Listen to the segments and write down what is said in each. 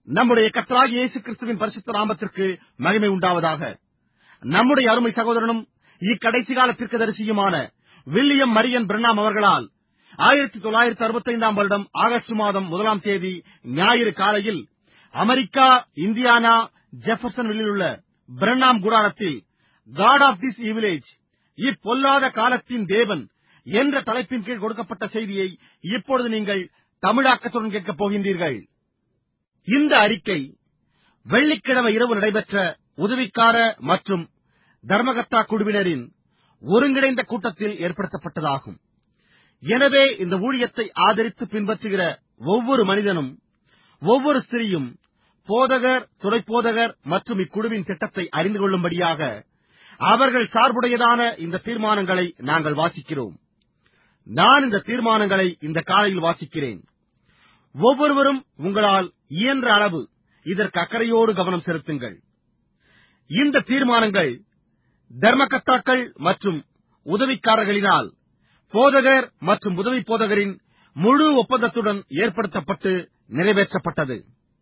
நம்முடைய கர்த்தராகிய இயேசு கிறிஸ்துவின் பரிசுத்த நாமத்திற்கு மகிமை உண்டாவதாக நம்முடைய அருமை சகோதரனும் இக்கடைசி கால தீர்க்கதரிசியுமான வில்லியம் மரியன் பிரணாம் அவர்களால் ஆயிரத்தி தொள்ளாயிரத்தி அறுபத்தைந்தாம் வருடம் ஆகஸ்ட் மாதம் முதலாம் தேதி ஞாயிறு காலையில் அமெரிக்கா இந்தியானா ஜெஃபர்சன்வில்லில் உள்ள பிரண்ணாம் குடாரத்தில் காட் ஆஃப் திஸ் வில்லேஜ் இப்பொல்லாத காலத்தின் தேவன் என்ற தலைப்பின் கீழ் கொடுக்கப்பட்ட செய்தியை இப்பொழுது நீங்கள் தமிழாக்கத்துடன் கேட்கப் போகின்றீர்கள் இந்த அறிக்கை வெள்ளிக்கிழமை இரவு நடைபெற்ற உதவிக்கார மற்றும் தர்மகர்த்தா குழுவினரின் ஒருங்கிணைந்த கூட்டத்தில் ஏற்படுத்தப்பட்டதாகும் எனவே இந்த ஊழியத்தை ஆதரித்து பின்பற்றுகிற ஒவ்வொரு மனிதனும் ஒவ்வொரு ஸ்திரியும் போதகர் துணைப்போதகர் மற்றும் இக்குழுவின் திட்டத்தை அறிந்து கொள்ளும்படியாக அவர்கள் சார்புடையதான இந்த தீர்மானங்களை நாங்கள் வாசிக்கிறோம் நான் இந்த தீர்மானங்களை இந்த காலையில் வாசிக்கிறேன் ஒவ்வொருவரும் உங்களால் இயன்ற அளவு இதற்கு அக்கறையோடு கவனம் செலுத்துங்கள் இந்த தீர்மானங்கள் தர்மகர்த்தாக்கள் மற்றும் உதவிக்காரர்களினால் போதகர் மற்றும் உதவி போதகரின் முழு ஒப்பந்தத்துடன் ஏற்படுத்தப்பட்டு நிறைவேற்றப்பட்டது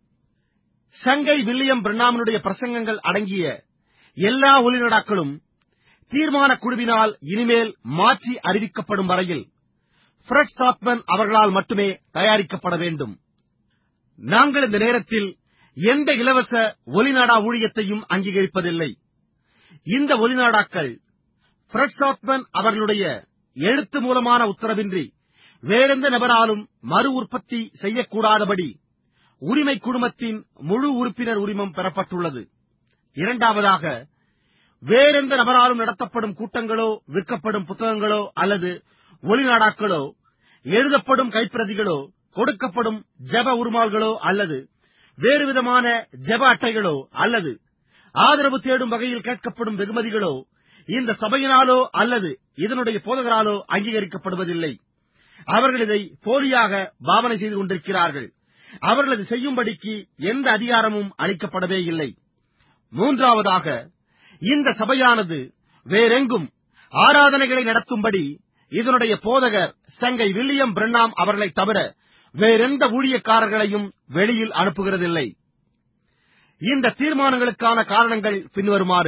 சங்கை வில்லியம் பிரணாமனுடைய பிரசங்கங்கள் அடங்கிய எல்லா ஒளிநடாக்களும் தீர்மான குழுவினால் இனிமேல் மாற்றி அறிவிக்கப்படும் வரையில் ஃபிரட் சாத்மன் அவர்களால் மட்டுமே தயாரிக்கப்பட வேண்டும் நாங்கள் இந்த நேரத்தில் எந்த இலவச ஒலிநாடா ஊழியத்தையும் அங்கீகரிப்பதில்லை இந்த ஒலிநாடாக்கள் ஃபிரட் சாத்மன் அவர்களுடைய எழுத்து மூலமான உத்தரவின்றி வேறெந்த நபராலும் மறு உற்பத்தி செய்யக்கூடாதபடி உரிமை குழுமத்தின் முழு உறுப்பினர் உரிமம் பெறப்பட்டுள்ளது இரண்டாவதாக வேறெந்த நபராலும் நடத்தப்படும் கூட்டங்களோ விற்கப்படும் புத்தகங்களோ அல்லது ஒளிநாடாக்களோ எழுதப்படும் கைப்பிரதிகளோ கொடுக்கப்படும் ஜப உருமால்களோ அல்லது வேறுவிதமான ஜப அட்டைகளோ அல்லது ஆதரவு தேடும் வகையில் கேட்கப்படும் வெகுமதிகளோ இந்த சபையினாலோ அல்லது இதனுடைய போதகராலோ அங்கீகரிக்கப்படுவதில்லை அவர்கள் இதை போலியாக பாவனை செய்து கொண்டிருக்கிறார்கள் அவர்கள் அதை செய்யும்படிக்கு எந்த அதிகாரமும் அளிக்கப்படவே இல்லை மூன்றாவதாக இந்த சபையானது வேறெங்கும் ஆராதனைகளை நடத்தும்படி இதனுடைய போதகர் சங்கை வில்லியம் பிரண்ணாம் அவர்களை தவிர வேறெந்த ஊழியக்காரர்களையும் வெளியில் அனுப்புகிறதில்லை இந்த தீர்மானங்களுக்கான காரணங்கள் பின்வருமாறு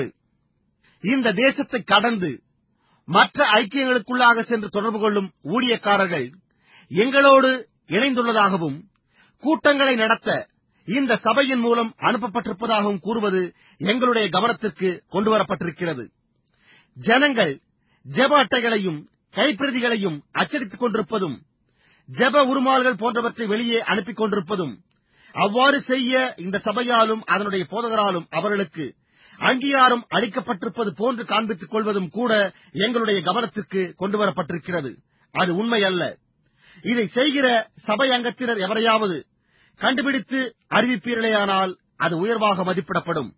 இந்த தேசத்தை கடந்து மற்ற ஐக்கியங்களுக்குள்ளாக சென்று தொடர்பு கொள்ளும் ஊழியக்காரர்கள் எங்களோடு இணைந்துள்ளதாகவும் கூட்டங்களை நடத்த இந்த சபையின் மூலம் அனுப்பப்பட்டிருப்பதாகவும் கூறுவது எங்களுடைய கவனத்திற்கு கொண்டுவரப்பட்டிருக்கிறது ஜனங்கள் ஜெப அட்டைகளையும் கைப்பிரதிகளையும் அச்சடித்துக் கொண்டிருப்பதும் ஜெப உருமால்கள் போன்றவற்றை வெளியே அனுப்பிக் கொண்டிருப்பதும் அவ்வாறு செய்ய இந்த சபையாலும் அதனுடைய போதகராலும் அவர்களுக்கு அங்கீகாரம் அளிக்கப்பட்டிருப்பது போன்று காண்பித்துக் கொள்வதும் கூட எங்களுடைய கவனத்திற்கு கொண்டுவரப்பட்டிருக்கிறது அது உண்மை அல்ல இதை செய்கிற சபை அங்கத்தினர் எவரையாவது கண்டுபிடித்து அறிவிப்பீர்களேயானால் அது உயர்வாக மதிப்பிடப்படும்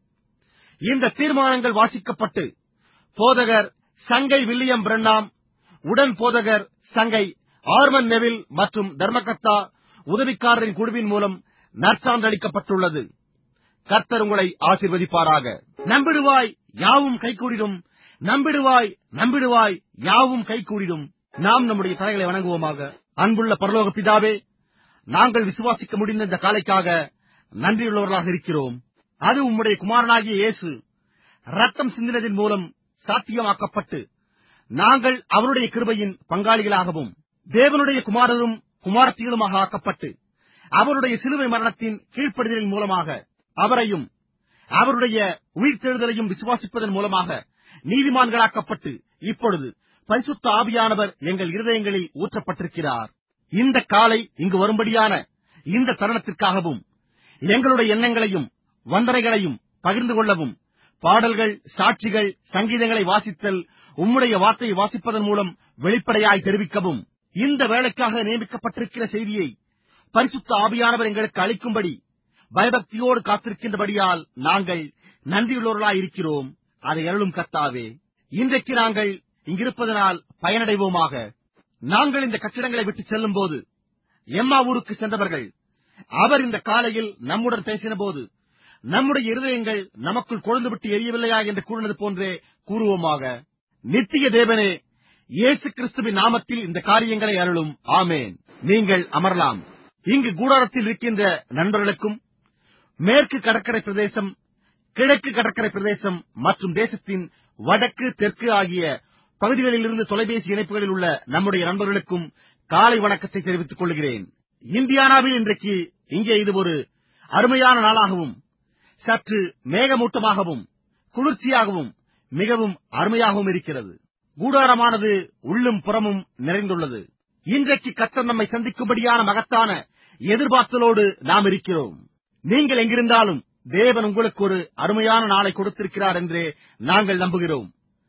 இந்த தீர்மானங்கள் வாசிக்கப்பட்டு போதகர் சங்கை வில்லியம் பிரண்ணாம் உடன் போதகர் சங்கை ஆர்மன் நெவில் மற்றும் தர்மகர்த்தா உதவிக்காரரின் குழுவின் மூலம் நற்சான்றளிக்கப்பட்டுள்ளது கர்த்தர் உங்களை ஆசீர்வதிப்பாராக நம்பிடுவாய் யாவும் கைகூடிடும் நம்பிடுவாய் நம்பிடுவாய் யாவும் கைகூடிடும் நாம் நம்முடைய தலைகளை வணங்குவோமாக அன்புள்ள பரலோக பிதாவே நாங்கள் விசுவாசிக்க முடிந்த இந்த காலைக்காக நன்றியுள்ளவர்களாக இருக்கிறோம் அது உம்முடைய குமாரனாகிய இயேசு ரத்தம் சிந்தினதின் மூலம் சாத்தியமாக்கப்பட்டு நாங்கள் அவருடைய கிருபையின் பங்காளிகளாகவும் தேவனுடைய குமாரரும் குமாரத்திகளுமாக ஆக்கப்பட்டு அவருடைய சிலுவை மரணத்தின் கீழ்ப்படுதலின் மூலமாக அவரையும் அவருடைய உயிர்த்தெழுதலையும் விசுவாசிப்பதன் மூலமாக நீதிமான்களாக்கப்பட்டு இப்பொழுது பரிசுத்த ஆவியானவர் எங்கள் இருதயங்களில் ஊற்றப்பட்டிருக்கிறார் இந்த காலை இங்கு வரும்படியான இந்த தருணத்திற்காகவும் எங்களுடைய எண்ணங்களையும் வந்தனைகளையும் பகிர்ந்து கொள்ளவும் பாடல்கள் சாட்சிகள் சங்கீதங்களை வாசித்தல் உம்முடைய வார்த்தையை வாசிப்பதன் மூலம் வெளிப்படையாய் தெரிவிக்கவும் இந்த வேலைக்காக நியமிக்கப்பட்டிருக்கிற செய்தியை பரிசுத்த ஆவியானவர் எங்களுக்கு அளிக்கும்படி பயபக்தியோடு காத்திருக்கின்றபடியால் நாங்கள் நன்றியுள்ளவர்களாய் இருக்கிறோம் அதை அருளும் கத்தாவே இன்றைக்கு நாங்கள் இங்கிருப்பதனால் பயனடைவோமாக நாங்கள் இந்த கட்டிடங்களை விட்டு செல்லும் போது எம்மா ஊருக்கு சென்றவர்கள் அவர் இந்த காலையில் நம்முடன் பேசின போது நம்முடைய இருதயங்கள் நமக்குள் கொழுந்துவிட்டு எரியவில்லையா என்று கூறினது போன்றே கூறுவோமாக நித்திய தேவனே இயேசு கிறிஸ்துவின் நாமத்தில் இந்த காரியங்களை அருளும் ஆமேன் நீங்கள் அமரலாம் இங்கு கூடாரத்தில் இருக்கின்ற நண்பர்களுக்கும் மேற்கு கடற்கரை பிரதேசம் கிழக்கு கடற்கரை பிரதேசம் மற்றும் தேசத்தின் வடக்கு தெற்கு ஆகிய பகுதிகளிலிருந்து தொலைபேசி இணைப்புகளில் உள்ள நம்முடைய நண்பர்களுக்கும் காலை வணக்கத்தை தெரிவித்துக் கொள்கிறேன் இந்தியானாவில் இன்றைக்கு இங்கே இது ஒரு அருமையான நாளாகவும் சற்று மேகமூட்டமாகவும் குளிர்ச்சியாகவும் மிகவும் அருமையாகவும் இருக்கிறது கூடாரமானது உள்ளும் புறமும் நிறைந்துள்ளது இன்றைக்கு கத்தர் நம்மை சந்திக்கும்படியான மகத்தான எதிர்பார்த்தலோடு நாம் இருக்கிறோம் நீங்கள் எங்கிருந்தாலும் தேவன் உங்களுக்கு ஒரு அருமையான நாளை கொடுத்திருக்கிறார் என்றே நாங்கள் நம்புகிறோம்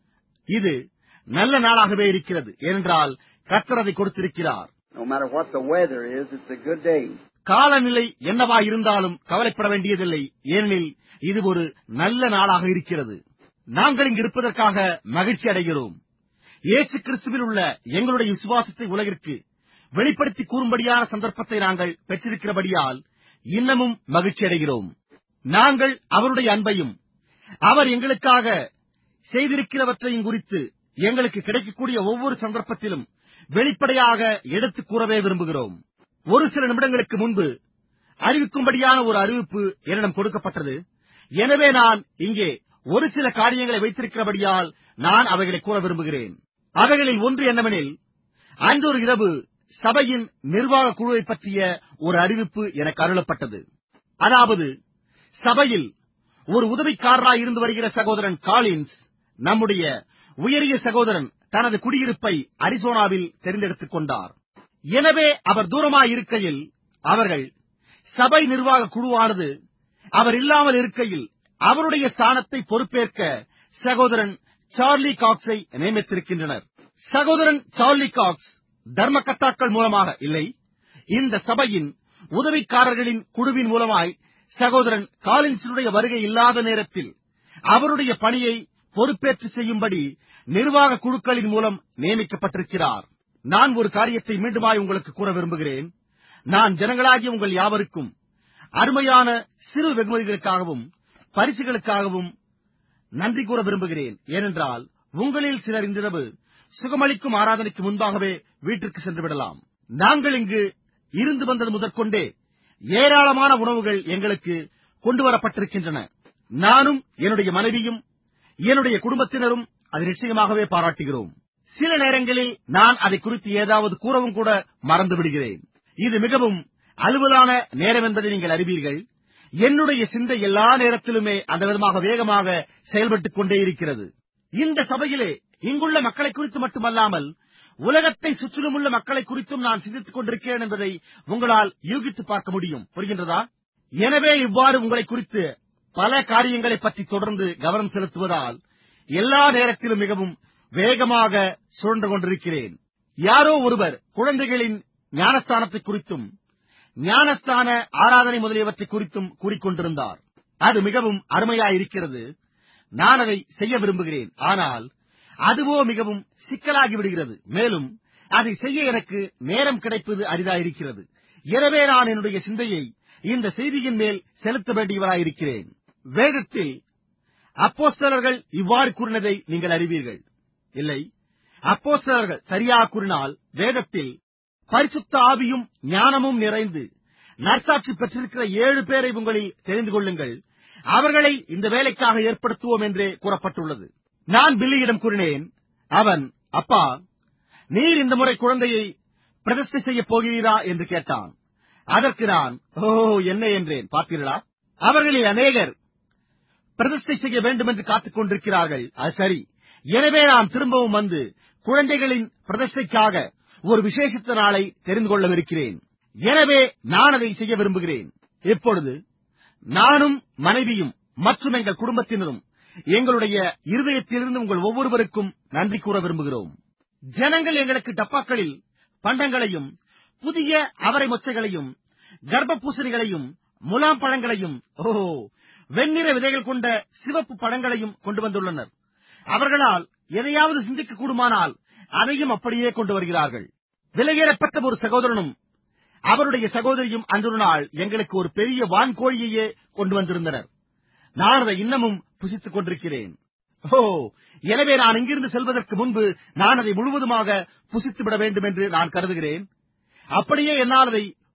இது நல்ல நாளாகவே இருக்கிறது ஏனென்றால் கர்த்தர் அதை கொடுத்திருக்கிறார் No matter what the weather is, it's a good day. காலநிலை என்னவா இருந்தாலும் கவலைப்பட வேண்டியதில்லை ஏனெனில் இது ஒரு நல்ல நாளாக இருக்கிறது நாங்கள் இங்கு இருப்பதற்காக மகிழ்ச்சி அடைகிறோம் இயேசு கிறிஸ்துவில் உள்ள எங்களுடைய விசுவாசத்தை உலகிற்கு வெளிப்படுத்தி கூறும்படியான சந்தர்ப்பத்தை நாங்கள் பெற்றிருக்கிறபடியால் இன்னமும் மகிழ்ச்சி அடைகிறோம் நாங்கள் அவருடைய அன்பையும் அவர் எங்களுக்காக செய்திருக்கிறவற்றையும் குறித்து எங்களுக்கு கிடைக்கக்கூடிய ஒவ்வொரு சந்தர்ப்பத்திலும் வெளிப்படையாக எடுத்துக் கூறவே விரும்புகிறோம் ஒரு சில நிமிடங்களுக்கு முன்பு அறிவிக்கும்படியான ஒரு அறிவிப்பு என்னிடம் கொடுக்கப்பட்டது எனவே நான் இங்கே ஒரு சில காரியங்களை வைத்திருக்கிறபடியால் நான் அவைகளை கூற விரும்புகிறேன் அவைகளில் ஒன்று என்னவெனில் அன்றொரு இரவு சபையின் நிர்வாக குழுவை பற்றிய ஒரு அறிவிப்பு எனக்கு அருளப்பட்டது அதாவது சபையில் ஒரு உதவிக்காரராய் இருந்து வருகிற சகோதரன் காலின்ஸ் நம்முடைய உயரிய சகோதரன் தனது குடியிருப்பை அரிசோனாவில் தெரிந்தெடுத்துக் கொண்டார் எனவே அவர் தூரமாய் இருக்கையில் அவர்கள் சபை நிர்வாக குழுவானது அவர் இல்லாமல் இருக்கையில் அவருடைய ஸ்தானத்தை பொறுப்பேற்க சகோதரன் சார்லி காக்ஸை நியமித்திருக்கின்றனர் சகோதரன் சார்லி காக்ஸ் தர்மகர்த்தாக்கள் மூலமாக இல்லை இந்த சபையின் உதவிக்காரர்களின் குழுவின் மூலமாய் சகோதரன் காலின்ஸினுடைய வருகை இல்லாத நேரத்தில் அவருடைய பணியை பொறுப்பேற்று செய்யும்படி நிர்வாக குழுக்களின் மூலம் நியமிக்கப்பட்டிருக்கிறார் நான் ஒரு காரியத்தை மீண்டுமாய் உங்களுக்கு கூற விரும்புகிறேன் நான் ஜனங்களாகிய உங்கள் யாவருக்கும் அருமையான சிறு வெகுமதிகளுக்காகவும் பரிசுகளுக்காகவும் நன்றி கூற விரும்புகிறேன் ஏனென்றால் உங்களில் சிலர் இன்றிரவு சுகமளிக்கும் ஆராதனைக்கு முன்பாகவே வீட்டிற்கு சென்று விடலாம் நாங்கள் இங்கு இருந்து வந்தது முதற்கொண்டே ஏராளமான உணவுகள் எங்களுக்கு கொண்டு வரப்பட்டிருக்கின்றன நானும் என்னுடைய மனைவியும் என்னுடைய குடும்பத்தினரும் அதை நிச்சயமாகவே பாராட்டுகிறோம் சில நேரங்களில் நான் அதை குறித்து ஏதாவது கூறவும் கூட மறந்து விடுகிறேன் இது மிகவும் அலுவலான நேரம் என்பதை நீங்கள் அறிவீர்கள் என்னுடைய சிந்தை எல்லா நேரத்திலுமே அந்த விதமாக வேகமாக செயல்பட்டுக் கொண்டே இருக்கிறது இந்த சபையிலே இங்குள்ள மக்களை குறித்து மட்டுமல்லாமல் உலகத்தை சுற்றிலும் உள்ள மக்களை குறித்தும் நான் சிந்தித்துக் கொண்டிருக்கிறேன் என்பதை உங்களால் யூகித்து பார்க்க முடியும் புரிகின்றதா எனவே இவ்வாறு உங்களை குறித்து பல காரியங்களை பற்றி தொடர்ந்து கவனம் செலுத்துவதால் எல்லா நேரத்திலும் மிகவும் வேகமாக சுழன்று கொண்டிருக்கிறேன் யாரோ ஒருவர் குழந்தைகளின் ஞானஸ்தானத்தை குறித்தும் ஞானஸ்தான ஆராதனை முதலியவற்றை குறித்தும் கூறிக்கொண்டிருந்தார் அது மிகவும் அருமையாயிருக்கிறது நான் அதை செய்ய விரும்புகிறேன் ஆனால் அதுவோ மிகவும் சிக்கலாகி விடுகிறது மேலும் அதை செய்ய எனக்கு நேரம் கிடைப்பது அரிதாயிருக்கிறது எனவே நான் என்னுடைய சிந்தையை இந்த செய்தியின் மேல் செலுத்த வேண்டியவராயிருக்கிறேன் வேதத்தில் அப்போஸ்தலர்கள் இவ்வாறு கூறினதை நீங்கள் அறிவீர்கள் இல்லை அப்போஸ்தலர்கள் சரியாக கூறினால் வேதத்தில் பரிசுத்த ஆவியும் ஞானமும் நிறைந்து நற்சாட்சி பெற்றிருக்கிற ஏழு பேரை உங்களில் தெரிந்து கொள்ளுங்கள் அவர்களை இந்த வேலைக்காக ஏற்படுத்துவோம் என்றே கூறப்பட்டுள்ளது நான் பில்லியிடம் கூறினேன் அவன் அப்பா நீர் இந்த முறை குழந்தையை பிரதிஷ்டை செய்யப் போகிறீரா என்று கேட்டான் அதற்கு நான் ஓ என்ன என்றேன் பார்த்தீர்களா அவர்களில் அநேகர் பிரதிஷ்டை செய்ய வேண்டும் என்று காத்துக் கொண்டிருக்கிறார்கள் அது சரி எனவே நான் திரும்பவும் வந்து குழந்தைகளின் பிரதிஷ்டைக்காக ஒரு விசேஷித்த நாளை தெரிந்து கொள்ளவிருக்கிறேன் எனவே நான் அதை செய்ய விரும்புகிறேன் இப்பொழுது நானும் மனைவியும் மற்றும் எங்கள் குடும்பத்தினரும் எங்களுடைய இருதயத்திலிருந்து உங்கள் ஒவ்வொருவருக்கும் நன்றி கூற விரும்புகிறோம் ஜனங்கள் எங்களுக்கு டப்பாக்களில் பண்டங்களையும் புதிய அவரை மொச்சைகளையும் கர்ப்ப பூசணிகளையும் முலாம் பழங்களையும் ஓ வெண்ணிற விதைகள் கொண்ட சிவப்பு பழங்களையும் கொண்டு வந்துள்ளனர் அவர்களால் எதையாவது சிந்திக்க கூடுமானால் அதையும் அப்படியே கொண்டு வருகிறார்கள் விலையேறப்பட்ட ஒரு சகோதரனும் அவருடைய சகோதரியும் அன்றொரு நாள் எங்களுக்கு ஒரு பெரிய வான்கோழியையே கொண்டு வந்திருந்தனர் நான் அதை இன்னமும் புசித்துக் கொண்டிருக்கிறேன் ஓ எனவே நான் இங்கிருந்து செல்வதற்கு முன்பு நான் அதை முழுவதுமாக புசித்துவிட வேண்டும் என்று நான் கருதுகிறேன் அப்படியே என்னால் அதை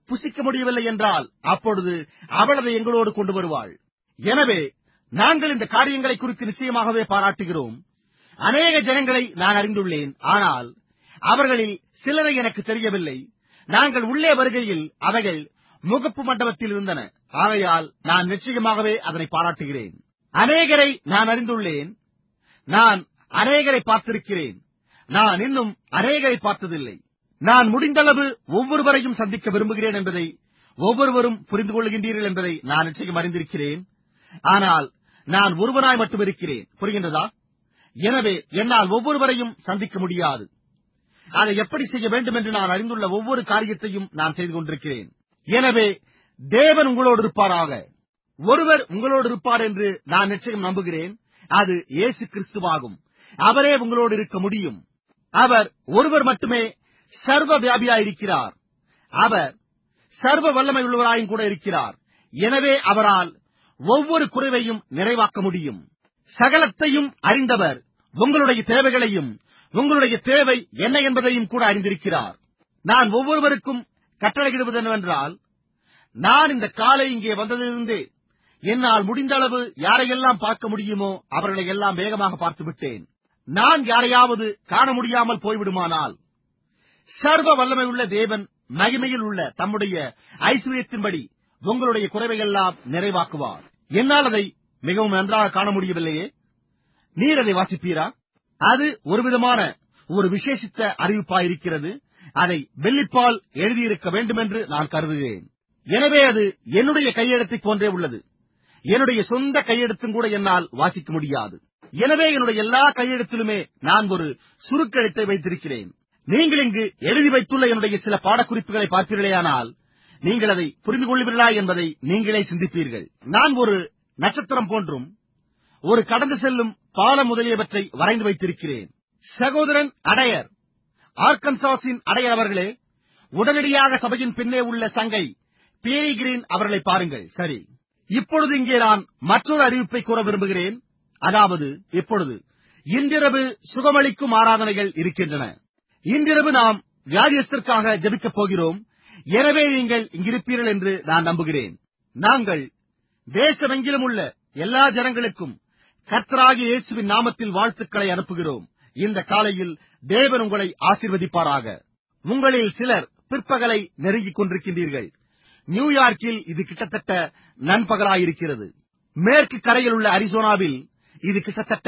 புசிக்க முடியவில்லை என்றால் அப்பொழுது அவள் அதை எங்களோடு கொண்டு வருவாள் எனவே நாங்கள் இந்த காரியங்களை குறித்து நிச்சயமாகவே பாராட்டுகிறோம் அநேக ஜனங்களை நான் அறிந்துள்ளேன் ஆனால் அவர்களில் சிலரை எனக்கு தெரியவில்லை நாங்கள் உள்ளே வருகையில் அவைகள் முகப்பு மண்டபத்தில் இருந்தன ஆகையால் நான் நிச்சயமாகவே அதனை பாராட்டுகிறேன் அநேகரை நான் அறிந்துள்ளேன் நான் அநேகரை பார்த்திருக்கிறேன் நான் இன்னும் அநேகரை பார்த்ததில்லை நான் முடிந்தளவு ஒவ்வொருவரையும் சந்திக்க விரும்புகிறேன் என்பதை ஒவ்வொருவரும் புரிந்து கொள்கின்றீர்கள் என்பதை நான் நிச்சயம் அறிந்திருக்கிறேன் ஆனால் நான் ஒருவனாய் மட்டும் இருக்கிறேன் புரிகின்றதா எனவே என்னால் ஒவ்வொருவரையும் சந்திக்க முடியாது அதை எப்படி செய்ய வேண்டும் என்று நான் அறிந்துள்ள ஒவ்வொரு காரியத்தையும் நான் செய்து கொண்டிருக்கிறேன் எனவே தேவன் உங்களோடு இருப்பாராக ஒருவர் உங்களோடு இருப்பார் என்று நான் நிச்சயம் நம்புகிறேன் அது இயேசு கிறிஸ்துவாகும் அவரே உங்களோடு இருக்க முடியும் அவர் ஒருவர் மட்டுமே சர்வ வியாபியாயிருக்கிறார் அவர் சர்வ வல்லமை உள்ளவராயும் கூட இருக்கிறார் எனவே அவரால் ஒவ்வொரு குறைவையும் நிறைவாக்க முடியும் சகலத்தையும் அறிந்தவர் உங்களுடைய தேவைகளையும் உங்களுடைய தேவை என்ன என்பதையும் கூட அறிந்திருக்கிறார் நான் ஒவ்வொருவருக்கும் கட்டளையிடுவது என்னவென்றால் நான் இந்த காலை இங்கே வந்ததிலிருந்து என்னால் முடிந்த அளவு யாரையெல்லாம் பார்க்க முடியுமோ அவர்களை எல்லாம் வேகமாக பார்த்து விட்டேன் நான் யாரையாவது காண முடியாமல் போய்விடுமானால் சர்வ வல்லமை உள்ள தேவன் மகிமையில் உள்ள தம்முடைய ஐஸ்வர்யத்தின்படி உங்களுடைய குறைவையெல்லாம் நிறைவாக்குவார் என்னால் அதை மிகவும் நன்றாக காண முடியவில்லையே நீர் அதை வாசிப்பீரா அது ஒரு விதமான ஒரு விசேஷித்த அறிவிப்பாயிருக்கிறது அதை வெள்ளிப்பால் எழுதியிருக்க வேண்டும் என்று நான் கருதுகிறேன் எனவே அது என்னுடைய கையெழுத்தைப் போன்றே உள்ளது என்னுடைய சொந்த கையெழுத்தும் கூட என்னால் வாசிக்க முடியாது எனவே என்னுடைய எல்லா கையெழுத்திலுமே நான் ஒரு சுருக்கெழுத்தை வைத்திருக்கிறேன் நீங்கள் இங்கு எழுதி வைத்துள்ள என்னுடைய சில பாடக்குறிப்புகளை பார்ப்பீர்களேயானால் நீங்கள் அதை புரிந்து கொள்வீர்களா என்பதை நீங்களே சிந்திப்பீர்கள் நான் ஒரு நட்சத்திரம் போன்றும் ஒரு கடந்து செல்லும் பாலம் முதலியவற்றை வரைந்து வைத்திருக்கிறேன் சகோதரன் அடையர் ஆர்கன்சாஸின் அடையர் அவர்களே உடனடியாக சபையின் பின்னே உள்ள சங்கை பேரி கிரீன் அவர்களை பாருங்கள் சரி இப்பொழுது இங்கே நான் மற்றொரு அறிவிப்பை கூற விரும்புகிறேன் அதாவது இப்பொழுது இன்றிரவு சுகமளிக்கும் ஆராதனைகள் இருக்கின்றன இன்றிரவு நாம் வியாதியத்திற்காக ஜெபிக்கப் போகிறோம் எனவே நீங்கள் இங்கிருப்பீர்கள் என்று நான் நம்புகிறேன் நாங்கள் தேசமெங்கிலும் உள்ள எல்லா ஜனங்களுக்கும் கர்த்தராகிய இயேசுவின் நாமத்தில் வாழ்த்துக்களை அனுப்புகிறோம் இந்த காலையில் தேவன் உங்களை ஆசீர்வதிப்பாராக உங்களில் சிலர் பிற்பகலை நெருங்கிக் கொண்டிருக்கின்றீர்கள் நியூயார்க்கில் இது கிட்டத்தட்ட நண்பகலாயிருக்கிறது மேற்கு கரையில் உள்ள அரிசோனாவில் இது கிட்டத்தட்ட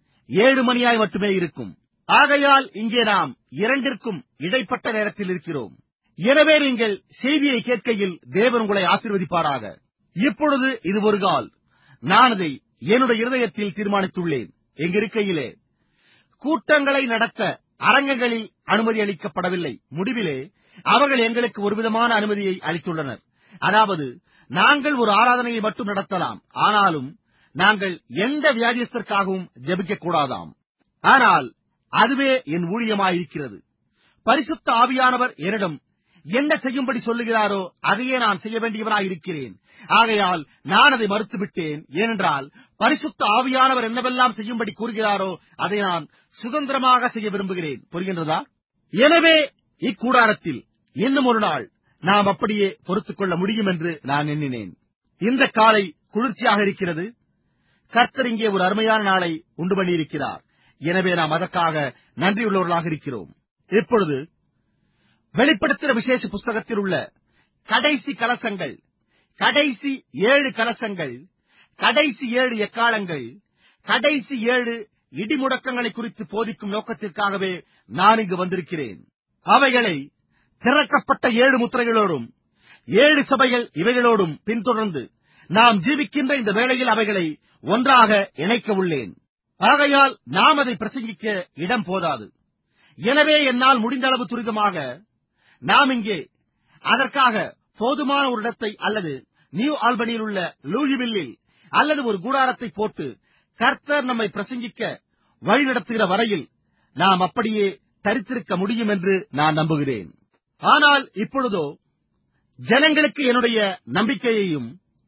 ஏழு மணியாய் மட்டுமே இருக்கும் ஆகையால் இங்கே நாம் இரண்டிற்கும் இடைப்பட்ட நேரத்தில் இருக்கிறோம் எனவே நீங்கள் செய்தியை கேட்கையில் தேவன் உங்களை ஆசீர்வதிப்பாராக இப்பொழுது இது ஒரு கால் நான் அதை என்னுடைய இருதயத்தில் தீர்மானித்துள்ளேன் எங்கிருக்கையிலே கூட்டங்களை நடத்த அரங்கங்களில் அனுமதி அளிக்கப்படவில்லை முடிவிலே அவர்கள் எங்களுக்கு ஒருவிதமான அனுமதியை அளித்துள்ளனர் அதாவது நாங்கள் ஒரு ஆராதனையை மட்டும் நடத்தலாம் ஆனாலும் நாங்கள் எந்த வியாதியஸ்தற்காகவும் ஜெபிக்கக் கூடாதாம் ஆனால் அதுவே என் ஊழியமாயிருக்கிறது பரிசுத்த ஆவியானவர் என்னிடம் என்ன செய்யும்படி சொல்லுகிறாரோ அதையே நான் செய்ய வேண்டியவனாயிருக்கிறேன் ஆகையால் நான் அதை மறுத்துவிட்டேன் ஏனென்றால் பரிசுத்த ஆவியானவர் என்னவெல்லாம் செய்யும்படி கூறுகிறாரோ அதை நான் சுதந்திரமாக செய்ய விரும்புகிறேன் புரிகின்றதா எனவே இக்கூடாரத்தில் இன்னும் ஒரு நாள் நாம் அப்படியே பொறுத்துக் கொள்ள முடியும் என்று நான் எண்ணினேன் இந்த காலை குளிர்ச்சியாக இருக்கிறது கர்த்தர் இங்கே ஒரு அருமையான நாளை உண்டு பண்ணியிருக்கிறார் எனவே நாம் அதற்காக நன்றியுள்ளவர்களாக இருக்கிறோம் இப்பொழுது வெளிப்படுத்தின விசேஷ புஸ்தகத்தில் உள்ள கடைசி கலசங்கள் கடைசி ஏழு கலசங்கள் கடைசி ஏழு எக்காலங்கள் கடைசி ஏழு இடிமுடக்கங்களை குறித்து போதிக்கும் நோக்கத்திற்காகவே நான் இங்கு வந்திருக்கிறேன் அவைகளை திறக்கப்பட்ட ஏழு முத்திரைகளோடும் ஏழு சபைகள் இவைகளோடும் பின்தொடர்ந்து நாம் ஜீவிக்கின்ற இந்த வேளையில் அவைகளை ஒன்றாக இணைக்க உள்ளேன் ஆகையால் நாம் அதை பிரசங்கிக்க இடம் போதாது எனவே என்னால் முடிந்த அளவு துரிதமாக நாம் இங்கே அதற்காக போதுமான ஒரு இடத்தை அல்லது நியூ ஆல்பனியில் உள்ள லூயிவில்லில் அல்லது ஒரு கூடாரத்தை போட்டு கர்த்தர் நம்மை பிரசங்கிக்க வழிநடத்துகிற வரையில் நாம் அப்படியே தரித்திருக்க முடியும் என்று நான் நம்புகிறேன் ஆனால் இப்பொழுதோ ஜனங்களுக்கு என்னுடைய நம்பிக்கையையும்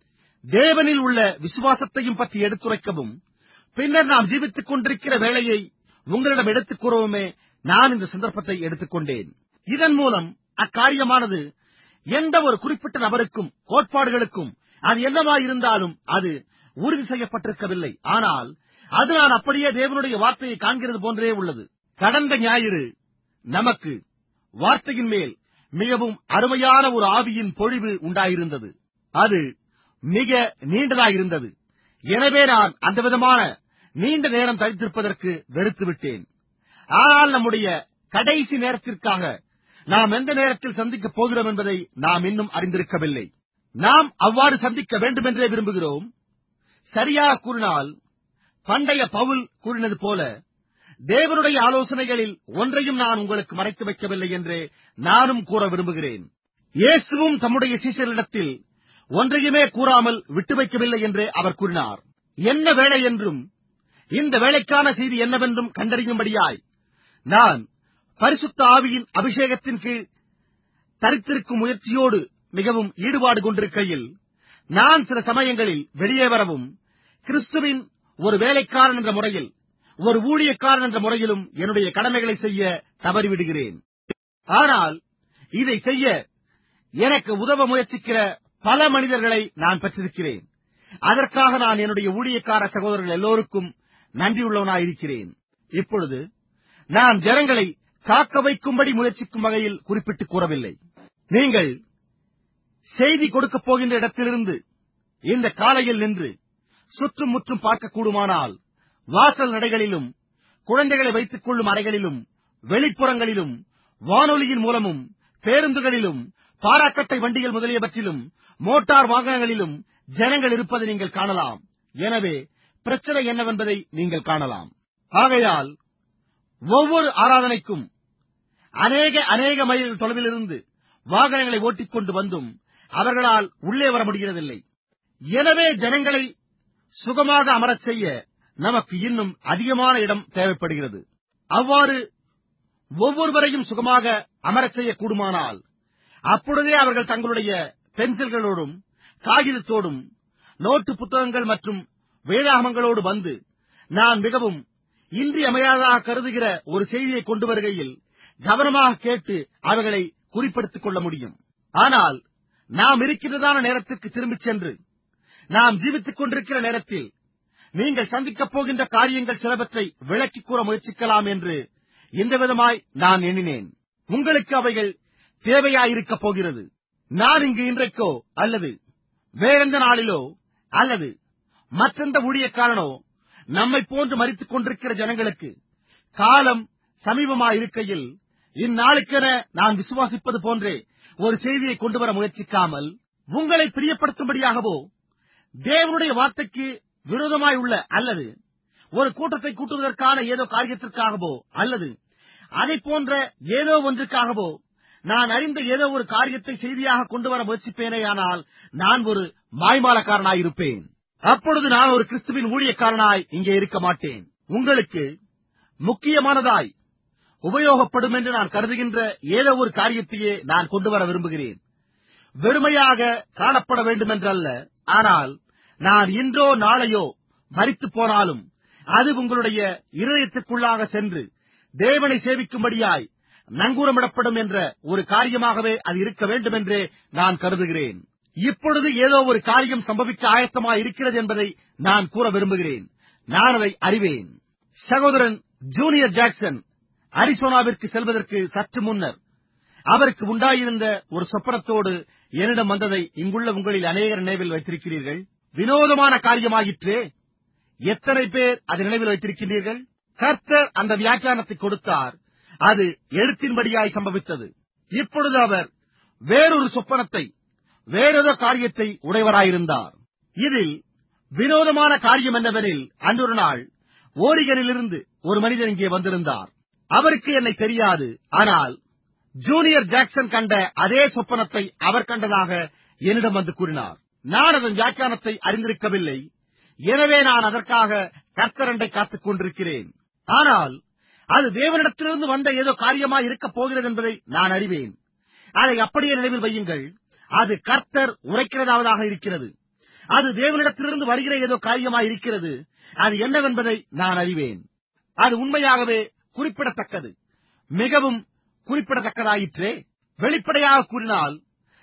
தேவனில் உள்ள விசுவாசத்தையும் பற்றி எடுத்துரைக்கவும் பின்னர் நாம் ஜீவித்துக் கொண்டிருக்கிற வேலையை உங்களிடம் எடுத்துக் கூறவுமே நான் இந்த சந்தர்ப்பத்தை எடுத்துக்கொண்டேன் இதன் மூலம் அக்காரியமானது எந்த ஒரு குறிப்பிட்ட நபருக்கும் கோட்பாடுகளுக்கும் அது என்னவாயிருந்தாலும் அது உறுதி செய்யப்பட்டிருக்கவில்லை ஆனால் அது நான் அப்படியே தேவனுடைய வார்த்தையை காண்கிறது போன்றே உள்ளது கடந்த ஞாயிறு நமக்கு வார்த்தையின் மேல் மிகவும் அருமையான ஒரு ஆவியின் பொழிவு உண்டாயிருந்தது அது மிக நீண்டதாயிருந்தது எனவே நான் அந்த விதமான நீண்ட நேரம் தரித்திருப்பதற்கு வெறுத்து விட்டேன் ஆனால் நம்முடைய கடைசி நேரத்திற்காக நாம் எந்த நேரத்தில் சந்திக்கப் போகிறோம் என்பதை நாம் இன்னும் அறிந்திருக்கவில்லை நாம் அவ்வாறு சந்திக்க வேண்டுமென்றே விரும்புகிறோம் சரியாக கூறினால் பண்டைய பவுல் கூறினது போல தேவனுடைய ஆலோசனைகளில் ஒன்றையும் நான் உங்களுக்கு மறைத்து வைக்கவில்லை என்றே நானும் கூற விரும்புகிறேன் இயேசுவும் தம்முடைய சீசரிடத்தில் ஒன்றையுமே கூறாமல் விட்டு வைக்கவில்லை என்றே அவர் கூறினார் என்ன வேலை என்றும் இந்த வேலைக்கான செய்தி என்னவென்றும் கண்டறியும்படியாய் நான் பரிசுத்த ஆவியின் அபிஷேகத்தின் கீழ் தரித்திருக்கும் முயற்சியோடு மிகவும் ஈடுபாடு கொண்டிருக்கையில் நான் சில சமயங்களில் வெளியே வரவும் கிறிஸ்துவின் ஒரு வேலைக்காரன் என்ற முறையில் ஒரு ஊழியக்காரன் என்ற முறையிலும் என்னுடைய கடமைகளை செய்ய தவறிவிடுகிறேன் ஆனால் இதை செய்ய எனக்கு உதவ முயற்சிக்கிற பல மனிதர்களை நான் பெற்றிருக்கிறேன் அதற்காக நான் என்னுடைய ஊழியக்கார சகோதரர்கள் எல்லோருக்கும் நன்றியுள்ளவனாயிருக்கிறேன் இப்பொழுது நான் ஜனங்களை காக்க வைக்கும்படி முயற்சிக்கும் வகையில் குறிப்பிட்டு கூறவில்லை நீங்கள் செய்தி கொடுக்கப் போகின்ற இடத்திலிருந்து இந்த காலையில் நின்று சுற்றும் முற்றும் பார்க்கக்கூடுமானால் வாசல் நடைகளிலும் குழந்தைகளை வைத்துக் கொள்ளும் அறைகளிலும் வெளிப்புறங்களிலும் வானொலியின் மூலமும் பேருந்துகளிலும் பாராக்கட்டை வண்டிகள் முதலியவற்றிலும் மோட்டார் வாகனங்களிலும் ஜனங்கள் இருப்பதை நீங்கள் காணலாம் எனவே பிரச்சனை என்னவென்பதை நீங்கள் காணலாம் ஆகையால் ஒவ்வொரு ஆராதனைக்கும் அநேக அநேக மைல் தொலைவிலிருந்து வாகனங்களை ஓட்டிக் கொண்டு வந்தும் அவர்களால் உள்ளே வர முடிகிறதில்லை எனவே ஜனங்களை சுகமாக அமரச் செய்ய நமக்கு இன்னும் அதிகமான இடம் தேவைப்படுகிறது அவ்வாறு ஒவ்வொருவரையும் சுகமாக அமரச் செய்ய கூடுமானால் அப்பொழுதே அவர்கள் தங்களுடைய பென்சில்களோடும் காகிதத்தோடும் நோட்டு புத்தகங்கள் மற்றும் வேதாகமங்களோடு வந்து நான் மிகவும் இன்றியமையாததாக கருதுகிற ஒரு செய்தியை கொண்டு வருகையில் கவனமாக கேட்டு அவைகளை குறிப்பெடுத்துக் கொள்ள முடியும் ஆனால் நாம் இருக்கின்றதான நேரத்திற்கு திரும்பிச் சென்று நாம் ஜீவித்துக் கொண்டிருக்கிற நேரத்தில் நீங்கள் சந்திக்கப் போகின்ற காரியங்கள் சிலவற்றை விளக்கிக் கூற முயற்சிக்கலாம் என்று இந்த விதமாய் நான் எண்ணினேன் உங்களுக்கு அவைகள் தேவையாயிருக்கப் போகிறது நான் இங்கு இன்றைக்கோ அல்லது வேறெந்த நாளிலோ அல்லது மற்றெந்த ஊழியக்காரனோ நம்மை போன்று மறித்துக் கொண்டிருக்கிற ஜனங்களுக்கு காலம் சமீபமாயிருக்கையில் இந்நாளுக்கென நான் விசுவாசிப்பது போன்றே ஒரு செய்தியை கொண்டு வர முயற்சிக்காமல் உங்களை பிரியப்படுத்தும்படியாகவோ தேவனுடைய வார்த்தைக்கு விரோதமாய் உள்ள அல்லது ஒரு கூட்டத்தை கூட்டுவதற்கான ஏதோ காரியத்திற்காகவோ அல்லது அதை போன்ற ஏதோ ஒன்றுக்காகவோ நான் அறிந்த ஏதோ ஒரு காரியத்தை செய்தியாக கொண்டு வர முயற்சிப்பேனேயானால் நான் ஒரு மாய்மாலக்காரனாயிருப்பேன் அப்பொழுது நான் ஒரு கிறிஸ்துவின் ஊழியக்காரனாய் இங்கே இருக்க மாட்டேன் உங்களுக்கு முக்கியமானதாய் உபயோகப்படும் என்று நான் கருதுகின்ற ஏதோ ஒரு காரியத்தையே நான் கொண்டு வர விரும்புகிறேன் வெறுமையாக காணப்பட வேண்டுமென்றல்ல ஆனால் நான் இன்றோ நாளையோ மறித்து போனாலும் அது உங்களுடைய இருதயத்திற்குள்ளாக சென்று தேவனை சேவிக்கும்படியாய் நங்கூரமிடப்படும் என்ற ஒரு காரியமாகவே அது இருக்க வேண்டும் என்றே நான் கருதுகிறேன் இப்பொழுது ஏதோ ஒரு காரியம் சம்பவிக்க ஆயத்தமாய் இருக்கிறது என்பதை நான் கூற விரும்புகிறேன் நான் அதை அறிவேன் சகோதரன் ஜூனியர் ஜாக்சன் அரிசோனாவிற்கு செல்வதற்கு சற்று முன்னர் அவருக்கு உண்டாயிருந்த ஒரு சொப்பனத்தோடு என்னிடம் வந்ததை இங்குள்ள உங்களில் அநேகர் நினைவில் வைத்திருக்கிறீர்கள் வினோதமான காரியமாயிற்றே எத்தனை பேர் அதை நினைவில் வைத்திருக்கின்றீர்கள் கர்த்தர் அந்த வியாக்கியானத்தை கொடுத்தார் அது எழுத்தின்படியாய் சம்பவித்தது இப்பொழுது அவர் வேறொரு சொப்பனத்தை வேறொரு காரியத்தை உடையவராயிருந்தார் இதில் வினோதமான காரியம் என்னவெனில் அன்றொரு நாள் ஓரிகனிலிருந்து ஒரு மனிதன் இங்கே வந்திருந்தார் அவருக்கு என்னை தெரியாது ஆனால் ஜூனியர் ஜாக்சன் கண்ட அதே சொப்பனத்தை அவர் கண்டதாக என்னிடம் வந்து கூறினார் நான் அதன் வியாக்கியானத்தை அறிந்திருக்கவில்லை எனவே நான் அதற்காக கர்த்தரண்டை காத்துக் கொண்டிருக்கிறேன் ஆனால் அது தேவனிடத்திலிருந்து வந்த ஏதோ காரியமாய் இருக்கப் போகிறது என்பதை நான் அறிவேன் அதை அப்படியே நினைவில் வையுங்கள் அது கர்த்தர் உரைக்கிறதாவதாக இருக்கிறது அது தேவனிடத்திலிருந்து வருகிற ஏதோ காரியமாய் இருக்கிறது அது என்னவென்பதை நான் அறிவேன் அது உண்மையாகவே குறிப்பிடத்தக்கது மிகவும் குறிப்பிடத்தக்கதாயிற்றே வெளிப்படையாக கூறினால்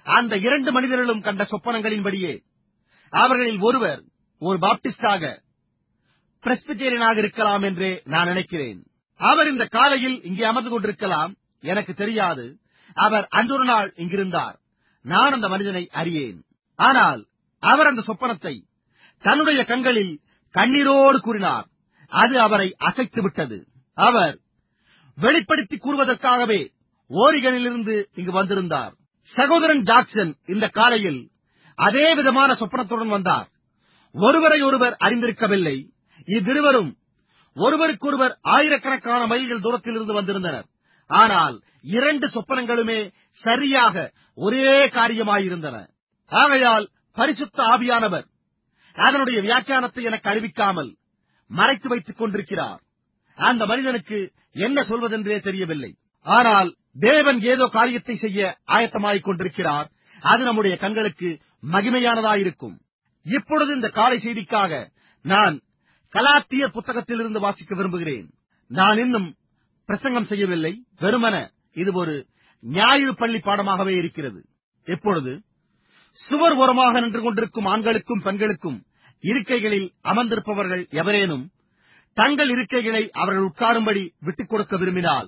அந்த இரண்டு மனிதர்களும் கண்ட சொப்பனங்களின்படியே அவர்களில் ஒருவர் ஒரு பாப்டிஸ்டாக பிரஸ்பிட்டேரியனாக இருக்கலாம் என்றே நான் நினைக்கிறேன் அவர் இந்த காலையில் இங்கே அமர்ந்து கொண்டிருக்கலாம் எனக்கு தெரியாது அவர் அன்றொரு நாள் இங்கிருந்தார் நான் அந்த மனிதனை அறியேன் ஆனால் அவர் அந்த சொப்பனத்தை தன்னுடைய கண்களில் கண்ணீரோடு கூறினார் அது அவரை அசைத்து விட்டது அவர் வெளிப்படுத்தி கூறுவதற்காகவே ஓரிகனிலிருந்து இங்கு வந்திருந்தார் சகோதரன் ஜாக்சன் இந்த காலையில் அதே விதமான சொப்பனத்துடன் வந்தார் ஒருவரை ஒருவர் அறிந்திருக்கவில்லை இவ்விருவரும் ஒருவருக்கொருவர் ஆயிரக்கணக்கான மைல்கள் தூரத்தில் இருந்து வந்திருந்தனர் ஆனால் இரண்டு சொப்பனங்களுமே சரியாக ஒரே காரியமாயிருந்தன ஆகையால் பரிசுத்த ஆவியானவர் அதனுடைய வியாக்கியானத்தை எனக்கு அறிவிக்காமல் மறைத்து வைத்துக் கொண்டிருக்கிறார் அந்த மனிதனுக்கு என்ன சொல்வதென்றே தெரியவில்லை ஆனால் தேவன் ஏதோ காரியத்தை செய்ய ஆயத்தமாகிக் கொண்டிருக்கிறார் அது நம்முடைய கண்களுக்கு மகிமையானதாயிருக்கும் இப்பொழுது இந்த காலை செய்திக்காக நான் கலாத்தியர் புத்தகத்திலிருந்து வாசிக்க விரும்புகிறேன் நான் இன்னும் பிரசங்கம் செய்யவில்லை வெறுமன இது ஒரு ஞாயிறு பள்ளி பாடமாகவே இருக்கிறது இப்பொழுது சுவர் ஓரமாக நின்று கொண்டிருக்கும் ஆண்களுக்கும் பெண்களுக்கும் இருக்கைகளில் அமர்ந்திருப்பவர்கள் எவரேனும் தங்கள் இருக்கைகளை அவர்கள் உட்காரும்படி விட்டுக் கொடுக்க விரும்பினால்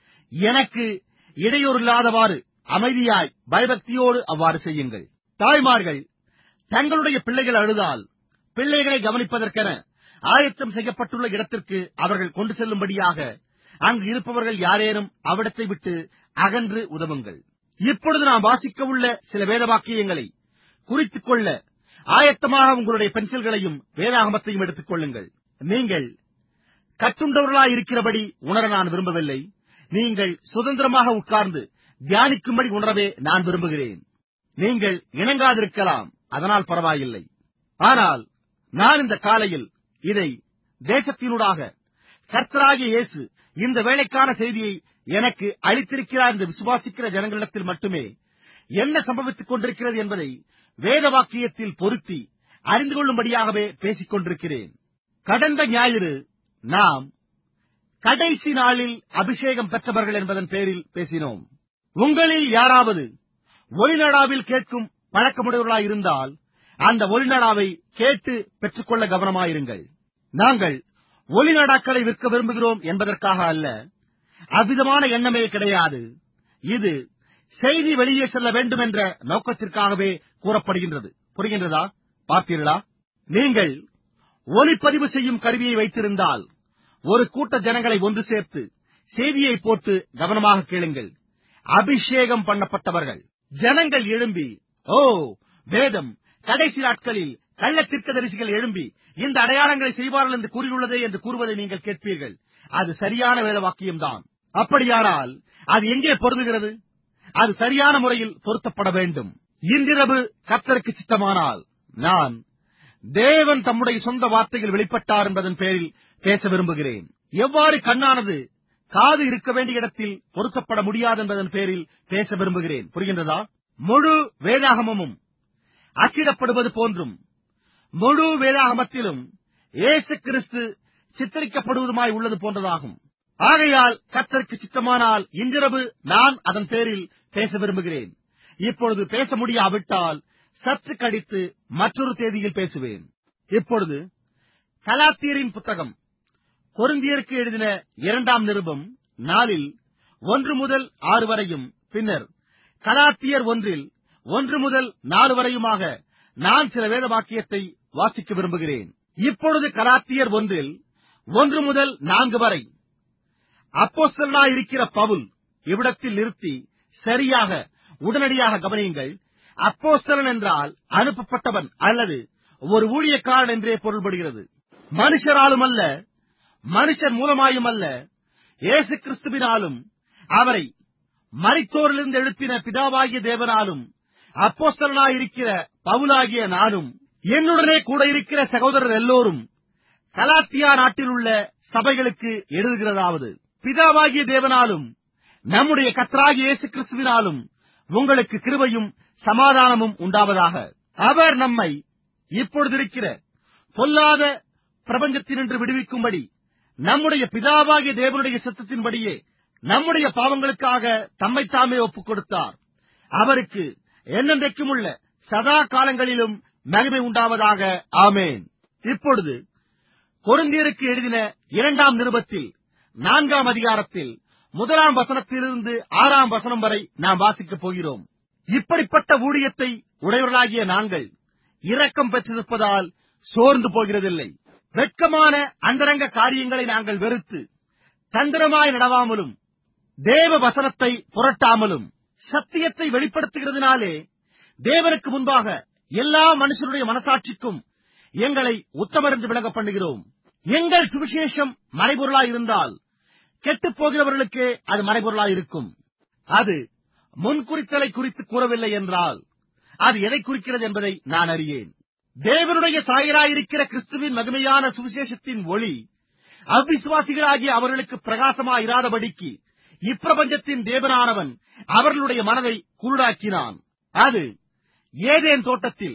எனக்கு இடையூறில்லாதவாறு அமைதியாய் பயபக்தியோடு அவ்வாறு செய்யுங்கள் தாய்மார்கள் தங்களுடைய பிள்ளைகள் அழுதால் பிள்ளைகளை கவனிப்பதற்கென ஆயத்தம் செய்யப்பட்டுள்ள இடத்திற்கு அவர்கள் கொண்டு செல்லும்படியாக அங்கு இருப்பவர்கள் யாரேனும் அவ்விடத்தை விட்டு அகன்று உதவுங்கள் இப்பொழுது நாம் வாசிக்க உள்ள சில வேத வாக்கியங்களை குறித்துக் கொள்ள ஆயத்தமாக உங்களுடைய பென்சில்களையும் வேதாகமத்தையும் எடுத்துக் கொள்ளுங்கள் நீங்கள் கட்டுண்டவர்களாய் இருக்கிறபடி உணர நான் விரும்பவில்லை நீங்கள் சுதந்திரமாக உட்கார்ந்து தியானிக்கும்படி உணரவே நான் விரும்புகிறேன் நீங்கள் இணங்காதிருக்கலாம் அதனால் பரவாயில்லை ஆனால் நான் இந்த காலையில் இதை தேசத்தினூடாக கர்த்தராகிய இயேசு இந்த வேலைக்கான செய்தியை எனக்கு அளித்திருக்கிறார் என்று விசுவாசிக்கிற ஜனங்களிடத்தில் மட்டுமே என்ன சம்பவித்துக் கொண்டிருக்கிறது என்பதை வேத வாக்கியத்தில் பொருத்தி அறிந்து கொள்ளும்படியாகவே பேசிக் கொண்டிருக்கிறேன் கடந்த ஞாயிறு நாம் கடைசி நாளில் அபிஷேகம் பெற்றவர்கள் என்பதன் பேரில் பேசினோம் உங்களில் யாராவது ஒளிநடாவில் கேட்கும் பழக்கமுடையவர்களாய் இருந்தால் அந்த ஒளிநடாவை கேட்டு பெற்றுக்கொள்ள கவனமாயிருங்கள் நாங்கள் ஒளிநடாக்களை விற்க விரும்புகிறோம் என்பதற்காக அல்ல அவ்விதமான எண்ணமே கிடையாது இது செய்தி வெளியே செல்ல வேண்டும் என்ற நோக்கத்திற்காகவே கூறப்படுகின்றது புரிகின்றதா பார்த்தீர்களா நீங்கள் ஒலிப்பதிவு செய்யும் கருவியை வைத்திருந்தால் ஒரு கூட்ட ஜனங்களை ஒன்று சேர்த்து செய்தியை போட்டு கவனமாக கேளுங்கள் அபிஷேகம் பண்ணப்பட்டவர்கள் ஜனங்கள் எழும்பி ஓ வேதம் கடைசி நாட்களில் கள்ளத்திற்கதரிசிகள் எழும்பி இந்த அடையாளங்களை செய்வார்கள் என்று கூறியுள்ளதே என்று கூறுவதை நீங்கள் கேட்பீர்கள் அது சரியான வேத வாக்கியம்தான் அப்படியானால் அது எங்கே பொருந்துகிறது அது சரியான முறையில் பொருத்தப்பட வேண்டும் இன்றிரவு கர்த்தருக்கு சித்தமானால் நான் தேவன் தம்முடைய சொந்த வார்த்தைகள் வெளிப்பட்டார் என்பதன் பேரில் பேச விரும்புகிறேன் எவ்வாறு கண்ணானது காது இருக்க வேண்டிய இடத்தில் பொருத்தப்பட முடியாது என்பதன் பேரில் பேச விரும்புகிறேன் புரிகின்றதா முழு வேதாகமமும் அச்சிடப்படுவது போன்றும் முழு வேதாகமத்திலும் இயேசு கிறிஸ்து சித்தரிக்கப்படுவதுமாய் உள்ளது போன்றதாகும் ஆகையால் கர்த்தருக்கு சித்தமானால் இன்றிரவு நான் அதன் பேரில் பேச விரும்புகிறேன் இப்பொழுது பேச முடியாவிட்டால் சற்று கடித்து மற்றொரு தேதியில் பேசுவேன் இப்பொழுது கலாத்தியரின் புத்தகம் கொருந்தியருக்கு எழுதின இரண்டாம் நிருபம் நாளில் ஒன்று முதல் ஆறு வரையும் பின்னர் கலாத்தியர் ஒன்றில் ஒன்று முதல் நாலு வரையுமாக நான் சில வேத வாக்கியத்தை வாசிக்க விரும்புகிறேன் இப்பொழுது கலாத்தியர் ஒன்றில் ஒன்று முதல் நான்கு வரை அப்போஸ்தலனாயிருக்கிற பவுல் இவ்விடத்தில் நிறுத்தி சரியாக உடனடியாக கவனியுங்கள் அப்போஸ்தலன் என்றால் அனுப்பப்பட்டவன் அல்லது ஒரு ஊழியக்காரன் என்றே பொருள்படுகிறது மனுஷராலும் அல்ல மனுஷர் மூலமாயும் அல்ல இயேசு கிறிஸ்துவினாலும் அவரை மரித்தோரிலிருந்து எழுப்பின பிதாவாகிய தேவனாலும் அப்போஸ்தலனாயிருக்கிற பவுலாகிய நானும் என்னுடனே கூட இருக்கிற சகோதரர் எல்லோரும் கலாத்தியா நாட்டில் உள்ள சபைகளுக்கு எழுதுகிறதாவது பிதாவாகிய தேவனாலும் நம்முடைய கத்ராகிய இயேசு கிறிஸ்துவினாலும் உங்களுக்கு கிருபையும் சமாதானமும் உண்டாவதாக அவர் நம்மை இப்பொழுது இருக்கிற பொல்லாத பிரபஞ்சத்தினின்று விடுவிக்கும்படி நம்முடைய பிதாவாகிய தேவனுடைய சித்தத்தின்படியே நம்முடைய பாவங்களுக்காக தம்மைத்தாமே ஒப்புக் கொடுத்தார் அவருக்கு என்னென்றைக்கும் உள்ள சதா காலங்களிலும் மகிமை உண்டாவதாக ஆமேன் இப்பொழுது கொருந்தியருக்கு எழுதின இரண்டாம் நிருபத்தில் நான்காம் அதிகாரத்தில் முதலாம் வசனத்திலிருந்து ஆறாம் வசனம் வரை நாம் வாசிக்கப் போகிறோம் இப்படிப்பட்ட ஊழியத்தை உடையவர்களாகிய நாங்கள் இரக்கம் பெற்றிருப்பதால் சோர்ந்து போகிறதில்லை வெட்கமான அந்தரங்க காரியங்களை நாங்கள் வெறுத்து தந்திரமாய் நடவாமலும் தேவ வசனத்தை புரட்டாமலும் சத்தியத்தை வெளிப்படுத்துகிறதுனாலே தேவனுக்கு முன்பாக எல்லா மனுஷருடைய மனசாட்சிக்கும் எங்களை உத்தமரென்று விளங்க பண்ணுகிறோம் எங்கள் சுவிசேஷம் மறைபொருளாய் இருந்தால் கெட்டுப் போகிறவர்களுக்கே அது மறைபொருளாய் இருக்கும் அது முன்குறித்தலை குறித்து கூறவில்லை என்றால் அது எதை குறிக்கிறது என்பதை நான் அறியேன் தேவனுடைய சாயராயிருக்கிற கிறிஸ்துவின் மகிமையான சுவிசேஷத்தின் ஒளி அவ்விசுவாசிகளாகிய அவர்களுக்கு பிரகாசமாயிராதபடிக்கு இப்பிரபஞ்சத்தின் தேவனானவன் அவர்களுடைய மனதை குருடாக்கினான் அது ஏதேன் தோட்டத்தில்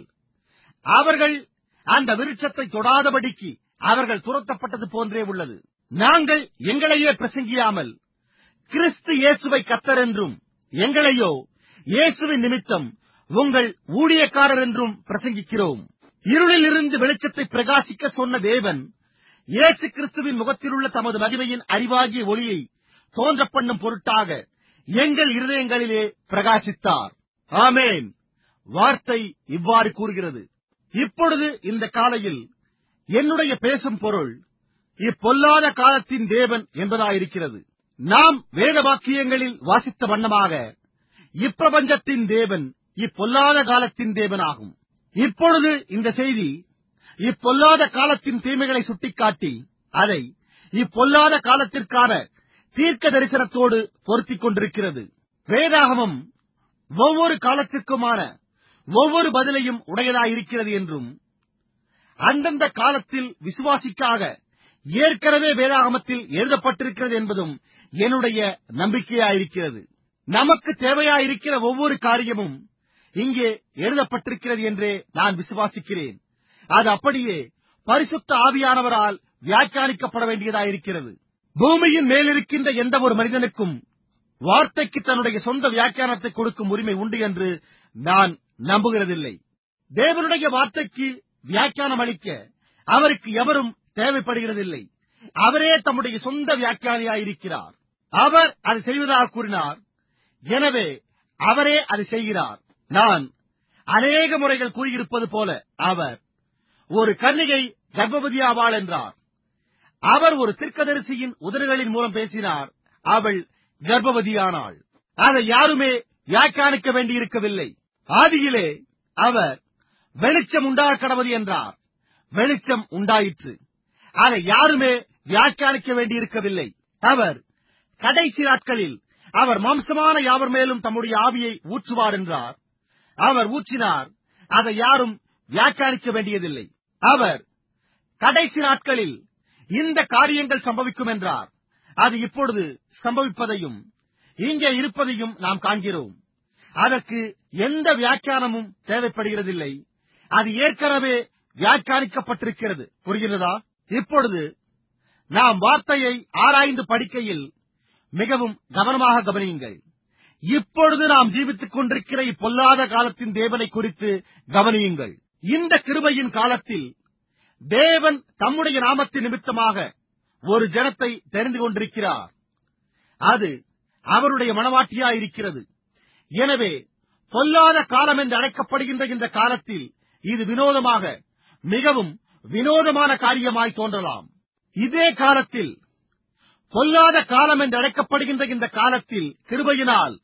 அவர்கள் அந்த விருட்சத்தை தொடாதபடிக்கு அவர்கள் துரத்தப்பட்டது போன்றே உள்ளது நாங்கள் எங்களையே பிரசங்கியாமல் கிறிஸ்து இயேசுவை கத்தர் என்றும் எங்களையோ இயேசுவின் நிமித்தம் உங்கள் ஊழியக்காரர் என்றும் பிரசங்கிக்கிறோம் இருளில் இருந்து வெளிச்சத்தை பிரகாசிக்க சொன்ன தேவன் இயேசு கிறிஸ்துவின் முகத்திலுள்ள தமது மகிமையின் அறிவாகிய ஒளியை தோன்ற பண்ணும் பொருட்டாக எங்கள் இருதயங்களிலே பிரகாசித்தார் ஆமேன் வார்த்தை இவ்வாறு கூறுகிறது இப்பொழுது இந்த காலையில் என்னுடைய பேசும் பொருள் இப்பொல்லாத காலத்தின் தேவன் என்பதாயிருக்கிறது நாம் வேத வாக்கியங்களில் வாசித்த வண்ணமாக இப்பிரபஞ்சத்தின் தேவன் இப்பொல்லாத காலத்தின் தேவனாகும் இப்பொழுது இந்த செய்தி இப்பொல்லாத காலத்தின் தீமைகளை சுட்டிக்காட்டி அதை இப்பொல்லாத காலத்திற்கான தீர்க்க தரிசனத்தோடு பொருத்திக் கொண்டிருக்கிறது வேதாகமம் ஒவ்வொரு காலத்திற்குமான ஒவ்வொரு பதிலையும் உடையதாயிருக்கிறது என்றும் அந்தந்த காலத்தில் விசுவாசிக்காக ஏற்கனவே வேதாகமத்தில் எழுதப்பட்டிருக்கிறது என்பதும் என்னுடைய நம்பிக்கையாயிருக்கிறது நமக்கு தேவையாயிருக்கிற ஒவ்வொரு காரியமும் இங்கே எழுதப்பட்டிருக்கிறது என்றே நான் விசுவாசிக்கிறேன் அது அப்படியே பரிசுத்த ஆவியானவரால் வியாக்கியானிக்கப்பட வேண்டியதாயிருக்கிறது பூமியின் மேலிருக்கின்ற எந்த ஒரு மனிதனுக்கும் வார்த்தைக்கு தன்னுடைய சொந்த வியாக்கியானத்தை கொடுக்கும் உரிமை உண்டு என்று நான் நம்புகிறதில்லை தேவனுடைய வார்த்தைக்கு வியாக்கியானம் அளிக்க அவருக்கு எவரும் தேவைப்படுகிறதில்லை அவரே தம்முடைய சொந்த வியாக்கியானியாயிருக்கிறார் அவர் அதை செய்வதாக கூறினார் எனவே அவரே அதை செய்கிறார் நான் அநேக முறைகள் கூறியிருப்பது போல அவர் ஒரு கன்னிகை கர்ப்பவதியாவாள் என்றார் அவர் ஒரு திர்க்கதரிசியின் உதடுகளின் மூலம் பேசினார் அவள் கர்ப்பவதியானாள் அதை யாருமே வியாக்கியானிக்க வேண்டியிருக்கவில்லை ஆதியிலே அவர் வெளிச்சம் உண்டாக கடவுது என்றார் வெளிச்சம் உண்டாயிற்று அதை யாருமே வியாக்கியானிக்க வேண்டியிருக்கவில்லை அவர் கடைசி நாட்களில் அவர் மாம்சமான யாவர் மேலும் தம்முடைய ஆவியை ஊற்றுவார் என்றார் அவர் ஊற்றினார் அதை யாரும் வியாக்கியானிக்க வேண்டியதில்லை அவர் கடைசி நாட்களில் இந்த காரியங்கள் சம்பவிக்கும் என்றார் அது இப்பொழுது சம்பவிப்பதையும் இங்கே இருப்பதையும் நாம் காண்கிறோம் அதற்கு எந்த வியாக்கியானமும் தேவைப்படுகிறதில்லை அது ஏற்கனவே வியாக்கியானிக்கப்பட்டிருக்கிறது புரிகிறதா இப்பொழுது நாம் வார்த்தையை ஆராய்ந்து படிக்கையில் மிகவும் கவனமாக கவனியுங்கள் இப்பொழுது நாம் ஜீவித்துக் கொண்டிருக்கிற இப்பொல்லாத காலத்தின் தேவனை குறித்து கவனியுங்கள் இந்த கிருபையின் காலத்தில் தேவன் தம்முடைய நாமத்தின் நிமித்தமாக ஒரு ஜனத்தை தெரிந்து கொண்டிருக்கிறார் அது அவருடைய மனவாட்டியாயிருக்கிறது எனவே பொல்லாத காலம் என்று அழைக்கப்படுகின்ற இந்த காலத்தில் இது வினோதமாக மிகவும் வினோதமான காரியமாய் தோன்றலாம் இதே காலத்தில் பொல்லாத காலம் என்று அழைக்கப்படுகின்ற இந்த காலத்தில் கிருபையினால்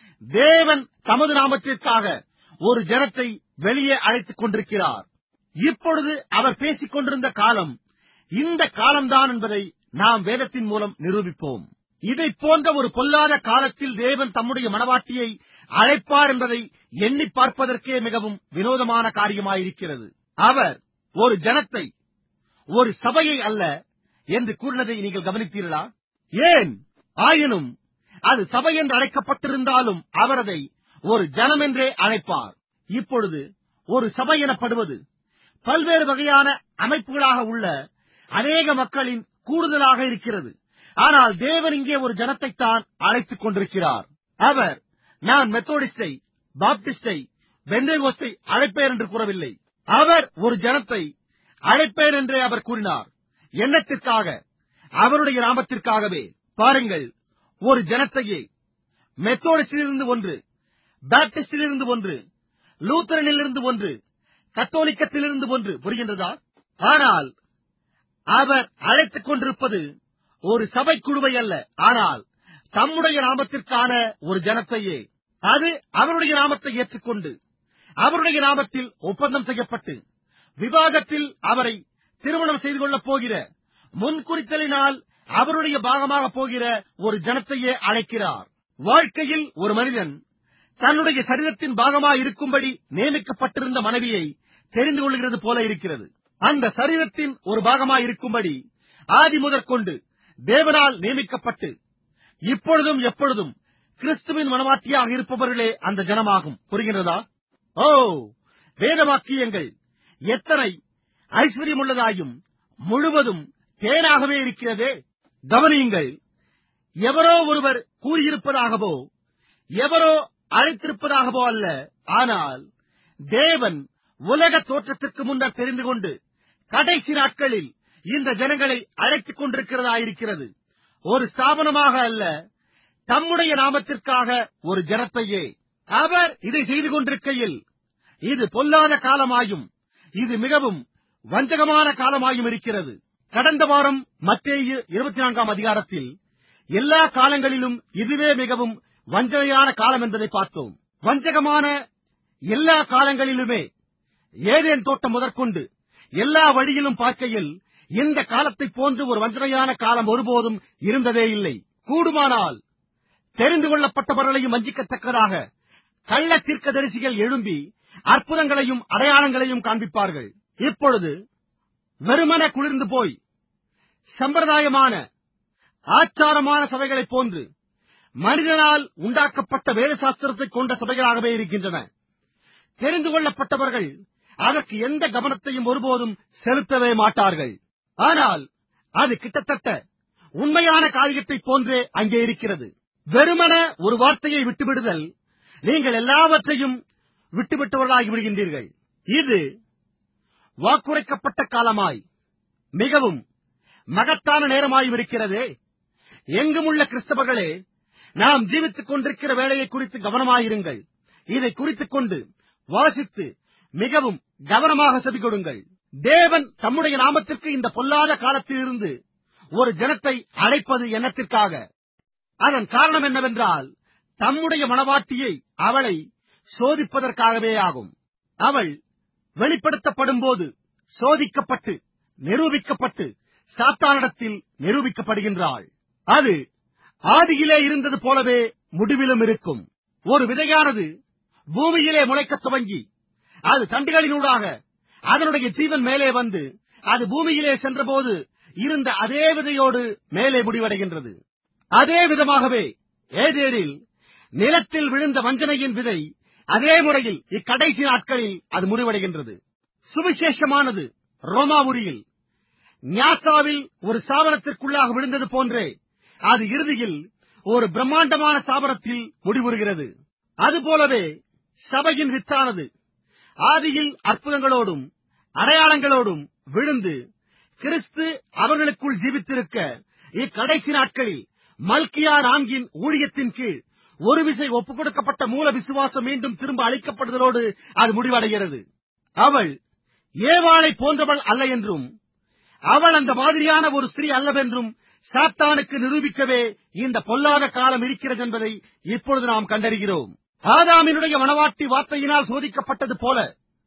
தேவன் தமது நாமத்திற்காக ஒரு ஜனத்தை வெளியே அழைத்துக் கொண்டிருக்கிறார் இப்பொழுது அவர் பேசிக் கொண்டிருந்த காலம் இந்த காலம்தான் என்பதை நாம் வேதத்தின் மூலம் நிரூபிப்போம் இதை போன்ற ஒரு பொல்லாத காலத்தில் தேவன் தம்முடைய மனவாட்டியை அழைப்பார் என்பதை எண்ணி பார்ப்பதற்கே மிகவும் வினோதமான காரியமாயிருக்கிறது அவர் ஒரு ஜனத்தை ஒரு சபையை அல்ல என்று கூறினதை நீங்கள் கவனித்தீர்களா ஏன் ஆயினும் அது சபை என்று அழைக்கப்பட்டிருந்தாலும் அவர் அதை ஒரு ஜனம் என்றே அழைப்பார் இப்பொழுது ஒரு சபை எனப்படுவது பல்வேறு வகையான அமைப்புகளாக உள்ள அநேக மக்களின் கூடுதலாக இருக்கிறது ஆனால் தேவன் இங்கே ஒரு ஜனத்தைத்தான் அழைத்துக் கொண்டிருக்கிறார் அவர் நான் மெத்தோடிஸ்டை பாப்டிஸ்டை பெந்தேகோஸ்தை அழைப்பேன் என்று கூறவில்லை அவர் ஒரு ஜனத்தை அழைப்பேன் என்றே அவர் கூறினார் எண்ணத்திற்காக அவருடைய நாமத்திற்காகவே பாருங்கள் ஒரு ஜனத்தையே மெத்தோடிஸ்டிலிருந்து ஒன்று பாப்டிஸ்டிலிருந்து ஒன்று லூத்தரனிலிருந்து ஒன்று கத்தோலிக்கத்திலிருந்து ஒன்று புரிகின்றதா ஆனால் அவர் அழைத்துக் கொண்டிருப்பது ஒரு சபை குழுவை அல்ல ஆனால் தம்முடைய நாமத்திற்கான ஒரு ஜனத்தையே அது அவருடைய நாமத்தை ஏற்றுக்கொண்டு அவருடைய நாமத்தில் ஒப்பந்தம் செய்யப்பட்டு விவாகத்தில் அவரை திருமணம் செய்து கொள்ளப் போகிற முன்குறித்தலினால் அவருடைய பாகமாக போகிற ஒரு ஜனத்தையே அழைக்கிறார் வாழ்க்கையில் ஒரு மனிதன் தன்னுடைய சரீரத்தின் பாகமாக இருக்கும்படி நியமிக்கப்பட்டிருந்த மனைவியை தெரிந்து கொள்கிறது போல இருக்கிறது அந்த சரீரத்தின் ஒரு பாகமாக இருக்கும்படி ஆதி முதற்கொண்டு தேவனால் நியமிக்கப்பட்டு இப்பொழுதும் எப்பொழுதும் கிறிஸ்துவின் மனவாட்டியாக இருப்பவர்களே அந்த ஜனமாகும் புரிகின்றதா ஓ வேதவாக்கியங்கள் எத்தனை ஐஸ்வர்யமுள்ளதாயும் முழுவதும் தேனாகவே இருக்கிறதே கவனியுங்கள் எவரோ ஒருவர் கூறியிருப்பதாகவோ எவரோ அழைத்திருப்பதாகவோ அல்ல ஆனால் தேவன் உலக தோற்றத்திற்கு முன்னர் தெரிந்து கொண்டு கடைசி நாட்களில் இந்த ஜனங்களை அழைத்துக் கொண்டிருக்கிறதாயிருக்கிறது ஒரு ஸ்தாபனமாக அல்ல தம்முடைய நாமத்திற்காக ஒரு ஜனத்தையே அவர் இதை செய்து கொண்டிருக்கையில் இது பொல்லாத காலமாயும் இது மிகவும் வஞ்சகமான காலமாயும் இருக்கிறது கடந்த வாரம் மத்தேயு இருபத்தி நான்காம் அதிகாரத்தில் எல்லா காலங்களிலும் இதுவே மிகவும் வஞ்சனையான காலம் என்பதை பார்த்தோம் வஞ்சகமான எல்லா காலங்களிலுமே ஏதேன் தோட்டம் முதற்கொண்டு எல்லா வழியிலும் பார்க்கையில் இந்த காலத்தைப் போன்று ஒரு வஞ்சனையான காலம் ஒருபோதும் இருந்ததே இல்லை கூடுமானால் தெரிந்து கொள்ளப்பட்டவர்களையும் வஞ்சிக்கத்தக்கதாக கள்ள தீர்க்கதரிசிகள் எழும்பி அற்புதங்களையும் அடையாளங்களையும் காண்பிப்பார்கள் இப்பொழுது வெறுமன குளிர்ந்து போய் சம்பிரதாயமான ஆச்சாரமான சபைகளைப் போன்று மனிதனால் உண்டாக்கப்பட்ட வேத சாஸ்திரத்தைக் கொண்ட சபைகளாகவே இருக்கின்றன தெரிந்து கொள்ளப்பட்டவர்கள் அதற்கு எந்த கவனத்தையும் ஒருபோதும் செலுத்தவே மாட்டார்கள் ஆனால் அது கிட்டத்தட்ட உண்மையான காரியத்தைப் போன்றே அங்கே இருக்கிறது வெறுமன ஒரு வார்த்தையை விட்டுவிடுதல் நீங்கள் எல்லாவற்றையும் விட்டுவிட்டவர்களாகி விடுகின்றீர்கள் இது வாக்குரைக்கப்பட்ட காலமாய் மிகவும் மகத்தான நேரமாயும் இருக்கிறதே எங்குமுள்ள கிறிஸ்தவர்களே நாம் ஜீவித்துக் கொண்டிருக்கிற வேலையை குறித்து கவனமாயிருங்கள் இதை குறித்துக் கொண்டு வாசித்து மிகவும் கவனமாக செவி கொடுங்கள் தேவன் தம்முடைய நாமத்திற்கு இந்த பொல்லாத காலத்திலிருந்து ஒரு ஜனத்தை அழைப்பது எண்ணத்திற்காக அதன் காரணம் என்னவென்றால் தம்முடைய மனவாட்டியை அவளை சோதிப்பதற்காகவே ஆகும் அவள் வெளிப்படுத்தப்படும் போது சோதிக்கப்பட்டு நிரூபிக்கப்பட்டு சாத்தானிடத்தில் நிரூபிக்கப்படுகின்றாள் அது ஆதியிலே இருந்தது போலவே முடிவிலும் இருக்கும் ஒரு விதையானது பூமியிலே முளைக்கத் துவங்கி அது தண்டுகளினூடாக அதனுடைய ஜீவன் மேலே வந்து அது பூமியிலே சென்றபோது இருந்த அதே விதையோடு மேலே முடிவடைகின்றது அதே விதமாகவே ஏதேரில் நிலத்தில் விழுந்த வஞ்சனையின் விதை அதே முறையில் இக்கடைசி நாட்களில் அது முடிவடைகின்றது சுவிசேஷமானது ரோமாபுரியில் ஞாசாவில் ஒரு சாவரத்திற்குள்ளாக விழுந்தது போன்றே அது இறுதியில் ஒரு பிரம்மாண்டமான சாபனத்தில் முடிவுறுகிறது அதுபோலவே சபையின் வித்தானது ஆதியில் அற்புதங்களோடும் அடையாளங்களோடும் விழுந்து கிறிஸ்து அவர்களுக்குள் ஜீவித்திருக்க இக்கடைசி நாட்களில் மல்கியா ராங்கின் ஊழியத்தின் கீழ் ஒரு விசை ஒப்புக் கொடுக்கப்பட்ட மூல விசுவாசம் மீண்டும் திரும்ப அளிக்கப்படுதலோடு அது முடிவடைகிறது அவள் ஏவாளை போன்றவள் அல்ல என்றும் அவள் அந்த மாதிரியான ஒரு ஸ்திரீ அல்லவென்றும் சாத்தானுக்கு நிரூபிக்கவே இந்த பொல்லாத காலம் இருக்கிறது என்பதை இப்பொழுது நாம் கண்டறிகிறோம் ஆதாமினுடைய மணவாட்டி வார்த்தையினால் சோதிக்கப்பட்டது போல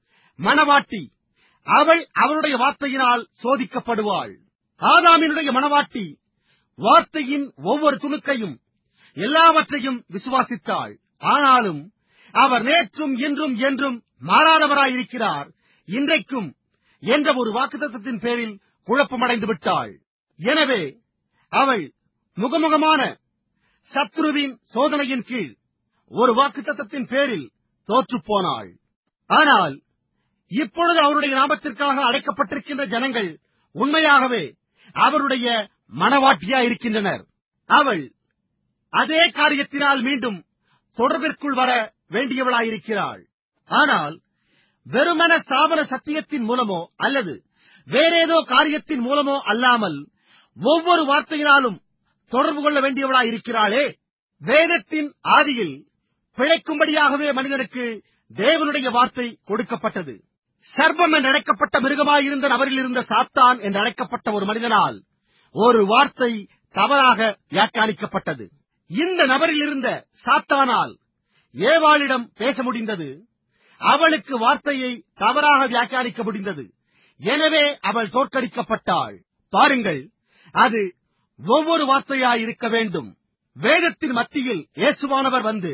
மணவாட்டி அவள் அவருடைய வார்த்தையினால் சோதிக்கப்படுவாள் ஆதாமினுடைய மணவாட்டி வார்த்தையின் ஒவ்வொரு துணுக்கையும் எல்லாவற்றையும் விசுவாசித்தாள் ஆனாலும் அவர் நேற்றும் இன்றும் என்றும் மாறாதவராயிருக்கிறார் இன்றைக்கும் என்ற ஒரு வாக்குத்தத்தின் பேரில் குழப்பமடைந்து விட்டாள் எனவே அவள் முகமுகமான சத்ருவின் சோதனையின் கீழ் ஒரு வாக்குத்தத்தின் பேரில் தோற்றுப்போனாள் ஆனால் இப்பொழுது அவருடைய நாமத்திற்காக அழைக்கப்பட்டிருக்கின்ற ஜனங்கள் உண்மையாகவே அவருடைய மனவாட்டியா இருக்கின்றனர் அவள் அதே காரியத்தினால் மீண்டும் தொடர்பிற்குள் வர வேண்டியவளாயிருக்கிறாள் ஆனால் வெறுமன ஸ்தாபன சத்தியத்தின் மூலமோ அல்லது வேறேதோ காரியத்தின் மூலமோ அல்லாமல் ஒவ்வொரு வார்த்தையினாலும் தொடர்பு கொள்ள வேண்டியவளாய் இருக்கிறாளே வேதத்தின் ஆதியில் பிழைக்கும்படியாகவே மனிதனுக்கு தேவனுடைய வார்த்தை கொடுக்கப்பட்டது சர்வம் என்று அழைக்கப்பட்ட மிருகமாயிருந்த நபரில் இருந்த சாத்தான் என்று அழைக்கப்பட்ட ஒரு மனிதனால் ஒரு வார்த்தை தவறாக வியாக்கியானிக்கப்பட்டது இந்த நபரில் இருந்த சாத்தானால் ஏவாளிடம் பேச முடிந்தது அவளுக்கு வார்த்தையை தவறாக வியாக்கியானிக்க முடிந்தது எனவே அவள் தோற்கடிக்கப்பட்டாள் பாருங்கள் அது ஒவ்வொரு வார்த்தையாய் இருக்க வேண்டும் வேதத்தின் மத்தியில் இயேசுவானவர் வந்து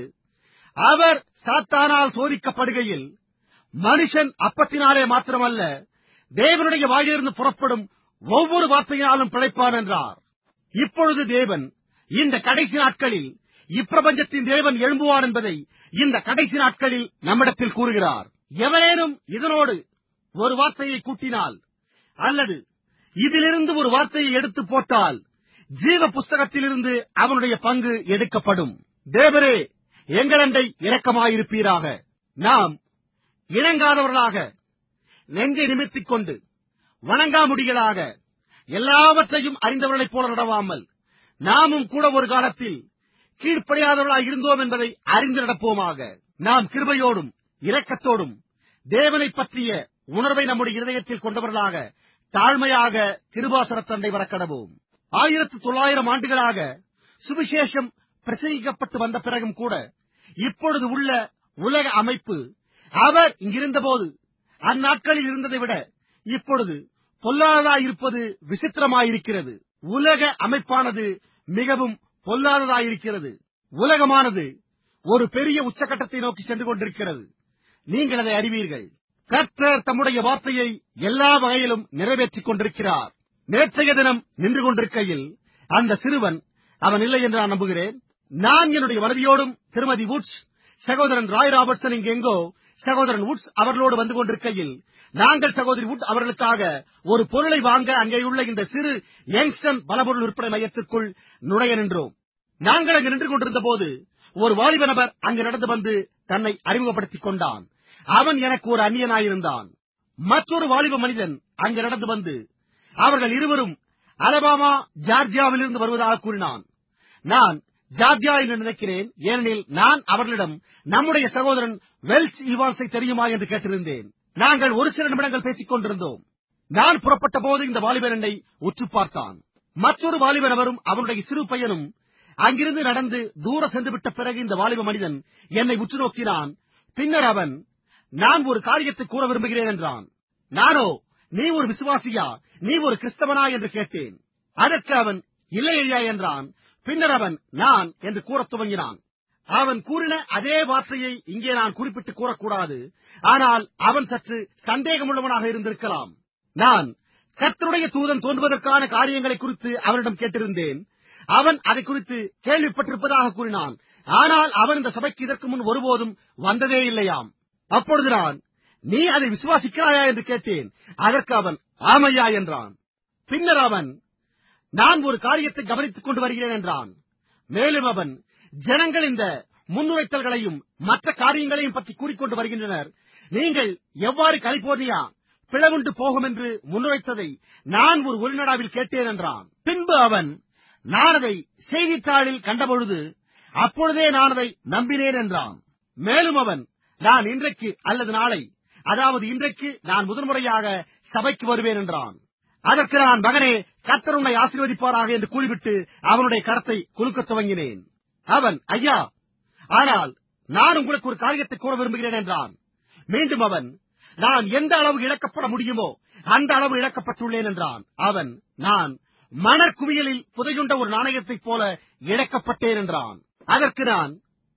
அவர் சாத்தானால் சோதிக்கப்படுகையில் மனுஷன் அப்பத்தினாலே மாத்திரமல்ல தேவனுடைய வாயிலிருந்து புறப்படும் ஒவ்வொரு வார்த்தையினாலும் பிழைப்பான் என்றார் இப்பொழுது தேவன் இந்த கடைசி நாட்களில் இப்பிரபஞ்சத்தின் தேவன் எழும்புவார் என்பதை இந்த கடைசி நாட்களில் நம்மிடத்தில் கூறுகிறார் எவரேனும் இதனோடு ஒரு வார்த்தையை கூட்டினால் அல்லது இதிலிருந்து ஒரு வார்த்தையை எடுத்து போட்டால் ஜீவ புஸ்தகத்திலிருந்து அவனுடைய பங்கு எடுக்கப்படும் தேவரே எங்களண்டை இரக்கமாயிருப்பீராக நாம் இணங்காதவர்களாக நெஞ்சை நிமித்திக் கொண்டு வணங்காமுடிகளாக எல்லாவற்றையும் அறிந்தவர்களைப் போல நடவாமல் நாமும் கூட ஒரு காலத்தில் கீழ்ப்படியாதவர்களாய் இருந்தோம் என்பதை அறிந்து நடப்போமாக நாம் கிருபையோடும் இரக்கத்தோடும் தேவனை பற்றிய உணர்வை நம்முடைய இருதயத்தில் கொண்டவர்களாக தாழ்மையாக கிருபாசனத்தண்டை வரக்கடவோம் ஆயிரத்து தொள்ளாயிரம் ஆண்டுகளாக சுவிசேஷம் பிரசங்கிக்கப்பட்டு வந்த பிறகும் கூட இப்பொழுது உள்ள உலக அமைப்பு அவர் இங்கிருந்தபோது அந்நாட்களில் இருந்ததை விட இப்பொழுது பொல்லாததாயிருப்பது விசித்திரமாயிருக்கிறது உலக அமைப்பானது மிகவும் பொல்லாததாயிருக்கிறது உலகமானது ஒரு பெரிய உச்சகட்டத்தை நோக்கி சென்று கொண்டிருக்கிறது நீங்கள் அதை அறிவீர்கள் கர்த்தர் தம்முடைய வார்த்தையை எல்லா வகையிலும் நிறைவேற்றிக் கொண்டிருக்கிறார் நேற்றைய தினம் நின்று கொண்டிருக்கையில் அந்த சிறுவன் அவன் இல்லை என்று நான் நம்புகிறேன் நான் என்னுடைய மனைவியோடும் திருமதி வுட்ஸ் சகோதரன் ராய் ராபர்ட்சன் இங்கு எங்கோ சகோதரன் வுட்ஸ் அவர்களோடு வந்து கொண்டிருக்கையில் நாங்கள் சகோதரி வுட் அவர்களுக்காக ஒரு பொருளை வாங்க அங்கேயுள்ள இந்த சிறு யங்ஸ்டன் பலபொருள் விற்பனை மையத்திற்குள் நுழைய நின்றோம் நாங்கள் அங்கு நின்று கொண்டிருந்த போது ஒரு வாலிப நபர் அங்கு நடந்து வந்து தன்னை அறிமுகப்படுத்திக் கொண்டான் அவன் எனக்கு ஒரு அந்நியனாயிருந்தான் மற்றொரு வாலிப மனிதன் அங்கு நடந்து வந்து அவர்கள் இருவரும் அலபாமா ஜார்ஜியாவிலிருந்து வருவதாக கூறினான் நான் ஜார்ஜியா என்று நினைக்கிறேன் ஏனெனில் நான் அவர்களிடம் நம்முடைய சகோதரன் வெல்ஸ் இவான்ஸை தெரியுமா என்று கேட்டிருந்தேன் நாங்கள் ஒரு சில நிமிடங்கள் பேசிக் கொண்டிருந்தோம் நான் புறப்பட்ட போது இந்த வாலிபன் என்னை உற்று பார்த்தான் மற்றொரு வாலிப நபரும் அவனுடைய சிறு பையனும் அங்கிருந்து நடந்து தூர சென்று விட்ட பிறகு இந்த வாலிப மனிதன் என்னை உற்று நோக்கினான் பின்னர் அவன் நான் ஒரு காரியத்தை கூற விரும்புகிறேன் என்றான் நானோ நீ ஒரு விசுவாசியா நீ ஒரு கிறிஸ்தவனா என்று கேட்டேன் அதற்கு அவன் இல்லை ஐயா என்றான் பின்னர் அவன் நான் என்று கூறத் துவங்கினான் அவன் கூறின அதே வார்த்தையை இங்கே நான் குறிப்பிட்டு கூறக்கூடாது ஆனால் அவன் சற்று சந்தேகமுள்ளவனாக இருந்திருக்கலாம் நான் கர்த்தருடைய தூதன் தோன்றுவதற்கான காரியங்களை குறித்து அவனிடம் கேட்டிருந்தேன் அவன் அதை குறித்து கேள்விப்பட்டிருப்பதாக கூறினான் ஆனால் அவன் இந்த சபைக்கு இதற்கு முன் ஒருபோதும் வந்ததே இல்லையாம் அப்பொழுது நான் நீ அதை விசுவாசிக்கிறாயா என்று கேட்டேன் அதற்கு அவன் ஆமையா என்றான் பின்னர் அவன் நான் ஒரு காரியத்தை கவனித்துக் கொண்டு வருகிறேன் என்றான் மேலும் அவன் ஜனங்கள் இந்த முன்னுரைத்தல்களையும் மற்ற காரியங்களையும் பற்றி கூறிக்கொண்டு வருகின்றனர் நீங்கள் எவ்வாறு கலிபோர்னியா பிளவுண்டு போகும் என்று முன்னுரைத்ததை நான் ஒரு உரைநடாவில் கேட்டேன் என்றான் பின்பு அவன் நான் அதை செய்தித்தாளில் கண்டபொழுது அப்பொழுதே நான் அதை நம்பினேன் என்றான் மேலும் அவன் நான் இன்றைக்கு அல்லது நாளை அதாவது இன்றைக்கு நான் முதன்முறையாக சபைக்கு வருவேன் என்றான் அதற்கு நான் மகனே கர்த்தர் உன்னை ஆசீர்வதிப்பாராக என்று கூறிவிட்டு அவனுடைய கரத்தை குலுக்கத் துவங்கினேன் அவன் ஐயா ஆனால் நான் உங்களுக்கு ஒரு காரியத்தை கூற விரும்புகிறேன் என்றான் மீண்டும் அவன் நான் எந்த அளவு இழக்கப்பட முடியுமோ அந்த அளவு இழக்கப்பட்டுள்ளேன் என்றான் அவன் நான் மணற்குவியலில் புதையுண்ட ஒரு நாணயத்தைப் போல இழக்கப்பட்டேன் என்றான் அதற்கு நான்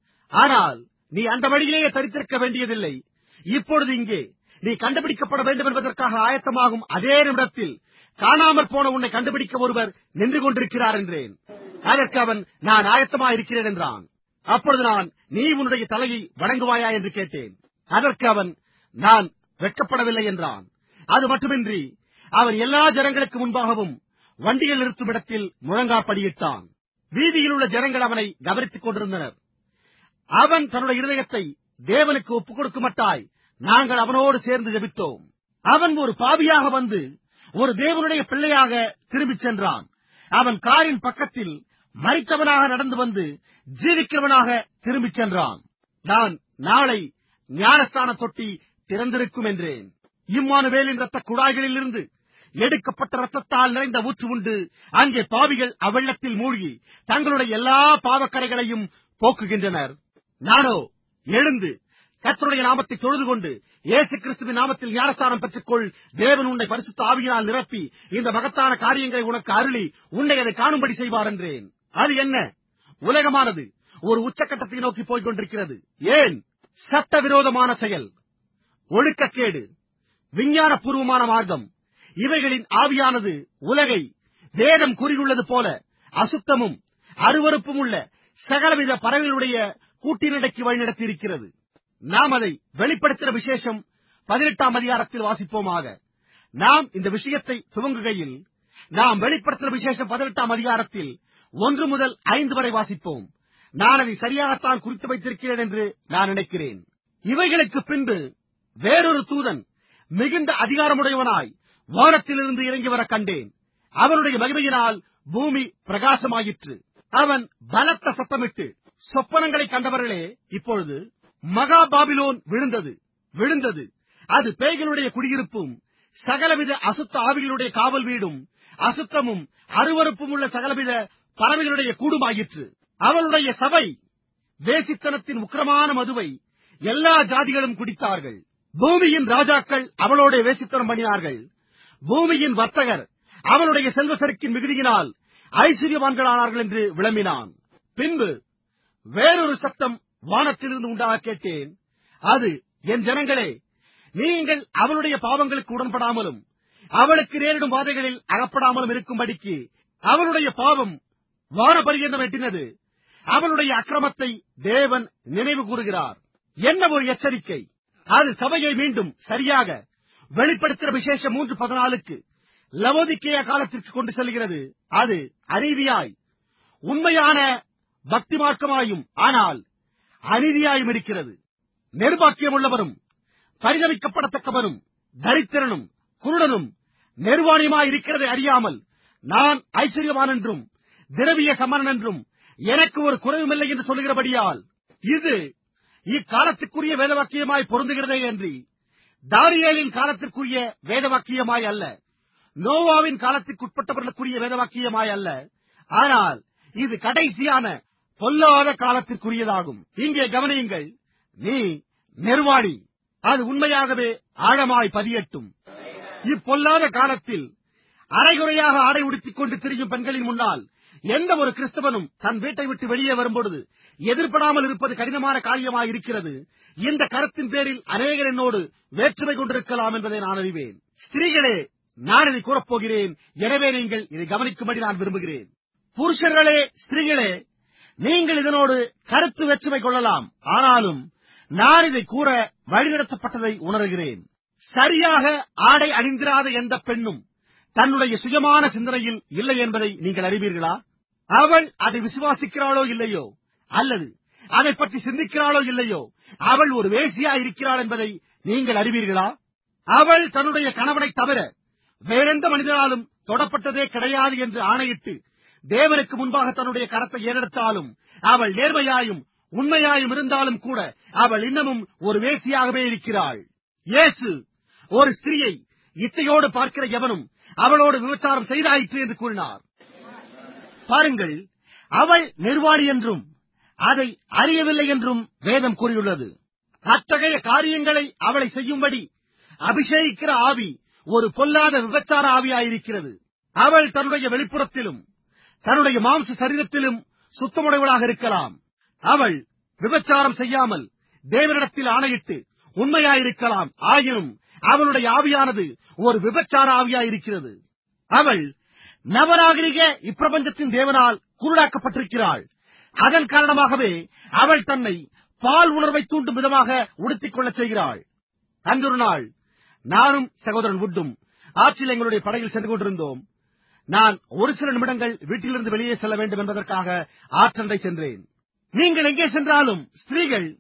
ஆனால் நீ அந்த வழியிலேயே தரித்திருக்க வேண்டியதில்லை இப்பொழுது இங்கே நீ கண்டுபிடிக்கப்பட வேண்டும் என்பதற்காக ஆயத்தமாகும் அதே நிமிடத்தில் காணாமற் போன உன்னை கண்டுபிடிக்க ஒருவர் நின்று கொண்டிருக்கிறார் என்றேன் அதற்கு அவன் நான் ஆயத்தமாயிருக்கிறேன் என்றான் அப்பொழுது நான் நீ உன்னுடைய தலையை வணங்குவாயா என்று கேட்டேன் அதற்கு அவன் நான் வெட்கப்படவில்லை என்றான் அது மட்டுமின்றி அவன் எல்லா ஜனங்களுக்கு முன்பாகவும் வண்டிகள் நிறுத்தும் இடத்தில் முழங்காற்படியிட்டான் வீதியில் உள்ள ஜனங்கள் அவனை கவனித்துக் கொண்டிருந்தனர் அவன் தன்னுடைய இருதயத்தை தேவனுக்கு ஒப்புக் கொடுக்குமட்டாய் நாங்கள் அவனோடு சேர்ந்து ஜெபித்தோம் அவன் ஒரு பாவியாக வந்து ஒரு தேவனுடைய பிள்ளையாக திரும்பிச் சென்றான் அவன் காரின் பக்கத்தில் மறித்தவனாக நடந்து வந்து ஜீவிக்கிறவனாக திரும்பிச் சென்றான் நான் நாளை ஞானஸ்தான தொட்டி திறந்திருக்கும் என்றேன் இம்மானுவேலின் ரத்த குழாய்களிலிருந்து எடுக்கப்பட்ட ரத்தத்தால் நிறைந்த ஊற்று உண்டு அங்கே பாவிகள் அவ்வெள்ளத்தில் மூழ்கி தங்களுடைய எல்லா பாவக்கரைகளையும் போக்குகின்றனர் நானோ எழுந்து கர்த்தருடைய நாமத்தை தொழுது கொண்டு இயேசு கிறிஸ்துவின் நாமத்தில் ஞானஸ்தானம் பெற்றுக்கொள் தேவன் உன்னை பரிசுத்த ஆவியினால் நிரப்பி இந்த மகத்தான காரியங்களை உனக்கு அருளி உன்னை அதை காணும்படி செய்வார் என்றேன் அது என்ன உலகமானது ஒரு உச்சக்கட்டத்தை நோக்கி போய்க் கொண்டிருக்கிறது ஏன் சட்டவிரோதமான செயல் ஒழுக்கக்கேடு விஞ்ஞானபூர்வமான மார்க்கம் இவைகளின் ஆவியானது உலகை வேதம் கூறியுள்ளது போல அசுத்தமும் அருவருப்பும் உள்ள சகலவித பறவைகளுடைய கூட்டினடைக்கு வழிநடத்தியிருக்கிறது நாம் அதை வெளிப்படுத்துகிற விசேஷம் பதினெட்டாம் அதிகாரத்தில் வாசிப்போமாக நாம் இந்த விஷயத்தை துவங்குகையில் நாம் வெளிப்படுத்துகிற விசேஷம் பதினெட்டாம் அதிகாரத்தில் ஒன்று முதல் ஐந்து வரை வாசிப்போம் நான் அதை சரியாகத்தான் குறித்து வைத்திருக்கிறேன் என்று நான் நினைக்கிறேன் இவைகளுக்கு பின்பு வேறொரு தூதன் மிகுந்த அதிகாரமுடையவனாய் வானத்திலிருந்து இறங்கி வர கண்டேன் அவனுடைய மகிமையினால் பூமி பிரகாசமாயிற்று அவன் பலத்த சத்தமிட்டு சொப்பனங்களை கண்டவர்களே இப்பொழுது மகா பாபிலோன் விழுந்தது விழுந்தது அது பேய்களுடைய குடியிருப்பும் சகலவித அசுத்த ஆவிகளுடைய காவல் வீடும் அசுத்தமும் அருவருப்பும் உள்ள சகலவித பறவைகளுடைய கூடுமாயிற்று அவளுடைய சபை வேசித்தனத்தின் உக்கிரமான மதுவை எல்லா ஜாதிகளும் குடித்தார்கள் பூமியின் ராஜாக்கள் அவளோட வேசித்தனம் பண்ணினார்கள் பூமியின் வர்த்தகர் அவனுடைய செல்வ செருக்கின் மிகுதியினால் ஐஸ்வர்யவான்களானார்கள் என்று விளம்பினான் பின்பு வேறொரு சத்தம் வானத்திலிருந்து உண்டாக கேட்டேன் அது என் ஜனங்களே நீங்கள் அவளுடைய பாவங்களுக்கு உடன்படாமலும் அவளுக்கு நேரிடும் வாதைகளில் அகப்படாமலும் இருக்கும்படிக்கு அவளுடைய பாவம் வானபரியந்தம் எட்டினது அவளுடைய அக்கிரமத்தை தேவன் நினைவு கூறுகிறார் என்ன ஒரு எச்சரிக்கை அது சபையை மீண்டும் சரியாக வெளிப்படுத்துகிற விசேஷம் மூன்று பதினாலுக்கு லவோதிக்கேய காலத்திற்கு கொண்டு செல்கிறது அது அநீதியாய் உண்மையான பக்தி மார்க்கமாயும் ஆனால் அநீதியாயும் இருக்கிறது நிர்வாக்கியம் உள்ளவரும் பரிணமிக்கப்படத்தக்கவரும் தரித்திரனும் குருடனும் நிர்வாணியமாய் இருக்கிறதை அறியாமல் நான் ஐஸ்வர்யவான் என்றும் திரவிய சமரன் என்றும் எனக்கு ஒரு குறைவுமில்லை என்று சொல்லுகிறபடியால் இது இக்காலத்துக்குரிய வேதவாக்கியமாய் பொருந்துகிறதே என்று தாரியேலின் காலத்திற்குரிய வேதவாக்கியமாய் அல்ல நோவாவின் காலத்திற்குட்பட்டவர்களுக்குரிய வேதவாக்கியமாய் அல்ல ஆனால் இது கடைசியான பொல்லாத காலத்திற்குரியதாகும் இங்கே கவனியுங்கள் நீ நிர்வாணி அது உண்மையாகவே ஆழமாய் பதியட்டும் இப்பொல்லாத காலத்தில் அரைகுறையாக ஆடை உடுத்திக் கொண்டு திரியும் பெண்களின் முன்னால் எந்த ஒரு கிறிஸ்தவனும் தன் வீட்டை விட்டு வெளியே வரும்பொழுது எதிர்படாமல் இருப்பது கடினமான காரியமாக இருக்கிறது இந்த கருத்தின் பேரில் அநேகர் என்னோடு வேற்றுமை கொண்டிருக்கலாம் என்பதை நான் அறிவேன் ஸ்திரீகளே நான் இதை கூறப்போகிறேன் எனவே நீங்கள் இதை கவனிக்கும்படி நான் விரும்புகிறேன் புருஷர்களே ஸ்திரீகளே நீங்கள் இதனோடு கருத்து வேற்றுமை கொள்ளலாம் ஆனாலும் நான் இதை கூற வழிநடத்தப்பட்டதை உணர்கிறேன் சரியாக ஆடை அணிந்திராத எந்த பெண்ணும் தன்னுடைய சுயமான சிந்தனையில் இல்லை என்பதை நீங்கள் அறிவீர்களா அவள் அதை விசுவாசிக்கிறாளோ இல்லையோ அல்லது அதை பற்றி சிந்திக்கிறாளோ இல்லையோ அவள் ஒரு வேசியா இருக்கிறாள் என்பதை நீங்கள் அறிவீர்களா அவள் தன்னுடைய கணவனை தவிர வேறெந்த மனிதனாலும் தொடப்பட்டதே கிடையாது என்று ஆணையிட்டு தேவனுக்கு முன்பாக தன்னுடைய கரத்தை ஏறெடுத்தாலும் அவள் நேர்மையாயும் உண்மையாயும் இருந்தாலும் கூட அவள் இன்னமும் ஒரு வேசியாகவே இருக்கிறாள் இயேசு ஒரு ஸ்திரீயை இச்சையோடு பார்க்கிற எவனும் அவளோடு விபச்சாரம் செய்தாயிற்று என்று கூறினார் பாருங்கள் அவள் நிர்வாணி என்றும் அதை அறியவில்லை என்றும் வேதம் கூறியுள்ளது அத்தகைய காரியங்களை அவளை செய்யும்படி அபிஷேகிக்கிற ஆவி ஒரு பொல்லாத விபச்சார ஆவியாயிருக்கிறது அவள் தன்னுடைய வெளிப்புறத்திலும் தன்னுடைய மாம்ச சரீரத்திலும் சுத்தமுடையவளாக இருக்கலாம் அவள் விபச்சாரம் செய்யாமல் தேவனிடத்தில் ஆணையிட்டு உண்மையாயிருக்கலாம் ஆயினும் அவளுடைய ஆவியானது ஒரு விபச்சார ஆவியாயிருக்கிறது அவள் நவநாகரிக இப்பிரபஞ்சத்தின் தேவனால் குருடாக்கப்பட்டிருக்கிறாள் அதன் காரணமாகவே அவள் தன்னை பால் உணர்வை தூண்டும் விதமாக உடுத்திக் கொள்ளச் செய்கிறாள் அன்றொரு நாள் நானும் சகோதரன் வுட்டும் ஆற்றில் எங்களுடைய படகில் சென்று கொண்டிருந்தோம் நான் ஒரு சில நிமிடங்கள் வீட்டிலிருந்து வெளியே செல்ல வேண்டும் என்பதற்காக ஆற்றண்டை சென்றேன் நீங்கள் எங்கே சென்றாலும் ஸ்திரீகள்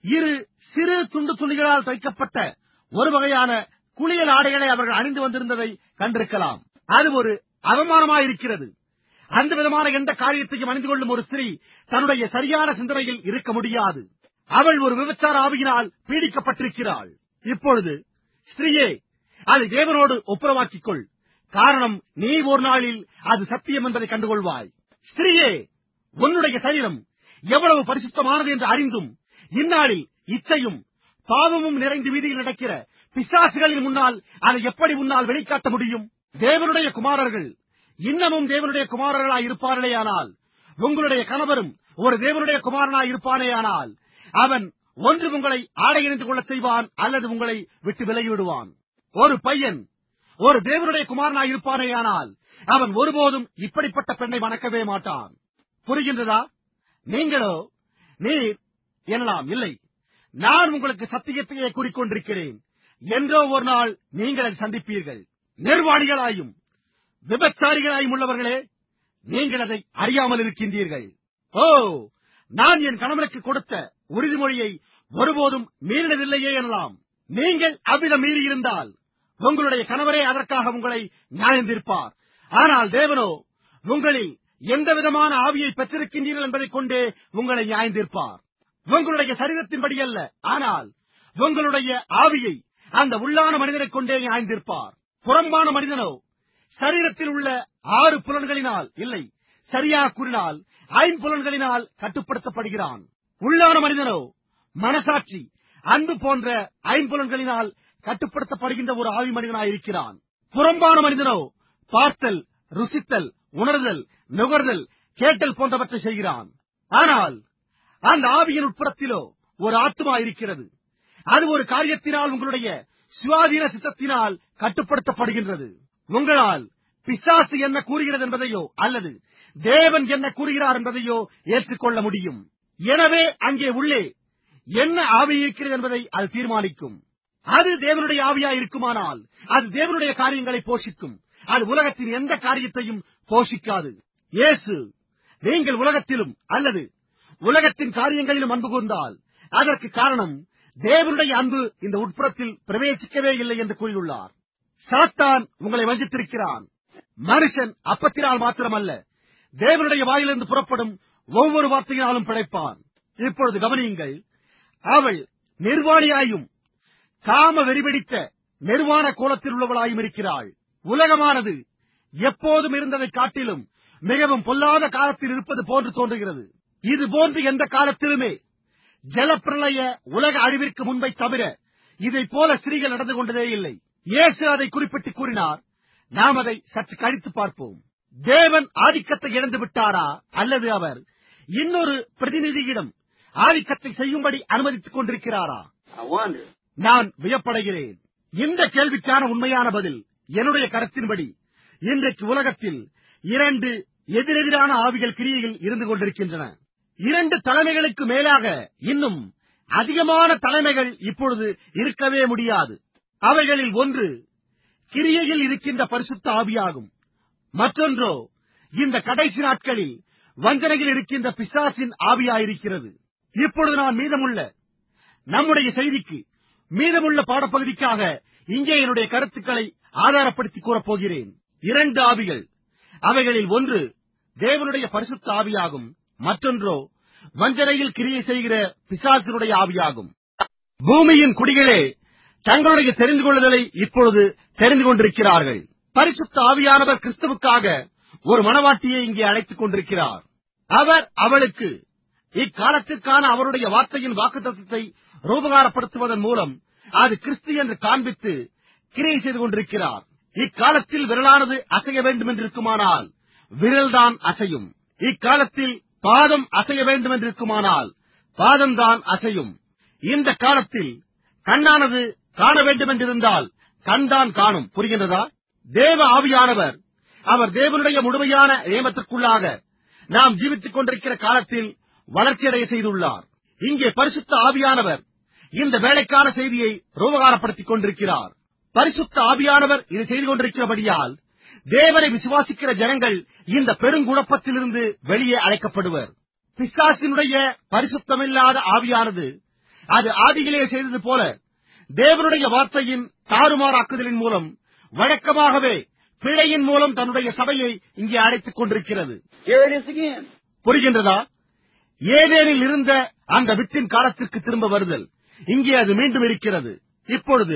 இரு சிறு துண்டு துணிகளால் தைக்கப்பட்ட ஒரு வகையான குளியல் ஆடைகளை அவர்கள் அணிந்து வந்திருந்ததை கண்டிருக்கலாம் அது ஒரு அவமானமாயிருக்கிறது அந்த விதமான எந்த காரியத்தையும் அணிந்து கொள்ளும் ஒரு ஸ்திரீ தன்னுடைய சரியான சிந்தனையில் இருக்க முடியாது அவள் ஒரு விபச்சார ஆவியினால் பீடிக்கப்பட்டிருக்கிறாள் இப்பொழுது ஸ்திரீயே அதை தேவனோடு ஒப்புரவாக்கிக் கொள் காரணம் நீ ஒரு நாளில் அது சத்தியம் என்பதை கண்டுகொள்வாய் ஸ்திரீயே உன்னுடைய சரீரம் எவ்வளவு பரிசுத்தமானது என்று அறிந்தும் இந்நாளில் இச்சையும் பாவமும் நிறைந்து வீதியில் நடக்கிற பிசாசுகளின் முன்னால் அதை எப்படி உன்னால் வெளிக்காட்ட முடியும் தேவனுடைய குமாரர்கள் இன்னமும் தேவனுடைய குமாரர்களாய் இருப்பார்களேயானால் உங்களுடைய கணவரும் ஒரு தேவனுடைய குமாரனாய் இருப்பானேயானால் அவன் ஒன்று உங்களை ஆடையணிந்து கொள்ள செய்வான் அல்லது உங்களை விட்டு விலகி விடுவான் ஒரு பையன் ஒரு தேவனுடைய குமாரனாய் இருப்பானேயானால் அவன் ஒருபோதும் இப்படிப்பட்ட பெண்ணை மணக்கவே மாட்டான் புரிகின்றதா நீங்களோ நீர் எனலாம் இல்லை நான் உங்களுக்கு சத்தியத்தையே கூறிக்கொண்டிருக்கிறேன் என்றோ ஒரு நாள் நீங்கள் அதை சந்திப்பீர்கள் நிர்வாணிகளாயும் விபச்சாரிகளாயும் உள்ளவர்களே நீங்கள் அதை அறியாமல் இருக்கின்றீர்கள் ஓ நான் என் கணவனுக்கு கொடுத்த உறுதிமொழியை ஒருபோதும் மீறினதில்லையே எனலாம் நீங்கள் அவ்விதம் மீறியிருந்தால் உங்களுடைய கணவரே அதற்காக உங்களை நியாயந்திருப்பார் ஆனால் தேவனோ உங்களில் எந்த விதமான ஆவியை பெற்றிருக்கின்றீர்கள் என்பதைக் கொண்டே உங்களை நியாயந்திருப்பார் உங்களுடைய சரீரத்தின்படி அல்ல ஆனால் உங்களுடைய ஆவியை அந்த உள்ளான மனிதனைக் கொண்டே நியாயந்திருப்பார் புறம்பான மனிதனோ சரீரத்தில் உள்ள ஆறு புலன்களினால் இல்லை சரியாக கூறினால் ஐம்புலன்களினால் கட்டுப்படுத்தப்படுகிறான் உள்ளான மனிதனோ மனசாட்சி அன்பு போன்ற ஐம்புலன்களினால் கட்டுப்படுத்தப்படுகின்ற ஒரு ஆவி மனிதனாயிருக்கிறான் புறம்பான மனிதனோ பார்த்தல் ருசித்தல் உணர்தல் நுகர்தல் கேட்டல் போன்றவற்றை செய்கிறான் ஆனால் அந்த ஆவியின் உட்புறத்திலோ ஒரு ஆத்மா இருக்கிறது அது ஒரு காரியத்தினால் உங்களுடைய சுவாதீன சித்தத்தினால் கட்டுப்படுத்தப்படுகின்றது உங்களால் பிசாசு என்ன கூறுகிறது என்பதையோ அல்லது தேவன் என்ன கூறுகிறார் என்பதையோ ஏற்றுக்கொள்ள முடியும் எனவே அங்கே உள்ளே என்ன ஆவி இருக்கிறது என்பதை அது தீர்மானிக்கும் அது தேவனுடைய ஆவியா இருக்குமானால் அது தேவனுடைய காரியங்களை போஷிக்கும் அது உலகத்தின் எந்த காரியத்தையும் போஷிக்காது இயேசு நீங்கள் உலகத்திலும் அல்லது உலகத்தின் காரியங்களிலும் அன்பு கூர்ந்தால் அதற்கு காரணம் தேவனுடைய அன்பு இந்த உட்புறத்தில் பிரவேசிக்கவே இல்லை என்று கூறியுள்ளார் சாத்தான் உங்களை வஞ்சித்திருக்கிறான் மனுஷன் அப்பத்தினால் மாத்திரமல்ல தேவனுடைய வாயிலிருந்து புறப்படும் ஒவ்வொரு வார்த்தையினாலும் பிழைப்பான் இப்பொழுது கவனியுங்கள் அவள் நிர்வாணியாயும் காம வெறிபிடித்த நிர்வாண கோலத்தில் உள்ளவளாயும் இருக்கிறாள் உலகமானது எப்போதும் இருந்ததை காட்டிலும் மிகவும் பொல்லாத காலத்தில் இருப்பது போன்று தோன்றுகிறது இது போன்று எந்த காலத்திலுமே ஜலப்பிரளய உலக அழிவிற்கு முன்பை தவிர இதைப் போல ஸ்திரீகள் நடந்து கொண்டதே இல்லை இயேசு அதை குறிப்பிட்டு கூறினார் நாம் அதை சற்று கழித்து பார்ப்போம் தேவன் ஆதிக்கத்தை இழந்து விட்டாரா அல்லது அவர் இன்னொரு பிரதிநிதியிடம் ஆதிக்கத்தை செய்யும்படி அனுமதித்துக் கொண்டிருக்கிறாரா I wonder. நான் வியப்படைகிறேன் இந்த கேள்விக்கான உண்மையான பதில் என்னுடைய கருத்தின்படி இன்றைக்கு உலகத்தில் இரண்டு எதிரெதிரான ஆவிகள் கிரியையில் இருந்து கொண்டிருக்கின்றன இரண்டு தலைமைகளுக்கு மேலாக இன்னும் அதிகமான தலைமைகள் இப்பொழுது இருக்கவே முடியாது அவைகளில் ஒன்று கிரியையில் இருக்கின்ற பரிசுத்த ஆவியாகும் மற்றொன்றோ இந்த கடைசி நாட்களில் வஞ்சனையில் இருக்கின்ற பிசாசின் ஆவியாயிருக்கிறது இப்பொழுது நான் மீதமுள்ள நம்முடைய செய்திக்கு மீதமுள்ள பாடப்பகுதிக்காக இங்கே என்னுடைய கருத்துக்களை ஆதாரப்படுத்திக் கூறப் போகிறேன் இரண்டு ஆவிகள் அவைகளில் ஒன்று தேவனுடைய பரிசுத்த ஆவியாகும் மற்றொன்றோ வஞ்சனையில் கிரியை செய்கிற பிசாசினுடைய ஆவியாகும் பூமியின் குடிகளே தங்களுடைய தெரிந்து கொள்ளுதலை இப்பொழுது தெரிந்து கொண்டிருக்கிறார்கள் பரிசுத்த ஆவியானவர் கிறிஸ்துவுக்காக ஒரு மனவாட்டியை இங்கே அழைத்துக் கொண்டிருக்கிறார் அவர் அவளுக்கு இக்காலத்திற்கான அவருடைய வார்த்தையின் வாக்குத்தத்தத்தை ரூபகாரப்படுத்துவதன் மூலம் அது கிறிஸ்து என்று காண்பித்து கிரியை செய்து கொண்டிருக்கிறார் இக்காலத்தில் விரலானது அசைய வேண்டும் என்றிருக்குமானால் விரல்தான் அசையும் இக்காலத்தில் பாதம் அசைய வேண்டும் என்றிருக்குமானால் பாதம்தான் அசையும் இந்த காலத்தில் கண்ணானது காண வேண்டும் என்றிருந்தால் கண்தான் காணும் புரிகின்றதா தேவ ஆவியானவர் அவர் தேவனுடைய முழுமையான நியமத்திற்குள்ளாக நாம் ஜீவித்துக் கொண்டிருக்கிற காலத்தில் வளர்ச்சியடைய செய்துள்ளார் இங்கே பரிசுத்த ஆவியானவர் இந்த வேலைக்கான செய்தியை ரூபகாரப்படுத்திக் கொண்டிருக்கிறார் பரிசுத்த ஆவியானவர் இதை செய்து கொண்டிருக்கிறபடியால் தேவனை விசுவாசிக்கிற ஜனங்கள் இந்த பெருங்குழப்பத்திலிருந்து வெளியே அழைக்கப்படுவர் பிசாசினுடைய பரிசுத்தமில்லாத ஆவியானது அது ஆதியிலே செய்தது போல தேவனுடைய வார்த்தையின் தாறுமாறாக்குதலின் மூலம் வழக்கமாகவே பிழையின் மூலம் தன்னுடைய சபையை இங்கே அழைத்துக் கொண்டிருக்கிறது Here it is again. புரிகின்றதா ஏதேனில் இருந்த அந்த வித்தின் காலத்திற்கு திரும்ப வருதல் இங்கே அது மீண்டும் இருக்கிறது இப்பொழுது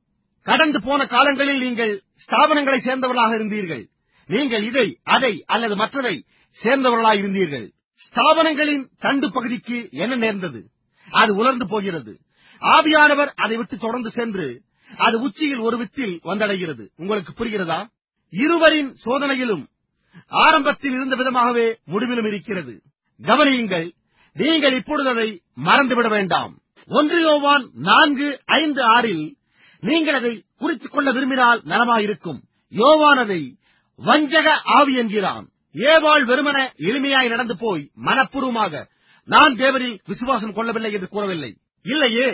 கடந்து போன காலங்களில் நீங்கள் ஸ்தாபனங்களை சேர்ந்தவர்களாக இருந்தீர்கள் நீங்கள் இதை அதை அல்லது மற்றதை சேர்ந்தவர்களாக இருந்தீர்கள் ஸ்தாபனங்களின் தண்டு பகுதிக்கு என்ன நேர்ந்தது அது உலர்ந்து போகிறது ஆவியானவர் அதை விட்டு தொடர்ந்து சென்று அது உச்சியில் ஒரு வித்தில் வந்தடைகிறது உங்களுக்கு புரிகிறதா இருவரின் சோதனையிலும் ஆரம்பத்தில் இருந்த விதமாகவே முடிவிலும் இருக்கிறது கவனியுங்கள் நீங்கள் இப்பொழுது அதை மறந்துவிட வேண்டாம் ஒன்று யோவான் நான்கு ஐந்து ஆறில் நீங்கள் அதை குறித்துக் கொள்ள விரும்பினால் நலமாயிருக்கும் யோவான் அதை வஞ்சக ஆவி என்கிறான் ஏவாள் வெறுமன எளிமையாய் நடந்து போய் மனப்பூர்வமாக நான் தேவரில் விசுவாசம் கொள்ளவில்லை என்று கூறவில்லை இல்லையே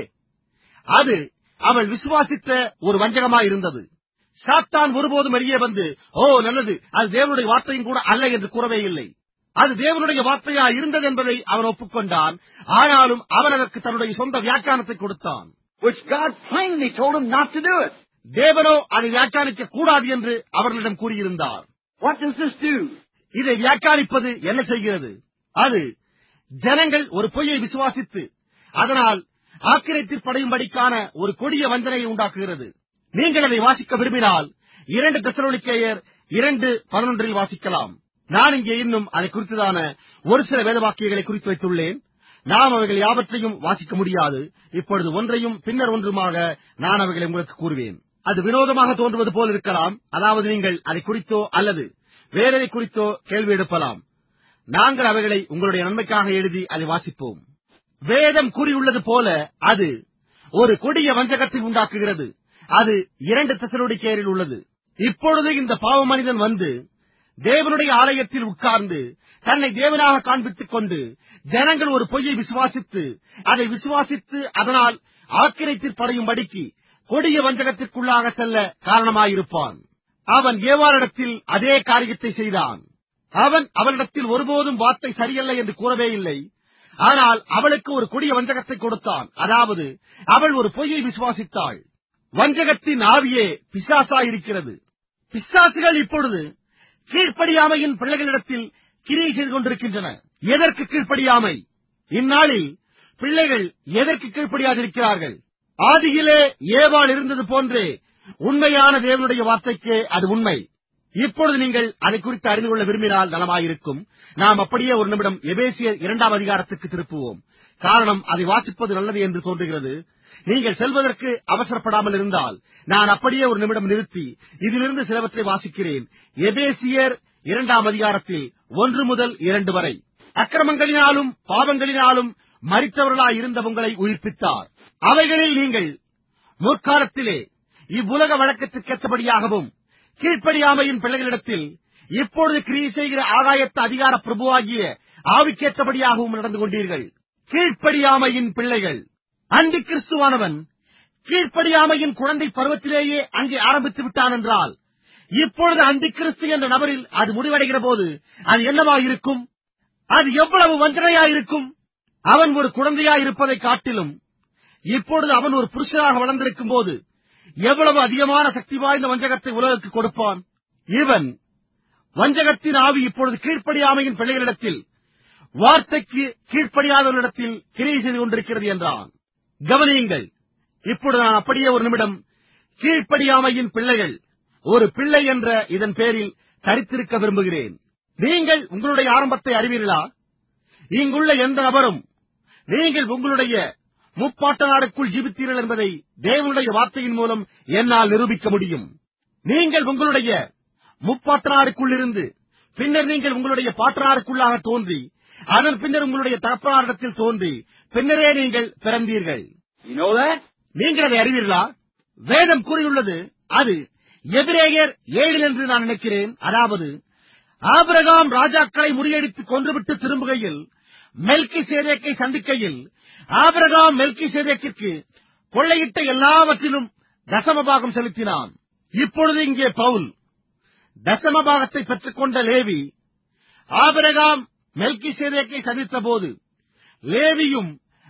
அது அவள் விசுவாசித்த ஒரு வஞ்சகமாய் இருந்தது சாத்தான் ஒருபோதும் வெளியே வந்து ஓ நல்லது அது தேவனுடைய வார்த்தையும் கூட அல்ல என்று கூறவே இல்லை அது தேவனுடைய வார்த்தையா இருந்தது என்பதை அவன் ஒப்புக்கொண்டான் ஆனாலும் அவன் அதற்கு தன்னுடைய சொந்த வியாக்கியானத்தை கொடுத்தான் Which God plainly told him not to do it. தேவனோ அதை வியாக்கியானிக்க கூடாது என்று அவர்களிடம் கூறியிருந்தார் What does this do? இதை வியாக்கியானிப்பது என்ன செய்கிறது அது ஜனங்கள் ஒரு பொய்யை விசுவாசித்து அதனால் ஆக்கிரத்திற்படையும்படிக்கான ஒரு கொடிய வஞ்சனையை உண்டாக்குகிறது நீங்கள் அதை வாசிக்க விரும்பினால் இரண்டு தெசலோனிக்கேயர் இரண்டு பதினொன்றில் வாசிக்கலாம் நான் இங்கே இன்னும் அதை குறித்ததான ஒரு சில வேதவாக்கியங்களை குறித்து வைத்துள்ளேன் நாம் அவைகள் யாவற்றையும் வாசிக்க முடியாது இப்பொழுது ஒன்றையும் பின்னர் ஒன்றுமாக நான் அவைகளை உங்களுக்கு கூறுவேன் அது வினோதமாக தோன்றுவது போல் இருக்கலாம் அதாவது நீங்கள் அதை குறித்தோ அல்லது வேறெதை குறித்தோ கேள்வி எழுப்பலாம் நாங்கள் அவைகளை உங்களுடைய நன்மைக்காக எழுதி அதை வாசிப்போம் வேதம் கூறியுள்ளது போல அது ஒரு கொடிய வஞ்சகத்தை உண்டாக்குகிறது அது இரண்டு தெசலோடிக்கேரில் உள்ளது இப்பொழுது இந்த பாவ மனிதன் வந்து தேவனுடைய ஆலயத்தில் உட்கார்ந்து தன்னை தேவனாக காண்பித்துக் கொண்டு ஜனங்கள் ஒரு பொய்யை விசுவாசித்து அதை விசுவாசித்து அதனால் ஆக்கிரத்தில் படையும்படிக்கு கொடிய வஞ்சகத்திற்குள்ளாக செல்ல காரணமாயிருப்பான் அவன் ஏவாரிடத்தில் அதே காரியத்தை செய்தான் அவன் அவளிடத்தில் ஒருபோதும் வார்த்தை சரியல்ல என்று கூறவே இல்லை ஆனால் அவளுக்கு ஒரு கொடிய வஞ்சகத்தை கொடுத்தான் அதாவது அவள் ஒரு பொய்யை விசுவாசித்தாள் வஞ்சகத்தின் ஆவியே பிசாசாயிருக்கிறது பிசாசுகள் இப்பொழுது கீழ்ப்படியாமையின் பிள்ளைகளிடத்தில் கிரியை செய்து கொண்டிருக்கின்றன எதற்கு கீழ்ப்படியாமை இந்நாளில் பிள்ளைகள் எதற்கு கீழ்ப்படியாதிருக்கிறார்கள் ஆதியிலே ஏவாள் இருந்தது போன்றே உண்மையான தேவனுடைய வார்த்தைக்கு அது உண்மை இப்பொழுது நீங்கள் அதை குறித்து அறிந்து கொள்ள விரும்பினால் நலமாயிருக்கும் நாம் அப்படியே ஒரு நிமிடம் எபேசியர் இரண்டாம் அதிகாரத்துக்கு திருப்புவோம் காரணம் அதை வாசிப்பது நல்லது என்று தோன்றுகிறது நீங்கள் செல்வதற்கு அவசரப்படாமல் இருந்தால் நான் அப்படியே ஒரு நிமிடம் நிறுத்தி இதிலிருந்து சிலவற்றை வாசிக்கிறேன் எபேசியர் இரண்டாம் அதிகாரத்தில் ஒன்று முதல் இரண்டு வரை அக்கிரமங்களினாலும் பாவங்களினாலும் மறித்தவர்களாய் இருந்த உங்களை உயிர்ப்பித்தார் அவைகளில் நீங்கள் முற்காலத்திலே இவ்வுலக வழக்கத்திற்கேற்றபடியாகவும் கீழ்ப்படியாமையின் பிள்ளைகளிடத்தில் இப்பொழுது கிரியை செய்கிற ஆகாயத்த அதிகார பிரபுவாகிய ஆவிக்கேற்றபடியாகவும் நடந்து கொண்டீர்கள் கீழ்ப்படியாமையின் பிள்ளைகள் அந்தி கிறிஸ்துவானவன் கீழ்ப்படியாமையின் குழந்தை பருவத்திலேயே அங்கே ஆரம்பித்து விட்டான் என்றால் இப்பொழுது அந்தி கிறிஸ்து என்ற நபரில் அது முடிவடைகிற போது அது என்னவாயிருக்கும் அது எவ்வளவு வஞ்சனையாயிருக்கும் அவன் ஒரு குழந்தையாய் இருப்பதை காட்டிலும் இப்பொழுது அவன் ஒரு புருஷனாக வளர்ந்திருக்கும் போது எவ்வளவு அதிகமான சக்தி வாய்ந்த வஞ்சகத்தை உலகுக்கு கொடுப்பான் இவன் வஞ்சகத்தின் ஆவி இப்பொழுது கீழ்ப்படியாமையின் பிள்ளைகளிடத்தில் வார்த்தைக்கு கீழ்ப்படியாதவர்களிடத்தில் கிரியை செய்து கொண்டிருக்கிறது என்றான் கவனியுங்கள் இப்பொழுது நான் அப்படியே ஒரு நிமிடம் கீழ்ப்படியாமையின் பிள்ளைகள் ஒரு பிள்ளை என்ற இதன் பேரில் தரித்திருக்க விரும்புகிறேன் நீங்கள் உங்களுடைய ஆரம்பத்தை அறிவீர்களா இங்குள்ள எந்த நபரும் நீங்கள் உங்களுடைய முப்பாட்டனாருக்குள் ஜீவித்தீர்கள் என்பதை தேவனுடைய வார்த்தையின் மூலம் என்னால் நிரூபிக்க முடியும் நீங்கள் உங்களுடைய முப்பாட்டனாருக்குள் இருந்து பின்னர் நீங்கள் உங்களுடைய பாட்டனாருக்குள்ளாக தோன்றி அதன் பின்னர் உங்களுடைய தகப்பனாரிடத்தில் தோன்றி பின்னரே நீங்கள் பிறந்தீர்கள் You know that? நீங்கள் அதை அறிவீர்களா வேதம் கூறியுள்ளது அது எபிரேயர் ஏழில் என்று நான் நினைக்கிறேன் அதாவது ஆபிரகாம் ராஜாக்களை முறியடித்து கொன்றுவிட்டு திரும்புகையில் மெல்கி சேதேக்கை சந்திக்கையில் ஆபிரகாம் மெல்கி சேதேக்கிற்கு கொள்ளையிட்ட எல்லாவற்றிலும் தசமபாகம் செலுத்தினான் இப்பொழுது இங்கே பவுல் தசமபாகத்தை பெற்றுக்கொண்ட லேவி ஆபிரகாம் மெல்கி சேதேக்கை சந்தித்த போது லேவியும்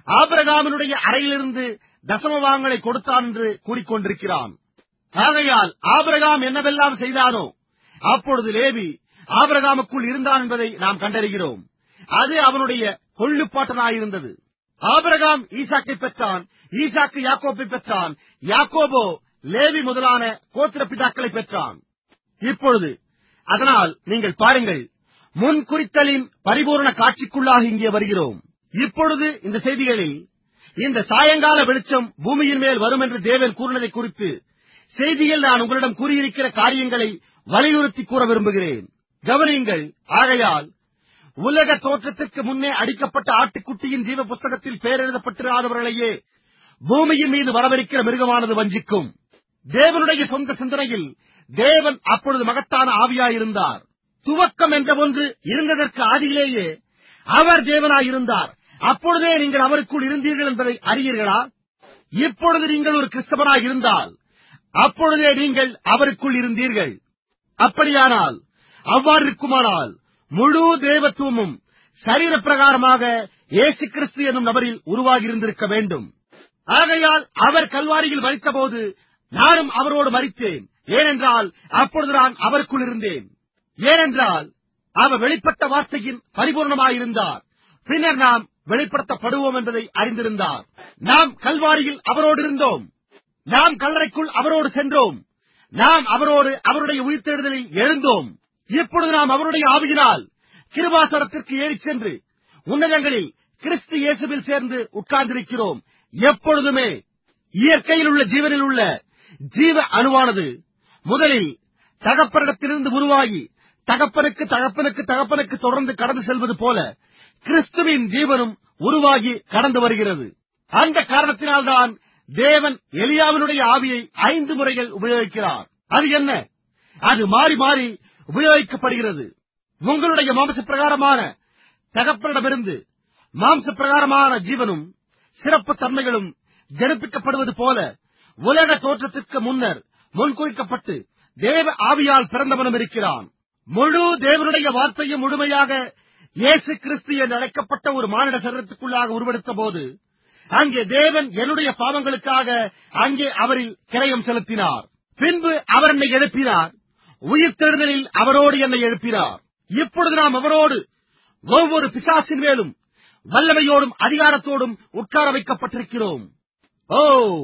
ஆபிரகாமினுடைய அறையிலிருந்து தசமவாங்களை கொடுத்தான் என்று கூறிக்கொண்டிருக்கிறான் ஆகையால் ஆபிரகாம் என்னவெல்லாம் செய்தானோ அப்பொழுது லேவி ஆபிரகாமுக்குள் இருந்தான் என்பதை நாம் கண்டறிகிறோம் அது அவனுடைய கொள்ளுப்பாட்டனாயிருந்தது ஆபிரகாம் ஈசாக்கை பெற்றான் ஈசாக்கு யாக்கோப்பை பெற்றான் யாக்கோபோ லேவி முதலான கோத்திர பிதாக்களை பெற்றான் இப்பொழுது அதனால் நீங்கள் பாருங்கள் முன் குறித்தலின் பரிபூர்ண காட்சிக்குள்ளாக இங்கே வருகிறோம் இப்பொழுது இந்த செய்திகளில் இந்த சாயங்கால வெளிச்சம் பூமியின் மேல் வரும் என்று தேவன் கூறினதை குறித்து செய்தியில் நான் உங்களிடம் கூறியிருக்கிற காரியங்களை வலியுறுத்தி கூற விரும்புகிறேன் கவனியுங்கள் ஆகையால் உலக தோற்றத்திற்கு முன்னே அடிக்கப்பட்ட ஆட்டுக்குட்டியின் ஜீவ புஸ்தகத்தில் பெயர் எழுதப்பட்டிராதவர்களையே பூமியின் மீது வரவிருக்கிற மிருகமானது வஞ்சிக்கும் தேவனுடைய சொந்த சிந்தனையில் தேவன் அப்பொழுது மகத்தான ஆவியாயிருந்தார் துவக்கம் என்ற ஒன்று இருந்ததற்கு ஆதியிலேயே அவர் தேவனாயிருந்தார் அப்பொழுதே நீங்கள் அவருக்குள் இருந்தீர்கள் என்பதை அறியீர்களா இப்பொழுது நீங்கள் ஒரு கிறிஸ்தவனாய் இருந்தால் அப்பொழுதே நீங்கள் அவருக்குள் இருந்தீர்கள் அப்படியானால் அவ்வாறு இருக்குமானால் முழு தேவத்துவமும் சரீர பிரகாரமாக இயேசு கிறிஸ்து என்னும் நபரில் உருவாகியிருந்திருக்க வேண்டும் ஆகையால் அவர் கல்வாரியில் மறித்தபோது நானும் அவரோடு மறித்தேன் ஏனென்றால் அப்பொழுது நான் அவருக்குள் இருந்தேன் ஏனென்றால் அவர் வெளிப்பட்ட வார்த்தையின் பரிபூர்ணமாயிருந்தார் பின்னர் நாம் வெளிப்படுத்தப்படுவோம் என்பதை அறிந்திருந்தார் நாம் கல்வாரியில் அவரோடு இருந்தோம் நாம் கல்லறைக்குள் அவரோடு சென்றோம் நாம் அவரோடு அவருடைய உயிர்த்தெழுதலில் எழுந்தோம் இப்பொழுது நாம் அவருடைய ஆவியினால் கிருபாசனத்திற்கு ஏறிச் சென்று உன்னதங்களில் கிறிஸ்து இயேசுவில் சேர்ந்து உட்கார்ந்திருக்கிறோம் எப்பொழுதுமே இயற்கையில் உள்ள ஜீவனில் உள்ள ஜீவ அணுவானது முதலில் தகப்பனிடத்திலிருந்து உருவாகி தகப்பனுக்கு தகப்பனுக்கு தகப்பனுக்கு தொடர்ந்து கடந்து செல்வது போல கிறிஸ்துவின் ஜீவனும் உருவாகி கடந்து வருகிறது அந்த காரணத்தினால்தான் தேவன் எலியாவினுடைய ஆவியை ஐந்து முறைகள் உபயோகிக்கிறார் அது என்ன அது மாறி மாறி உபயோகிக்கப்படுகிறது உங்களுடைய மாம்ச பிரகாரமான தகப்பனிடமிருந்து மாம்ச பிரகாரமான ஜீவனும் சிறப்பு தன்மைகளும் ஜனிப்பிக்கப்படுவது போல உலக தோற்றத்திற்கு முன்னர் முன்குறிக்கப்பட்டு தேவ ஆவியால் பிறந்தவனும் இருக்கிறான் முழு தேவனுடைய வார்த்தையும் முழுமையாக இயேசு கிறிஸ்து என்று அழைக்கப்பட்ட ஒரு மானிட சரீரத்துக்குள்ளாக உருவெடுத்த போது அங்கே தேவன் என்னுடைய பாவங்களுக்காக அங்கே அவரில் கிரயம் செலுத்தினார் பின்பு அவர் என்னை எழுப்பினார் உயிர்த்தெழுதலில் அவரோடு என்னை எழுப்பினார் இப்பொழுது நாம் அவரோடு ஒவ்வொரு பிசாசின் மேலும் வல்லமையோடும் அதிகாரத்தோடும் உட்கார வைக்கப்பட்டிருக்கிறோம் ஓ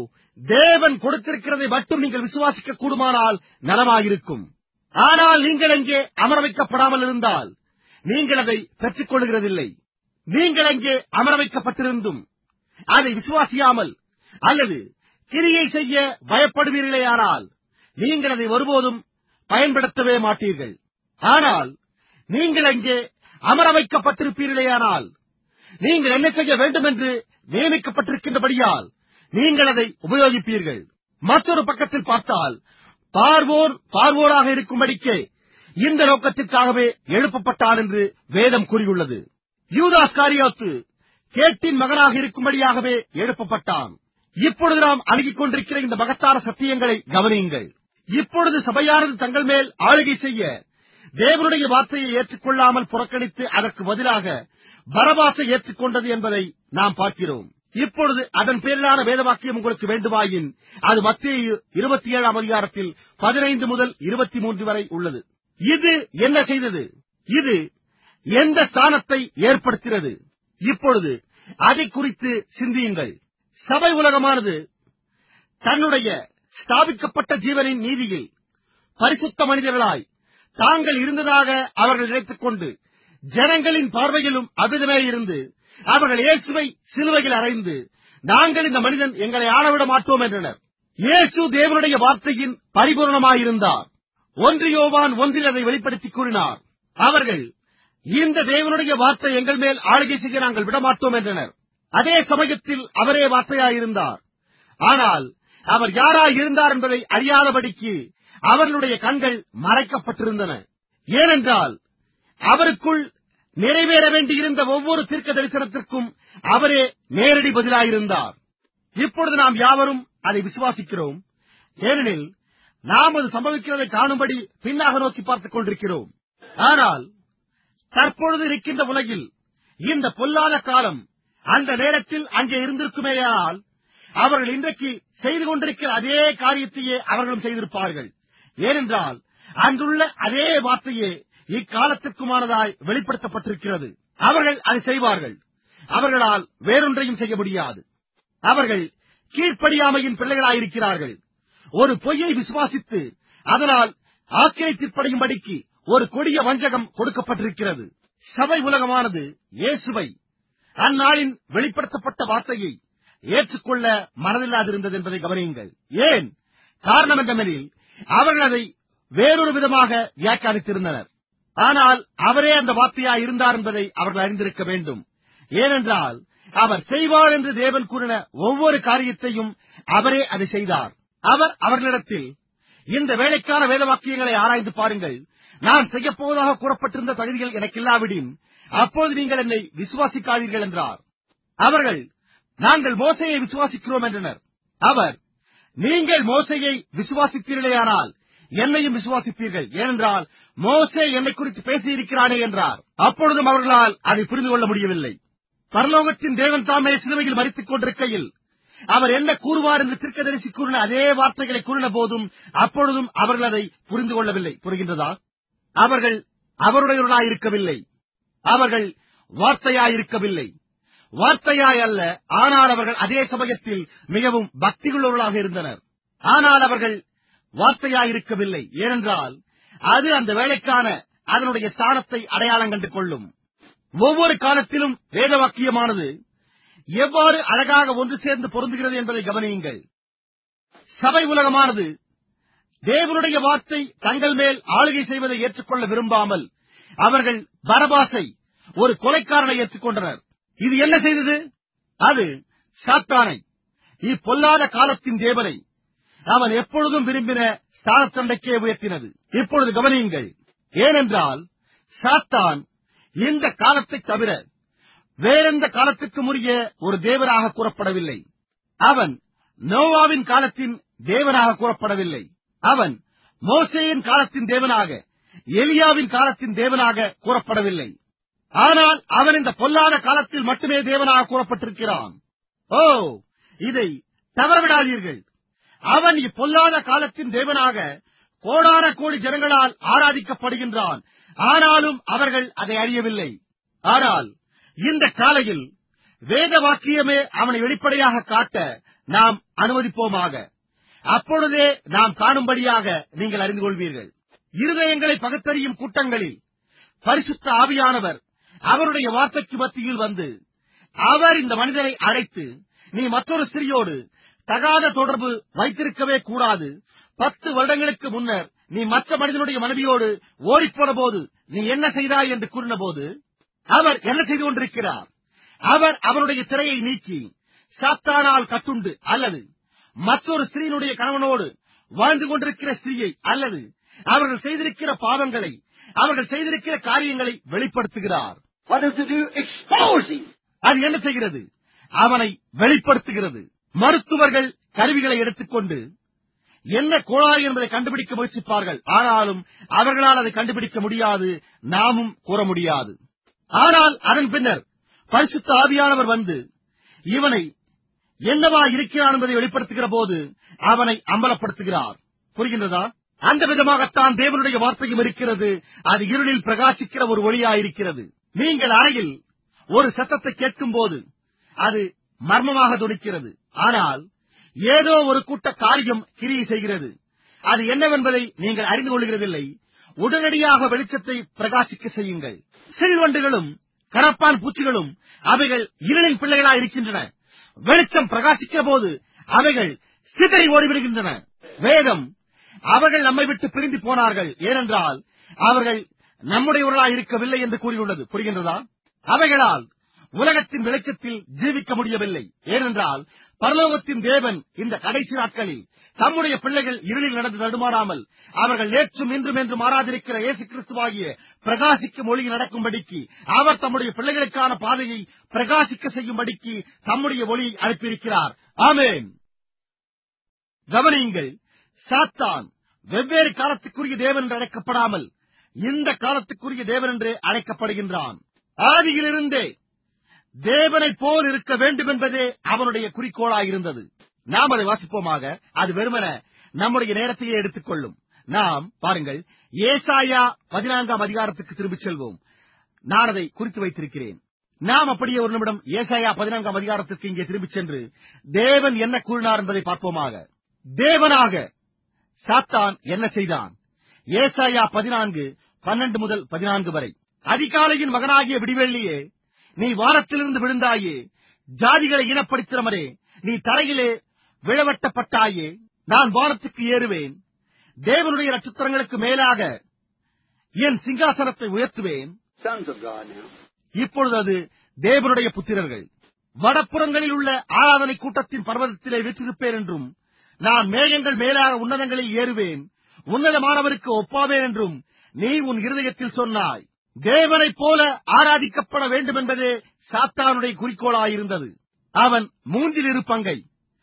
தேவன் கொடுத்திருக்கிறதை மட்டும் நீங்கள் விசுவாசிக்க கூடுமானால் நலமாயிருக்கும் ஆனால் நீங்கள் அங்கே அமர வைக்கப்படாமல் இருந்தால் நீங்கள் அதை பெற்றுக் கொள்கிறதில்லை நீங்கள் அங்கே அமர வைக்கப்பட்டிருந்தும் அதை விசுவாசியாமல் அல்லது கிரியை செய்ய பயப்படுவீர்களேயானால் நீங்கள் அதை ஒருபோதும் பயன்படுத்தவே மாட்டீர்கள் ஆனால் நீங்கள் அங்கே அமர வைக்கப்பட்டிருப்பீர்களேயானால் நீங்கள் என்ன செய்ய வேண்டும் என்று நியமிக்கப்பட்டிருக்கின்றபடியால் நீங்கள் அதை உபயோகிப்பீர்கள் மற்றொரு பக்கத்தில் பார்த்தால் பார்வோர் பார்வோராக இருக்கும்படிக்கே இந்த நோக்கத்திற்காகவே எழுப்பப்பட்டான் என்று வேதம் கூறியுள்ளது யூதாஸ் காரியாத்து கேட்டின் மகனாக இருக்கும்படியாகவே எழுப்பப்பட்டான் இப்பொழுது நாம் அணுகிக் கொண்டிருக்கிற இந்த மகத்தான சத்தியங்களை கவனியுங்கள் இப்பொழுது சபையானது தங்கள் மேல் ஆளுகை செய்ய தேவனுடைய வார்த்தையை ஏற்றுக்கொள்ளாமல் புறக்கணித்து அதற்கு பதிலாக பரபாசை ஏற்றுக்கொண்டது என்பதை நாம் பார்க்கிறோம் இப்பொழுது அதன் பேரிலான வேதவாக்கியம் உங்களுக்கு வேண்டுமாயின் அது மத்திய இருபத்தி ஏழாம் அதிகாரத்தில் பதினைந்து முதல் இருபத்தி மூன்று வரை உள்ளது இது என்ன செய்தது இது எந்த ஸ்தானத்தை ஏற்படுத்தினது இப்பொழுது அதை குறித்து சிந்தியுங்கள் சபை உலகமானது தன்னுடைய ஸ்தாபிக்கப்பட்ட ஜீவனின் நீதியில் பரிசுத்த மனிதர்களாய் தாங்கள் இருந்ததாக அவர்கள் நினைத்துக் கொண்டு ஜனங்களின் பார்வையிலும் அபிதமே இருந்து அவர்கள் இயேசுவை சிலுவையில் அறைந்து நாங்கள் இந்த மனிதன் எங்களை ஆளவிட மாட்டோம் என்றனர் இயேசு தேவனுடைய வார்த்தையின் பரிபூர்ணமாயிருந்தார் ஒன்று யோவான் ஒன்றில் அதை வெளிப்படுத்தி கூறினார் அவர்கள் இந்த தேவனுடைய வார்த்தை எங்கள் மேல் ஆளுகை செய்ய நாங்கள் விடமாட்டோம் என்றனர் அதே சமயத்தில் அவரே வார்த்தையாயிருந்தார் ஆனால் அவர் யாராய் இருந்தார் என்பதை அறியாதபடிக்கு அவர்களுடைய கண்கள் மறைக்கப்பட்டிருந்தன ஏனென்றால் அவருக்குள் நிறைவேற வேண்டியிருந்த ஒவ்வொரு தீர்க்க தரிசனத்திற்கும் அவரே நேரடி பதிலாயிருந்தார் இப்பொழுது நாம் யாவரும் அதை விசுவாசிக்கிறோம் ஏனெனில் நாம் அது சம்பவிக்கிறதை காணும்படி பின்னாக நோக்கி பார்த்துக் கொண்டிருக்கிறோம் ஆனால் தற்பொழுது இருக்கின்ற உலகில் இந்த பொல்லாத காலம் அந்த நேரத்தில் அங்கே இருந்திருக்குமேயால் அவர்கள் இன்றைக்கு செய்து கொண்டிருக்கிற அதே காரியத்தையே அவர்களும் செய்திருப்பார்கள் ஏனென்றால் அன்றுள்ள அதே வார்த்தையே இக்காலத்திற்குமானதாய் வெளிப்படுத்தப்பட்டிருக்கிறது அவர்கள் அதை செய்வார்கள் அவர்களால் வேறொன்றையும் செய்ய முடியாது அவர்கள் கீழ்ப்படியாமையின் பிள்ளைகளாயிருக்கிறார்கள் ஒரு பொய்யை விசுவாசித்து அதனால் ஆக்கிரத்திற்படையும்படிக்கு ஒரு கொடிய வஞ்சகம் கொடுக்கப்பட்டிருக்கிறது சபை உலகமானது இயேசுவை அந்நாளின் வெளிப்படுத்தப்பட்ட வார்த்தையை ஏற்றுக்கொள்ள மனதில்லாதிருந்தது என்பதை கவனியுங்கள் ஏன் காரணம் என்னவெனில் அவர்கள் அதை வேறொரு விதமாக வியாக்கியானித்திருந்தனர் ஆனால் அவரே அந்த வார்த்தையாய் இருந்தார் என்பதை அவர்கள் அறிந்திருக்க வேண்டும் ஏனென்றால் அவர் செய்வார் என்று தேவன் கூறின ஒவ்வொரு காரியத்தையும் அவரே அதை செய்தார் அவர் அவர்களிடத்தில் இந்த வேலைக்கான வேத வாக்கியங்களை ஆராய்ந்து பாருங்கள் நான் செய்யப் போவதாக கூறப்பட்டிருந்த தகுதிகள் எனக்கு இல்லாவிடின் அப்போது நீங்கள் என்னை விசுவாசிக்காதீர்கள் என்றார் அவர்கள் நாங்கள் மோசையை விசுவாசிக்கிறோம் என்றனர் அவர் நீங்கள் மோசையை விசுவாசித்தீர்களேயானால் என்னையும் விசுவாசிப்பீர்கள் ஏனென்றால் மோசே என்னை குறித்து பேசியிருக்கிறானே என்றார் அப்பொழுதும் அவர்களால் அதை புரிந்து கொள்ள முடியவில்லை பரலோகத்தின் தேவன் தாமே சிலுவையில் மறித்துக் கொண்டிருக்கையில் அவர் என்ன கூறுவார் என்று திருக்கதரிசி கூறின அதே வார்த்தைகளை கூறின போதும் அப்பொழுதும் அவர்கள் அதை புரிந்து கொள்ளவில்லை புரிகின்றதா அவர்கள் அவருடையவர்களாயிருக்கவில்லை அவர்கள் வார்த்தையாயிருக்கவில்லை வார்த்தையாய் அல்ல ஆனால் அவர்கள் அதே சமயத்தில் மிகவும் பக்தியுள்ளவர்களாக இருந்தனர் ஆனால் அவர்கள் வார்த்தையாயிருக்கவில்லை ஏனென்றால் அது அந்த வேலைக்கான அதனுடைய ஸ்தானத்தை அடையாளம் கண்டு கொள்ளும் ஒவ்வொரு காலத்திலும் வேத வாக்கியமானது எவ்வாறு அழகாக ஒன்று சேர்ந்து பொருந்துகிறது என்பதை கவனியுங்கள் சபை உலகமானது தேவனுடைய வார்த்தை தங்கள் மேல் ஆளுகை செய்வதை ஏற்றுக்கொள்ள விரும்பாமல் அவர்கள் பரபாசை ஒரு கொலைக்காரனை ஏற்றுக்கொண்டனர் இது என்ன செய்தது அது சாத்தானை இப்பொல்லாத காலத்தின் தேவனை அவன் எப்பொழுதும் விரும்பின ஸ்தானத்தண்டைக்கே உயர்த்தினது இப்பொழுது கவனியுங்கள் ஏனென்றால் சாத்தான் இந்த காலத்தை தவிர வேறெந்த காலத்துக்கும் உரிய ஒரு தேவனாக கூறப்படவில்லை அவன் நோவாவின் காலத்தின் தேவனாக கூறப்படவில்லை அவன் மோசேயின் காலத்தின் தேவனாக எலியாவின் காலத்தின் தேவனாக கூறப்படவில்லை ஆனால் அவன் இந்த பொல்லாத காலத்தில் மட்டுமே தேவனாக கூறப்பட்டிருக்கிறான் ஓ இதை தவறவிடாதீர்கள் அவன் இப்பொல்லாத காலத்தின் தேவனாக கோடான கோடி ஜனங்களால் ஆராதிக்கப்படுகின்றான் ஆனாலும் அவர்கள் அதை அறியவில்லை ஆனால் இந்த காலையில் வேத வாக்கியமே அவனை வெளிப்படையாக காட்ட நாம் அனுமதிப்போமாக அப்பொழுதே நாம் காணும்படியாக நீங்கள் அறிந்து கொள்வீர்கள் இருதயங்களை பகுத்தறியும் கூட்டங்களில் பரிசுத்த ஆவியானவர் அவருடைய வார்த்தைக்கு மத்தியில் வந்து அவர் இந்த மனிதனை அழைத்து நீ மற்றொரு ஸ்திரியோடு தகாத தொடர்பு வைத்திருக்கவே கூடாது பத்து வருடங்களுக்கு முன்னர் நீ மற்ற மனிதனுடைய மனைவியோடு ஓடிப்போன போது நீ என்ன செய்தாய் என்று கூறினபோது அவர் என்ன செய்து கொண்டிருக்கிறார் அவர் அவருடைய திரையை நீக்கி சாத்தானால் கட்டுண்டு அல்லது மற்றொரு ஸ்திரீனுடைய கணவனோடு வாழ்ந்து கொண்டிருக்கிற ஸ்திரீயை அல்லது அவர்கள் செய்திருக்கிற பாவங்களை அவர்கள் செய்திருக்கிற காரியங்களை வெளிப்படுத்துகிறார் What does it do? Exposing. அது என்ன செய்கிறது அவனை வெளிப்படுத்துகிறது மருத்துவர்கள் கருவிகளை எடுத்துக்கொண்டு என்ன கோளாறு என்பதை கண்டுபிடிக்க முயற்சிப்பார்கள் ஆனாலும் அவர்களால் அதை கண்டுபிடிக்க முடியாது நாமும் கூற முடியாது ஆனால் அதன் பின்னர் பரிசுத்த ஆவியானவர் வந்து இவனை என்னவா இருக்கிறான் என்பதை வெளிப்படுத்துகிற போது அவனை அம்பலப்படுத்துகிறார் புரிகின்றதா அந்த விதமாகத்தான் தேவனுடைய வார்த்தையும் இருக்கிறது அது இருளில் பிரகாசிக்கிற ஒரு ஒளியாயிருக்கிறது நீங்கள் அறையில் ஒரு சத்தத்தை கேட்கும் போது அது மர்மமாக துணிக்கிறது ஆனால் ஏதோ ஒரு கூட்ட காரியம் கிரியை செய்கிறது அது என்னவென்பதை நீங்கள் அறிந்து கொள்கிறதில்லை உடனடியாக வெளிச்சத்தை பிரகாசிக்க செய்யுங்கள் சில்வண்டுகளும் கரப்பான் பூச்சிகளும் அவைகள் இருளின் பிள்ளைகளாய் இருக்கின்றன வெளிச்சம் பிரகாசிக்கிற போது அவைகள் சிதறி ஓடிவிடுகின்றன வேதம் அவர்கள் நம்மை விட்டு பிரிந்து போனார்கள் ஏனென்றால் அவர்கள் நம்முடையவர்களாய் இருக்கவில்லை என்று கூறியுள்ளது புரிகின்றதா அவைகளால் உலகத்தின் வெளிச்சத்தில் ஜீவிக்க முடியவில்லை ஏனென்றால் பரலோகத்தின் தேவன் இந்த கடைசி நாட்களில் தம்முடைய பிள்ளைகள் இருளில் நடந்து நடுமாறாமல் அவர்கள் நேற்றும் இன்றும் என்று மாறாதிருக்கிற இயேசு கிறிஸ்துவாகிய பிரகாசிக்கும் ஒளி நடக்கும்படிக்கு அவர் தம்முடைய பிள்ளைகளுக்கான பாதையை பிரகாசிக்க செய்யும்படிக்கு தம்முடைய ஒளியை அனுப்பியிருக்கிறார் ஆமேன் கவனியுங்கள் சாத்தான் வெவ்வேறு காலத்துக்குரிய தேவன் என்று அழைக்கப்படாமல் இந்த காலத்துக்குரிய தேவன் என்று அழைக்கப்படுகின்றான் ஆதியிலிருந்தே தேவனைப் போல் இருக்க வேண்டும் என்பதே அவனுடைய குறிக்கோளாயிருந்தது நாம் அதை வாசிப்போமாக அது வெறுமன நம்முடைய நேரத்தையே எடுத்துக்கொள்ளும் நாம் பாருங்கள் ஏசாயா பதினான்காம் அதிகாரத்துக்கு திரும்பிச் செல்வோம் நான் அதை குறித்து வைத்திருக்கிறேன் நாம் அப்படியே ஒரு நிமிடம் ஏசாயா பதினான்காம் அதிகாரத்திற்கு இங்கே திரும்பிச் சென்று தேவன் என்ன கூறினார் என்பதை பார்ப்போமாக தேவனாக சாத்தான் என்ன செய்தான் ஏசாயா பதினான்கு பன்னெண்டு முதல் பதினான்கு வரை அதிகாலையின் மகனாகிய விடிவெள்ளியே நீ வானத்திலிருந்து விழுந்தாயே ஜாதிகளை இனப்படுத்தினவரே நீ தரையிலே விழவட்டப்பட்டாயே நான் வானத்துக்கு ஏறுவேன் தேவனுடைய நட்சத்திரங்களுக்கு மேலாக என் சிங்காசனத்தை உயர்த்துவேன் Sons of God now. இப்பொழுது அது தேவனுடைய புத்திரர்கள் வடப்புறங்களில் உள்ள ஆராதனை கூட்டத்தின் பர்வதத்திலே வீற்றிருப்பேன் என்றும் நான் மேகங்கள் மேலாக உன்னதங்களில் ஏறுவேன் உன்னதமானவருக்கு ஒப்பாவேன் என்றும் நீ உன் இருதயத்தில் சொன்னாய் தேவனைப் போல ஆராதிக்கப்பட வேண்டும் என்பதே சாத்தானுடைய குறிக்கோளாயிருந்தது அவன் மூன்றில் இரு பங்கை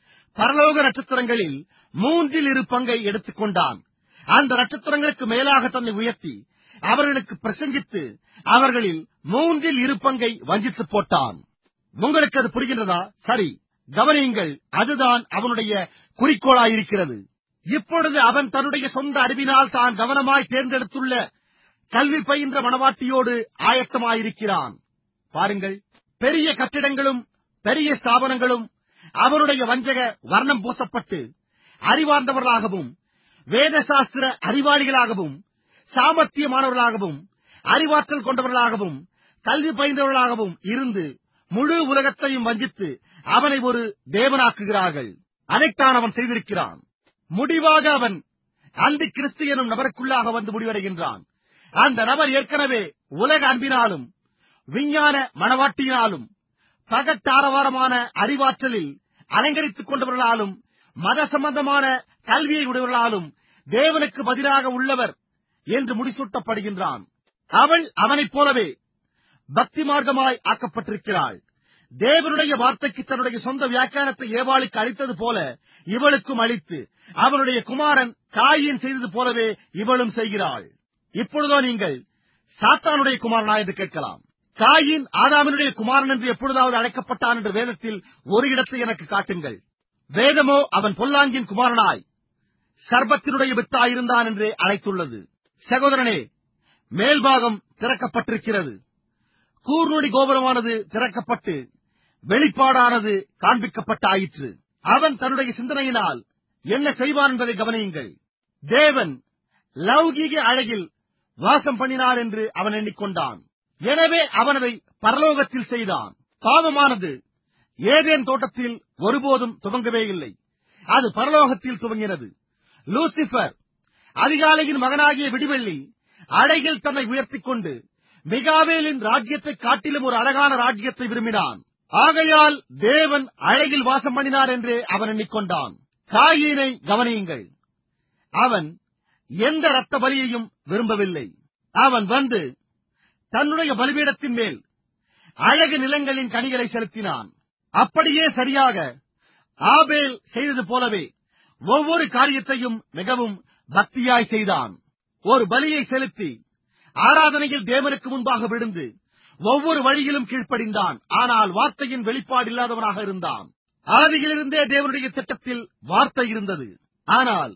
பரலோக நட்சத்திரங்களில் மூன்றில் இரு பங்கை எடுத்துக் கொண்டான் அந்த நட்சத்திரங்களுக்கு மேலாக தன்னை உயர்த்தி அவர்களுக்கு பிரசங்கித்து அவர்களில் மூன்றில் இரு பங்கை வஞ்சித்து போட்டான் உங்களுக்கு அது புரிகின்றதா சரி கவனியுங்கள் அதுதான் அவனுடைய குறிக்கோளாயிருக்கிறது இப்பொழுது அவன் தன்னுடைய சொந்த அறிவினால் தான் கவனமாய் தேர்ந்தெடுத்துள்ள கல்வி பயின்ற மணவாட்டியோடு ஆயத்தமாயிருக்கிறான் பாருங்கள் பெரிய கட்டிடங்களும் பெரிய ஸ்தாபனங்களும் அவருடைய வஞ்சக வர்ணம் பூசப்பட்டு அறிவார்ந்தவர்களாகவும் வேதசாஸ்திர அறிவாளிகளாகவும் சாமர்த்தியமானவர்களாகவும் அறிவாற்றல் கொண்டவர்களாகவும் கல்வி பயின்றவர்களாகவும் இருந்து முழு உலகத்தையும் வஞ்சித்து அவனை ஒரு தேவனாக்குகிறார்கள் அதைத்தான் அவன் செய்திருக்கிறான் முடிவாக அவன் அந்த கிறிஸ்து எனும் நபருக்குள்ளாக வந்து முடிவடைகின்றான் அந்த நபர் ஏற்கனவே உலக அன்பினாலும் விஞ்ஞான மனவாட்டியினாலும் பகட்டாரவாரமான அறிவாற்றலில் அலங்கரித்துக் கொண்டவர்களாலும் மத சம்பந்தமான கல்வியை உடையவர்களாலும் தேவனுக்கு பதிலாக உள்ளவர் என்று முடிசூட்டப்படுகின்றான் அவள் அவனைப் போலவே பக்தி மார்க்கமாய் ஆக்கப்பட்டிருக்கிறாள் தேவனுடைய வார்த்தைக்கு தன்னுடைய சொந்த வியாக்கியானத்தை ஏவாளுக்கு அளித்தது போல இவளுக்கும் அளித்து அவனுடைய குமாரன் காயின் செய்தது போலவே இவளும் செய்கிறாள் இப்பொழுதோ நீங்கள் சாத்தானுடைய குமாரனா என்று கேட்கலாம் காயின் ஆதாமினுடைய குமாரன் என்று எப்பொழுதாவது அழைக்கப்பட்டான் என்ற வேதத்தில் ஒரு இடத்தை எனக்கு காட்டுங்கள் வேதமோ அவன் பொல்லாங்கின் குமாரனாய் சர்பத்தினுடைய வித்தாயிருந்தான் என்று அழைத்துள்ளது சகோதரனே மேல்பாகம் திறக்கப்பட்டிருக்கிறது கூர்நொடி கோபுரமானது திறக்கப்பட்டு வெளிப்பாடானது காண்பிக்கப்பட்டாயிற்று அவன் தன்னுடைய சிந்தனையினால் என்ன செய்வான் என்பதை கவனியுங்கள் தேவன் லௌகீக அழகில் வாசம் பண்ணினார் என்று அவன் எண்ணிக்கொண்டான் எனவே அவன் அதை பரலோகத்தில் செய்தான் பாவமானது ஏதேன் தோட்டத்தில் ஒருபோதும் துவங்கவே இல்லை அது பரலோகத்தில் துவங்கினது லூசிபர் அதிகாலையின் மகனாகிய விடிவெள்ளி அழகில் தன்னை உயர்த்திக் கொண்டு மிகாவேலின் ராஜ்யத்தை காட்டிலும் ஒரு அழகான ராஜ்யத்தை விரும்பினான் ஆகையால் தேவன் அழகில் வாசம் பண்ணினார் என்று அவன் எண்ணிக்கொண்டான் காயினை கவனியுங்கள் அவன் எந்த இரத்த பலியையும் விரும்பவில்லை அவன் வந்து தன்னுடைய பலிபீடத்தின் மேல் அழகு நிலங்களின் கனிகளை செலுத்தினான் அப்படியே சரியாக ஆபேல் செய்தது போலவே ஒவ்வொரு காரியத்தையும் மிகவும் பக்தியாய் செய்தான் ஒரு பலியை செலுத்தி ஆராதனையில் தேவனுக்கு முன்பாக விழுந்து ஒவ்வொரு வழியிலும் கீழ்ப்படிந்தான் ஆனால் வார்த்தையின் வெளிப்பாடு இல்லாதவனாக இருந்தான் ஆதியிலிருந்தே தேவனுடைய திட்டத்தில் வார்த்தை இருந்தது ஆனால்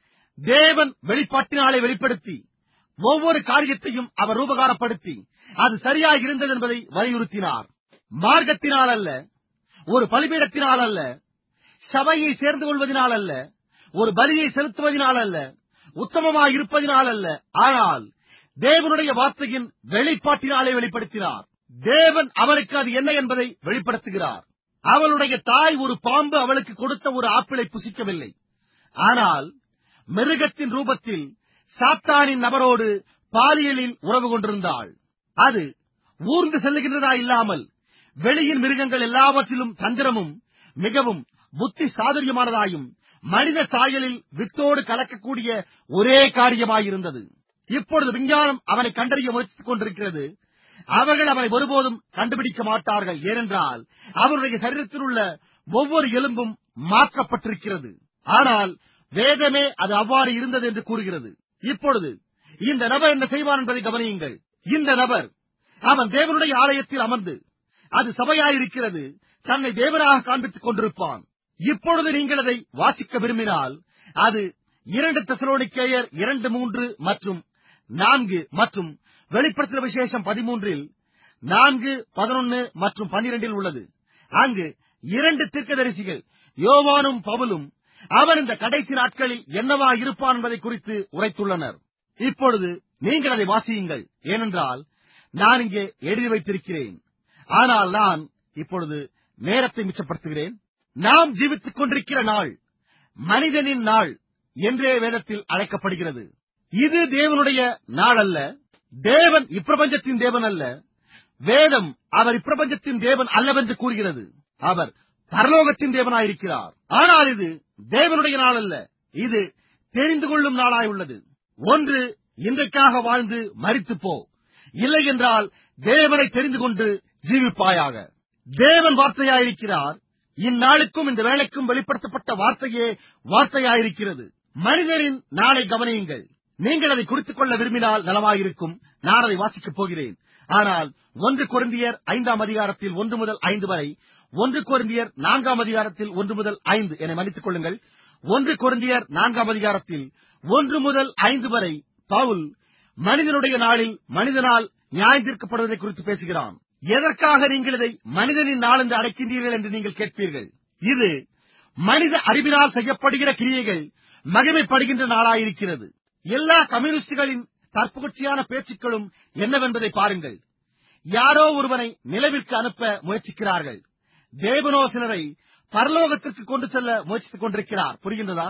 தேவன் வெளிப்பாட்டினாலே வெளிப்படுத்தி ஒவ்வொரு காரியத்தையும் அவர் ரூபகாரப்படுத்தி அது சரியாக இருந்தது என்பதை வலியுறுத்தினார் மார்க்கத்தினால் அல்ல ஒரு பலிபீடத்தினால் அல்ல சபையை சேர்ந்து கொள்வதனால் அல்ல ஒரு பலியை செலுத்துவதனால் அல்ல உத்தமமாய் இருப்பதினால் அல்ல ஆனால் தேவனுடைய வார்த்தையின் வெளிப்பாட்டினாலே வெளிப்படுத்தினார் தேவன் அவளுக்கு அது என்ன என்பதை வெளிப்படுத்துகிறார் அவளுடைய தாய் ஒரு பாம்பு அவளுக்கு கொடுத்த ஒரு ஆப்பிளை புசிக்கவில்லை ஆனால் மிருகத்தின் ரூபத்தில் சாத்தானின் நபரோடு பாலியலில் உறவு கொண்டிருந்தாள் அது ஊர்ந்து செல்லுகின்றதா இல்லாமல் வெளியின் மிருகங்கள் எல்லாவற்றிலும் தந்திரமும் மிகவும் புத்தி சாதுரியமானதாயும் மனித சாயலில் வித்தோடு கலக்கக்கூடிய ஒரே காரியமாயிருந்தது இப்பொழுது விஞ்ஞானம் அவனை கண்டறிய முயற்சித்துக் கொண்டிருக்கிறது அவர்கள் அவனை ஒருபோதும் கண்டுபிடிக்க மாட்டார்கள் ஏனென்றால் அவருடைய சரீரத்தில் உள்ள ஒவ்வொரு எலும்பும் மாற்றப்பட்டிருக்கிறது ஆனால் வேதமே அது அவ்வாறு இருந்தது என்று கூறுகிறது இப்பொழுது இந்த நபர் என்ன செய்வான் என்பதை கவனியுங்கள் இந்த நபர் அவன் தேவனுடைய ஆலயத்தில் அமர்ந்து அது சபையாயிருக்கிறது தன்னை தேவனாக காண்பித்துக் கொண்டிருப்பான் இப்பொழுது நீங்கள் அதை வாசிக்க விரும்பினால் அது இரண்டு தெசலோனிக்கேயர் இரண்டு மூன்று மற்றும் நான்கு மற்றும் வெளிப்படுத்தின விசேஷம் பதிமூன்றில் நான்கு பதினொன்னு மற்றும் பன்னிரண்டில் உள்ளது அங்கு இரண்டு தீர்க்கதரிசிகள் யோவானும் பவுலும் அவர் இந்த கடைசி நாட்களில் என்னவா இருப்பான் என்பதை குறித்து உரைத்துள்ளனர் இப்பொழுது நீங்கள் அதை வாசியுங்கள் ஏனென்றால் நான் இங்கே எழுதி வைத்திருக்கிறேன் ஆனால் நான் இப்பொழுது நேரத்தை மிச்சப்படுத்துகிறேன் நாம் ஜீவித்துக் கொண்டிருக்கிற நாள் மனிதனின் நாள் என்றே வேதத்தில் அழைக்கப்படுகிறது இது தேவனுடைய நாள் அல்ல தேவன் இப்பிரபஞ்சத்தின் தேவன் அல்ல வேதம் அவர் இப்பிரபஞ்சத்தின் தேவன் அல்லவென்று கூறுகிறது அவர் பரலோகத்தின் தேவனாயிருக்கிறார் ஆனால் இது தேவனுடைய நாள் அல்ல இது தெரிந்து கொள்ளும் நாளாய் உள்ளது ஒன்று இன்றைக்காக வாழ்ந்து மரித்துப் போ இல்லை என்றால் தேவனை தெரிந்து கொண்டு ஜீவிப்பாயாக தேவன் வார்த்தையாயிருக்கிறார் இந்நாளுக்கும் இந்த வேலைக்கும் வெளிப்படுத்தப்பட்ட வார்த்தையே வார்த்தையாயிருக்கிறது மனிதரின் நாளை கவனியுங்கள் நீங்கள் அதை குறித்துக் கொள்ள விரும்பினால் நலமாயிருக்கும் நான் அதை வாசிக்கப் போகிறேன் ஆனால் ஒன்று கொரிந்தியர் ஐந்தாம் அதிகாரத்தில் ஒன்று முதல் ஐந்து வரை ஒன்று கொரிந்தியர் நான்காம் அதிகாரத்தில் ஒன்று முதல் ஐந்து என மன்னித்துக் கொள்ளுங்கள் ஒன்று கொரிந்தியர் நான்காம் அதிகாரத்தில் ஒன்று முதல் ஐந்து வரை பவுல் மனிதனுடைய நாளில் மனிதனால் நியாயம் தீர்க்கப்படுவதை குறித்து பேசுகிறான் எதற்காக நீங்கள் இதை மனிதனின் நாள் என்று அழைக்கின்றீர்கள் என்று நீங்கள் கேட்பீர்கள் இது மனித அறிவினால் செய்யப்படுகிற கிரியைகள் மகிமைப்படுகின்ற நாளாயிருக்கிறது எல்லா கம்யூனிஸ்டுகளின் தற்புகழ்ச்சியான பேச்சுக்களும் என்னவென்பதை பாருங்கள் யாரோ ஒருவனை நிலவிற்கு அனுப்ப முயற்சிக்கிறார்கள் தேவனோ சிலரை பரலோகத்திற்கு கொண்டு செல்ல முயற்சித்துக் கொண்டிருக்கிறார் புரிகின்றதா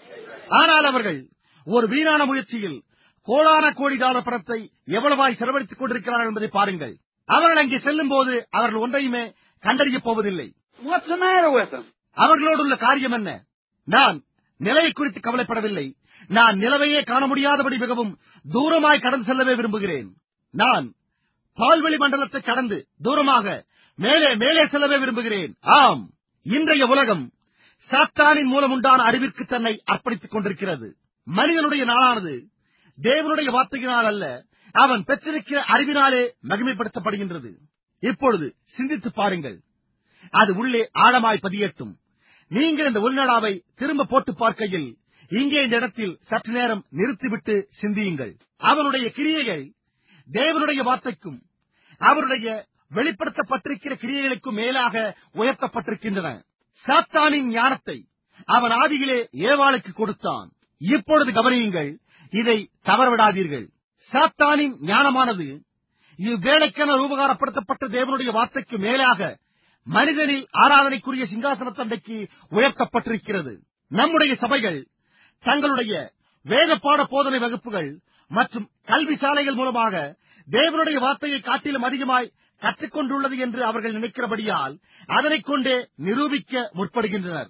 ஆனால் அவர்கள் ஒரு வீணான முயற்சியில் கோடான கோடி டாலர் பணத்தை எவ்வளவாய் செலவழித்துக் கொண்டிருக்கிறார்கள் என்பதை பாருங்கள் அவர்கள் அங்கே செல்லும் போது அவர்கள் ஒன்றையுமே கண்டறியப் போவதில்லை What's the matter with them? அவர்களோடுள்ள காரியம் என்ன நான் நிலையை குறித்து கவலைப்படவில்லை நான் நிலவையே காண முடியாதபடி மிகவும் தூரமாய் கடந்து செல்லவே விரும்புகிறேன் நான் பால்வெளி மண்டலத்தை கடந்து தூரமாக மேலே மேலே செல்லவே விரும்புகிறேன் ஆம் இன்றைய உலகம் சாத்தானின் மூலம் உண்டான அறிவிற்கு தன்னை அர்ப்பணித்துக் கொண்டிருக்கிறது மனிதனுடைய நாளானது தேவனுடைய வார்த்தையினால் அல்ல அவன் பெற்றிருக்கிற அறிவினாலே மகிமைப்படுத்தப்படுகின்றது இப்பொழுது சிந்தித்து பாருங்கள் அது உள்ளே ஆழமாய் பதியட்டும் நீங்கள் இந்த உள்நடாவை திரும்ப போட்டு பார்க்கையில் இங்கே இந்த இடத்தில் சற்று நேரம் நிறுத்திவிட்டு சிந்தியுங்கள் அவனுடைய கிரியைகள் தேவனுடைய வார்த்தைக்கும் அவருடைய வெளிப்படுத்தப்பட்டிருக்கிற கிரியைகளுக்கும் மேலாக உயர்த்தப்பட்டிருக்கின்றன சாத்தானின் ஞானத்தை அவன் ஆதியிலே ஏவாளுக்கு கொடுத்தான் இப்பொழுது கவனியுங்கள் இதை தவறவிடாதீர்கள் சாத்தானின் ஞானமானது இவ்வேளைக்கென ரூபகாரப்படுத்தப்பட்ட தேவனுடைய வார்த்தைக்கு மேலாக மனிதனில் ஆராதனைக்குரிய சிங்காசனத்தண்டைக்கு உயர்த்தப்பட்டிருக்கிறது நம்முடைய சபைகள் தங்களுடைய வேத பாட போதனை வகுப்புகள் மற்றும் கல்வி சாலைகள் மூலமாக தேவனுடைய வார்த்தையை காட்டிலும் அதிகமாய் கற்றுக்கொண்டுள்ளது என்று அவர்கள் நினைக்கிறபடியால் அதனைக் கொண்டே நிரூபிக்க முற்படுகின்றனர்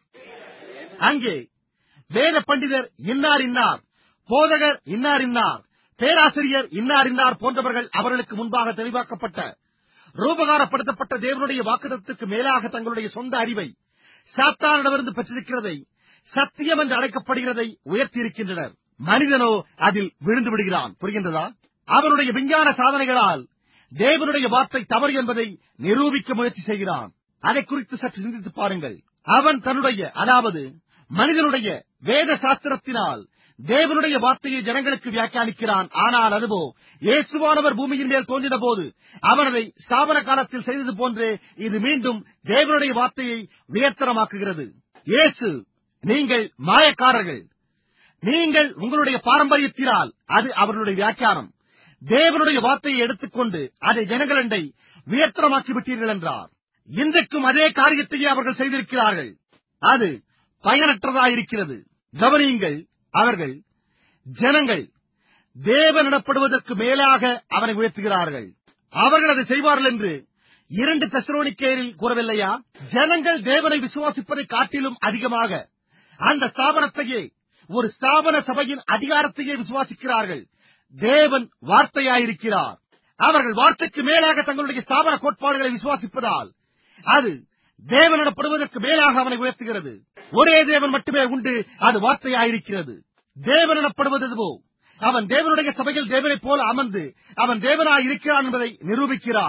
அங்கே வேத பண்டிதர் இன்னார் இன்னார் போதகர் இன்னார் இன்னார் பேராசிரியர் இன்னார் இன்னார் போன்றவர்கள் அவர்களுக்கு முன்பாக தெளிவாக்கப்பட்ட ரூபகாரப்படுத்தப்பட்ட தேவனுடைய வாக்குதத்துக்கு மேலாக தங்களுடைய சொந்த அறிவை சாத்தானிடமிருந்து பெற்றிருக்கிறதை சத்தியம் என்று அழைக்கப்படுகிறதை உயர்த்தியிருக்கின்றனர் மனிதனோ அதில் விழுந்து விடுகிறான் புரிகின்றதா அவனுடைய விஞ்ஞான சாதனைகளால் தேவனுடைய வார்த்தை தவறு என்பதை நிரூபிக்க முயற்சி செய்கிறான் அதை குறித்து சற்று சிந்தித்து பாருங்கள் அவன் தன்னுடைய அதாவது மனிதனுடைய வேத சாஸ்திரத்தினால் தேவனுடைய வார்த்தையை ஜனங்களுக்கு வியாக்கியானிக்கிறான் ஆனால் அதுவோ இயேசுவானவர் பூமியின் மேல் தோன்றின போது அவன் அதை ஸ்தாபன காலத்தில் செய்தது போன்றே இது மீண்டும் தேவனுடைய வார்த்தையை வியர்த்தனமாக்குகிறது இயேசு நீங்கள் மாயக்காரர்கள் நீங்கள் உங்களுடைய பாரம்பரியத்தினால் அது அவர்களுடைய வியாக்கியானம் தேவனுடைய வார்த்தையை எடுத்துக்கொண்டு அதை ஜனங்களண்டை வியர்த்தனமாக்கி விட்டீர்கள் என்றார் இன்றைக்கும் அதே காரியத்தையே அவர்கள் செய்திருக்கிறார்கள் அது பயனற்றதாயிருக்கிறது கவனியுங்கள் அவர்கள் ஜனங்கள் தேவனிடப்படுவதற்கு மேலாக அவனை உயர்த்துகிறார்கள் அவர்கள் அதை செய்வார்கள் என்று இரண்டு தெசரோனிக்கேரில் கூறவில்லையா ஜனங்கள் தேவனை விசுவாசிப்பதை காட்டிலும் அதிகமாக அந்த ஸ்தாபனத்தையே ஒரு ஸ்தாபன சபையின் அதிகாரத்தையே விசுவாசிக்கிறார்கள் தேவன் வார்த்தையாயிருக்கிறார் அவர்கள் வார்த்தைக்கு மேலாக தங்களுடைய ஸ்தாபன கோட்பாடுகளை விசுவாசிப்பதால் அது தேவனிடப்படுவதற்கு மேலாக அவனை உயர்த்துகிறது ஒரே தேவன் மட்டுமே உண்டு அது வார்த்தையாயிருக்கிறது தேவனிடப்படுவதுவோ அவன் தேவனுடைய சபையில் தேவனைப் போல அமர்ந்து அவன் தேவனாய் இருக்கிறான் என்பதை நிரூபிக்கிறான்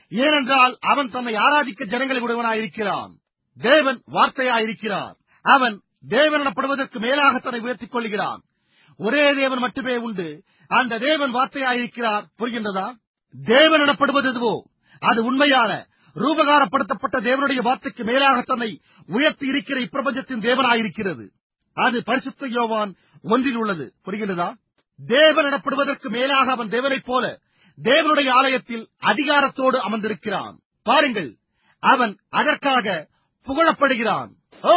ஏனென்றால் அவன் தன்னை ஆராதிக்க ஜனங்களை உடையவனாயிருக்கிறான் தேவன் வார்த்தையாயிருக்கிறார் அவன் தேவன் எனப்படுவதற்கு மேலாக தன்னை உயர்த்திக் கொள்கிறான் ஒரே தேவன் மட்டுமே உண்டு அந்த தேவன் வார்த்தையாயிருக்கிறார் புரிகின்றதா தேவன் எனப்படுவது எதுவோ அது உண்மையான ரூபகாரப்படுத்தப்பட்ட தேவனுடைய வார்த்தைக்கு மேலாக தன்னை உயர்த்தி இருக்கிற இப்பிரபஞ்சத்தின் தேவனாயிருக்கிறது அது பரிசுத்த யோவான் ஒன்றில் உள்ளது புரிகின்றதா தேவன் எனப்படுவதற்கு மேலாக அவன் தேவனைப் போல தேவனுடைய ஆலயத்தில் அதிகாரத்தோடு அமர்ந்திருக்கிறான் பாருங்கள் அவன் அதற்காக புகழப்படுகிறான் ஓ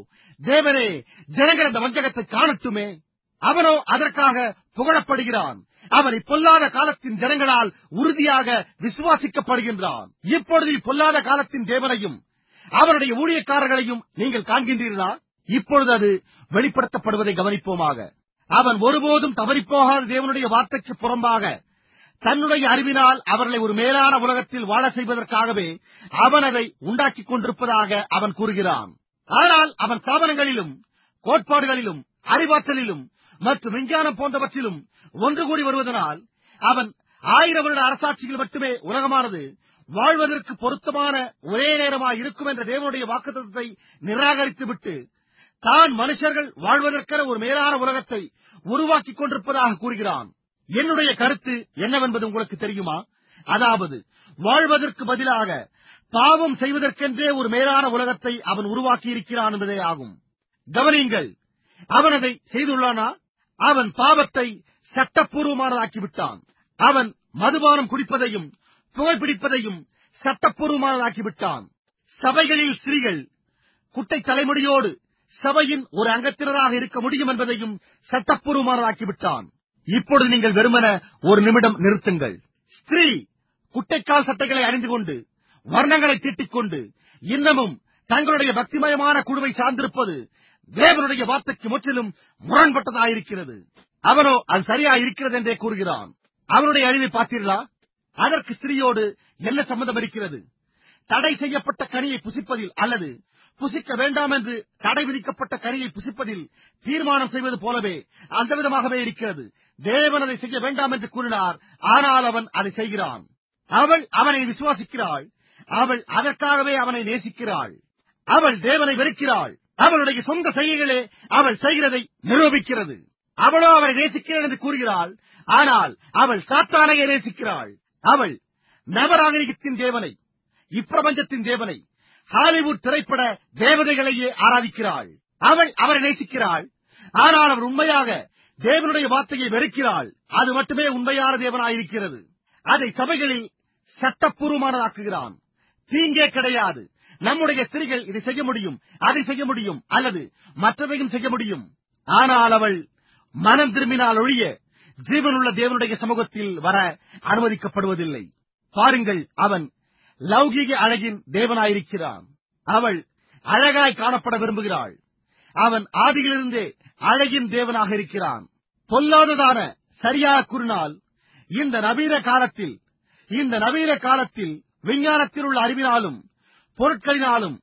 தேவனே ஜனங்கள் அந்த வஞ்சகத்தை காணட்டுமே அவனோ அதற்காக புகழப்படுகிறான் அவன் இப்பொல்லாத காலத்தின் ஜனங்களால் உறுதியாக விசுவாசிக்கப்படுகின்றான் இப்பொழுது இப்பொல்லாத காலத்தின் தேவனையும் அவனுடைய ஊழியக்காரர்களையும் நீங்கள் காண்கின்றீர்களா இப்பொழுது அது வெளிப்படுத்தப்படுவதை கவனிப்போமாக அவன் ஒருபோதும் தவறிப்போகாத தேவனுடைய வார்த்தைக்கு புறம்பாக தன்னுடைய அறிவினால் அவர்களை ஒரு மேலான உலகத்தில் வாழ செய்வதற்காகவே அவன் அதை உண்டாக்கிக் கொண்டிருப்பதாக அவன் கூறுகிறான் ஆனால் அவன் ஸ்தாபனங்களிலும் கோட்பாடுகளிலும் அறிவாற்றலிலும் மற்றும் விஞ்ஞானம் போன்றவற்றிலும் ஒன்று கூடி வருவதனால் அவன் ஆயிரம் வருட அரசாட்சியில் மட்டுமே உலகமானது வாழ்வதற்கு பொருத்தமான ஒரே நேரமாய் இருக்கும் என்ற தேவனுடைய வாக்குத்தத்தை நிராகரித்துவிட்டு தான் மனுஷர்கள் வாழ்வதற்கென ஒரு மேலான உலகத்தை உருவாக்கிக் கொண்டிருப்பதாக கூறுகிறான் என்னுடைய கருத்து என்னவென்பது உங்களுக்கு தெரியுமா அதாவது வாழ்வதற்கு பதிலாக பாவம் செய்வதற்கென்றே ஒரு மேலான உலகத்தை அவன் உருவாக்கி இருக்கிறான் என்பதே ஆகும் கவனியுங்கள் அவன் அதை செய்துள்ளானா அவன் பாவத்தை சட்டப்பூர்வமானதாக்கிவிட்டான் அவன் மதுபானம் குடிப்பதையும் புகைப்பிடிப்பதையும் சட்டப்பூர்வமானதாக்கிவிட்டான் சபைகளில் ஸ்திரீகள் குட்டை தலைமுடியோடு சபையின் ஒரு அங்கத்தினராக இருக்க முடியும் என்பதையும் சட்டப்பூர்வமானதாக்கிவிட்டான் இப்பொழுது நீங்கள் வெறுமன ஒரு நிமிடம் நிறுத்துங்கள் ஸ்திரீ குட்டைக்கால் சட்டைகளை அணிந்து கொண்டு வர்ணங்களை தீட்டிக் கொண்டு இன்னமும் தங்களுடைய பக்திமயமான குழுவை சார்ந்திருப்பது தேவனுடைய வார்த்தைக்கு முற்றிலும் முரண்பட்டதாயிருக்கிறது அவனோ அது சரியா இருக்கிறது என்றே கூறுகிறான் அவனுடைய அறிவை பார்த்தீர்களா அதற்கு ஸ்திரீயோடு என்ன சம்பந்தம் இருக்கிறது தடை செய்யப்பட்ட கனியை புசிப்பதில் அல்லது புசிக்க வேண்டாம் என்று தடை விதிக்கப்பட்ட கனியை புசிப்பதில் தீர்மானம் செய்வது போலவே அந்த விதமாகவே இருக்கிறது தேவன் அதை செய்ய வேண்டாம் என்று கூறினார் ஆனால் அவன் அதை செய்கிறான் அவள் அவனை விசுவாசிக்கிறாள் அவள் அதற்காகவே அவனை நேசிக்கிறாள் அவள் தேவனை வெறுக்கிறாள் அவளுடைய சொந்த செய்கைகளே அவள் செய்கிறதை நிரூபிக்கிறது அவளோ அவரை நேசிக்கிறேன் என்று கூறுகிறாள் ஆனால் அவள் சாத்தானையே நேசிக்கிறாள் அவள் நவராகரிகத்தின் தேவனை இப்பிரபஞ்சத்தின் தேவனை ஹாலிவுட் திரைப்பட தேவதைகளையே ஆராதிக்கிறாள் அவள் அவரை நேசிக்கிறாள் ஆனால் அவர் உண்மையாக தேவனுடைய வார்த்தையை வெறுக்கிறாள் அது மட்டுமே உண்மையான தேவனாயிருக்கிறது அதை சபைகளில் சட்டப்பூர்வமானதாக்குகிறான் தீங்கே கிடையாது நம்முடைய ஸ்திரீகள் இதை செய்ய முடியும் அதை செய்ய முடியும் அல்லது மற்றதையும் செய்ய முடியும் ஆனால் அவள் மனம் திரும்பினால் ஒழிய ஜீவனுள்ள தேவனுடைய சமூகத்தில் வர அனுமதிக்கப்படுவதில்லை பாருங்கள் அவன் லௌகீக அழகின் தேவனாயிருக்கிறான் அவள் அழகாய் காணப்பட விரும்புகிறாள் அவன் ஆதியிலிருந்தே அழகின் தேவனாக இருக்கிறான் பொல்லாததான சரியாக கூறினால் இந்த நவீன காலத்தில் இந்த நவீன காலத்தில் விஞ்ஞானத்தில் உள்ள அறிவினாலும் பொருட்களினாலும்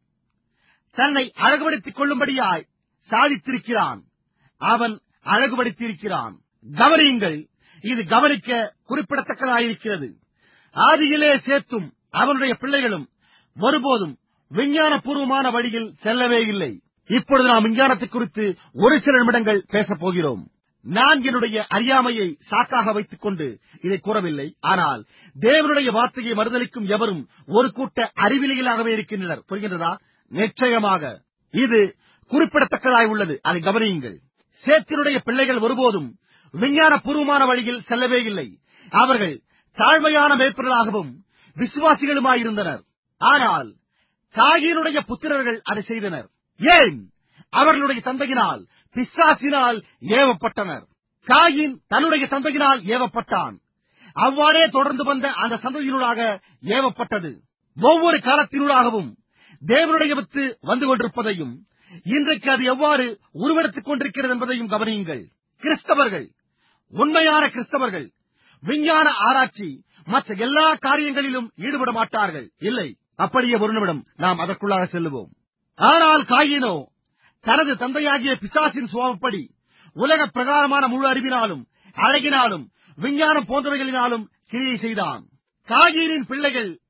தன்னை அழகுபடுத்திக் கொள்ளும்படியாய் சாதித்திருக்கிறான் அவன் அழகுபடுத்தியிருக்கிறான் கவனியுங்கள் இது கவனிக்க குறிப்பிடத்தக்கதாயிருக்கிறது ஆதியிலே சேர்த்தும் அவனுடைய பிள்ளைகளும் ஒருபோதும் விஞ்ஞான பூர்வமான வழியில் செல்லவே இல்லை இப்பொழுது நாம் விஞ்ஞானத்தை குறித்து ஒரு சில நிமிடங்கள் பேசப் போகிறோம் நான் என்னுடைய அறியாமையை சாக்காக வைத்துக் கொண்டு இதை கூறவில்லை ஆனால் தேவனுடைய வார்த்தையை மறுதளிக்கும் எவரும் ஒரு கூட்ட அறிவிலிகளாகவே இருக்கின்றனர் புரிகின்றதா நிச்சயமாக இது குறிப்பிடத்தக்கதாய் உள்ளது அதை கவனியுங்கள் சேத்தினுடைய பிள்ளைகள் ஒருபோதும் விஞ்ஞான பூர்வமான வழியில் செல்லவே இல்லை அவர்கள் தாழ்மையான மேய்ப்பர்களாகவும் விசுவாசிகளுமாயிருந்தனர் ஆனால் காயினுடைய புத்திரர்கள் அதை செய்தனர் ஏன் அவர்களுடைய தந்தையினால் பிசாசினால் ஏவப்பட்டனர் காயின் தன்னுடைய தந்தையினால் ஏவப்பட்டான் அவ்வாறே தொடர்ந்து வந்த அந்த சந்ததியினூடாக ஏவப்பட்டது ஒவ்வொரு காலத்தினூடாகவும் தேவனுடைய வித்து வந்து கொண்டிருப்பதையும் இன்றைக்கு அது எவ்வாறு உருவெடுத்துக் கொண்டிருக்கிறது என்பதையும் கவனியுங்கள் கிறிஸ்தவர்கள் உண்மையான கிறிஸ்தவர்கள் விஞ்ஞான ஆராய்ச்சி மற்ற எல்லா காரியங்களிலும் ஈடுபட மாட்டார்கள் இல்லை அப்படியே ஒரு நிமிடம் நாம் அதற்குள்ளாக செல்லுவோம் ஆனால் காயினோ தனது தந்தையாகிய பிசாசின் சுவாபப்படி உலக பிரகாரமான முழு அறிவினாலும் அழகினாலும் விஞ்ஞானம் போன்றவைகளினாலும் கிரியை செய்தான் காயினின் பிள்ளைகள்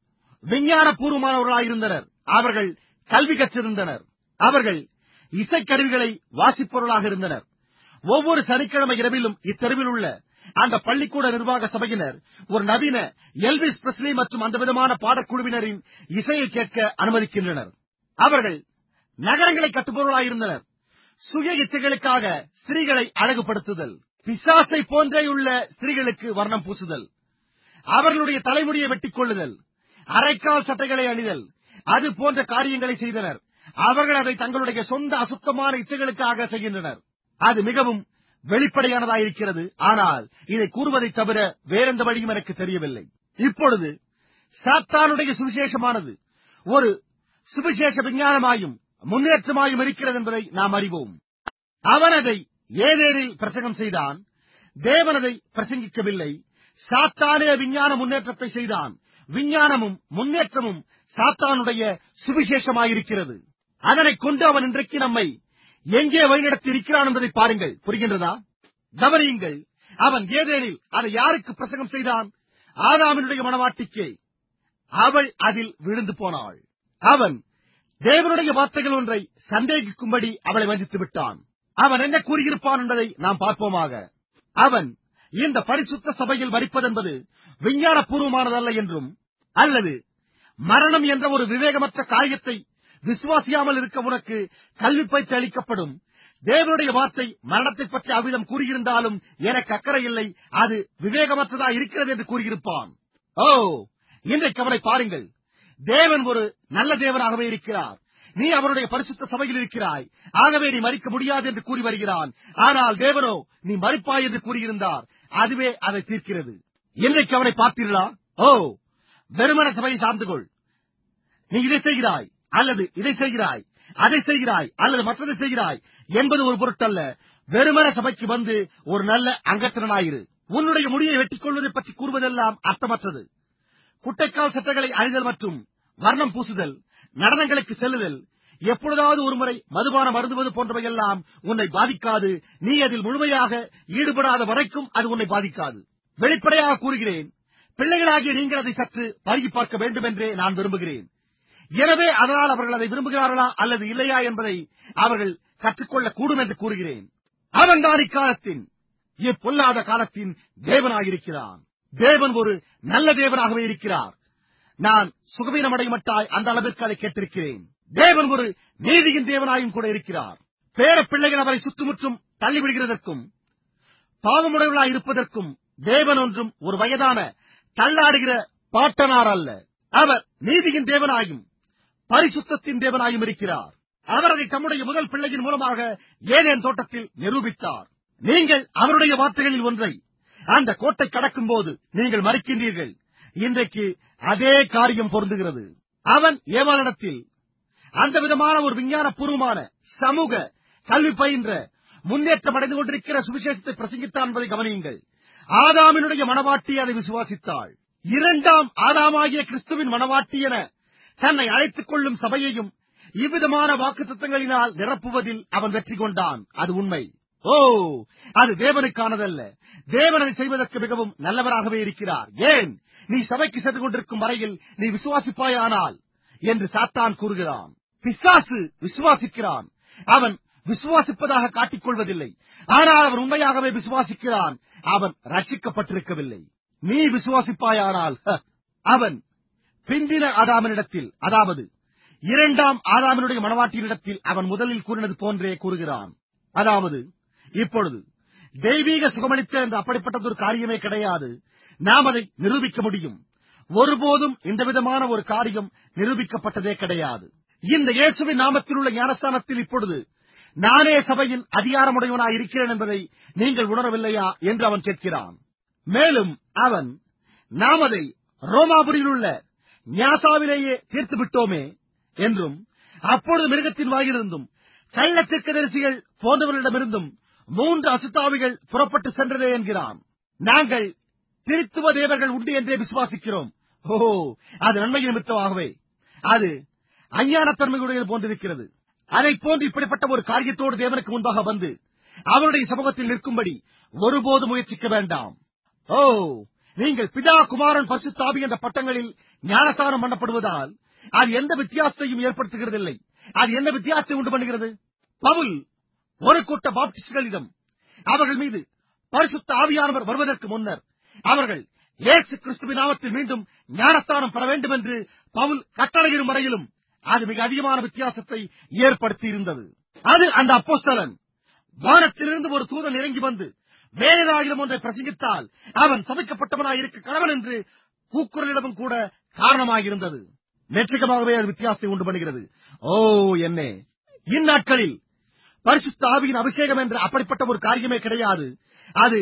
விஞ்ஞானபூர்வமானவர்களாயிருந்தனர் அவர்கள் கல்வி கற்றிருந்தனர் அவர்கள் இசைக்கருவிகளை வாசிப்பவர்களாக இருந்தனர் ஒவ்வொரு சனிக்கிழமை இரவிலும் இத்தெருவில் உள்ள அந்த பள்ளிக்கூட நிர்வாக சபையினர் ஒரு நவீன எல்விஸ் பிரஸ்லி மற்றும் அந்த விதமான பாடக்குழுவினரின் இசையை கேட்க அனுமதிக்கின்றனர் அவர்கள் நகரங்களை கட்டுபவர்களாயிருந்தனர் சுய இச்சைகளுக்காக ஸ்திரீகளை அழகுபடுத்துதல் பிசாசை போன்றேயுள்ள ஸ்திரீகளுக்கு வர்ணம் பூசுதல் அவர்களுடைய தலைமுடியை வெட்டிக் கொள்ளுதல் அரைக்கால் சட்டைகளை அணிதல் அது போன்ற காரியங்களை செய்தனர் அவர்கள் அதை தங்களுடைய சொந்த அசுத்தமான இச்சைகளுக்காக செய்கின்றனர் அது மிகவும் வெளிப்படையானதாயிருக்கிறது ஆனால் இதை கூறுவதைத் தவிர வேறெந்த வழியும் எனக்கு தெரியவில்லை இப்பொழுது சாத்தானுடைய சுவிசேஷமானது ஒரு சுவிசேஷ விஞ்ஞானமாயும் முன்னேற்றமாயும் இருக்கிறது என்பதை நாம் அறிவோம் அவன் அதை ஏதேனில் பிரசங்கம் செய்தான் தேவன் அதை பிரசங்கிக்கவில்லை சாத்தானே விஞ்ஞான முன்னேற்றத்தை செய்தான் விஞ்ஞானமும் முன்னேற்றமும் சாத்தானுடைய சுவிசேஷமாயிருக்கிறது அதனைக் கொண்டு அவன் இன்றைக்கு நம்மை எங்கே வழிநடத்தி இருக்கிறான் என்பதை பாருங்கள் புரிகின்றதா கவனியுங்கள் அவன் ஏதேனில் அதை யாருக்கு பிரசங்கம் செய்தான் ஆதாமினுடைய மனவாட்டிக்கே அவள் அதில் விழுந்து போனாள் அவன் தேவனுடைய வார்த்தைகள் ஒன்றை சந்தேகிக்கும்படி அவளை வஞ்சித்து விட்டான் அவன் என்ன கூறியிருப்பான் என்பதை நாம் பார்ப்போமாக அவன் இந்த பரிசுத்த சபையில் மறிப்பதென்பது விஞ்ஞானபூர்வமானதல்ல என்றும் அல்லது மரணம் என்ற ஒரு விவேகமற்ற காரியத்தை விசுவாசியாமல் இருக்க உனக்கு கல்வி பயிற்சி அளிக்கப்படும் தேவனுடைய வார்த்தை மரணத்தை பற்றி அவ்விதம் கூறியிருந்தாலும் எனக்கு அக்கறை இல்லை அது விவேகமற்றதா இருக்கிறது என்று கூறியிருப்பான் ஓ இன்றைக்கு அவனை பாருங்கள் தேவன் ஒரு நல்ல தேவனாகவே இருக்கிறார் நீ அவருடைய பரிசுத்த சபையில் இருக்கிறாய் ஆகவே நீ மறிக்க முடியாது என்று கூறி வருகிறான் ஆனால் தேவனோ நீ மறிப்பாய் என்று கூறியிருந்தார் அதுவே அதை தீர்க்கிறது இன்றைக்கு அவனை பார்த்தீர்களா ஓ வெறுமன சபையை சார்ந்து கொள் நீ இதை செய்கிறாய் அல்லது இதை செய்கிறாய் அதை செய்கிறாய் அல்லது மற்றதை செய்கிறாய் என்பது ஒரு பொருட்டல்ல வெறுமன சபைக்கு வந்து ஒரு நல்ல அங்கத்தினனாயிரு உன்னுடைய முடியை வெட்டிக் கொள்வதை பற்றி கூறுவதெல்லாம் அர்த்தமற்றது குட்டைக்கால் சட்டைகளை அணிதல் மற்றும் வர்ணம் பூசுதல் நடனங்களுக்கு செல்லுதல் எப்பொழுதாவது ஒருமுறை மதுபானம் அருந்துவது போன்றவையெல்லாம் உன்னை பாதிக்காது நீ அதில் முழுமையாக ஈடுபடாத வரைக்கும் அது உன்னை பாதிக்காது வெளிப்படையாக கூறுகிறேன் பிள்ளைகளாகிய நீங்கள் அதை சற்று பருகி பார்க்க வேண்டும் என்றே நான் விரும்புகிறேன் எனவே அதனால் அவர்கள் அதை விரும்புகிறார்களா அல்லது இல்லையா என்பதை அவர்கள் கற்றுக்கொள்ள கூடும் என்று கூறுகிறேன் அவன்தான் இக்காலத்தின் இப்பொல்லாத காலத்தின் தேவனாயிருக்கிறான் தேவன் ஒரு நல்ல தேவனாகவே இருக்கிறார் நான் சுகவீனமடைமட்டாய் அந்த அளவிற்கு அதை கேட்டிருக்கிறேன் தேவன் ஒரு நீதியின் தேவனாயும் கூட இருக்கிறார் பேர பிள்ளைகள் அவரை சுற்றுமுற்றும் தள்ளிவிடுகிறதற்கும் பாவமுடையவர்களாய் இருப்பதற்கும் தேவன் ஒன்றும் ஒரு வயதான தள்ளாடுகிற பாட்டனார் அல்ல அவர் நீதியின் தேவனாயும் பரிசுத்தத்தின் தேவனாயும் இருக்கிறார் அவர் அதை தம்முடைய முதல் பிள்ளையின் மூலமாக ஏதேன் தோட்டத்தில் நிரூபித்தார் நீங்கள் அவருடைய வார்த்தைகளில் ஒன்றை அந்த கோட்டை கடக்கும் போது நீங்கள் மறிக்கின்றீர்கள் இன்றைக்கு அதே காரியம் பொருந்துகிறது அவன் ஏவாளிடத்தில் அந்த விதமான ஒரு விஞ்ஞானபூர்வமான சமூக கல்வி பயின்ற முன்னேற்றம் அடைந்து கொண்டிருக்கிற சுவிசேஷத்தை பிரசங்கித்தான் என்பதை கவனியுங்கள் ஆதாமினுடைய மனவாட்டி அதை விசுவாசித்தாள் இரண்டாம் ஆதாமாகிய கிறிஸ்துவின் மனவாட்டி என தன்னை அழைத்துக் கொள்ளும் சபையையும் இவ்விதமான வாக்குத்தத்தங்களினால் நிரப்புவதில் அவன் வெற்றி கொண்டான் அது உண்மை ஓ அது தேவனுக்கானதல்ல தேவன் அதை செய்வதற்கு மிகவும் நல்லவராகவே இருக்கிறார் ஏன் நீ சபைக்கு சென்று கொண்டிருக்கும் வரையில் நீ விசுவாசிப்பாயானால் என்று சாத்தான் கூறுகிறான் பிசாசு விசுவாசிக்கிறான் அவன் விசுவாசிப்பதாக காட்டிக் கொள்வதில்லை ஆனால் அவன் உண்மையாகவே விசுவாசிக்கிறான் அவன் ரட்சிக்கப்பட்டிருக்கவில்லை நீ விசுவாசிப்பாயானால் ஹ, அவன் பிந்தின ஆதாமனிடத்தில் அதாவது இரண்டாம் ஆதாமனுடைய மனவாட்டியினிடத்தில் அவன் முதலில் கூறினது போன்றே கூறுகிறான் அதாவது இப்பொழுது தெய்வீக சுகமளித்த என்று அப்படிப்பட்டதொரு காரியமே கிடையாது நாம் அதை நிரூபிக்க முடியும் ஒருபோதும் இந்த விதமான ஒரு காரியம் நிரூபிக்கப்பட்டதே கிடையாது இந்த இயேசுவின் நாமத்தில் உள்ள ஞானஸ்தானத்தில் இப்பொழுது நானே சபையின் அதிகாரமுடையவனாய் இருக்கிறேன் என்பதை நீங்கள் உணரவில்லையா என்று அவன் கேட்கிறான் மேலும் அவன் நாம் அதை ரோமாபுரியில் உள்ள ஞாசாவிலேயே தீர்த்து விட்டோமே என்றும் அப்பொழுது மிருகத்தின் வாயிலிருந்தும் கள்ள தீர்க்கதரிசிகள் போன்றவர்களிடமிருந்தும் மூன்று அசுத்தாவிகள் புறப்பட்டு சென்றதே என்கிறான் நாங்கள் திருத்துவ தேவர்கள் உண்டு என்றே விசுவாசிக்கிறோம் ஓ அது நன்மை நிமித்தமாகவே அது அஞ்ஞானத்தன்மையுடையது போன்றிருக்கிறது அதைப் போன்று இப்படிப்பட்ட ஒரு காரியத்தோடு தேவனுக்கு முன்பாக வந்து அவருடைய சமூகத்தில் நிற்கும்படி ஒருபோது முயற்சிக்க வேண்டாம் ஓ நீங்கள் பிதா குமாரன் பரிசுத்தாவி என்ற பட்டங்களில் ஞானஸ்தானம் பண்ணப்படுவதால் அது எந்த வித்தியாசத்தையும் ஏற்படுத்துகிறதில்லை அது என்ன வித்தியாசத்தை உண்டு பண்ணுகிறது பவுல் ஒரு கூட்ட பாப்டிஸ்டுகளிடம் அவர்கள் மீது பரிசுத்த ஆவியானவர் வருவதற்கு முன்னர் அவர்கள் இயேசு கிறிஸ்துவின் நாமத்தில் மீண்டும் ஞானஸ்தானம் பெற வேண்டும் என்று பவுல் கட்டளையிடும் வரையிலும் அது மிக அதிகமான வித்தியாசத்தை ஏற்படுத்தி இருந்தது அது அந்த அப்போஸ்தலன் வானத்திலிருந்து ஒரு தூதன் இறங்கி வந்து வேலையாயிரம் ஒன்றை பிரசங்கித்தால் அவன் சமைக்கப்பட்டவனாய் இருக்க கடவன் என்று கூக்குரலிடமும் கூட காரணமாயிருந்தது நெற்றிகமாகவே அது வித்தியாசத்தை உண்டு பண்ணுகிறது ஓ என்னே இந்நாட்களில் பரிசுத்த ஆவியின் அபிஷேகம் என்ற அப்படிப்பட்ட ஒரு காரியமே கிடையாது அது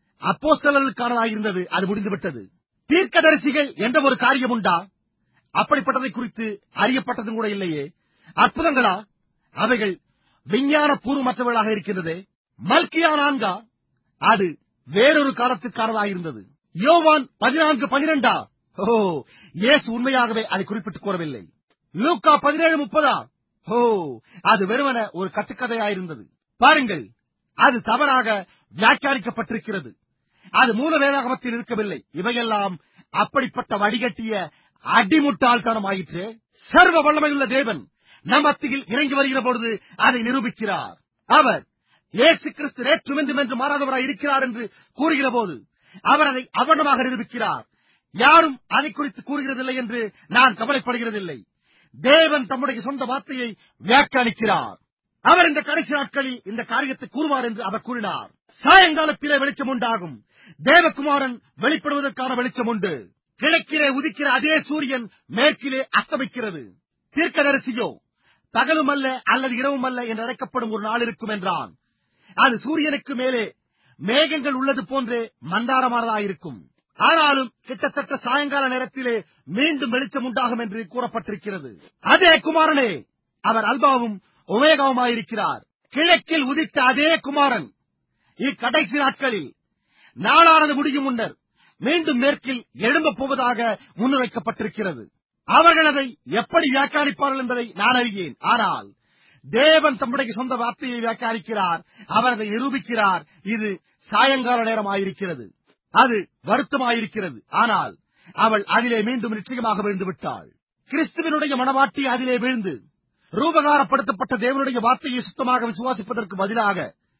அப்போஸ்தலர்களுக்கானதாயிருந்தது அது முடிந்துவிட்டது தீர்க்கதரிசிகள் என்ற ஒரு காரியம் உண்டா அப்படிப்பட்டதை குறித்து அறியப்பட்டதும் கூட இல்லையே அற்புதங்களா அவைகள் விஞ்ஞான பூர்வமற்றவர்களாக இருக்கின்றதே மல்கியா நான்கா அது வேறொரு காலத்திற்கானதாயிருந்தது யோவான் பதினான்கு பனிரெண்டா ஓ இயேசு உண்மையாகவே அதை குறிப்பிட்டுக் கூறவில்லை லூக்கா பதினேழு முப்பதா ஓ அது வெறுமன ஒரு கட்டுக்கதையாயிருந்தது பாருங்கள் அது தவறாக வியாக்கியானிக்கப்பட்டிருக்கிறது அது மூல வேதாகமத்தில் இருக்கவில்லை இவையெல்லாம் அப்படிப்பட்ட வடிகட்டிய அடிமுட்டாள்தனமாயிற்று சர்வ வல்லமையுள்ள தேவன் நம் மத்தியில் இறங்கி வருகிற பொழுது அதை நிரூபிக்கிறார் அவர் இயேசு கிறிஸ்து நேற்றும் என்றும் என்று மாறாதவராய் இருக்கிறார் என்று கூறுகிற போது அவர் அதை அவனமாக நிரூபிக்கிறார் யாரும் அதை குறித்து கூறுகிறதில்லை என்று நான் கவலைப்படுகிறதில்லை தேவன் தம்முடைய சொந்த வார்த்தையை வியாக்கியானிக்கிறார் அவர் இந்த கடைசி நாட்களில் இந்த காரியத்தை கூறுவார் என்று அவர் கூறினார் சாயங்காலத்திலே வெளிச்சம் உண்டாகும் தேவகுமாரன் வெளிப்படுவதற்கான வெளிச்சம் உண்டு கிழக்கிலே உதிக்கிற அதே சூரியன் மேற்கிலே அஸ்தமிக்கிறது தீர்க்கதரிசியோ பகலும் அல்ல அல்லது இரவும் அல்ல என்று அழைக்கப்படும் ஒரு நாள் இருக்கும் என்றான் அது சூரியனுக்கு மேலே மேகங்கள் உள்ளது போன்றே மந்தாரமானதாயிருக்கும் ஆனாலும் கிட்டத்தட்ட சாயங்கால நேரத்திலே மீண்டும் வெளிச்சம் உண்டாகும் என்று கூறப்பட்டிருக்கிறது அதே குமாரனே அவர் அல்பாவும் உமேகாவுமாயிருக்கிறார் கிழக்கில் உதித்த அதே குமாரன் இக்கடைசி நாட்களில் நாளானது முடியும் முன்னர் மீண்டும் மேற்கில் எழும்பப் போவதாக முன்னுரைக்கப்பட்டிருக்கிறது அவர்கள் அதை எப்படி வியாக்கியானிப்பார்கள் என்பதை நான் அறியேன் ஆனால் தேவன் தம்முடைய சொந்த வார்த்தையை வியாக்கியானிக்கிறார் அவர் அதை நிரூபிக்கிறார் இது சாயங்கால நேரமாயிருக்கிறது அது வருத்தமாயிருக்கிறது ஆனால் அவள் அதிலே மீண்டும் நிச்சயமாக விழுந்து விட்டாள் கிறிஸ்துவனுடைய மனவாட்டி அதிலே விழுந்து ரூபகாரப்படுத்தப்பட்ட தேவனுடைய வார்த்தையை சுத்தமாக விசுவாசிப்பதற்கு பதிலாக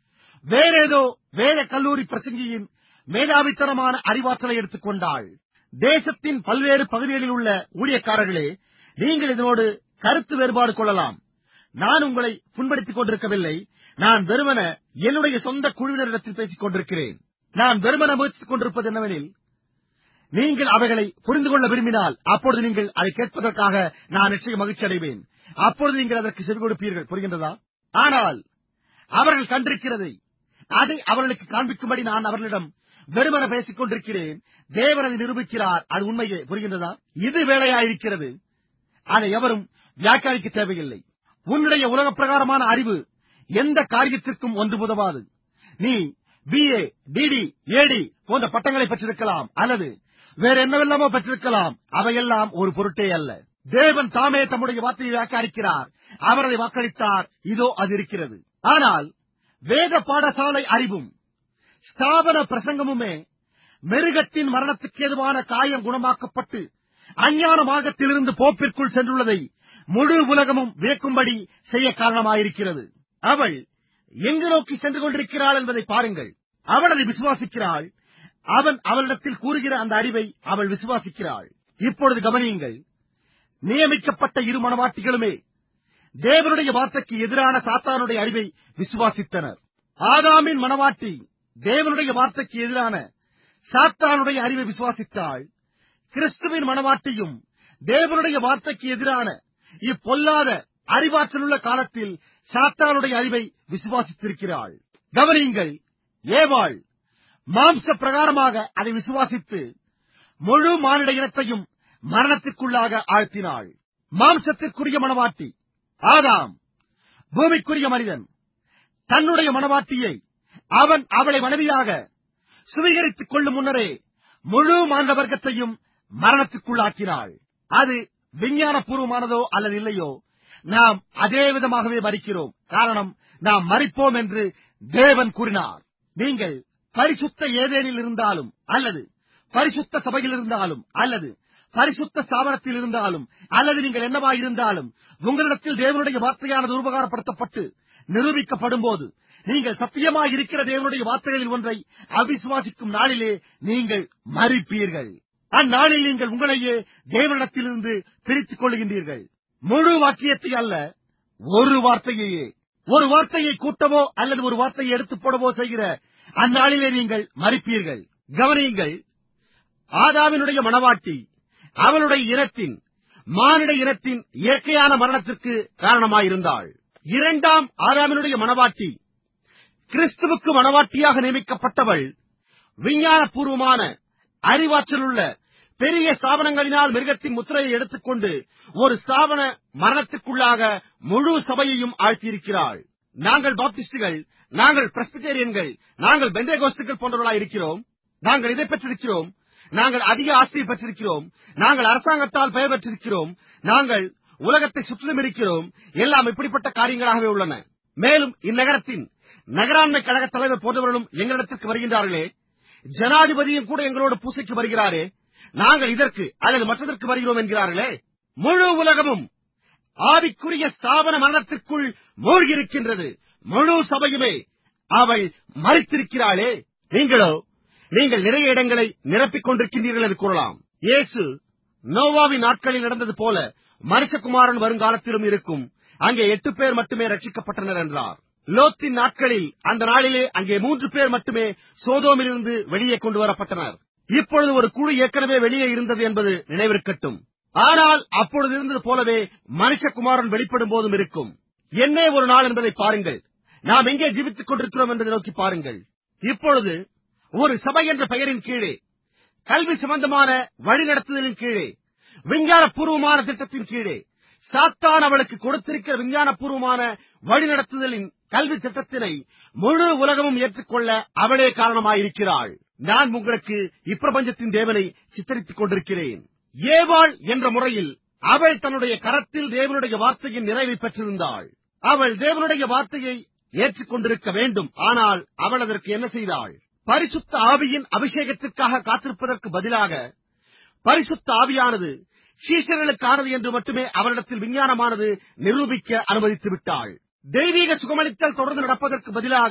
வேறேதோ வேத கல்லூரி பிரசங்கியின் மேதாவித்தனமான அறிவாற்றலை எடுத்துக் கொண்டாள் தேசத்தின் பல்வேறு பகுதிகளில் உள்ள ஊழியக்காரர்களே நீங்கள் இதனோடு கருத்து வேறுபாடு கொள்ளலாம் நான் உங்களை புண்படுத்திக் கொண்டிருக்கவில்லை நான் வெறுமன என்னுடைய சொந்த குழுவினரிடத்தில் பேசிக் கொண்டிருக்கிறேன் நான் வெறுமன முயற்சித்துக் கொண்டிருப்பது என்னவெனில் நீங்கள் அவைகளை புரிந்து கொள்ள விரும்பினால் அப்பொழுது நீங்கள் அதை கேட்பதற்காக நான் நிச்சயம் மகிழ்ச்சி அடைவேன் அப்பொழுது நீங்கள் அதற்கு செவி கொடுப்பீர்கள் புரிகின்றதா ஆனால் அவர்கள் கண்டிருக்கிறதை அதை அவர்களுக்கு காண்பிக்கும்படி நான் அவர்களிடம் வெறுமன பேசிக் கொண்டிருக்கிறேன் தேவன் அதை நிரூபிக்கிறார் அது உண்மையே புரிகின்றதா இது வேலையாயிருக்கிறது அதை எவரும் வியாக்கியானிக்க தேவையில்லை உன்னுடைய உலக பிரகாரமான அறிவு எந்த காரியத்திற்கும் ஒன்று உதவாது நீ பிஏ டிடி ஏடி போன்ற பட்டங்களை பெற்றிருக்கலாம் அல்லது வேற என்னவெல்லாமோ பெற்றிருக்கலாம் அவையெல்லாம் ஒரு பொருட்டே அல்ல தேவன் தாமே தம்முடைய வார்த்தையை வியாக்கியானிக்கிறார் அவர் அதை வாக்களித்தார் இதோ அது இருக்கிறது ஆனால் வேத பாடசாலை அறிவும் ஸ்தாபன பிரசங்கமுமே மிருகத்தின் மரணத்துக்கு ஏதுவான காயம் குணமாக்கப்பட்டு அஞ்ஞான மார்க்கத்திலிருந்து போப்பிற்குள் சென்றுள்ளதை முழு உலகமும் வியக்கும்படி செய்ய காரணமாயிருக்கிறது அவள் எங்கு நோக்கி சென்று கொண்டிருக்கிறாள் என்பதை பாருங்கள் அவள் அதை விசுவாசிக்கிறாள் அவன் அவளிடத்தில் கூறுகிற அந்த அறிவை அவள் விசுவாசிக்கிறாள் இப்பொழுது கவனியுங்கள் நியமிக்கப்பட்ட இரு மனவாட்டிகளுமே தேவனுடைய வார்த்தைக்கு எதிரான சாத்தானுடைய அறிவை விசுவாசித்தனர் ஆதாமின் மனவாட்டி தேவனுடைய வார்த்தைக்கு எதிரான சாத்தானுடைய அறிவை விசுவாசித்தாள் கிறிஸ்துவின் மனவாட்டியும் தேவனுடைய வார்த்தைக்கு எதிரான இப்பொல்லாத அறிவாற்றலுள்ள காலத்தில் சாத்தானுடைய அறிவை விசுவாசித்திருக்கிறாள் கவனியுங்கள் ஏவாள் மாம்ச பிரகாரமாக அதை விசுவாசித்து முழு மானிட இனத்தையும் மரணத்திற்குள்ளாக ஆழ்த்தினாள் மாம்சத்திற்குரிய மனவாட்டி ஆதாம் பூமிக்குரிய மனிதன் தன்னுடைய மனவாட்டியை அவன் அவளை மனைவியாக சுவீகரித்துக் கொள்ளும் முன்னரே முழு மாநில வர்க்கத்தையும் மரணத்திற்குள்ளாக்கினாள் அது விஞ்ஞானபூர்வமானதோ அல்லது இல்லையோ நாம் அதே விதமாகவே மறிக்கிறோம் காரணம் நாம் மறிப்போம் என்று தேவன் கூறினார் நீங்கள் பரிசுத்த ஏதேனில் இருந்தாலும் அல்லது பரிசுத்த சபையில் இருந்தாலும் அல்லது பரிசுத்த ஸ்தாபனத்தில் இருந்தாலும் அல்லது நீங்கள் என்னவாய் இருந்தாலும் உங்களிடத்தில் தேவனுடைய வார்த்தையானது உபகாரப்படுத்தப்பட்டு நிரூபிக்கப்படும் போது நீங்கள் சத்தியமாய் இருக்கிற தேவனுடைய வார்த்தைகளில் ஒன்றை அவிசுவாசிக்கும் நாளிலே நீங்கள் மறிப்பீர்கள் அந்நாளில் நீங்கள் உங்களையே தேவனிடத்திலிருந்து பிரித்துக் கொள்கின்றீர்கள் முழு வாக்கியத்தை அல்ல ஒரு வார்த்தையையே ஒரு வார்த்தையை கூட்டவோ அல்லது ஒரு வார்த்தையை எடுத்து போடவோ செய்கிற அந்நாளிலே நீங்கள் மறிப்பீர்கள் கவனியுங்கள் ஆதாவினுடைய மனவாட்டி அவளுடைய இனத்தின் மானிட இனத்தின் இயற்கையான மரணத்திற்கு காரணமாயிருந்தாள் இரண்டாம் ஆதாமினுடைய மனவாட்டி கிறிஸ்துவுக்கு மனவாட்டியாக நியமிக்கப்பட்டவள் விஞ்ஞானபூர்வமான அறிவாற்றலுள்ள பெரிய ஸ்தாபனங்களினால் மிருகத்தின் முத்திரையை எடுத்துக்கொண்டு ஒரு ஸ்தாபன மரணத்திற்குள்ளாக முழு சபையையும் ஆழ்த்தியிருக்கிறாள் நாங்கள் பாப்டிஸ்டுகள் நாங்கள் பிரஸ்பிட்டேரியன்கள் நாங்கள் பெந்தேகோஸ்துகள் போன்றவர்களாய் இருக்கிறோம் நாங்கள் இதை பெற்றிருக்கிறோம் நாங்கள் அதிக ஆஸ்தியை பெற்றிருக்கிறோம் நாங்கள் அரசாங்கத்தால் பெயர் பெற்றிருக்கிறோம் நாங்கள் உலகத்தை சுற்றிலும் இருக்கிறோம் எல்லாம் இப்படிப்பட்ட காரியங்களாகவே உள்ளன மேலும் இந்நகரத்தின் நகராண்மை கழக தலைவர் போன்றவர்களும் எங்களிடத்திற்கு வருகின்றார்களே ஜனாதிபதியும் கூட எங்களோடு பூசைக்கு வருகிறாரே நாங்கள் இதற்கு அல்லது மற்றதற்கு வருகிறோம் என்கிறார்களே முழு உலகமும் ஆவிக்குரிய ஸ்தாபன மரணத்திற்குள் மூழ்கியிருக்கின்றது முழு சபையுமே அவள் மறித்திருக்கிறாளே நீங்களோ நீங்கள் நிறைய இடங்களை நிரப்பிக் கொண்டிருக்கின்றீர்கள் என்று கூறலாம் இயேசு நோவாவின் நாட்களில் நடந்தது போல மனுஷகுமாரன் வருங்காலத்திலும் இருக்கும் அங்கே எட்டு பேர் மட்டுமே ரட்சிக்கப்பட்டனர் என்றார் லோத்தின் நாட்களில் அந்த நாளிலே அங்கே மூன்று பேர் மட்டுமே சோதோமிலிருந்து வெளியே கொண்டு வரப்பட்டனர் இப்பொழுது ஒரு குழு ஏற்கனவே வெளியே இருந்தது என்பது நினைவிருக்கட்டும் ஆனால் அப்பொழுது இருந்தது போலவே மனுஷகுமாரன் வெளிப்படும் போதும் இருக்கும் என்னே ஒரு நாள் என்பதை பாருங்கள் நாம் எங்கே ஜீவித்துக் கொண்டிருக்கிறோம் என்பதை நோக்கி பாருங்கள் இப்பொழுது ஒரு சபை என்ற பெயரின் கீழே கல்வி சம்பந்தமான வழிநடத்துதலின் கீழே விஞ்ஞானபூர்வமான திட்டத்தின் கீழே சாத்தான் அவளுக்கு கொடுத்திருக்கிற விஞ்ஞானபூர்வமான வழிநடத்துதலின் கல்வி திட்டத்தினை முழு உலகமும் ஏற்றுக்கொள்ள அவளே காரணமாயிருக்கிறாள் நான் உங்களுக்கு இப்பிரபஞ்சத்தின் தேவனை சித்தரித்துக் கொண்டிருக்கிறேன் ஏவாள் என்ற முறையில் அவள் தன்னுடைய கரத்தில் தேவனுடைய வார்த்தையின் நிறைவை பெற்றிருந்தாள் அவள் தேவனுடைய வார்த்தையை ஏற்றுக்கொண்டிருக்க வேண்டும் ஆனால் அவள் அதற்கு என்ன செய்தாள் பரிசுத்த ஆவியின் அபிஷேகத்திற்காக காத்திருப்பதற்கு பதிலாக பரிசுத்த ஆவியானது சீஷர்களுக்கானது என்று மட்டுமே அவரிடத்தில் விஞ்ஞானமானது நிரூபிக்க அனுமதித்து விட்டாள் தெய்வீக சுகமளித்தல் தொடர்ந்து நடப்பதற்கு பதிலாக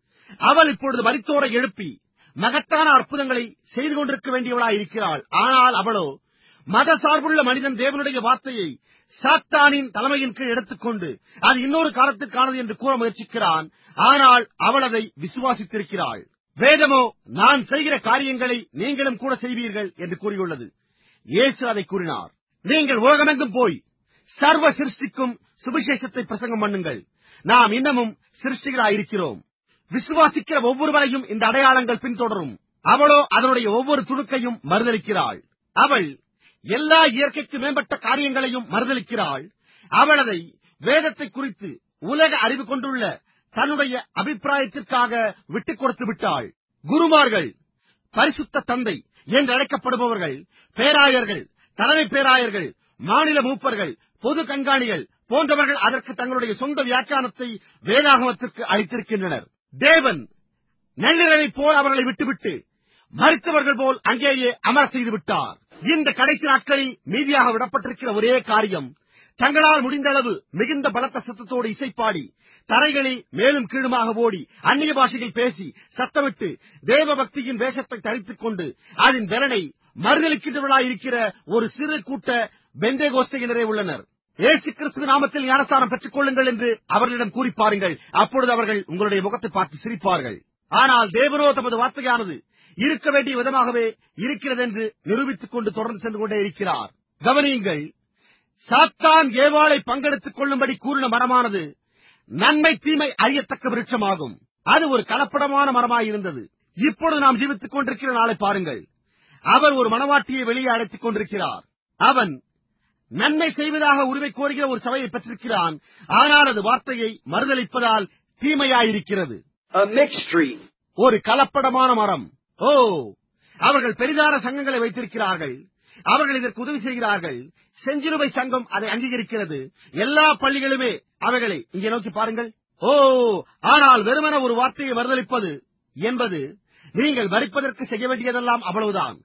அவள் இப்பொழுது மரித்தோரை எழுப்பி மகத்தான அற்புதங்களை செய்து கொண்டிருக்க வேண்டியவளாய் இருக்கிறாள் ஆனால் அவளோ மத சார்புள்ள மனிதன் தேவனுடைய வார்த்தையை சாத்தானின் தலைமையின் கீழ் எடுத்துக்கொண்டு அது இன்னொரு காலத்திற்கானது என்று கூற முயற்சிக்கிறான் ஆனால் அவள் அதை விசுவாசித்திருக்கிறாள் வேதமோ நான் செய்கிற காரியங்களை நீங்களும் கூட செய்வீர்கள் என்று கூறியுள்ளது இயேசு அதை கூறினார் நீங்கள் உலகமெங்கும் போய் சர்வ சிருஷ்டிக்கும் சுவிசேஷத்தை பிரசங்கம் பண்ணுங்கள் நாம் இன்னமும் சிருஷ்டிகளாயிருக்கிறோம் விசுவாசிக்கிற ஒவ்வொருவரையும் இந்த அடையாளங்கள் பின்தொடரும் அவளோ அதனுடைய ஒவ்வொரு துணுக்கையும் மறுதளிக்கிறாள் அவள் எல்லா இயற்கைக்கு மேம்பட்ட காரியங்களையும் மறுதளிக்கிறாள் அவள் அதை வேதத்தை குறித்து உலக அறிவு கொண்டுள்ள தன்னுடைய அபிப்பிராயத்திற்காக விட்டுக் கொடுத்து விட்டாள் குருமார்கள் பரிசுத்த தந்தை என்று அழைக்கப்படுபவர்கள் பேராயர்கள் தலைமை பேராயர்கள் மாநில மூப்பர்கள் பொது கண்காணிகள் போன்றவர்கள் அதற்கு தங்களுடைய சொந்த வியாக்கியானத்தை வேதாகமத்திற்கு அளித்திருக்கின்றனர் தேவன் நள்ளிரவை போல் அவர்களை விட்டுவிட்டு மறித்தவர்கள் போல் அங்கேயே அமர செய்து விட்டார் இந்த கடைசி நாட்களில் மீதியாக விடப்பட்டிருக்கிற ஒரே காரியம் தங்களால் முடிந்த அளவு மிகுந்த பலத்த சத்தத்தோடு இசைப்பாடி தரைகளில் மேலும் கீழுமாக ஓடி அந்நிய பாஷையில் பேசி சத்தமிட்டு தேவ பக்தியின் வேஷத்தை தரித்துக் கொண்டு அதன் பலனை மறுதளிக்கின்றவர்களாய் இருக்கிற ஒரு சிறு கூட்ட பெந்தே கோஷ்டையினரே உள்ளனர் ஏசு கிறிஸ்துவ நாமத்தில் ஞானஸ்தானம் பெற்றுக் கொள்ளுங்கள் என்று அவர்களிடம் கூறி பாருங்கள் அப்பொழுது அவர்கள் உங்களுடைய முகத்தை பார்த்து சிரிப்பார்கள் ஆனால் தேவனோ தமது வார்த்தையானது இருக்க வேண்டிய விதமாகவே இருக்கிறது என்று நிரூபித்துக் கொண்டு தொடர்ந்து சென்று கொண்டே இருக்கிறார் கவனியுங்கள் சாத்தான் ஏவாளை பங்கெடுத்துக் கொள்ளும்படி கூறின மரமானது நன்மை தீமை அறியத்தக்க விருட்சமாகும் அது ஒரு கலப்படமான மரமாயிருந்தது இப்பொழுது நாம் ஜீவித்துக் கொண்டிருக்கிற நாளை பாருங்கள் அவர் ஒரு மனவாட்டியை வெளியே அழைத்துக் கொண்டிருக்கிறார் அவன் நன்மை செய்வதாக உரிமை கோருகிற ஒரு சபையை பெற்றிருக்கிறான் ஆனால் அது வார்த்தையை மறுதளிப்பதால் தீமையாயிருக்கிறது A mixed tree. ஒரு கலப்படமான மரம் ஓ அவர்கள் பெரிதான சங்கங்களை வைத்திருக்கிறார்கள் அவர்கள் இதற்கு உதவி செய்கிறார்கள் செஞ்சிலுவை சங்கம் அதை அங்கீகரிக்கிறது எல்லா பள்ளிகளுமே அவைகளை இங்கே நோக்கி பாருங்கள் ஓ ஆனால் வெறுமன ஒரு வார்த்தையை மறுதளிப்பது என்பது நீங்கள் வரிப்பதற்கு செய்ய வேண்டியதெல்லாம் அவ்வளவுதான்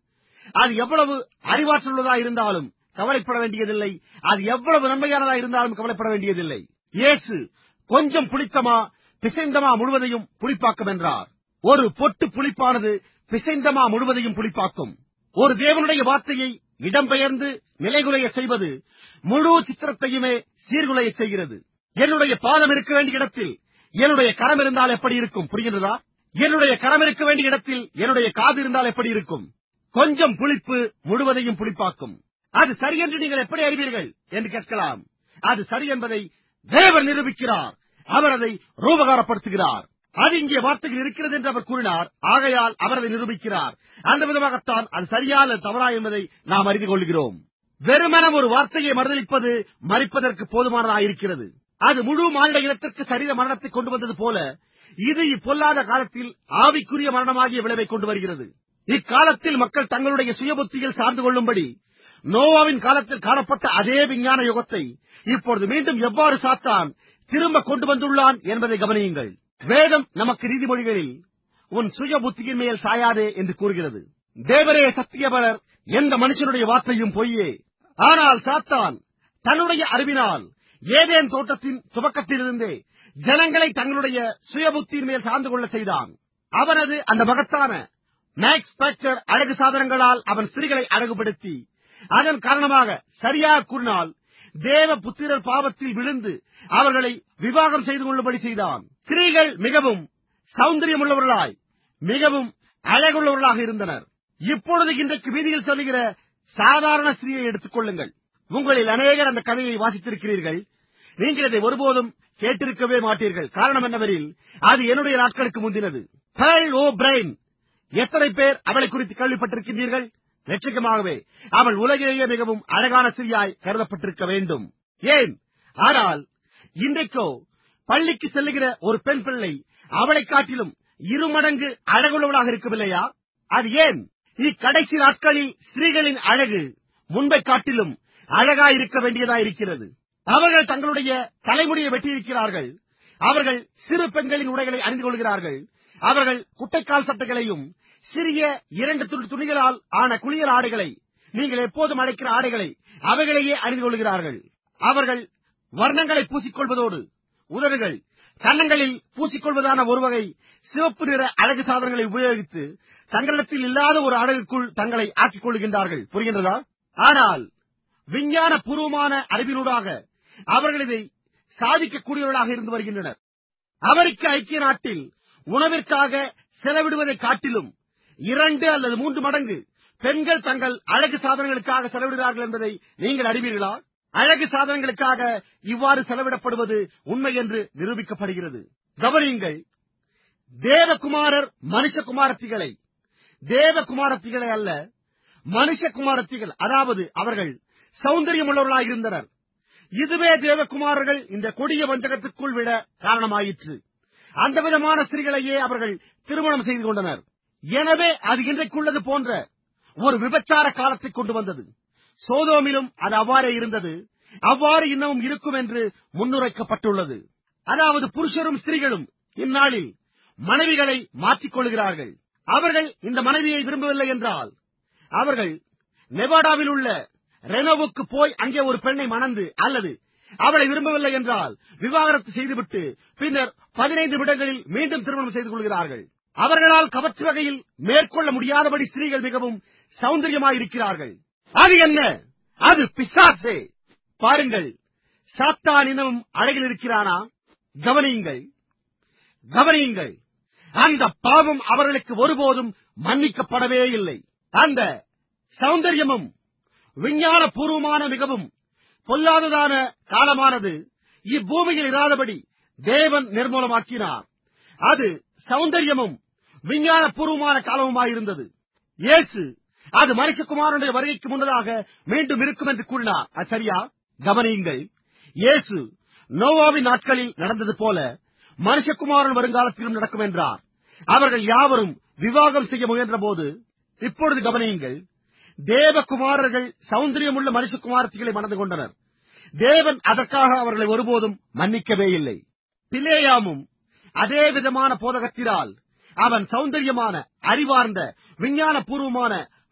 அது எவ்வளவு அறிவாற்றலுள்ளதா இருந்தாலும் கவலைப்பட வேண்டியதில்லை அது எவ்வளவு நன்மையானதா இருந்தாலும் கவலைப்பட வேண்டியதில்லை இயேசு கொஞ்சம் புளித்தமா பிசைந்தமா முழுவதையும் புளிப்பாக்கும் என்றார் ஒரு பொட்டு புளிப்பானது பிசைந்தமா முழுவதையும் புளிப்பாக்கும் ஒரு தேவனுடைய வார்த்தையை இடம்பெயர்ந்து நிலைகுலைய செய்வது முழு சித்திரத்தையுமே சீர்குலைய செய்கிறது என்னுடைய பாதம் இருக்க வேண்டிய இடத்தில் என்னுடைய கரம் இருந்தால் எப்படி இருக்கும் புரிகிறதா என்னுடைய கரம் இருக்க வேண்டிய இடத்தில் என்னுடைய காது இருந்தால் எப்படி இருக்கும் கொஞ்சம் புளிப்பு முழுவதையும் புளிப்பாக்கும் அது சரி என்று நீங்கள் எப்படி அறிவீர்கள் என்று கேட்கலாம் அது சரி என்பதை தேவர் நிரூபிக்கிறார் அவர் அதை ரூபகாரப்படுத்துகிறார் அது இங்கே வார்த்தைகள் இருக்கிறது என்று அவர் கூறினார் ஆகையால் அவர் அதை நிரூபிக்கிறார் அந்த விதமாகத்தான் அது சரியா அல்லது தவறா என்பதை நாம் அறிந்து கொள்கிறோம் வெறுமனம் ஒரு வார்த்தையை மறுதளிப்பது மறிப்பதற்கு போதுமானதாயிருக்கிறது அது முழு மானிட இனத்திற்கு சரீர மரணத்தை கொண்டு வந்தது போல இது இப்பொல்லாத காலத்தில் ஆவிக்குரிய மரணமாகிய விளைவை கொண்டு வருகிறது இக்காலத்தில் மக்கள் தங்களுடைய சுயபுத்தியில் சார்ந்து கொள்ளும்படி நோவாவின் காலத்தில் காணப்பட்ட அதே விஞ்ஞான யுகத்தை இப்பொழுது மீண்டும் எவ்வாறு சாத்தான் திரும்ப கொண்டு வந்துள்ளான் என்பதை கவனியுங்கள் வேதம் நமக்கு நீதிமொழிகளில் உன் சுய புத்தியின் மேல் சாயாதே என்று கூறுகிறது தேவரே சத்தியபரர் எந்த மனுஷனுடைய வார்த்தையும் பொய்யே ஆனால் சாத்தான் தன்னுடைய அறிவினால் ஏதேன் தோட்டத்தின் துவக்கத்திலிருந்தே ஜனங்களை தங்களுடைய சுயபுத்தியின் மேல் சார்ந்து கொள்ள செய்தான் அவனது அந்த மகத்தான மேக்ஸ் ஸ்பெக்டர் அழகு சாதனங்களால் அவன் ஸ்திரீகளை அழகுபடுத்தி அதன் காரணமாக சரியாக கூறினால் தேவ புத்திரர் பாவத்தில் விழுந்து அவர்களை விவாகம் செய்து கொள்ளும்படி செய்தான் ஸ்திரீகள் மிகவும் சௌந்தரியமுள்ளவர்களாய் மிகவும் அழகுள்ளவர்களாக இருந்தனர் இப்பொழுது இன்றைக்கு வீதியில் சொல்லுகிற சாதாரண ஸ்திரீயை எடுத்துக் கொள்ளுங்கள் உங்களில் அநேகர் அந்த கதையை வாசித்திருக்கிறீர்கள் நீங்கள் இதை ஒருபோதும் கேட்டிருக்கவே மாட்டீர்கள் காரணம் என்னவெனில் அது என்னுடைய நாட்களுக்கு முந்தினது Pearl O'Brien. எத்தனை பேர் அவளை குறித்து கேள்விப்பட்டிருக்கின்றீர்கள் லட்சகமாகவே அவள் உலகிலேயே மிகவும் அழகான ஸ்திரியாய் கருதப்பட்டிருக்க வேண்டும் ஏன் ஆனால் இன்றைக்கோ பள்ளிக்கு செல்லுகிற ஒரு பெண் பிள்ளை அவளைக் காட்டிலும் இருமடங்கு அழகுள்ளவளாக இருக்கவில்லையா அது ஏன் இக்கடைசி நாட்களில் ஸ்திரீகளின் அழகு முன்பை காட்டிலும் அழகாயிருக்க வேண்டியதா இருக்கிறது அவர்கள் தங்களுடைய தலைமுடியை வெட்டியிருக்கிறார்கள் அவர்கள் சிறு பெண்களின் உடைகளை அணிந்து கொள்கிறார்கள் அவர்கள் குட்டைக்கால் சட்டைகளையும் சிறிய இரண்டு துண்டு துணிகளால் ஆன குளியல் ஆடைகளை நீங்கள் எப்போதும் அழைக்கிற ஆடைகளை அவைகளையே அணிந்து கொள்கிறார்கள் அவர்கள் வர்ணங்களை பூசிக்கொள்வதோடு உதடுகள் கன்னங்களில் பூசிக்கொள்வதான ஒரு வகை சிவப்பு நிற அழகு சாதனங்களை உபயோகித்து தங்களிடத்தில் இல்லாத ஒரு அழகுக்குள் தங்களை ஆக்கிக் கொள்கின்றார்கள் புரிகின்றதா ஆனால் விஞ்ஞான பூர்வமான அறிவினூடாக அவர்கள் இதை சாதிக்கக்கூடியவர்களாக இருந்து வருகின்றனர் அமெரிக்க ஐக்கிய நாட்டில் உணவிற்காக செலவிடுவதை காட்டிலும் இரண்டு அல்லது மூன்று மடங்கு பெண்கள் தங்கள் அழகு சாதனங்களுக்காக செலவிடுகிறார்கள் என்பதை நீங்கள் அறிவீர்களா அழகு சாதனங்களுக்காக இவ்வாறு செலவிடப்படுவது உண்மை என்று நிரூபிக்கப்படுகிறது கவனியுங்கள் தேவகுமாரர் மனுஷகுமாரத்திகளை தேவகுமாரத்திகளை அல்ல மனுஷகுமாரத்திகள் அதாவது அவர்கள் சௌந்தரியம் உள்ளவர்களாக இருந்தனர் இதுவே தேவகுமாரர்கள் இந்த கொடிய வஞ்சகத்திற்குள் விட காரணமாயிற்று அந்த விதமான ஸ்திரீகளையே அவர்கள் திருமணம் செய்து கொண்டனர் எனவே அது இன்றைக்குள்ளது போன்ற ஒரு விபச்சார காலத்தை கொண்டு வந்தது சோதோமிலும் அது அவ்வாறே இருந்தது அவ்வாறு இன்னமும் இருக்கும் என்று முன்னுரைக்கப்பட்டுள்ளது அதாவது புருஷரும் ஸ்திரீகளும் இந்நாளில் மனைவிகளை மாற்றிக் கொள்கிறார்கள் அவர்கள் இந்த மனைவியை விரும்பவில்லை என்றால் அவர்கள் நெவாடாவில் உள்ள ரெனோவுக்கு போய் அங்கே ஒரு பெண்ணை மணந்து அல்லது அவளை விரும்பவில்லை என்றால் விவாகரத்து செய்துவிட்டு பின்னர் பதினைந்து நிமிடங்களில் மீண்டும் திருமணம் செய்து கொள்கிறார்கள் அவர்களால் கவர்ச்சி வகையில் மேற்கொள்ள முடியாதபடி ஸ்திரீகள் மிகவும் சௌந்தரியமாயிருக்கிறார்கள் அது என்ன அது பிசாசே பாருங்கள் சாத்தான் இன்னும் அழகில் இருக்கிறானா கவனியுங்கள் கவனியுங்கள் அந்த பாவம் அவர்களுக்கு ஒருபோதும் மன்னிக்கப்படவே இல்லை அந்த சௌந்தரியமும் விஞ்ஞான பூர்வமான மிகவும் பொல்லாததான காலமானது இப்பூமியில் இராதபடி தேவன் நிர்மூலமாக்கினார் அது சௌந்தரியமும் விஞ்ஞான பூர்வமான காலமுமாயிருந்தது இயேசு அது மனுஷகுமாரனுடைய வருகைக்கு முன்னதாக மீண்டும் இருக்கும் என்று கூறினார் அது சரியா கவனியுங்கள் இயேசு நோவாவின் நாட்களில் நடந்தது போல மனுஷகுமாரன் வருங்காலத்திலும் நடக்கும் என்றார் அவர்கள் யாவரும் விவாகம் செய்ய முயன்ற போது இப்பொழுது கவனியுங்கள் தேவகுமாரர்கள் சௌந்தரியமுள்ள மனுஷகுமாரத்திகளை மணந்து கொண்டனர் தேவன் அதற்காக அவர்களை ஒருபோதும் மன்னிக்கவே இல்லை பிலேயாமும் அதே விதமான போதகத்தினால் அவன் சௌந்தரியமான அறிவார்ந்த விஞ்ஞான பூர்வமான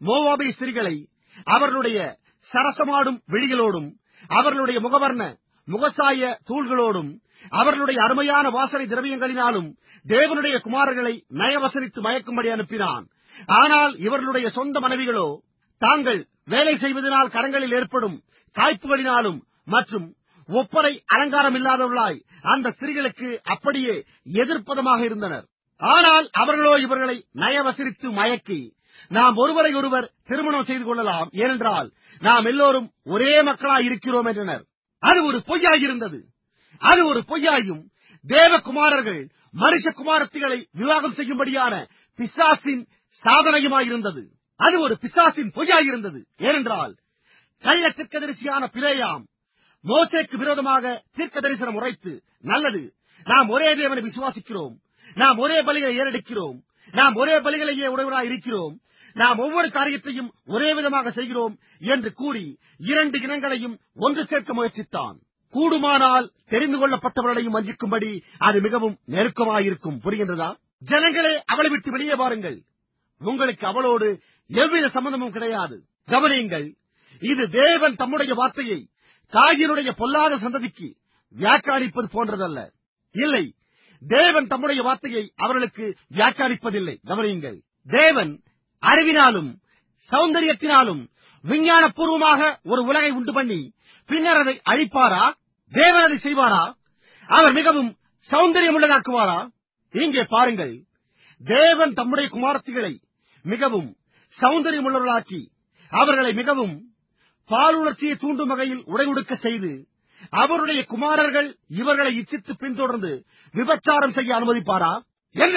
மோவாபிய ஸ்திரிகளை அவர்களுடைய சரசமாடும் விழிகளோடும் அவர்களுடைய முகவர்ண முகசாய தூள்களோடும் அவர்களுடைய அருமையான வாசனை திரவியங்களினாலும் தேவனுடைய குமாரர்களை நயவசனித்து மயக்கும்படி அனுப்பினான் ஆனால் இவர்களுடைய சொந்த மனைவிகளோ தாங்கள் வேலை செய்வதனால் கரங்களில் ஏற்படும் காய்ப்புகளினாலும் மற்றும் ஒப்பனை அலங்காரம் இல்லாதவர்களாய் அந்த ஸ்திரீகளுக்கு அப்படியே எதிர்ப்பதமாக இருந்தனர் ஆனால் அவர்களோ இவர்களை நயவசரித்து மயக்கி நாம் ஒருவரை ஒருவர் திருமணம் செய்து கொள்ளலாம் ஏனென்றால் நாம் எல்லோரும் ஒரே மக்களாய் இருக்கிறோம் என்றனர் அது ஒரு பொய்யாயிருந்தது அது ஒரு பொய்யாயும் தேவகுமாரர்கள் மனுஷ குமாரத்திகளை விவாகம் செய்யும்படியான பிசாசின் சாதனையுமாயிருந்தது அது ஒரு பிசாசின் பொய்யாயிருந்தது ஏனென்றால் கள்ள தீர்க்கதரிசியான பிளேயாம் மோசேக்கு விரோதமாக தீர்க்க தரிசனம் உரைத்து நல்லது நாம் ஒரே தேவனை விசுவாசிக்கிறோம் நாம் ஒரே பலிகளை ஏறெடுக்கிறோம் நாம் ஒரே பலிகளையே உடையவராய் இருக்கிறோம் நாம் ஒவ்வொரு காரியத்தையும் ஒரே விதமாக செய்கிறோம் என்று கூறி இரண்டு இனங்களையும் ஒன்று சேர்க்க முயற்சித்தான் கூடுமானால் தெரிந்து கொள்ளப்பட்டவர்களையும் வஞ்சிக்கும்படி அது மிகவும் நெருக்கமாயிருக்கும் புரிகின்றதா ஜனங்களே அவளை விட்டு வெளியே வாருங்கள் உங்களுக்கு அவளோடு எவ்வித சம்பந்தமும் கிடையாது கவனியுங்கள் இது தேவன் தம்முடைய வார்த்தையை காயினுடைய பொல்லாத சந்ததிக்கு வியாக்கியானிப்பது போன்றதல்ல இல்லை தேவன் தம்முடைய வார்த்தையை அவர்களுக்கு வியாக்கியானிப்பதில்லை கவனியுங்கள் தேவன் அறிவினாலும் சௌந்தரியத்தினாலும் விஞ்ஞானபூர்வமாக ஒரு உலகை உண்டு பண்ணி பின்னர் அதை அழிப்பாரா தேவன் அதை செய்வாரா அவர் மிகவும் சௌந்தரியமுள்ளதாக்குவாரா இங்கே பாருங்கள் தேவன் தம்முடைய குமாரத்திகளை மிகவும் சௌந்தரியமுள்ளவர்களாக்கி அவர்களை மிகவும் பாலுணர்ச்சியை தூண்டும் வகையில் உடையுடுக்க செய்து அவருடைய குமாரர்கள் இவர்களை இச்சித்து பின்தொடர்ந்து விபச்சாரம் செய்ய அனுமதிப்பாரா என்ன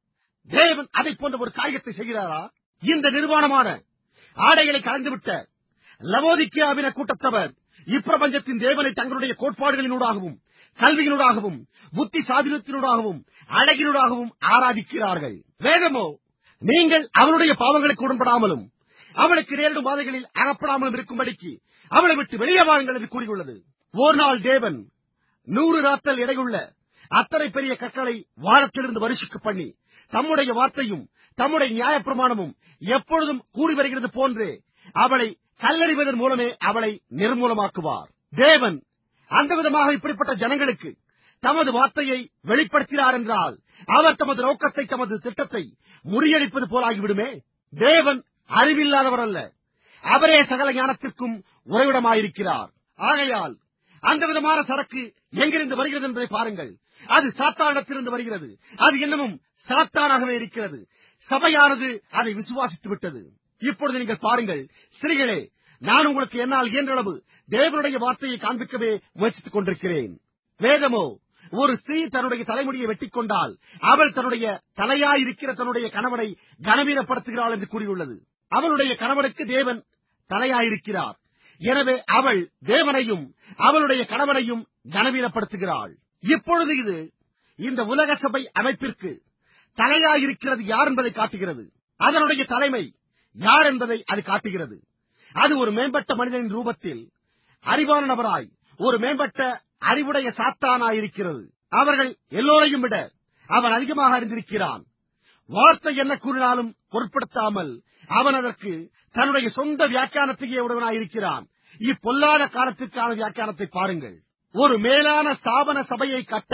தேவன் அதை போன்ற ஒரு காரியத்தை செய்கிறாரா இந்த நிர்வாணமான ஆடைகளை கலந்துவிட்ட லவோதிக்கியாவின கூட்டத்தவர் இப்பிரபஞ்சத்தின் தேவனை தங்களுடைய கோட்பாடுகளினூடாகவும் கல்வியினூடாகவும் புத்தி சாதினத்தினூடாகவும் அழகினூடாகவும் ஆராதிக்கிறார்கள் வேதமோ நீங்கள் அவருடைய பாவங்களுக்கு உடன்படாமலும் அவளுக்கு நேரிடும் பாதைகளில் அகப்படாமலும் இருக்கும்படிக்கு அவளை விட்டு வெளியே வாருங்கள் என்று கூறியுள்ளது ஒரு நாள் தேவன் நூறு ராத்தல் எடையுள்ள அத்தனை பெரிய கற்களை வானத்திலிருந்து வருஷிக்கு பண்ணி தம்முடைய வார்த்தையும் தம்முடைய நியாயப்பிரமாணமும் எப்பொழுதும் கூறி வருகிறது போன்று அவளை கல்லறிவதன் மூலமே அவளை நிர்மூலமாக்குவார் தேவன் அந்த விதமாக இப்படிப்பட்ட ஜனங்களுக்கு தமது வார்த்தையை வெளிப்படுத்தினார் என்றால் அவர் தமது நோக்கத்தை தமது திட்டத்தை முறியடிப்பது போலாகிவிடுமே தேவன் அறிவில்லாதவர் அல்ல அவரே சகல ஞானத்திற்கும் உறைவிடமாயிருக்கிறார் ஆகையால் அந்த விதமான சரக்கு எங்கிருந்து வருகிறது என்பதை பாருங்கள் அது சாத்தானிடத்திலிருந்து வருகிறது அது இன்னமும் சாத்தானாகவே இருக்கிறது சபையானது அதை விசுவாசித்து விட்டது இப்பொழுது நீங்கள் பாருங்கள் ஸ்திரீகளே நான் உங்களுக்கு என்னால் இயன்றளவு தேவனுடைய வார்த்தையை காண்பிக்கவே முயற்சித்துக் கொண்டிருக்கிறேன் வேதமோ ஒரு ஸ்திரீ தன்னுடைய தலைமுடியை வெட்டிக் கொண்டால் அவள் தன்னுடைய தலையாயிருக்கிற தன்னுடைய கணவனை கனவீனப்படுத்துகிறாள் என்று கூறியுள்ளது அவளுடைய கணவனுக்கு தேவன் தலையாயிருக்கிறார் எனவே அவள் தேவனையும் அவளுடைய கணவனையும் கனவீனப்படுத்துகிறாள் இப்பொழுது இது இந்த உலக சபை அமைப்பிற்கு தலையாயிருக்கிறது யார் என்பதை காட்டுகிறது அதனுடைய தலைமை யார் என்பதை அது காட்டுகிறது அது ஒரு மேம்பட்ட மனிதனின் ரூபத்தில் அறிவான நபராய் ஒரு மேம்பட்ட அறிவுடைய சாத்தானாயிருக்கிறது அவர்கள் எல்லோரையும் விட அவன் அதிகமாக அறிந்திருக்கிறான் வார்த்தை என்ன கூறினாலும் பொருட்படுத்தாமல் அவன் அதற்கு தன்னுடைய சொந்த வியாக்கியானத்தையே உடவனாயிருக்கிறான் இப்பொல்லாத காலத்திற்கான வியாக்கியானத்தை பாருங்கள் ஒரு மேலான ஸ்தாபன சபையை கட்ட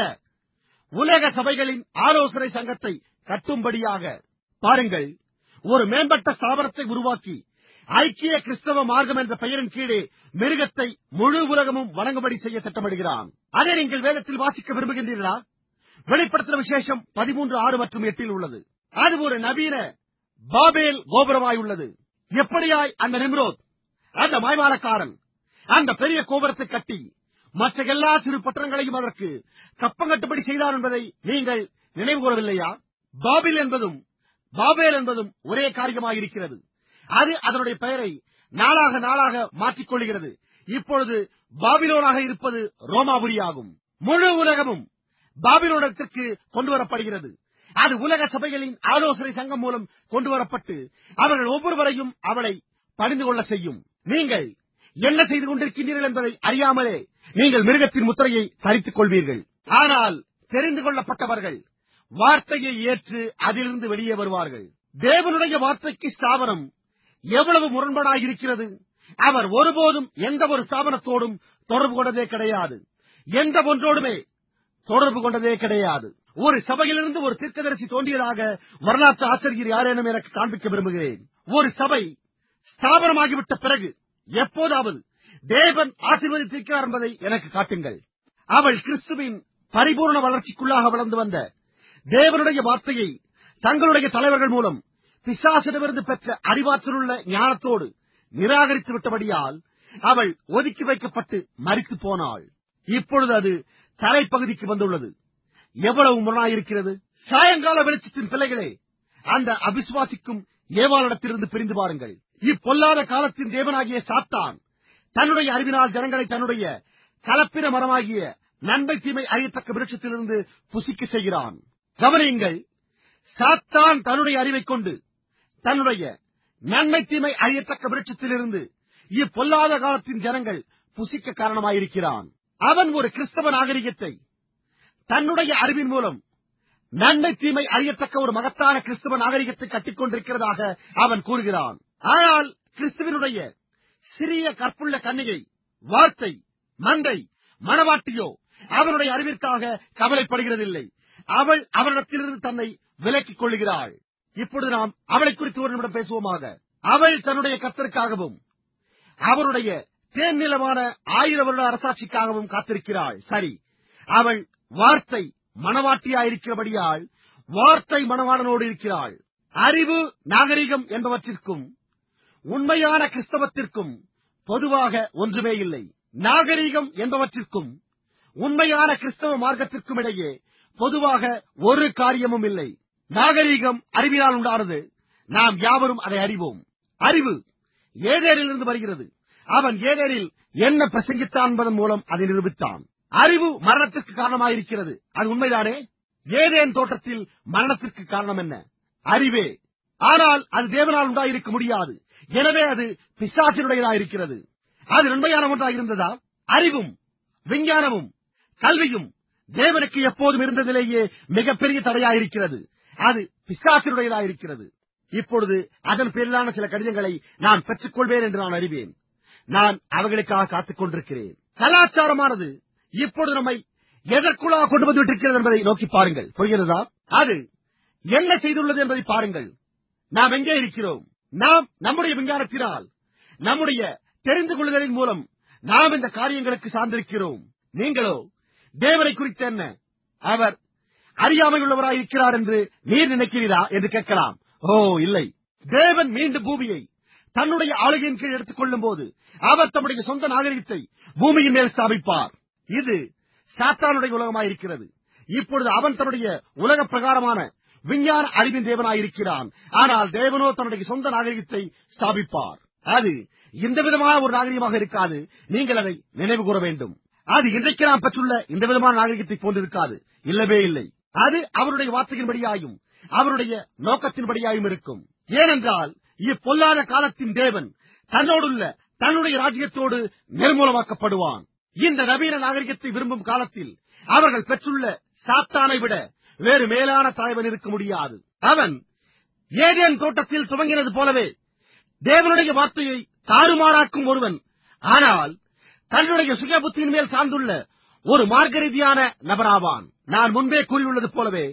உலக சபைகளின் ஆலோசனை சங்கத்தை கட்டும்படியாக பாருங்கள் ஒரு மேம்பட்ட ஸ்தாபனத்தை உருவாக்கி ஐக்கிய கிறிஸ்தவ மார்க்கம் என்ற பெயரின் கீழே மிருகத்தை முழு உலகமும் வணங்கும்படி செய்ய திட்டமிடுகிறான் அதை நீங்கள் வேதத்தில் வாசிக்க விரும்புகின்றீர்களா வெளிப்படுத்தின விசேஷம் பதிமூன்று ஆறு மற்றும் எட்டில் உள்ளது அது ஒரு நவீன பாபேல் கோபுரமாய் உள்ளது எப்படியாய் அந்த நிம்ரோத் அந்த மாய்மாலக்காரன் அந்த பெரிய கோபுரத்தை கட்டி மற்ற எல்லா சிறு பட்டணங்களையும் அதற்கு கப்பங்கட்டுப்படி செய்தார் என்பதை நீங்கள் நினைவு கூறவில்லையா பாபில் என்பதும் பாபேல் என்பதும் ஒரே காரியமாயிருக்கிறது அது அதனுடைய பெயரை நாளாக நாளாக மாற்றிக் கொள்கிறது இப்பொழுது பாபிலோனாக இருப்பது ரோமாபுரியாகும் முழு உலகமும் பாபிலோனத்திற்கு கொண்டு வரப்படுகிறது அது உலக சபைகளின் ஆலோசனை சங்கம் மூலம் கொண்டு வரப்பட்டு அவர்கள் ஒவ்வொருவரையும் அவளை பணிந்து கொள்ள செய்யும் நீங்கள் என்ன செய்து கொண்டிருக்கின்றீர்கள் என்பதை அறியாமலே நீங்கள் மிருகத்தின் முத்திரையை தரித்துக் கொள்வீர்கள் ஆனால் தெரிந்து கொள்ளப்பட்டவர்கள் வார்த்தையை ஏற்று அதிலிருந்து வெளியே வருவார்கள் தேவனுடைய வார்த்தைக்கு ஸ்தாபனம் எவ்வளவு முரண்பாடாயிருக்கிறது அவர் ஒருபோதும் எந்த ஒரு ஸ்தாபனத்தோடும் தொடர்பு கொண்டதே கிடையாது எந்த ஒன்றோடுமே தொடர்பு கொண்டதே கிடையாது ஒரு சபையிலிருந்து ஒரு தீர்க்கதரிசி தோன்றியதாக வரலாற்று ஆசிரியர் யாரேனும் எனக்கு காண்பிக்க விரும்புகிறேன் ஒரு சபை ஸ்தாபனமாகிவிட்ட பிறகு எப்போதாவது தேவன் ஆசீர்வதித்திருக்கிறார் என்பதை எனக்கு காட்டுங்கள் அவள் கிறிஸ்துவின் பரிபூர்ண வளர்ச்சிக்குள்ளாக வளர்ந்து வந்த தேவனுடைய வார்த்தையை தங்களுடைய தலைவர்கள் மூலம் பிசாசிடமிருந்து பெற்ற அறிவாற்றலுள்ள ஞானத்தோடு நிராகரித்து விட்டபடியால் அவள் ஒதுக்கி வைக்கப்பட்டு மறித்து போனாள் இப்பொழுது அது தலைப்பகுதிக்கு வந்துள்ளது எவ்வளவு முரணாயிருக்கிறது சாயங்கால வெளிச்சத்தின் பிள்ளைகளே அந்த அவிசுவாசிக்கும் ஏவாளிடத்திலிருந்து பிரிந்து பாருங்கள் இப்பொல்லாத காலத்தின் தேவனாகிய சாத்தான் தன்னுடைய அறிவினால் ஜனங்களை தன்னுடைய கலப்பின மரமாகிய நன்மை தீமை அறியத்தக்க விருட்சத்திலிருந்து புசிக்க செய்கிறான் கவனியுங்கள் சாத்தான் தன்னுடைய அறிவைக் கொண்டு தன்னுடைய நன்மை தீமை அறியத்தக்க விருட்சத்திலிருந்து இப்பொல்லாத காலத்தின் ஜனங்கள் புசிக்க காரணமாயிருக்கிறான் அவன் ஒரு கிறிஸ்தவ நாகரிகத்தை தன்னுடைய அறிவின் மூலம் நன்மை தீமை அறியத்தக்க ஒரு மகத்தான கிறிஸ்தவ நாகரிகத்தை கட்டிக்கொண்டிருக்கிறதாக அவன் கூறுகிறான் ஆனால் கிறிஸ்துவனுடைய சிறிய கற்புள்ள கன்னிகை வார்த்தை மந்தை மணவாட்டியோ அவனுடைய அறிவிற்காக கவலைப்படுகிறதில்லை அவள் அவரிடத்திலிருந்து தன்னை விலக்கிக் கொள்ளுகிறாள் இப்பொழுது நாம் அவளை குறித்து ஒரு நிமிடம் பேசுவோமாக அவள் தன்னுடைய கத்தருக்காகவும் அவருடைய தேன்நிலமான ஆயிரம் வருட அரசாட்சிக்காகவும் காத்திருக்கிறாள் சரி அவள் வார்த்தை மணவாட்டியாயிருக்கிறபடியால் வார்த்தை மணவாளனோடு இருக்கிறாள் அறிவு நாகரிகம் என்பவற்றிற்கும் உண்மையான கிறிஸ்தவத்திற்கும் பொதுவாக ஒன்றுமே இல்லை நாகரிகம் என்பவற்றிற்கும் உண்மையான கிறிஸ்தவ மார்க்கத்திற்கும் இடையே பொதுவாக ஒரு காரியமும் இல்லை நாகரீகம் அறிவினால் உண்டானது நாம் யாவரும் அதை அறிவோம் அறிவு ஏதேனிலிருந்து வருகிறது அவன் ஏதேனில் என்ன பிரசங்கித்தான் என்பதன் மூலம் அதை நிரூபித்தான் அறிவு மரணத்திற்கு காரணமாயிருக்கிறது அது உண்மைதானே ஏதேன் தோட்டத்தில் மரணத்திற்கு காரணம் என்ன அறிவே ஆனால் அது தேவனால் உண்டாயிருக்க முடியாது எனவே அது பிசாசினுடையதாயிருக்கிறது அது உண்மையான ஒன்றாக இருந்ததா அறிவும் விஞ்ஞானமும் கல்வியும் தேவனுக்கு எப்போதும் இருந்ததிலேயே மிகப்பெரிய தடையாயிருக்கிறது அது பிசாசினுடையதாயிருக்கிறது இப்பொழுது அதன் பேரிலான சில கடிதங்களை நான் பெற்றுக்கொள்வேன் என்று நான் அறிவேன் நான் அவர்களுக்காக காத்துக் கொண்டிருக்கிறேன் கலாச்சாரமானது இப்பொழுது நம்மை எதற்குள்ளாக கொண்டு வந்து விட்டிருக்கிறது என்பதை நோக்கி பாருங்கள் புரிகிறதா அது என்ன செய்துள்ளது என்பதை பாருங்கள் நாம் எங்கே இருக்கிறோம் நாம் நம்முடைய விஞ்ஞானத்தினால் நம்முடைய தெரிந்து கொள்ளுதலின் மூலம் நாம் இந்த காரியங்களுக்கு சார்ந்திருக்கிறோம் நீங்களோ தேவனை குறித்து என்ன அவர் அறியாமையுள்ளவராய் இருக்கிறார் என்று நீர் நினைக்கிறீரா என்று கேட்கலாம் ஓ இல்லை தேவன் மீண்டும் பூமியை தன்னுடைய ஆளுகையின் கீழ் எடுத்துக் கொள்ளும் போது அவர் தம்முடைய சொந்த நாகரிகத்தை பூமியின் மேல் ஸ்தாபிப்பார் இது சாத்தானுடைய உலகமாயிருக்கிறது இப்பொழுது அவன் தன்னுடைய உலக பிரகாரமான விஞ்ஞான அறிவின் தேவனாயிருக்கிறான் ஆனால் தேவனோ தன்னுடைய சொந்த நாகரிகத்தை ஸ்தாபிப்பார் அது இந்த விதமான ஒரு நாகரிகமாக இருக்காது நீங்கள் அதை நினைவு கூற வேண்டும் அது இன்றைக்கு நாம் பெற்றுள்ள இந்த விதமான நாகரிகத்தை போன்றிருக்காது இல்லவே இல்லை அது அவருடைய வார்த்தையின்படியாயும் அவருடைய நோக்கத்தின்படியாயும் இருக்கும் ஏனென்றால் இப்பொல்லாத காலத்தின் தேவன் தன்னோடுள்ள தன்னுடைய ராஜ்யத்தோடு நிர்மூலமாக்கப்படுவான் இந்த நவீன நாகரிகத்தை விரும்பும் காலத்தில் அவர்கள் பெற்றுள்ள சாத்தானை விட வேறு மேலான தலைவன் இருக்க முடியாது அவன் ஏதேன் தோட்டத்தில் துவங்கினது போலவே தேவனுடைய வார்த்தையை தாறுமாறாக்கும் ஒருவன் ஆனால் தன்னுடைய சுய புத்தியின் மேல் சார்ந்துள்ள ஒரு மார்க்க ரீதியான நபராவான் நான் முன்பே கூறியுள்ளது போலவே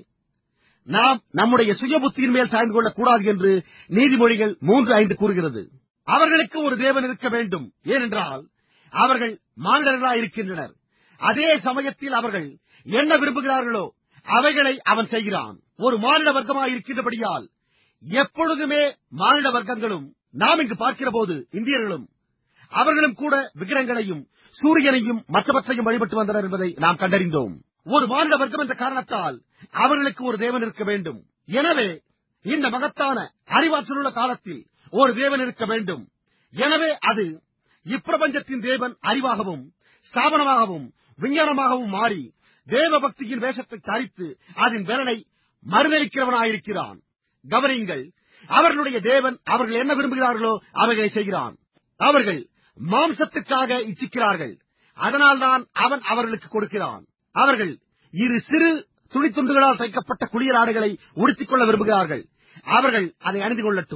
நாம் நம்முடைய சுய புத்தியின் மேல் சாய்ந்து கொள்ளக் கூடாது என்று நீதிமொழிகள் மூன்று ஐந்து கூறுகிறது அவர்களுக்கு ஒரு தேவன் இருக்க வேண்டும் ஏனென்றால் அவர்கள் மானிடர்களாய் இருக்கின்றனர் அதே சமயத்தில் அவர்கள் என்ன விரும்புகிறார்களோ அவைகளை அவன் செய்கிறான் ஒரு மானிட வர்க்கமாய் இருக்கின்றபடியால் எப்பொழுதுமே மானிட வர்க்கங்களும் நாம் இங்கு பார்க்கிற போது இந்தியர்களும் அவர்களும் கூட விக்கிரங்களையும் சூரியனையும் மற்றவற்றையும் வழிபட்டு வந்தனர் என்பதை நாம் கண்டறிந்தோம் ஒரு மாநில வர்க்கம் என்ற காரணத்தால் அவர்களுக்கு ஒரு தேவன் இருக்க வேண்டும் எனவே இந்த மகத்தான அறிவாற்றலுள்ள காலத்தில் ஒரு தேவன் இருக்க வேண்டும் எனவே அது இப்பிரபஞ்சத்தின் தேவன் அறிவாகவும் ஸ்தாபனமாகவும் விஞ்ஞானமாகவும் மாறி தேவ பக்தியின் வேஷத்தை தரித்து அதன் பலனை மறுதளிக்கிறவனாயிருக்கிறான் கவனியுங்கள் அவர்களுடைய தேவன் அவர்கள் என்ன விரும்புகிறார்களோ அவைகளை செய்கிறான் அவர்கள் மாம்சத்துக்காக இச்சிக்கிறார்கள் அதனால்தான் அவன் அவர்களுக்கு கொடுக்கிறான் அவர்கள் இரு சிறு துணித்துண்டுகளால் தைக்கப்பட்ட குளியல் ஆடைகளை உடுத்திக் கொள்ள விரும்புகிறார்கள் அவர்கள் அதை அணிந்து கொள்ளட்டும்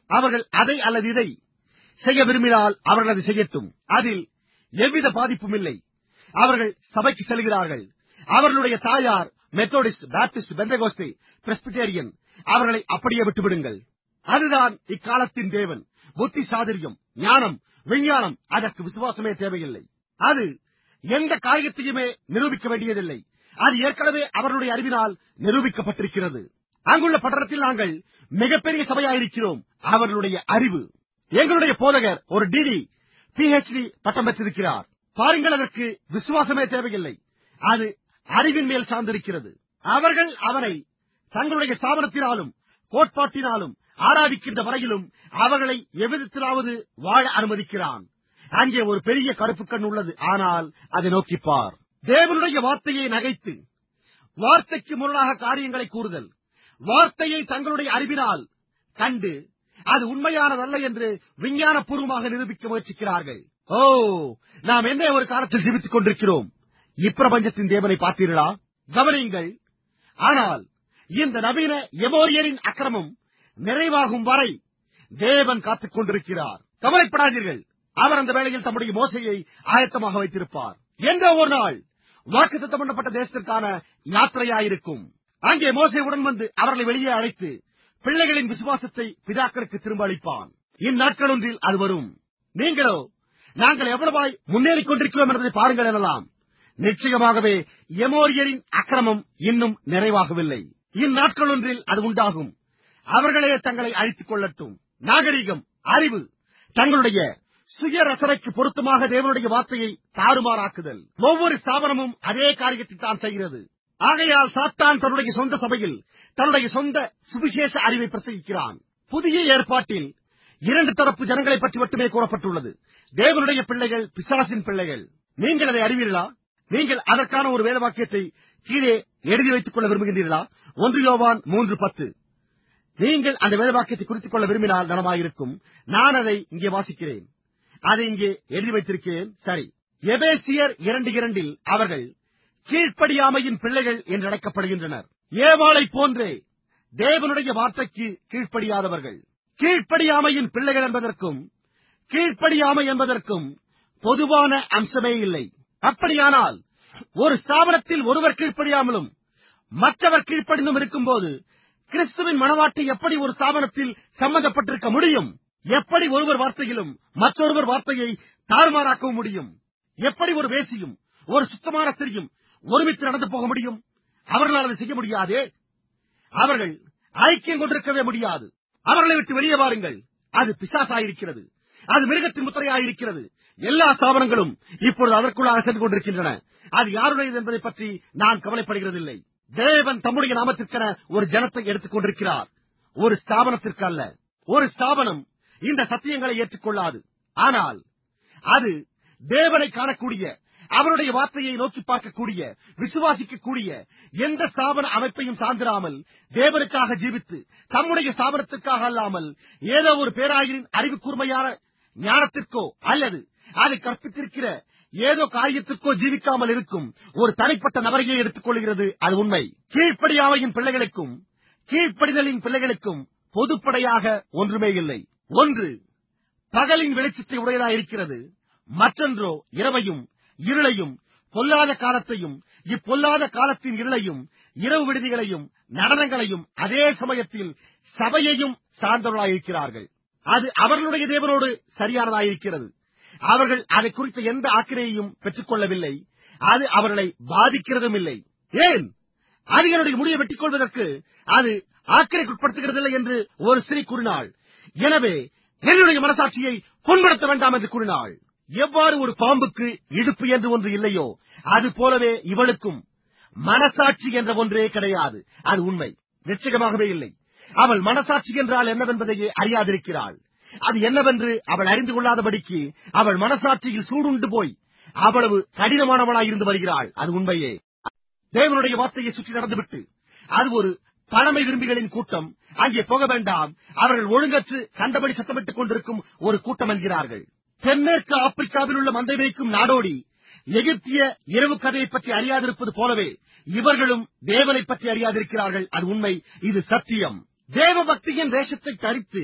அவர்கள் அதை அல்லது இதை செய்ய விரும்பினால் அவர்கள் அதை செய்யட்டும் அதில் எவ்வித பாதிப்பும் இல்லை அவர்கள் சபைக்கு செல்கிறார்கள் அவர்களுடைய தாயார் மெத்தோடிஸ்ட் பாப்டிஸ்ட் பெந்தகோஸ்தே பிரஸ்பிட்டேரியன் அவர்களை அப்படியே விட்டுவிடுங்கள் அதுதான் இக்காலத்தின் தேவன் புத்தி சாதுரியம் ஞானம் விஞ்ஞானம் அதற்கு விசுவாசமே தேவையில்லை அது எந்த காரியத்தையுமே நிரூபிக்க வேண்டியதில்லை அது ஏற்கனவே அவர்களுடைய அறிவினால் நிரூபிக்கப்பட்டிருக்கிறது அங்குள்ள பட்டணத்தில் நாங்கள் மிகப்பெரிய சபையாயிருக்கிறோம் அவர்களுடைய அறிவு எங்களுடைய போதகர் ஒரு டிடி பிஹெச்டி பட்டம் பெற்றிருக்கிறார் பாருங்கள் அதற்கு விசுவாசமே தேவையில்லை அது அறிவின் மேல் சார்ந்திருக்கிறது அவர்கள் அவனை தங்களுடைய ஸ்தாபனத்தினாலும் கோட்பாட்டினாலும் ஆராதிக்கின்ற வரையிலும் அவர்களை எவ்விதத்திலாவது வாழ அனுமதிக்கிறான் அங்கே ஒரு பெரிய கருப்பு கண் உள்ளது ஆனால் அதை நோக்கிப்பார் தேவனுடைய வார்த்தையை நகைத்து வார்த்தைக்கு முரணாக காரியங்களை கூறுதல் வார்த்தையை தங்களுடைய அறிவினால் கண்டு அது உண்மையானதல்ல என்று விஞ்ஞானபூர்வமாக நிரூபிக்க முயற்சிக்கிறார்கள் ஓ நாம் என்ன ஒரு காலத்தில் ஜீவித்துக் கொண்டிருக்கிறோம் இப்பிரபஞ்சத்தின் தேவனை பார்த்தீர்களா கவனியுங்கள் ஆனால் இந்த நவீன எமோரியரின் அக்கிரமம் நிறைவாகும் வரை தேவன் காத்துக் கொண்டிருக்கிறார் கவலைப்படாதீர்கள் அவர் அந்த வேளையில் தம்முடைய மோசையை ஆயத்தமாக வைத்திருப்பார் என்ற ஒரு நாள் வாக்குத்தத்தம் பண்ணப்பட்ட தேசத்திற்கான யாத்திரையாயிருக்கும் அங்கே மோசை உடன் வந்து அவர்களை வெளியே அழைத்து பிள்ளைகளின் விசுவாசத்தை பிதாக்களுக்கு திரும்ப அளிப்பான் இந்நாட்கள் ஒன்றில் அது வரும் நீங்களோ நாங்கள் எவ்வளவாய் முன்னேறிக் கொண்டிருக்கிறோம் என்பதை பாருங்கள் எனலாம் நிச்சயமாகவே எமோரியரின் அக்கிரமம் இன்னும் நிறைவாகவில்லை இந்நாட்கள் ஒன்றில் அது உண்டாகும் அவர்களே தங்களை அழித்துக் கொள்ளட்டும் நாகரிகம் அறிவு தங்களுடைய சுய ரசனைக்கு பொருத்தமாக தேவனுடைய வார்த்தையை தாறுமாறாக்குதல் ஒவ்வொரு ஸ்தாபனமும் அதே காரியத்தை தான் செய்கிறது ஆகையால் சாத்தான் தன்னுடைய சொந்த சபையில் தன்னுடைய சொந்த சுவிசேஷ அறிவை பிரசங்கிக்கிறான் புதிய ஏற்பாட்டில் இரண்டு தரப்பு ஜனங்களை பற்றி மட்டுமே கூறப்பட்டுள்ளது தேவனுடைய பிள்ளைகள் பிசாசின் பிள்ளைகள் நீங்கள் அதை அறிவீர்களா நீங்கள் அதற்கான ஒரு வேத வாக்கியத்தை கீழே எழுதி வைத்துக் கொள்ள விரும்புகின்றீர்களா ஒன்று யோவான் மூன்று பத்து நீங்கள் அந்த வேத வாக்கியத்தை குறித்துக் கொள்ள விரும்பினால் நலமாயிருக்கும் நான் அதை இங்கே வாசிக்கிறேன் அதை இங்கே எழுதி வைத்திருக்கிறேன் சரி எபேசியர் இரண்டு இரண்டில் அவர்கள் கீழ்ப்படியாமையின் பிள்ளைகள் என்று அழைக்கப்படுகின்றனர் ஏவாளை போன்றே தேவனுடைய வார்த்தைக்கு கீழ்ப்படியாதவர்கள் கீழ்ப்படியாமையின் பிள்ளைகள் என்பதற்கும் கீழ்ப்படியாமை என்பதற்கும் பொதுவான அம்சமே இல்லை அப்படியானால் ஒரு ஸ்தாபனத்தில் ஒருவர் கீழ்ப்படியாமலும் மற்றவர் கீழ்ப்படிந்தும் இருக்கும்போது கிறிஸ்துவின் மனவாட்டி எப்படி ஒரு ஸ்தாபனத்தில் சம்பந்தப்பட்டிருக்க முடியும் எப்படி ஒருவர் வார்த்தையிலும் மற்றொருவர் வார்த்தையை தாறுமாறாக்கவும் முடியும் எப்படி ஒரு வேசியும் ஒரு சுத்தமான ஸ்திரியும் ஒருமித்து நடந்து போக முடியும் அவர்களால் அதை செய்ய முடியாதே அவர்கள் ஐக்கியம் கொண்டிருக்கவே முடியாது அவர்களை விட்டு வெளியே வாருங்கள் அது பிசாசாயிருக்கிறது அது மிருகத்தின் முத்திரையாயிருக்கிறது எல்லா ஸ்தாபனங்களும் இப்பொழுது அதற்குள்ளாக சென்று கொண்டிருக்கின்றன அது யாருடையது என்பதை பற்றி நான் கவலைப்படுகிறதில்லை தேவன் தம்முடைய நாமத்திற்கென ஒரு ஜனத்தை எடுத்துக் கொண்டிருக்கிறார் ஒரு ஸ்தாபனத்திற்கு அல்ல ஒரு ஸ்தாபனம் இந்த சத்தியங்களை ஏற்றுக்கொள்ளாது ஆனால் அது தேவனை காணக்கூடிய அவருடைய வார்த்தையை நோக்கி பார்க்கக்கூடிய விசுவாசிக்கக்கூடிய எந்த ஸ்தாபன அமைப்பையும் சார்ந்திராமல் தேவனுக்காக ஜீவித்து தம்முடைய ஸ்தாபனத்திற்காக அல்லாமல் ஏதோ ஒரு பேராயரின் அறிவு கூர்மையான ஞானத்திற்கோ அல்லது அதை கற்பித்திருக்கிற ஏதோ காரியத்திற்கோ ஜீவிக்காமல் இருக்கும் ஒரு தனிப்பட்ட நபரையே எடுத்துக் கொள்கிறது அது உண்மை கீழ்ப்படியாமையின் பிள்ளைகளுக்கும் கீழ்ப்படிதலின் பிள்ளைகளுக்கும் பொதுப்படையாக ஒன்றுமே இல்லை ஒன்று பகலின் வெளிச்சத்தை உடையதாக இருக்கிறது மற்றொன்றோ இரவையும் இருளையும் பொல்லாத காலத்தையும் இப்பொல்லாத காலத்தின் இருளையும் இரவு விடுதிகளையும் நடனங்களையும் அதே சமயத்தில் சபையையும் சார்ந்தவர்களாயிருக்கிறார்கள் அது அவர்களுடைய தேவனோடு சரியானதாயிருக்கிறது அவர்கள் அதை குறித்த எந்த ஆக்கிரையையும் பெற்றுக் கொள்ளவில்லை அது அவர்களை பாதிக்கிறதும் இல்லை ஏன் அது என்னுடைய முடியை வெட்டிக் கொள்வதற்கு அது ஆக்கிரைக்குட்படுத்துகிறதில்லை என்று ஒரு ஸ்திரீ கூறினாள் எனவே என்னுடைய மனசாட்சியை புண்படுத்த வேண்டாம் என்று கூறினாள் எவ்வாறு ஒரு பாம்புக்கு இடுப்பு என்று ஒன்று இல்லையோ அது போலவே இவளுக்கும் மனசாட்சி என்ற ஒன்றே கிடையாது அது உண்மை நிச்சயமாகவே இல்லை அவள் மனசாட்சி என்றால் என்னவென்பதையே அறியாதிருக்கிறாள் அது என்னவென்று அவள் அறிந்து கொள்ளாதபடிக்கு அவள் மனசாட்சியில் சூடுண்டு போய் அவ்வளவு கடினமானவளாய் இருந்து வருகிறாள் அது உண்மையே தேவனுடைய வார்த்தையை சுற்றி நடந்துவிட்டு அது ஒரு பழமை விரும்பிகளின் கூட்டம் அங்கே போக வேண்டாம் அவர்கள் ஒழுங்கற்று கண்டபடி சத்தமிட்டுக் கொண்டிருக்கும் ஒரு கூட்டம் என்கிறார்கள் தென்மேற்கு ஆப்பிரிக்காவில் உள்ள மந்தை வைக்கும் நாடோடி எகிப்திய இரவு கதையை பற்றி அறியாதிருப்பது போலவே இவர்களும் தேவனை பற்றி அறியாதிருக்கிறார்கள் அது உண்மை இது சத்தியம் தேவ பக்தியின் வேஷத்தை தரித்து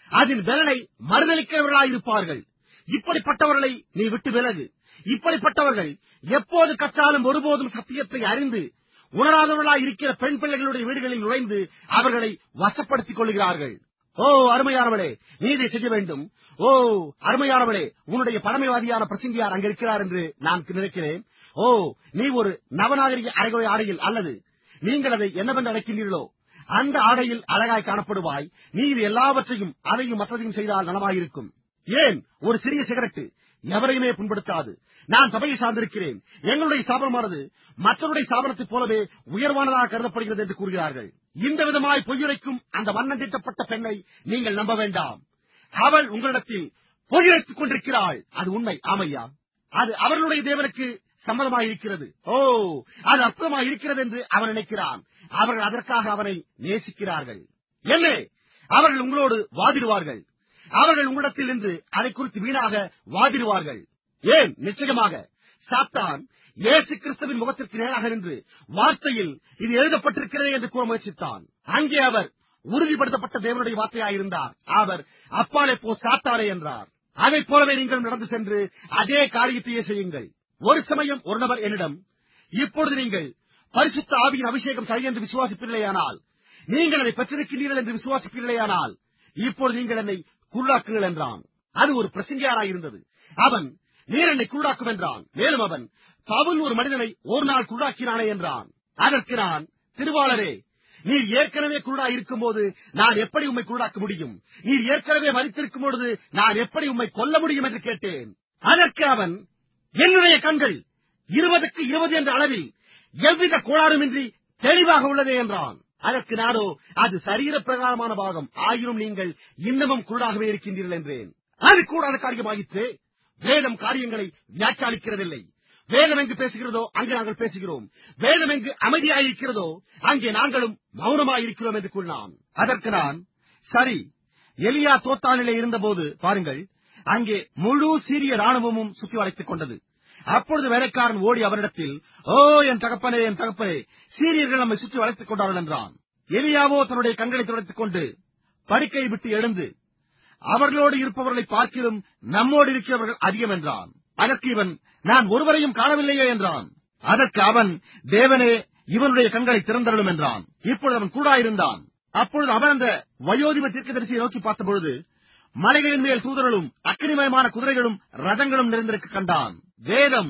அதன் பலனை மறுதளிக்கிறவர்களாயிருப்பார்கள் இப்படிப்பட்டவர்களை நீ விட்டு விலகு இப்படிப்பட்டவர்கள் எப்போது கற்றாலும் ஒருபோதும் சத்தியத்தை அறிந்து உணராதவர்களாய் இருக்கிற பெண் பிள்ளைகளுடைய வீடுகளில் நுழைந்து அவர்களை வசப்படுத்திக் கொள்கிறார்கள் ஓ அருமையானவளே நீ இதை செய்ய வேண்டும் ஓ அருமையானவளே உன்னுடைய பழமைவாதியான பிரசங்கியார் அங்க இருக்கிறார் என்று நான் நினைக்கிறேன் ஓ நீ ஒரு நவநாகரிக அரைகுறை ஆடையில் அல்லது நீங்கள் அதை என்னவென்று அழைக்கின்றீர்களோ அந்த ஆடையில் அழகாய் காணப்படுவாய் நீ இது எல்லாவற்றையும் அதையும் மற்றதையும் செய்தால் நலமாயிருக்கும் ஏன் ஒரு சிறிய சிகரெட்டு எவரையுமே புண்படுத்தாது நான் சபையை சார்ந்திருக்கிறேன் எங்களுடைய சாபனமானது மற்றவருடைய சாபனத்தைப் போலவே உயர்வானதாக கருதப்படுகிறது என்று கூறுகிறார்கள் இந்த விதமாய் பொய்யுரைக்கும் அந்த வண்ணம் தீட்டப்பட்ட பெண்ணை நீங்கள் நம்ப வேண்டாம் அவள் உங்களிடத்தில் பொய்யுரைத்துக் கொண்டிருக்கிறாள் அது உண்மை ஆமையா அது அவர்களுடைய தேவனுக்கு சம்மதமாயிருக்கிறது ஓ அது அற்புதமாக இருக்கிறது என்று அவன் நினைக்கிறான் அவர்கள் அதற்காக அவனை நேசிக்கிறார்கள் என்ன அவர்கள் உங்களோடு வாதிடுவார்கள் அவர்கள் உங்களிடத்தில் நின்று அதை குறித்து வீணாக வாதிடுவார்கள் ஏன் நிச்சயமாக சாத்தான் இயேசு கிறிஸ்துவின் முகத்திற்கு நேராக நின்று வார்த்தையில் இது எழுதப்பட்டிருக்கிறது என்று கூற முயற்சித்தான் அங்கே அவர் உறுதிப்படுத்தப்பட்ட தேவனுடைய வார்த்தையாயிருந்தார் அவர் அப்பாலே போ சாத்தாரே என்றார் அதைப் போலவே நீங்கள் நடந்து சென்று அதே காரியத்தையே செய்யுங்கள் ஒரு சமயம் ஒரு நபர் என்னிடம் இப்பொழுது நீங்கள் பரிசுத்த ஆவியின் அபிஷேகம் சரி என்று விசுவாசிப்பீர்களேயானால் நீங்கள் அதை பெற்றிருக்கிறீர்கள் என்று விசுவாசிப்பீர்களேயானால் இப்பொழுது நீங்கள் என்னை குருடாக்குங்கள் என்றான் அது ஒரு பிரசங்கியாராயிருந்தது அவன் நீர் என்னை குருடாக்கும் என்றான் மேலும் அவன் பவுல் ஒரு மனிதனை ஒரு நாள் குருடாக்கினானே என்றான் அதற்கு நான் திருவாளரே நீர் ஏற்கனவே குருடா இருக்கும்போது நான் எப்படி உம்மை குருடாக்க முடியும் நீர் ஏற்கனவே மறித்திருக்கும் பொழுது நான் எப்படி உம்மை கொல்ல முடியும் என்று கேட்டேன் அதற்கு அவன் என்னுடைய கண்கள் இருபதுக்கு இருபது என்ற அளவில் எவ்வித கோளாறுமின்றி தெளிவாக உள்ளதே என்றான் அதற்கு நானோ அது சரீர பிரகாரமான பாகம் ஆயினும் நீங்கள் இன்னமும் குருடாகவே இருக்கின்றீர்கள் என்றேன் அது கூடாத காரியமாயிற்று வேதம் காரியங்களை வியாக்கியானிக்கிறதில்லை வேதம் எங்கு பேசுகிறதோ அங்கே நாங்கள் பேசுகிறோம் வேதம் எங்கு அமைதியாயிருக்கிறதோ அங்கே நாங்களும் மௌனமாயிருக்கிறோம் என்று கூறினான் அதற்கு நான் சரி எலியா தோத்தானிலே இருந்தபோது பாருங்கள் அங்கே முழு சீரிய ராணுவமும் சுற்றி வளைத்துக் கொண்டது அப்பொழுது வேலைக்காரன் ஓடி அவரிடத்தில் ஓ என் தகப்பனே என் தகப்பனே சீரியர்கள் நம்மை சுற்றி வளைத்துக் கொண்டார்கள் என்றான் எலியாவோ தன்னுடைய கண்களை துடைத்துக் கொண்டு படுக்கையை விட்டு எழுந்து அவர்களோடு இருப்பவர்களை பார்க்கிலும் நம்மோடு இருக்கிறவர்கள் அதிகம் என்றான் அதற்கு இவன் நான் ஒருவரையும் காணவில்லையே என்றான் அதற்கு அவன் தேவனே இவனுடைய கண்களை திறந்தருளும் என்றான் இப்பொழுது அவன் கூட இருந்தான் அப்பொழுது அவன் அந்த வயோதிப தீர்க்கதரிசியை நோக்கி பார்த்தபொழுது மலைகளின் மேல் தூதர்களும் அக்கினிமயமான குதிரைகளும் ரதங்களும் நிறைந்திருக்க கண்டான் வேதம்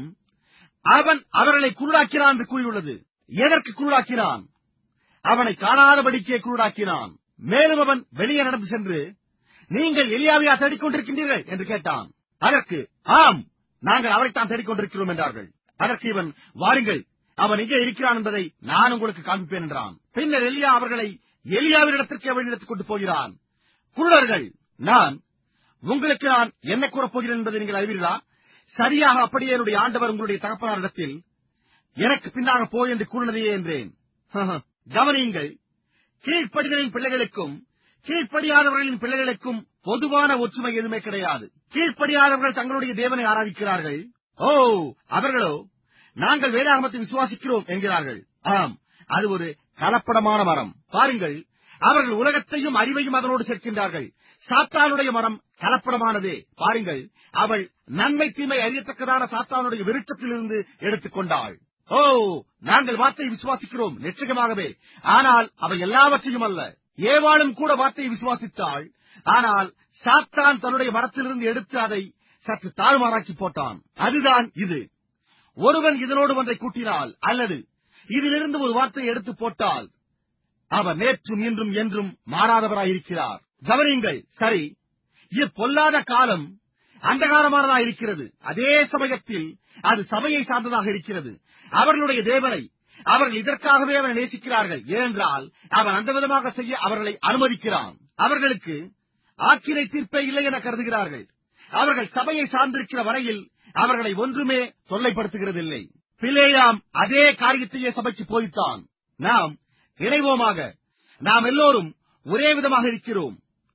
அவன் அவர்களை குருடாக்கினான் என்று கூறியுள்ளது எதற்கு குருடாக்கினான் அவனை காணாதபடிக்கே குருடாக்கினான் மேலும் அவன் வெளியே நடந்து சென்று நீங்கள் எலியாவையா தேடிக் கொண்டிருக்கின்றீர்கள் என்று கேட்டான் அதற்கு ஆம் நாங்கள் அவரைத்தான் தேடிக் கொண்டிருக்கிறோம் என்றார்கள் அதற்கு இவன் வாருங்கள் அவன் எங்கே இருக்கிறான் என்பதை நான் உங்களுக்கு காண்பிப்பேன் என்றான் பின்னர் எலியா அவர்களை எலியாவினிடத்திற்கே வழிநடத்திக் கொண்டு போகிறான் குருடர்கள் நான் உங்களுக்கு நான் என்ன கூறப் போகிறேன் என்பதை நீங்கள் அறிவீர்களா சரியாக அப்படியே என்னுடைய ஆண்டவர் உங்களுடைய தகப்பனாரிடத்தில் எனக்கு பின்னாக போய் என்று கூறினதையே என்றேன் கவனியுங்கள் கீழ்ப்படிதலின் பிள்ளைகளுக்கும் கீழ்ப்படியாதவர்களின் பிள்ளைகளுக்கும் பொதுவான ஒற்றுமை எதுவுமே கிடையாது கீழ்ப்படியாதவர்கள் தங்களுடைய தேவனை ஆராதிக்கிறார்கள் ஓ அவர்களோ நாங்கள் வேதாகமத்தை விசுவாசிக்கிறோம் என்கிறார்கள் ஆம் அது ஒரு கலப்படமான மரம் பாருங்கள் அவர்கள் உலகத்தையும் அறிவையும் அதனோடு சேர்க்கின்றார்கள் சாத்தானுடைய மரம் கலப்படமானதே பாருங்கள் அவள் நன்மை தீமை அறியத்தக்கதான சாத்தானுடைய விருட்சத்திலிருந்து எடுத்துக்கொண்டாள் ஓ நாங்கள் வார்த்தையை விசுவாசிக்கிறோம் நிச்சயமாகவே ஆனால் அவை எல்லாவற்றையும் அல்ல ஏவாளும் கூட வார்த்தையை விசுவாசித்தாள் ஆனால் சாத்தான் தன்னுடைய மரத்திலிருந்து எடுத்து அதை சற்று தாறுமாறாக்கி போட்டான் அதுதான் இது ஒருவன் இதனோடு ஒன்றை கூட்டினால் அல்லது இதிலிருந்து ஒரு வார்த்தையை எடுத்து போட்டால் அவர் நேற்றும் இன்றும் என்றும் மாறாதவராயிருக்கிறார் கவனியுங்கள் சரி இப்பொல்லாத காலம் அந்தகாரமானதாக இருக்கிறது அதே சமயத்தில் அது சபையை சார்ந்ததாக இருக்கிறது அவர்களுடைய தேவனை அவர்கள் இதற்காகவே அவரை நேசிக்கிறார்கள் ஏனென்றால் அவன் அந்த விதமாக செய்ய அவர்களை அனுமதிக்கிறான் அவர்களுக்கு ஆக்கிரை தீர்ப்பே இல்லை என கருதுகிறார்கள் அவர்கள் சபையை சார்ந்திருக்கிற வரையில் அவர்களை ஒன்றுமே தொல்லைப்படுத்துகிறதில்லை பிளேயாம் அதே காரியத்தையே சபைக்கு போய்த்தான் நாம் இணைவோமாக நாம் எல்லோரும் ஒரே விதமாக இருக்கிறோம்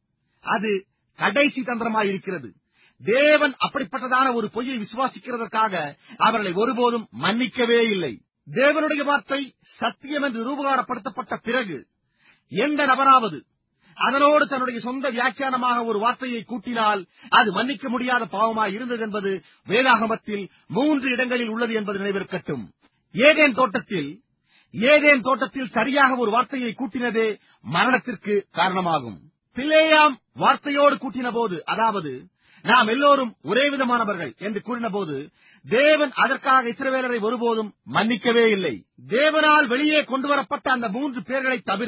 அது கடைசி தந்திரமாய் இருக்கிறது தேவன் அப்படிப்பட்டதான ஒரு பொய்யை விசுவாசிக்கிறதற்காக அவர்களை ஒருபோதும் மன்னிக்கவே இல்லை தேவனுடைய வார்த்தை சத்தியம் என்று ரூபகாரப்படுத்தப்பட்ட பிறகு எந்த நபராவது அதனோடு தன்னுடைய சொந்த வியாக்கியானமாக ஒரு வார்த்தையை கூட்டினால் அது மன்னிக்க முடியாத பாவமாய் இருந்தது என்பது வேதாகமத்தில் மூன்று இடங்களில் உள்ளது என்பது நினைவிருக்கட்டும் ஏதேன் தோட்டத்தில் ஏதேன் தோட்டத்தில் சரியாக ஒரு வார்த்தையை கூட்டினதே மரணத்திற்கு காரணமாகும் பிளேயாம் வார்த்தையோடு கூட்டின போது அதாவது நாம் எல்லோரும் ஒரே விதமானவர்கள் என்று கூறின போது தேவன் அதற்காக இஸ்ரவேலரை ஒருபோதும் மன்னிக்கவே இல்லை தேவனால் வெளியே கொண்டு வரப்பட்ட அந்த மூன்று பேர்களை தவிர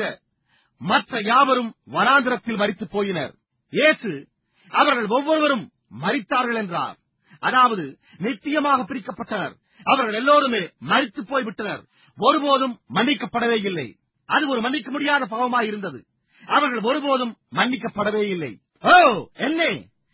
மற்ற யாவரும் வனாந்திரத்தில் மரித்து போயினர் இயேசு அவர்கள் ஒவ்வொருவரும் மரித்தார்கள் என்றார் அதாவது நித்தியமாக பிரிக்கப்பட்டனர் அவர்கள் எல்லோருமே மரித்து போய்விட்டனர் ஒருபோதும் மன்னிக்கப்படவே இல்லை அது ஒரு மன்னிக்க முடியாத பாவமாய் இருந்தது அவர்கள் ஒருபோதும் மன்னிக்கப்படவே இல்லை ஓ என்னே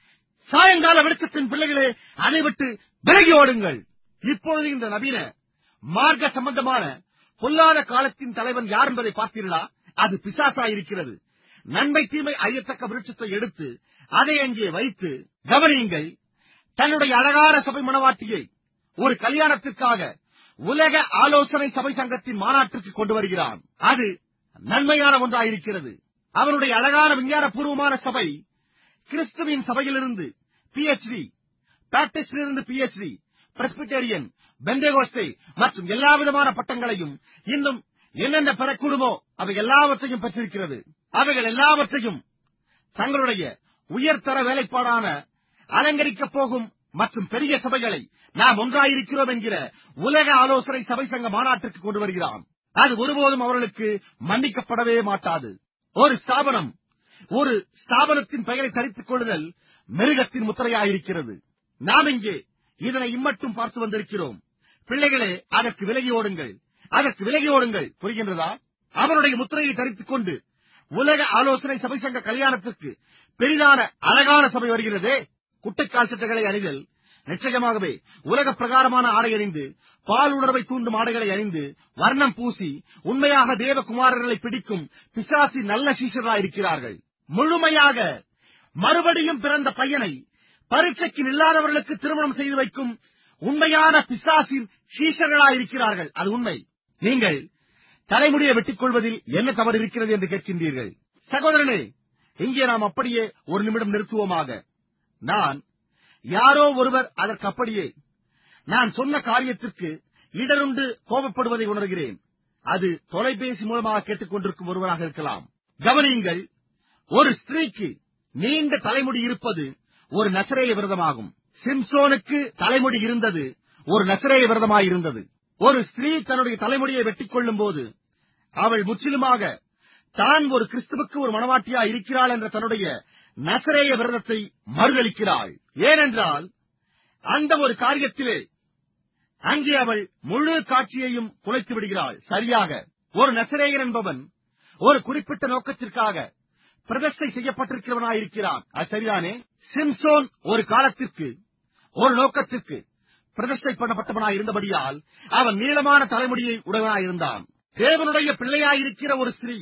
சாயங்கால வெளிச்சத்தின் பிள்ளைகளே அதை விட்டு விலகி ஓடுங்கள் இப்பொழுது இந்த நவீன மார்க்க சம்பந்தமான பொல்லாத காலத்தின் தலைவன் யார் என்பதை பார்த்தீர்களா அது பிசாசாயிருக்கிறது நன்மை தீமை அறியத்தக்க விருட்சத்தை எடுத்து அதை அங்கே வைத்து கவனியுங்கள் தன்னுடைய அழகான சபை மனவாட்டியை ஒரு கல்யாணத்திற்காக உலக ஆலோசனை சபை சங்கத்தின் மாநாட்டிற்கு கொண்டு வருகிறான் அது நன்மையான ஒன்றாயிருக்கிறது அவனுடைய அழகான விஞ்ஞானபூர்வமான சபை கிறிஸ்துவின் சபையிலிருந்து பிஎச்டி பேப்டிஸ்டிலிருந்து பிஎச்டி பிரஸ்பிட்டேரியன் பெந்தேகோஸ்தே மற்றும் எல்லா விதமான பட்டங்களையும் இன்னும் என்னென்ன பெறக்கூடுமோ அவை எல்லாவற்றையும் பெற்றிருக்கிறது அவைகள் எல்லாவற்றையும் தங்களுடைய உயர்தர வேலைப்பாடான அலங்கரிக்கப் போகும் மற்றும் பெரிய சபைகளை நாம் ஒன்றாயிருக்கிறோம் என்கிற உலக ஆலோசனை சபை சங்க மாநாட்டிற்கு கொண்டு வருகிறான் அது ஒருபோதும் அவர்களுக்கு மன்னிக்கப்படவே மாட்டாது ஒரு ஸ்தாபனம் ஒரு ஸ்தாபனத்தின் பெயரை தரித்துக் கொள்ளுதல் மிருகத்தின் முத்திரையாயிருக்கிறது நாம் இங்கே இதனை இம்மட்டும் பார்த்து வந்திருக்கிறோம் பிள்ளைகளே அதற்கு விலகி ஓடுங்கள் அதற்கு விலகி ஓடுங்கள் புரிகின்றதா அவனுடைய முத்திரையை தரித்துக் கொண்டு உலக ஆலோசனை சபை சங்க கல்யாணத்திற்கு பெரிதான அழகான சபை வருகிறதே குட்டைக்கால் சட்டைகளை அணிதல் நிச்சயமாகவே உலக பிரகாரமான ஆடை அணிந்து பால் உணர்வை தூண்டும் ஆடைகளை அணிந்து வர்ணம் பூசி உண்மையாக தேவகுமாரர்களை பிடிக்கும் பிசாசி நல்ல சீஷராயிருக்கிறார்கள் முழுமையாக மறுபடியும் பிறந்த பையனை பரீட்சைக்கு இல்லாதவர்களுக்கு திருமணம் செய்து வைக்கும் உண்மையான பிசாசின் சீஷர்களாயிருக்கிறார்கள் அது உண்மை நீங்கள் தலைமுடியை வெட்டிக் கொள்வதில் என்ன தவறு இருக்கிறது என்று கேட்கின்றீர்கள் சகோதரனே இங்கே நாம் அப்படியே ஒரு நிமிடம் நிறுத்துவோமாக நான் யாரோ ஒருவர் அதற்கு அப்படியே நான் சொன்ன காரியத்திற்கு இடருண்டு கோபப்படுவதை உணர்கிறேன் அது தொலைபேசி மூலமாக கேட்டுக் கொண்டிருக்கும் ஒருவராக இருக்கலாம் கவனியுங்கள் ஒரு ஸ்திரீக்கு நீண்ட தலைமுடி இருப்பது ஒரு நசரேய விரதமாகும் சிம்சோனுக்கு தலைமுடி இருந்தது ஒரு நசரேய விரதமாயிருந்தது ஒரு ஸ்திரீ தன்னுடைய தலைமுடியை வெட்டிக் கொள்ளும் போது அவள் முற்றிலுமாக தான் ஒரு கிறிஸ்துவுக்கு ஒரு மனவாட்டியா இருக்கிறாள் என்ற தன்னுடைய நசரேய விரதத்தை மறுதளிக்கிறாள் ஏனென்றால் அந்த ஒரு காரியத்திலே அங்கே அவள் முழு காட்சியையும் குலைத்து விடுகிறாள் சரியாக ஒரு நசரேயர் என்பவன் ஒரு குறிப்பிட்ட நோக்கத்திற்காக பிரதிஷ்டை செய்யப்பட்டிருக்கிறவனாயிருக்கிறான் அது சரிதானே சிம்சோன் ஒரு காலத்திற்கு ஒரு நோக்கத்திற்கு பிரதிஷ்டை பண்ணப்பட்டவனாய் இருந்தபடியால் அவன் நீளமான தலைமுடியை உடையவனாயிருந்தான் தேவனுடைய பிள்ளையாயிருக்கிற ஒரு ஸ்திரீ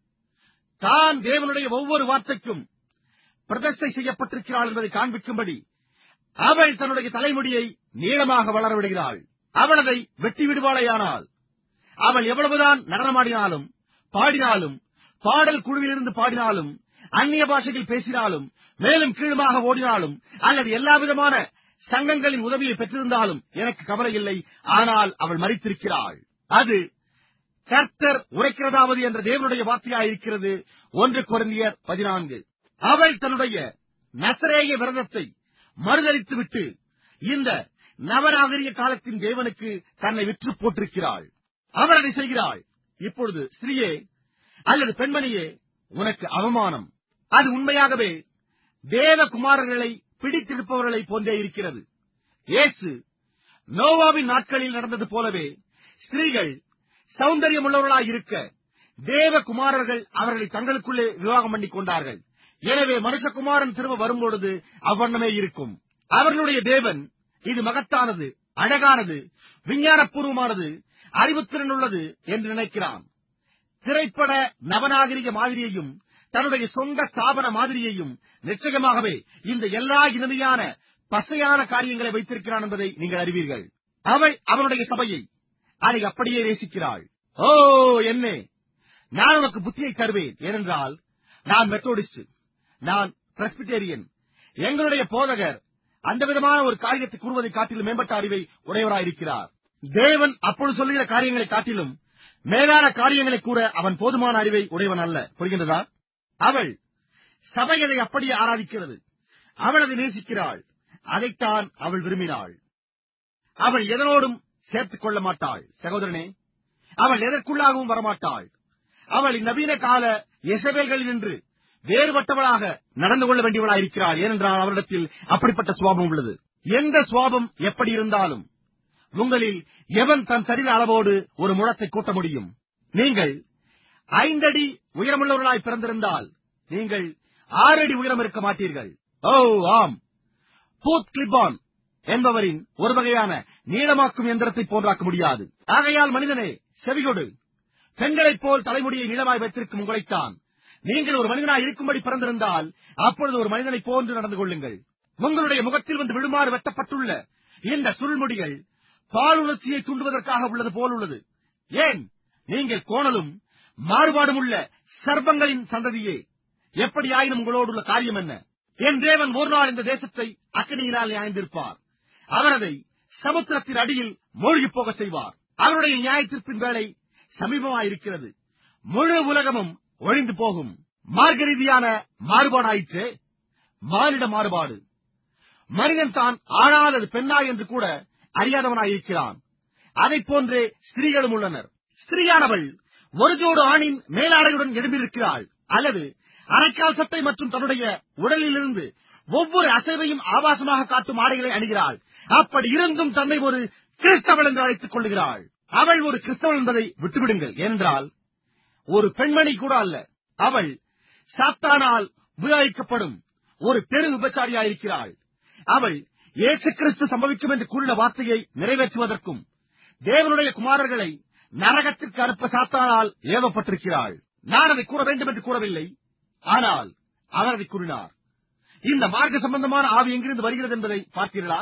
தான் தேவனுடைய ஒவ்வொரு வார்த்தைக்கும் பிரதிஷ்டை செய்யப்பட்டிருக்கிறாள் என்பதை காண்பிக்கும்படி அவள் தன்னுடைய தலைமுடியை நீளமாக வளர விடுகிறாள் அவள் அதை வெட்டி விடுவாளையானால் அவள் எவ்வளவுதான் நடனமாடினாலும் பாடினாலும் பாடல் குழுவிலிருந்து பாடினாலும் அந்நிய பாஷையில் பேசினாலும் மேலும் கீழுமாக ஓடினாலும் அல்லது எல்லா விதமான சங்கங்களின் உதவியை பெற்றிருந்தாலும் எனக்கு கவலை இல்லை ஆனால் அவள் மறித்திருக்கிறாள் அது கர்த்தர் உரைக்கிறதாவது என்ற தேவனுடைய வார்த்தையாயிருக்கிறது ஒன்று குழந்தையர் பதினான்கு அவள் தன்னுடைய நசரேய விரதத்தை மறுதளித்துவிட்டு இந்த நவநாகரிக காலத்தின் தேவனுக்கு தன்னை விற்று போட்டிருக்கிறாள் அவள் அதை செய்கிறாள் இப்பொழுது ஸ்திரீயே அல்லது பெண்மணியே உனக்கு அவமானம் அது உண்மையாகவே தேவகுமாரர்களை பிடித்திருப்பவர்களை போன்றே இருக்கிறது இயேசு நோவாவின் நாட்களில் நடந்தது போலவே ஸ்திரீகள் சௌந்தரியமுள்ளவர்களாய் இருக்க தேவகுமாரர்கள் அவர்களை தங்களுக்குள்ளே விவாகம் பண்ணிக் கொண்டார்கள் எனவே மனுஷகுமாரன் திரும்ப வரும்பொழுது அவ்வண்ணமே இருக்கும் அவர்களுடைய தேவன் இது மகத்தானது அழகானது விஞ்ஞானபூர்வமானது அறிவுத்திறன் உள்ளது என்று நினைக்கிறான் திரைப்பட நவநாகரிக மாதிரியையும் தன்னுடைய சொந்த ஸ்தாபன மாதிரியையும் நிச்சயமாகவே இந்த எல்லா இனிமையான பசையான காரியங்களை வைத்திருக்கிறான் என்பதை நீங்கள் அறிவீர்கள் அவள் அவனுடைய சபையை அதை அப்படியே நேசிக்கிறாள் ஓ என்னே நான் உனக்கு புத்தியை தருவேன் ஏனென்றால் நான் மெத்தோடிஸ்ட் நான் பிரஸ்பிட்டேரியன் எங்களுடைய போதகர் அந்த விதமான ஒரு காரியத்தை கூறுவதை காட்டிலும் மேம்பட்ட அறிவை உடையவராயிருக்கிறார் தேவன் அப்பொழுது சொல்லுகிற காரியங்களை காட்டிலும் மேலான காரியங்களை கூற அவன் போதுமான அறிவை உடையவன் அல்ல புரிகின்றதா அவள் சபை அதை அப்படியே ஆராதிக்கிறது அவள் அதை நேசிக்கிறாள் அதைத்தான் அவள் விரும்பினாள் அவள் எதனோடும் சேர்த்துக் கொள்ள மாட்டாள் சகோதரனே அவள் எதற்குள்ளாகவும் வரமாட்டாள் அவள் இந்நவீன கால எசபேல்களில் நின்று வேறுபட்டவளாக நடந்து கொள்ள வேண்டியவளாயிருக்கிறாள் ஏனென்றால் அவரிடத்தில் அப்படிப்பட்ட சுவாபம் உள்ளது எந்த சுவாபம் எப்படி இருந்தாலும் உங்களில் எவன் தன் சரீர அளவோடு ஒரு முழத்தை கூட்ட முடியும் நீங்கள் ஐந்தடி உயரமுள்ளவர்களாய் பிறந்திருந்தால் நீங்கள் ஆறு அடி உயரம் இருக்க மாட்டீர்கள் ஓ ஆம் பூத் கிளிப்பான் என்பவரின் ஒரு வகையான நீளமாக்கும் எந்திரத்தை போன்றாக்க முடியாது ஆகையால் மனிதனே செவிகொடு பெண்களைப் போல் தலைமுடியை நீளமாய் வைத்திருக்கும் உங்களைத்தான் நீங்கள் ஒரு மனிதனாய் இருக்கும்படி பிறந்திருந்தால் அப்பொழுது ஒரு மனிதனைப் போன்று நடந்து கொள்ளுங்கள் உங்களுடைய முகத்தில் வந்து விழுமாறு வெட்டப்பட்டுள்ள இந்த சுருள்முடிகள் பாலுணர்ச்சியை தூண்டுவதற்காக உள்ளது போல் உள்ளது ஏன் நீங்கள் கோணலும் மாறுபாடும் உள்ள சர்ப்பங்களின் சந்ததியே எப்படியாயினும் உங்களோடு உள்ள காரியம் என்ன என் தேவன் ஒரு நாள் இந்த தேசத்தை அக்கனியினால் நியாய்ந்திருப்பார் அவர் அதை சமுத்திரத்தின் அடியில் மூழ்கிப் போக செய்வார் அவருடைய நியாயத்திற்பின் வேலை சமீபமாயிருக்கிறது முழு உலகமும் ஒழிந்து போகும் மார்க்க ரீதியான மாறுபாடாயிற்றே மானிட மாறுபாடு மனிதன் தான் ஆணாதது பெண்ணா என்று கூட அறியாதவனாயிருக்கிறான் அதைப் போன்றே ஸ்திரீகளும் உள்ளனர் ஸ்திரீயானவள் ஒரு ஜோடு ஆணின் மேலாடையுடன் எழும்பியிருக்கிறாள் அல்லது அரைக்கால் சட்டை மற்றும் தன்னுடைய உடலிலிருந்து ஒவ்வொரு அசைவையும் ஆபாசமாக காட்டும் ஆடைகளை அணிகிறாள் அப்படி இருந்தும் தன்னை ஒரு கிறிஸ்தவள் என்று அழைத்துக் கொள்கிறாள் அவள் ஒரு கிறிஸ்தவள் என்பதை விட்டுவிடுங்கள் ஏனென்றால் ஒரு பெண்மணி கூட அல்ல அவள் சாத்தானால் உபயோகிக்கப்படும் ஒரு தெரு விபச்சாரியாயிருக்கிறாள் அவள் இயேசு கிறிஸ்து சம்பவிக்கும் என்று கூறின வார்த்தையை நிறைவேற்றுவதற்கும் தேவனுடைய குமாரர்களை நரகத்திற்கு அனுப்ப சாத்தானால் ஏவப்பட்டிருக்கிறாள் நான் அதை கூற வேண்டும் என்று கூறவில்லை ஆனால் அவர் அதை கூறினார் இந்த மார்க்க சம்பந்தமான ஆவி எங்கிருந்து வருகிறது என்பதை பார்த்தீர்களா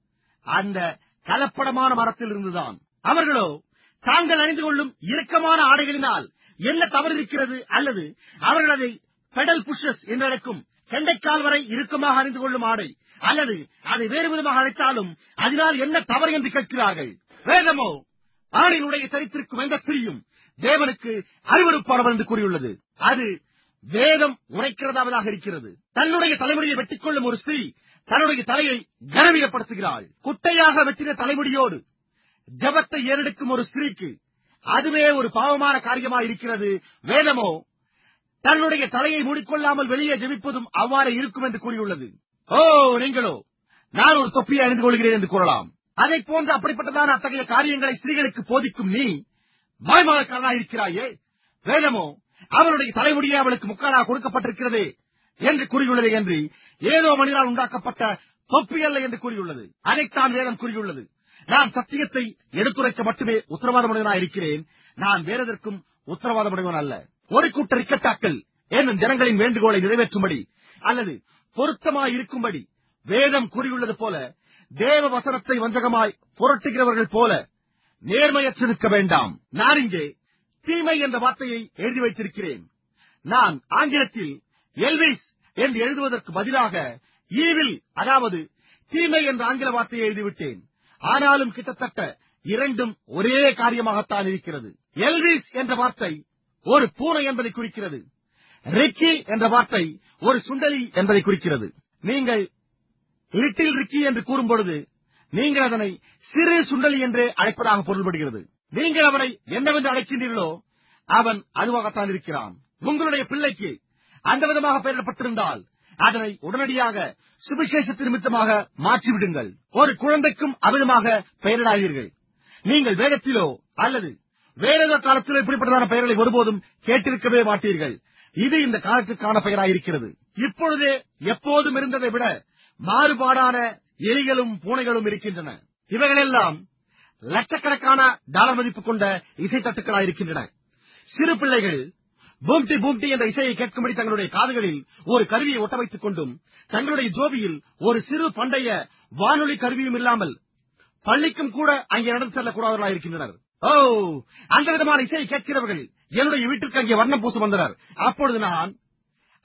அந்த கலப்படமான மரத்தில் இருந்துதான் அவர்களோ தாங்கள் அணிந்து கொள்ளும் இறுக்கமான ஆடைகளினால் என்ன தவறு இருக்கிறது அல்லது அவர்கள் அதை பெடல் புஷஸ் என்று அழைக்கும் கெண்டைக்கால் வரை இறுக்கமாக அணிந்து கொள்ளும் ஆடை அல்லது அதை வேறு விதமாக அழைத்தாலும் அதனால் என்ன தவறு என்று கேட்கிறார்கள் வேதமோ ஆணினுடைய தரித்திருக்கும் எந்த ஸ்திரியும் தேவனுக்கு அருவருப்பானவர் என்று கூறியுள்ளது அது வேதம் உரைக்கிறதாவதாக இருக்கிறது தன்னுடைய தலைமுடியை வெட்டிக் கொள்ளும் ஒரு ஸ்திரீ தன்னுடைய தலையை கனவீனப்படுத்துகிறாள் குட்டையாக வெட்டின தலைமுடியோடு ஜபத்தை ஏறெடுக்கும் ஒரு ஸ்திரீக்கு அதுவே ஒரு பாவமான காரியமாக இருக்கிறது வேதமோ தன்னுடைய தலையை மூடிக்கொள்ளாமல் வெளியே ஜெபிப்பதும் அவ்வாறு இருக்கும் என்று கூறியுள்ளது ஓ நீங்களோ நான் ஒரு தொப்பியை அணிந்து கொள்கிறேன் என்று கூறலாம் அதை போன்ற அப்படிப்பட்டதான அத்தகைய காரியங்களை ஸ்திரீகளுக்கு போதிக்கும் நீ மாய்மாலக்காரனாக இருக்கிறாயே வேதமோ அவளுடைய தலைமுடியே அவளுக்கு முக்காலாக கொடுக்கப்பட்டிருக்கிறது என்று கூறியுள்ளது என்று ஏதோ மனிதனால் உண்டாக்கப்பட்ட தொப்பி அல்ல என்று கூறியுள்ளது அதைத்தான் வேதம் கூறியுள்ளது நான் சத்தியத்தை எடுத்துரைக்க மட்டுமே உத்தரவாதமுடையவனாக இருக்கிறேன் நான் வேறெதற்கும் உத்தரவாதமுடையவன் அல்ல ஒரு கூட்ட ரிக்கட்டாக்கள் என்னும் ஜனங்களின் வேண்டுகோளை நிறைவேற்றும்படி அல்லது பொருத்தமாய் இருக்கும்படி வேதம் கூறியுள்ளது போல தேவ வசனத்தை வஞ்சகமாய் புரட்டுகிறவர்கள் போல நேர்மையற்றிருக்க வேண்டாம் நான் இங்கே தீமை என்ற வார்த்தையை எழுதி வைத்திருக்கிறேன் நான் ஆங்கிலத்தில் எல்விஸ் என்று எழுதுவதற்கு பதிலாக ஈவில் அதாவது தீமை என்ற ஆங்கில வார்த்தையை எழுதிவிட்டேன் ஆனாலும் கிட்டத்தட்ட இரண்டும் ஒரே காரியமாகத்தான் இருக்கிறது எல்விஸ் என்ற வார்த்தை ஒரு பூனை என்பதை குறிக்கிறது ரிக்கி என்ற வார்த்தை ஒரு சுண்டலி என்பதை குறிக்கிறது நீங்கள் லிட்டில் ரிக்கி என்று கூறும் பொழுது நீங்கள் அதனை சிறு சுண்டலி என்றே அழைப்பதாக பொருள்படுகிறது நீங்கள் அவனை என்னவென்று அழைக்கின்றீர்களோ அவன் அதுவாகத்தான் இருக்கிறான் உங்களுடைய பிள்ளைக்கு அந்த விதமாக பெயரிடப்பட்டிருந்தால் அதனை உடனடியாக சுவிசேஷத்து நிமித்தமாக மாற்றிவிடுங்கள் ஒரு குழந்தைக்கும் அவிதமாக பெயரிடாதீர்கள் நீங்கள் வேதத்திலோ அல்லது வேறேதோ காலத்திலோ இப்படிப்பட்டதான பெயர்களை ஒருபோதும் கேட்டிருக்கவே மாட்டீர்கள் இது இந்த காலத்திற்கான பெயராயிருக்கிறது இப்பொழுதே எப்போதும் இருந்ததை விட மாறுபாடான எலிகளும் பூனைகளும் இருக்கின்றன இவைகளெல்லாம் லட்சக்கணக்கான டாலர் மதிப்பு கொண்ட இசைத்தட்டுக்களாயிருக்கின்றன சிறு பிள்ளைகள் பூம்டி பூம்டி என்ற இசையை கேட்கும்படி தங்களுடைய காதுகளில் ஒரு கருவியை ஒட்ட வைத்துக் கொண்டும் தங்களுடைய ஜோபியில் ஒரு சிறு பண்டைய வானொலி கருவியும் இல்லாமல் பள்ளிக்கும் கூட அங்கே நடந்து செல்லக்கூடாதவர்களாக இருக்கின்றனர் ஓ அந்த விதமான இசையை கேட்கிறவர்கள் என்னுடைய வீட்டிற்கு அங்கே வர்ணம் பூச வந்தனர் அப்பொழுது நான்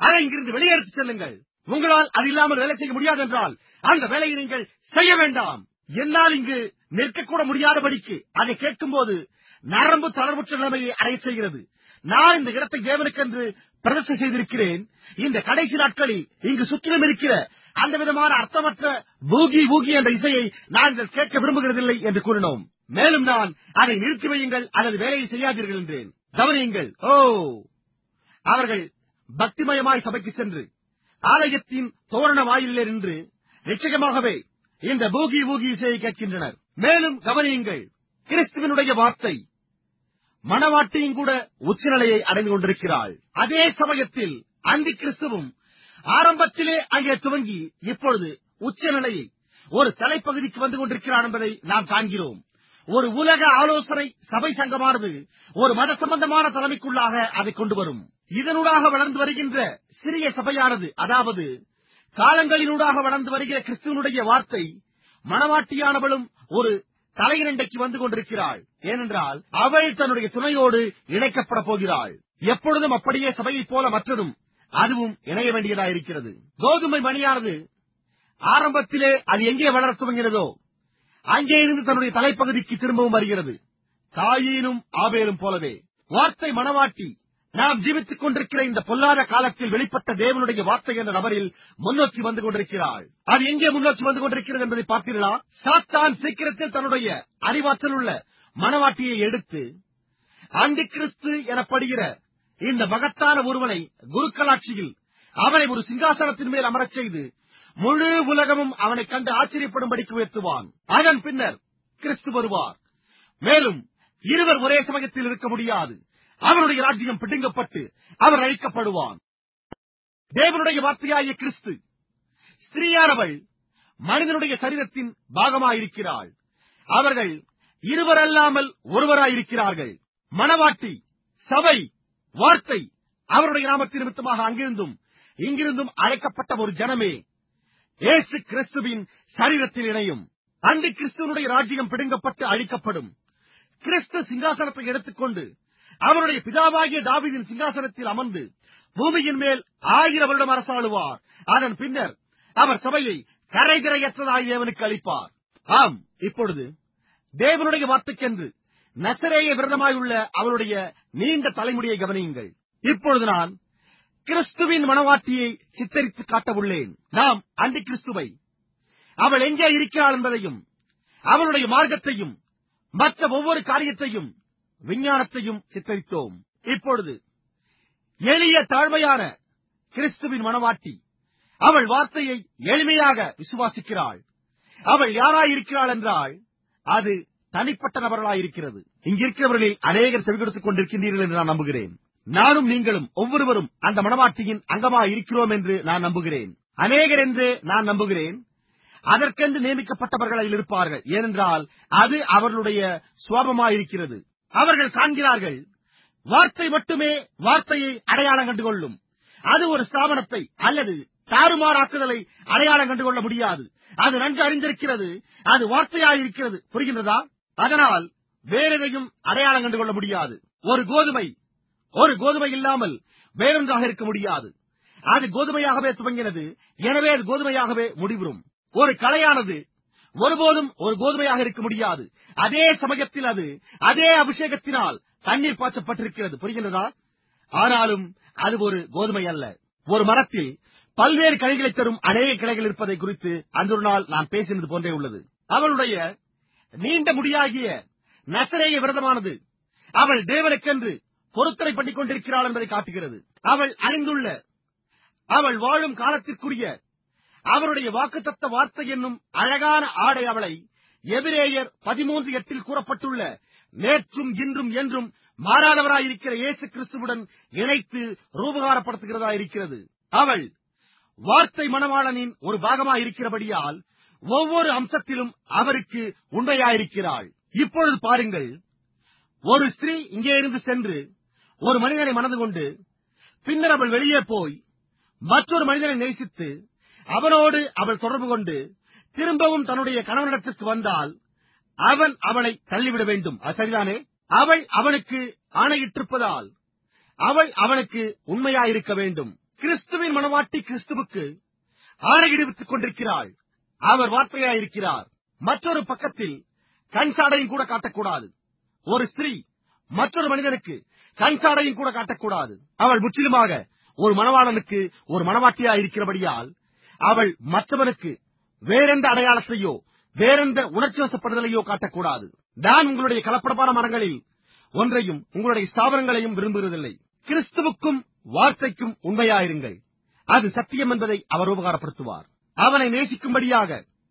அதை இங்கிருந்து வெளியெடுத்து செல்லுங்கள் உங்களால் அது இல்லாமல் வேலை செய்ய முடியாது என்றால் அந்த வேலையை நீங்கள் செய்ய வேண்டாம் என்னால் இங்கு நிற்கக்கூட முடியாதபடிக்கு அதை கேட்கும்போது நரம்பு தளர்வுற்ற நிலைமையை அடைய செய்கிறது நான் இந்த இடத்தை தேவனுக்கென்று பிரதிஷ்டை செய்திருக்கிறேன் இந்த கடைசி நாட்களில் இங்கு சுற்றிலும் இருக்கிற அந்த விதமான அர்த்தமற்ற பூகி பூகி என்ற இசையை நாங்கள் கேட்க விரும்புகிறதில்லை என்று கூறினோம் மேலும் நான் அதை நிறுத்தி வையுங்கள் அல்லது வேலையை செய்யாதீர்கள் என்றேன் கவனியுங்கள் ஓ அவர்கள் பக்திமயமாய் சபைக்கு சென்று ஆலயத்தின் தோரண வாயிலே நின்று நிச்சயமாகவே இந்த பூகி பூகி இசையை கேட்கின்றனர் மேலும் கவனியுங்கள் கிறிஸ்துவனுடைய வார்த்தை மணவாட்டியும் கூட உச்சநிலையை அடைந்து கொண்டிருக்கிறாள் அதே சமயத்தில் அந்தி கிறிஸ்துவும் ஆரம்பத்திலே அங்கே துவங்கி இப்பொழுது உச்சநிலையை ஒரு தலைப்பகுதிக்கு வந்து கொண்டிருக்கிறான் என்பதை நாம் காண்கிறோம் ஒரு உலக ஆலோசனை சபை சங்கமானது ஒரு மத சம்பந்தமான தலைமைக்குள்ளாக அதை கொண்டு வரும் இதனூடாக வளர்ந்து வருகின்ற சிறிய சபையானது அதாவது காலங்களினூடாக வளர்ந்து வருகிற கிறிஸ்துவனுடைய வார்த்தை மணவாட்டியானவளும் ஒரு தலையிரண்டைக்கு வந்து கொண்டிருக்கிறாள் ஏனென்றால் அவள் தன்னுடைய துணையோடு இணைக்கப்பட போகிறாள் எப்பொழுதும் அப்படியே சபையைப் போல மற்றதும் அதுவும் இணைய வேண்டியதாயிருக்கிறது கோதுமை மணியானது ஆரம்பத்திலே அது எங்கே வளரத் துவங்கினதோ அங்கே இருந்து தன்னுடைய தலைப்பகுதிக்கு திரும்பவும் வருகிறது தாயீனும் ஆபேலும் போலவே வார்த்தை மணவாட்டி நாம் ஜீவித்துக் கொண்டிருக்கிற இந்த பொல்லாத காலத்தில் வெளிப்பட்ட தேவனுடைய வார்த்தை என்ற நபரில் முன்னோக்கி வந்து கொண்டிருக்கிறாள் அது எங்கே முன்னோக்கி வந்து கொண்டிருக்கிறது என்பதை பார்த்தீர்களா சாத்தான் சீக்கிரத்தில் தன்னுடைய அறிவாற்றல் உள்ள மணவாட்டியை எடுத்து அந்தி கிறிஸ்து எனப்படுகிற இந்த மகத்தான ஒருவனை குருக்களாட்சியில் அவனை ஒரு சிங்காசனத்தின் மேல் அமரச் செய்து முழு உலகமும் அவனை கண்டு ஆச்சரியப்படும்படிக்கு உயர்த்துவான் அதன் பின்னர் கிறிஸ்து வருவார் மேலும் இருவர் ஒரே சமயத்தில் இருக்க முடியாது அவனுடைய ராஜ்யம் பிடுங்கப்பட்டு அவர் அழிக்கப்படுவான் தேவனுடைய வார்த்தையாகிய கிறிஸ்து ஸ்திரீயானவள் மனிதனுடைய சரீரத்தின் பாகமாயிருக்கிறாள் அவர்கள் இருவரல்லாமல் ஒருவராயிருக்கிறார்கள் மணவாட்டி சபை வார்த்தை அவருடைய நாமத்தின் நிமித்தமாக அங்கிருந்தும் இங்கிருந்தும் அழைக்கப்பட்ட ஒரு ஜனமே இயேசு கிறிஸ்துவின் சரீரத்தில் இணையும் அந்த கிறிஸ்துவனுடைய ராஜ்யம் பிடுங்கப்பட்டு அழிக்கப்படும் கிறிஸ்து சிங்காசனத்தை எடுத்துக்கொண்டு அவருடைய பிதாவாகிய தாவீதின் சிங்காசனத்தில் அமர்ந்து பூமியின் மேல் ஆயிரம் வருடம் அரசாளுவார் அதன் பின்னர் அவர் சபையை கரைதிரையற்றதாய் தேவனுக்கு அளிப்பார் ஆம் இப்பொழுது தேவனுடைய வார்த்தைக்கென்று நசரேய விரதமாயுள்ள அவருடைய நீண்ட தலைமுடியை கவனியுங்கள் இப்பொழுது நான் கிறிஸ்துவின் மனவாட்டியை சித்தரித்து காட்ட உள்ளேன் நாம் அண்டி கிறிஸ்துவை அவள் எங்கே இருக்கிறாள் என்பதையும் அவளுடைய மார்க்கத்தையும் மற்ற ஒவ்வொரு காரியத்தையும் விஞ்ஞானத்தையும் சித்தரித்தோம் இப்பொழுது எளிய தாழ்மையான கிறிஸ்துவின் மனவாட்டி அவள் வார்த்தையை எளிமையாக விசுவாசிக்கிறாள் அவள் யாராயிருக்கிறாள் என்றால் அது தனிப்பட்ட நபர்களாயிருக்கிறது இங்கிருக்கிறவர்களில் அநேகர் செவிகொடுத்துக் கொண்டிருக்கின்றீர்கள் என்று நான் நம்புகிறேன் நானும் நீங்களும் ஒவ்வொருவரும் அந்த மனவாட்டியின் அங்கமாக இருக்கிறோம் என்று நான் நம்புகிறேன் அநேகர் என்று நான் நம்புகிறேன் அதற்கென்று நியமிக்கப்பட்டவர்கள் அதில் இருப்பார்கள் ஏனென்றால் அது அவர்களுடைய சுவாபமாயிருக்கிறது அவர்கள் காண்கிறார்கள் வார்த்தை மட்டுமே வார்த்தையை அடையாளம் கண்டுகொள்ளும் அது ஒரு ஸ்தாபனத்தை அல்லது தாறுமாறாக்குதலை அடையாளம் கண்டுகொள்ள முடியாது அது நன்கு அறிந்திருக்கிறது அது வார்த்தையாயிருக்கிறது புரிகின்றதா அதனால் வேறெதையும் அடையாளம் கண்டுகொள்ள முடியாது ஒரு கோதுமை ஒரு கோதுமை இல்லாமல் வேறொன்றாக இருக்க முடியாது அது கோதுமையாகவே துவங்கினது எனவே அது கோதுமையாகவே முடிவுறும் ஒரு கலையானது ஒருபோதும் ஒரு கோதுமையாக இருக்க முடியாது அதே சமயத்தில் அது அதே அபிஷேகத்தினால் தண்ணீர் பாய்ச்சப்பட்டிருக்கிறது புரிகின்றதா ஆனாலும் அது ஒரு கோதுமை அல்ல ஒரு மரத்தில் பல்வேறு கிளைகளை தரும் அநேக கிளைகள் இருப்பதை குறித்து அந்த ஒரு நாள் நான் பேசினது போன்றே உள்ளது அவளுடைய நீண்ட முடியாகிய நசரேய விரதமானது அவள் தேவனுக்கென்று பொருத்தனை பண்ணிக் கொண்டிருக்கிறாள் என்பதை காட்டுகிறது அவள் அணிந்துள்ள அவள் வாழும் காலத்திற்குரிய அவருடைய வாக்குத்தத்த வார்த்தை என்னும் அழகான ஆடை அவளை எபிரேயர் பதிமூன்று எட்டில் கூறப்பட்டுள்ள நேற்றும் இன்றும் என்றும் மாறாதவராயிருக்கிற இயேசு கிறிஸ்துவுடன் இணைத்து ரூபகாரப்படுத்துகிறதா இருக்கிறது அவள் வார்த்தை மணவாளனின் ஒரு பாகமாயிருக்கிறபடியால் ஒவ்வொரு அம்சத்திலும் அவருக்கு உண்மையாயிருக்கிறாள் இப்பொழுது பாருங்கள் ஒரு ஸ்திரீ இங்கே இருந்து சென்று ஒரு மனிதனை மணந்து கொண்டு பின்னர் அவள் வெளியே போய் மற்றொரு மனிதனை நேசித்து அவனோடு அவள் தொடர்பு கொண்டு திரும்பவும் தன்னுடைய கணவனிடத்திற்கு வந்தால் அவன் அவளை தள்ளிவிட வேண்டும் அது சரிதானே அவள் அவனுக்கு ஆணையிட்டிருப்பதால் அவள் அவனுக்கு உண்மையாயிருக்க வேண்டும் கிறிஸ்துவின் மனவாட்டி கிறிஸ்துவுக்கு ஆணையிடுவித்துக் கொண்டிருக்கிறாள் அவர் வார்த்தையாயிருக்கிறார் மற்றொரு பக்கத்தில் கண் சாடையும் கூட காட்டக்கூடாது ஒரு ஸ்திரீ மற்றொரு மனிதனுக்கு கண் சாடையும் கூட காட்டக்கூடாது அவள் முற்றிலுமாக ஒரு மணவாளனுக்கு ஒரு மணவாட்டியா இருக்கிறபடியால் அவள் மற்றவனுக்கு வேறெந்த அடையாளத்தையோ வேறெந்த உணர்ச்சி வசப்படுதலையோ காட்டக்கூடாது நான் உங்களுடைய கலப்படமான மரங்களில் ஒன்றையும் உங்களுடைய ஸ்தாபனங்களையும் விரும்புகிறதில்லை கிறிஸ்துவுக்கும் வார்த்தைக்கும் உண்மையாயிருங்கள் அது சத்தியம் என்பதை அவர் உபகாரப்படுத்துவார் அவனை நேசிக்கும்படியாக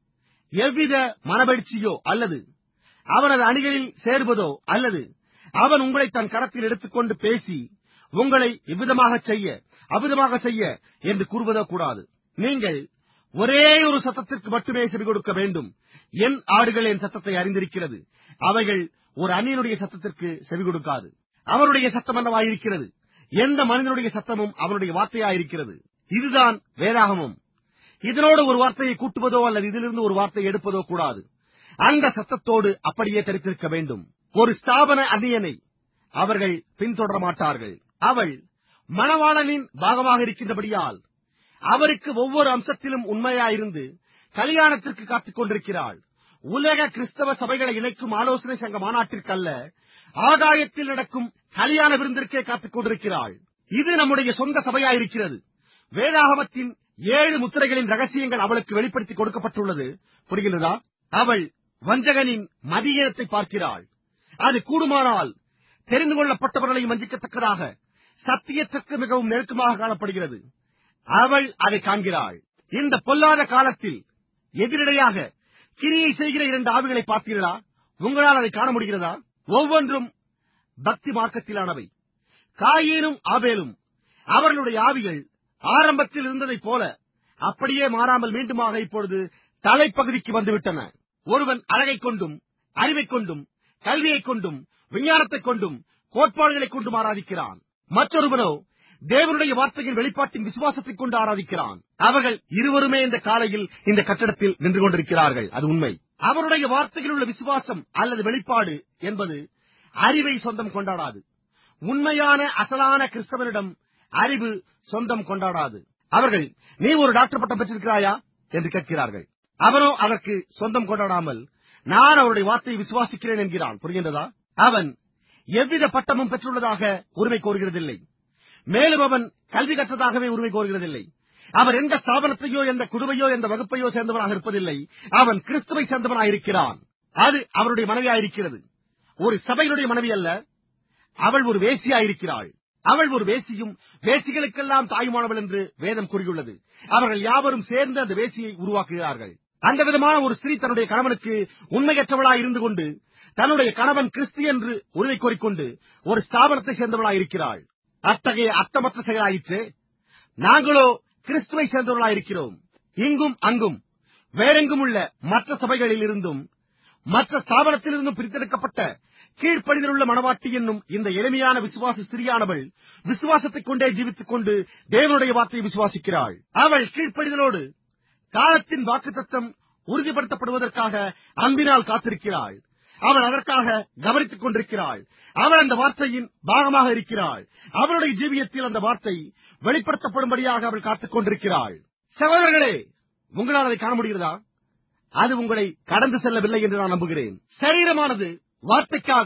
எவ்வித மனவெழ்ச்சியோ அல்லது அவனது அணிகளில் சேர்வதோ அல்லது அவன் உங்களை தன் கரத்தில் எடுத்துக்கொண்டு பேசி உங்களை இவ்விதமாக செய்ய அவ்விதமாக செய்ய என்று கூறுவதோ கூடாது நீங்கள் ஒரே ஒரு சத்தத்திற்கு மட்டுமே செவி கொடுக்க வேண்டும் என் ஆடுகள் என் சத்தத்தை அறிந்திருக்கிறது அவைகள் ஒரு அந்நியனுடைய சத்தத்திற்கு செவி கொடுக்காது அவருடைய சத்தம் என்னவாயிருக்கிறது எந்த மனிதனுடைய சத்தமும் அவனுடைய வார்த்தையாயிருக்கிறது இதுதான் வேதாகமம் இதனோடு ஒரு வார்த்தையை கூட்டுவதோ அல்லது இதிலிருந்து ஒரு வார்த்தையை எடுப்பதோ கூடாது அந்த சத்தத்தோடு அப்படியே தரித்திருக்க வேண்டும் ஒரு ஸ்தாபன அந்நியனை அவர்கள் பின்தொடர மாட்டார்கள் அவள் மணவாளனின் பாகமாக இருக்கின்றபடியால் அவருக்கு ஒவ்வொரு அம்சத்திலும் உண்மையாயிருந்து கல்யாணத்திற்கு காத்துக் கொண்டிருக்கிறாள் உலக கிறிஸ்தவ சபைகளை இணைக்கும் ஆலோசனை சங்க மாநாட்டிற்கல்ல ஆகாயத்தில் நடக்கும் கல்யாண விருந்திற்கே காத்துக் கொண்டிருக்கிறாள் இது நம்முடைய சொந்த சபையாயிருக்கிறது வேதாகமத்தின் ஏழு முத்திரைகளின் ரகசியங்கள் அவளுக்கு வெளிப்படுத்தி கொடுக்கப்பட்டுள்ளது புரிகிறதா அவள் வஞ்சகனின் மதியீனத்தை பார்க்கிறாள் அது கூடுமானால் தெரிந்து கொள்ளப்பட்டவர்களையும் வஞ்சிக்கத்தக்கதாக சத்தியத்திற்கு மிகவும் நெருக்கமாக காணப்படுகிறது அவள் அதை காண்கிறாள் இந்த பொல்லாத காலத்தில் எதிரிடையாக கிரியை செய்கிற இரண்டு ஆவிகளை பார்த்தீர்களா உங்களால் அதை காண முடிகிறதா ஒவ்வொன்றும் பக்தி மார்க்கத்திலானவை காயீனும் ஆபேலும் அவர்களுடைய ஆவிகள் ஆரம்பத்தில் இருந்ததைப் போல அப்படியே மாறாமல் மீண்டுமாக இப்பொழுது தலைப்பகுதிக்கு வந்துவிட்டன ஒருவன் அழகைக் கொண்டும் அறிவைக் கொண்டும் கல்வியைக் கொண்டும் விஞ்ஞானத்தைக் கொண்டும் கோட்பாடுகளைக் கொண்டும் ஆராதிக்கிறான் மற்றொருவனோ தேவனுடைய வார்த்தையின் வெளிப்பாட்டின் விசுவாசத்தைக் கொண்டு ஆராதிக்கிறான் அவர்கள் இருவருமே இந்த காலையில் இந்த கட்டடத்தில் நின்று கொண்டிருக்கிறார்கள் அது உண்மை அவருடைய வார்த்தையில் உள்ள விசுவாசம் அல்லது வெளிப்பாடு என்பது அறிவை சொந்தம் கொண்டாடாது உண்மையான அசலான கிறிஸ்தவனிடம் அறிவு சொந்தம் கொண்டாடாது அவர்கள் நீ ஒரு டாக்டர் பட்டம் பெற்றிருக்கிறாயா என்று கேட்கிறார்கள் அவனோ அதற்கு சொந்தம் கொண்டாடாமல் நான் அவருடைய வார்த்தையை விசுவாசிக்கிறேன் என்கிறான் புரிகின்றதா அவன் எவ்வித பட்டமும் பெற்றுள்ளதாக உரிமை கோருகிறதில்லை மேலும் அவன் கல்வி கற்றதாகவே உரிமை கோருகிறதில்லை அவர் எந்த ஸ்தாபனத்தையோ எந்த குழுவையோ எந்த வகுப்பையோ சேர்ந்தவனாக இருப்பதில்லை அவன் கிறிஸ்துவை சேர்ந்தவனாக இருக்கிறான் அது அவருடைய மனைவியாயிருக்கிறது ஒரு சபையினுடைய மனைவி அல்ல அவள் ஒரு வேசியாயிருக்கிறாள் அவள் ஒரு வேசியும் வேசிகளுக்கெல்லாம் தாயுமானவள் என்று வேதம் கூறியுள்ளது அவர்கள் யாவரும் சேர்ந்து அந்த வேசியை உருவாக்குகிறார்கள் அந்த விதமான ஒரு ஸ்திரீ தன்னுடைய கணவனுக்கு உண்மையற்றவளாய் இருந்து கொண்டு தன்னுடைய கணவன் கிறிஸ்து என்று உரிமை கோரிக்கொண்டு ஒரு ஸ்தாபனத்தை சேர்ந்தவளாய் இருக்கிறாள் அத்தகைய அர்த்தமற்ற செயலாயிற்று நாங்களோ கிறிஸ்துவை சேர்ந்தவர்களாயிருக்கிறோம் இங்கும் அங்கும் வேறெங்கும் உள்ள மற்ற சபைகளில் இருந்தும் மற்ற ஸ்தாபனத்திலிருந்தும் பிரித்தெடுக்கப்பட்ட கீழ்ப்படிதலுள்ள மனவாட்டி என்னும் இந்த எளிமையான விசுவாச ஸ்திரியானவள் விசுவாசத்தைக் கொண்டே ஜீவித்துக் கொண்டு தேவனுடைய வார்த்தையை விசுவாசிக்கிறாள் அவள் கீழ்ப்படிதலோடு காலத்தின் வாக்குத்தத்தம் உறுதிப்படுத்தப்படுவதற்காக அன்பினால் காத்திருக்கிறாள் அவள் அதற்காக கவனித்துக் கொண்டிருக்கிறாள் அவள் அந்த வார்த்தையின் பாகமாக இருக்கிறாள் அவளுடைய ஜீவியத்தில் அந்த வார்த்தை வெளிப்படுத்தப்படும்படியாக அவள் காத்துக் கொண்டிருக்கிறாள் சகோதரர்களே உங்களால் அதை காண முடிகிறதா அது உங்களை கடந்து செல்லவில்லை என்று நான் நம்புகிறேன் சரீரமானது வார்த்தைக்காக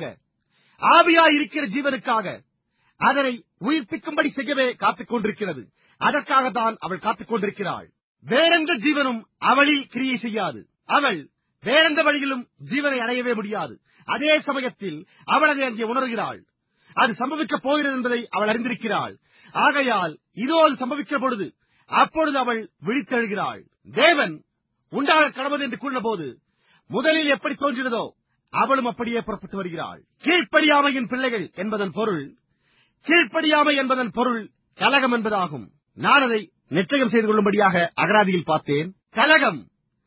ஆவியாய் இருக்கிற ஜீவனுக்காக அதனை உயிர்ப்பிக்கும்படி செய்யவே காத்துக் கொண்டிருக்கிறது அதற்காகத்தான் அவள் காத்துக் கொண்டிருக்கிறாள் வேறெந்த ஜீவனும் அவளில் கிரியை செய்யாது அவள் வேறெந்த வழியிலும் ஜீவனை அடையவே முடியாது அதே சமயத்தில் அவள் அதை அங்கே உணர்கிறாள் அது சம்பவிக்கப் போகிறது என்பதை அவள் அறிந்திருக்கிறாள் ஆகையால் இதோ அது சம்பவிக்கிற பொழுது அப்பொழுது அவள் விழித்தெழுகிறாள் தேவன் உண்டாக கடவுள் என்று கூறினபோது முதலில் எப்படி தோன்றினதோ அவளும் அப்படியே புறப்பட்டு வருகிறாள் கீழ்ப்படியாமையின் பிள்ளைகள் என்பதன் பொருள் கீழ்ப்படியாமை என்பதன் பொருள் கலகம் என்பதாகும் நான் அதை நிச்சயம் செய்து கொள்ளும்படியாக அகராதியில் பார்த்தேன் கலகம்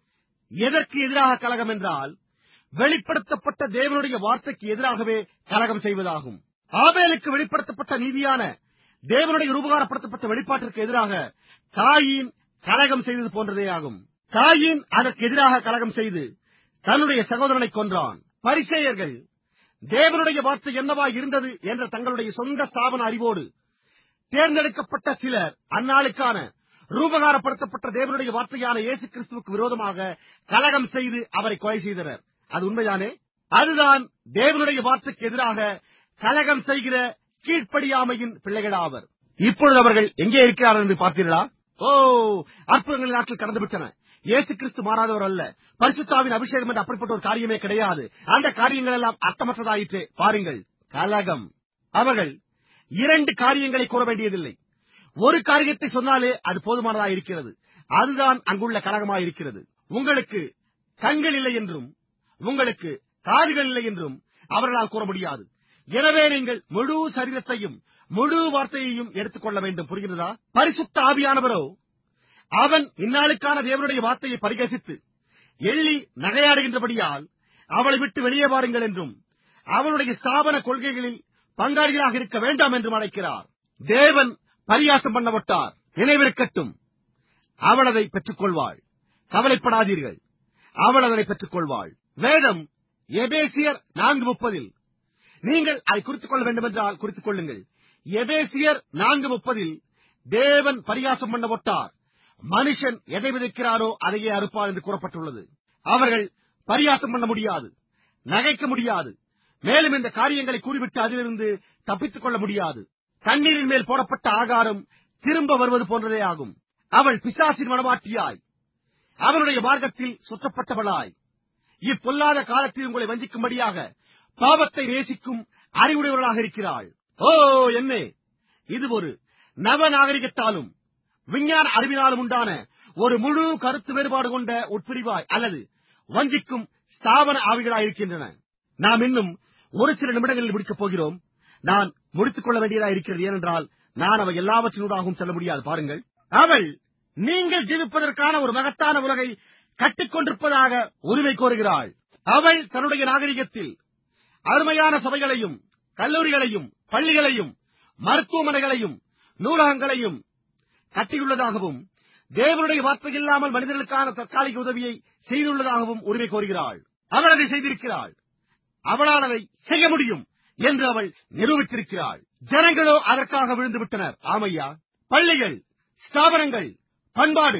எதற்கு எதிராக கலகம் என்றால் வெளிப்படுத்தப்பட்ட தேவனுடைய வார்த்தைக்கு எதிராகவே கலகம் செய்வதாகும் ஆபேலுக்கு வெளிப்படுத்தப்பட்ட நீதியான தேவனுடைய ரூபகாரப்படுத்தப்பட்ட வெளிப்பாட்டிற்கு எதிராக காயின் கலகம் செய்தது போன்றதே ஆகும் காயின் அதற்கு எதிராக கலகம் செய்து தன்னுடைய சகோதரனை கொன்றான் பரிசேயர்கள் தேவனுடைய வார்த்தை என்னவா இருந்தது என்ற தங்களுடைய சொந்த ஸ்தாபன அறிவோடு தேர்ந்தெடுக்கப்பட்ட சிலர் அந்நாளுக்கான ரூபகாரப்படுத்தப்பட்ட தேவனுடைய வார்த்தையான இயேசு கிறிஸ்துவுக்கு விரோதமாக கலகம் செய்து அவரை கொலை செய்தனர் அது உண்மைதானே அதுதான் தேவனுடைய வார்த்தைக்கு எதிராக கலகம் செய்கிற கீழ்ப்படியாமையின் பிள்ளைகளாவர் இப்பொழுது அவர்கள் எங்கே இருக்கிறார்கள் என்று பார்த்தீர்களா ஓ அற்புதங்களின் நாட்கள் கடந்து விட்டன இயேசு கிறிஸ்து மாறாதவர் அல்ல பரிசுத்தாவின் அபிஷேகம் என்று அப்படிப்பட்ட ஒரு காரியமே கிடையாது அந்த காரியங்கள் எல்லாம் அர்த்தமற்றதாயிற்று பாருங்கள் கலகம் அவர்கள் இரண்டு காரியங்களை கூற வேண்டியதில்லை ஒரு காரியத்தை சொன்னாலே அது போதுமானதாக இருக்கிறது அதுதான் அங்குள்ள கலகமாக இருக்கிறது உங்களுக்கு கண்கள் இல்லை என்றும் உங்களுக்கு காதுகள் இல்லை என்றும் அவர்களால் கூற முடியாது எனவே நீங்கள் முழு சரீரத்தையும் முழு வார்த்தையையும் எடுத்துக்கொள்ள வேண்டும் புரிகிறதா பரிசுத்த ஆவியானவரோ அவன் இந்நாளுக்கான தேவனுடைய வார்த்தையை பரிகசித்து எள்ளி நகையாடுகின்றபடியால் அவளை விட்டு வெளியே வாருங்கள் என்றும் அவளுடைய ஸ்தாபன கொள்கைகளில் பங்காளிகளாக இருக்க வேண்டாம் என்றும் அழைக்கிறார் தேவன் பரியாசம் பண்ணப்பட்டார் நினைவிருக்கட்டும் அவள் அதை பெற்றுக் கொள்வாள் கவலைப்படாதீர்கள் அவள் அதனை பெற்றுக் கொள்வாள் வேதம் எபேசியர் நான்கு முப்பதில் நீங்கள் அதை குறித்துக் கொள்ள வேண்டும் என்றால் குறித்துக் கொள்ளுங்கள் எபேசியர் நான்கு முப்பதில் தேவன் பரிகாசம் பண்ணப்பட்டார் மனுஷன் எதை விதைக்கிறாரோ அதையே அறுப்பார் என்று கூறப்பட்டுள்ளது அவர்கள் பரியாசம் பண்ண முடியாது நகைக்க முடியாது மேலும் இந்த காரியங்களை கூறிவிட்டு அதிலிருந்து தப்பித்துக் கொள்ள முடியாது தண்ணீரின் மேல் போடப்பட்ட ஆகாரம் திரும்ப வருவது போன்றதே ஆகும் அவள் பிசாசின் மனமாட்டியாய் அவனுடைய மார்க்கத்தில் சுற்றப்பட்டவளாய் இப்பொல்லாத காலத்தில் உங்களை வஞ்சிக்கும்படியாக பாவத்தை நேசிக்கும் அறிவுடையவர்களாக இருக்கிறாள் ஓ என்னே இது ஒரு நவ நாகரிகத்தாலும் விஞ்ஞான அறிவினாலும் உண்டான ஒரு முழு கருத்து வேறுபாடு கொண்ட உட்பிரிவாய் அல்லது வஞ்சிக்கும் ஸ்தாபன ஆவிகளாய் இருக்கின்றன நாம் இன்னும் ஒரு சில நிமிடங்களில் முடிக்கப் போகிறோம் நான் முடித்துக் கொள்ள வேண்டியதா இருக்கிறது ஏனென்றால் நான் அவை எல்லாவற்றினூடாகவும் செல்ல முடியாது பாருங்கள் அவள் நீங்கள் ஜீவிப்பதற்கான ஒரு மகத்தான உலகை கட்டிக்கொண்டிருப்பதாக உரிமை கோருகிறாள் அவள் தன்னுடைய நாகரிகத்தில் அருமையான சபைகளையும் கல்லூரிகளையும் பள்ளிகளையும் மருத்துவமனைகளையும் நூலகங்களையும் கட்டியுள்ளதாகவும் தேவனுடைய வார்த்தை இல்லாமல் மனிதர்களுக்கான தற்காலிக உதவியை செய்துள்ளதாகவும் உரிமை கோருகிறாள் அவள் அதை செய்திருக்கிறாள் அவளால் அதை செய்ய முடியும் என்று அவள் நிரூபித்திருக்கிறாள் ஜனங்களோ அதற்காக விழுந்து விட்டனர் ஆமையா பள்ளிகள் ஸ்தாபனங்கள் பண்பாடு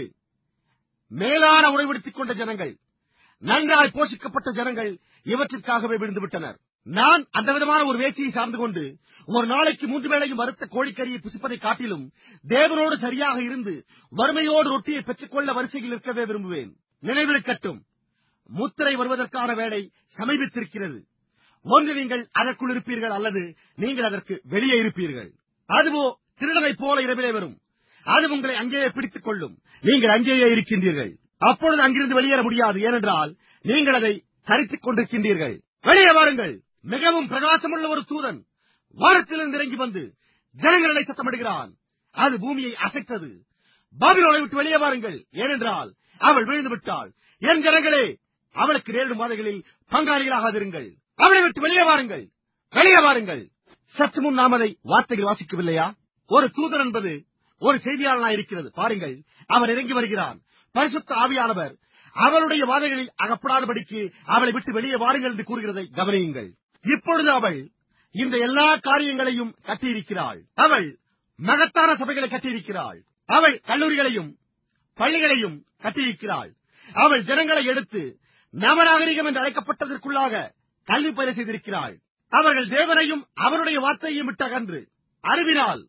மேலான உறைவிடுத்திக் கொண்ட ஜனங்கள் நன்றாய் போஷிக்கப்பட்ட ஜனங்கள் இவற்றிற்காகவே விழுந்து விட்டனர் நான் அந்த விதமான ஒரு வேசியை சார்ந்து கொண்டு ஒரு நாளைக்கு மூன்று வேளையும் வறுத்த கோழிக்கறியை புசிப்பதை காட்டிலும் தேவனோடு சரியாக இருந்து வறுமையோடு ரொட்டியை பெற்றுக்கொள்ள வரிசையில் இருக்கவே விரும்புவேன் நினைவிருக்கட்டும் முத்திரை வருவதற்கான வேலை சமீபித்திருக்கிறது ஒன்று நீங்கள் அதற்குள் இருப்பீர்கள் அல்லது நீங்கள் அதற்கு வெளியே இருப்பீர்கள் அதுவோ திருடனைப் போல இரவிலே வரும் அது உங்களை அங்கேயே பிடித்துக் கொள்ளும் நீங்கள் அங்கேயே இருக்கின்றீர்கள் அப்பொழுது அங்கிருந்து வெளியேற முடியாது ஏனென்றால் நீங்கள் அதை தரித்துக் கொண்டிருக்கின்றீர்கள் வெளியே வாருங்கள் மிகவும் பிரகாசமுள்ள ஒரு தூதன் வானத்திலிருந்து இறங்கி வந்து ஜனங்களை சத்தமிடுகிறான் அது பூமியை அசைத்தது பாபிலோனை விட்டு வெளியே வாருங்கள் ஏனென்றால் அவள் விழுந்து விட்டாள் என் ஜனங்களே அவளுக்கு நேரிடும் வாதைகளில் பங்காளிகளாகாதிருங்கள் அவளை விட்டு வெளியே வாருங்கள் வெளியே வாருங்கள் சற்று முன் நாம் அதை வார்த்தைகள் வாசிக்கவில்லையா ஒரு தூதன் என்பது ஒரு செய்தியாளனாய் இருக்கிறது பாருங்கள் அவர் இறங்கி வருகிறான் பரிசுத்த ஆவியானவர் அவளுடைய வாதைகளில் அகப்படாதபடிக்கு அவளை விட்டு வெளியே வாருங்கள் என்று கூறுகிறதை கவனியுங்கள் இப்பொழுது அவள் இந்த எல்லா காரியங்களையும் கட்டியிருக்கிறாள் அவள் மகத்தான சபைகளை கட்டியிருக்கிறாள் அவள் கல்லூரிகளையும் பள்ளிகளையும் கட்டியிருக்கிறாள் அவள் ஜனங்களை எடுத்து நவநாகரிகம் என்று அழைக்கப்பட்டதற்குள்ளாக கல்வி பயிர செய்திருக்கிறாள் அவர்கள் தேவனையும் அவருடைய வார்த்தையையும் விட்டகன்று அறிவினால்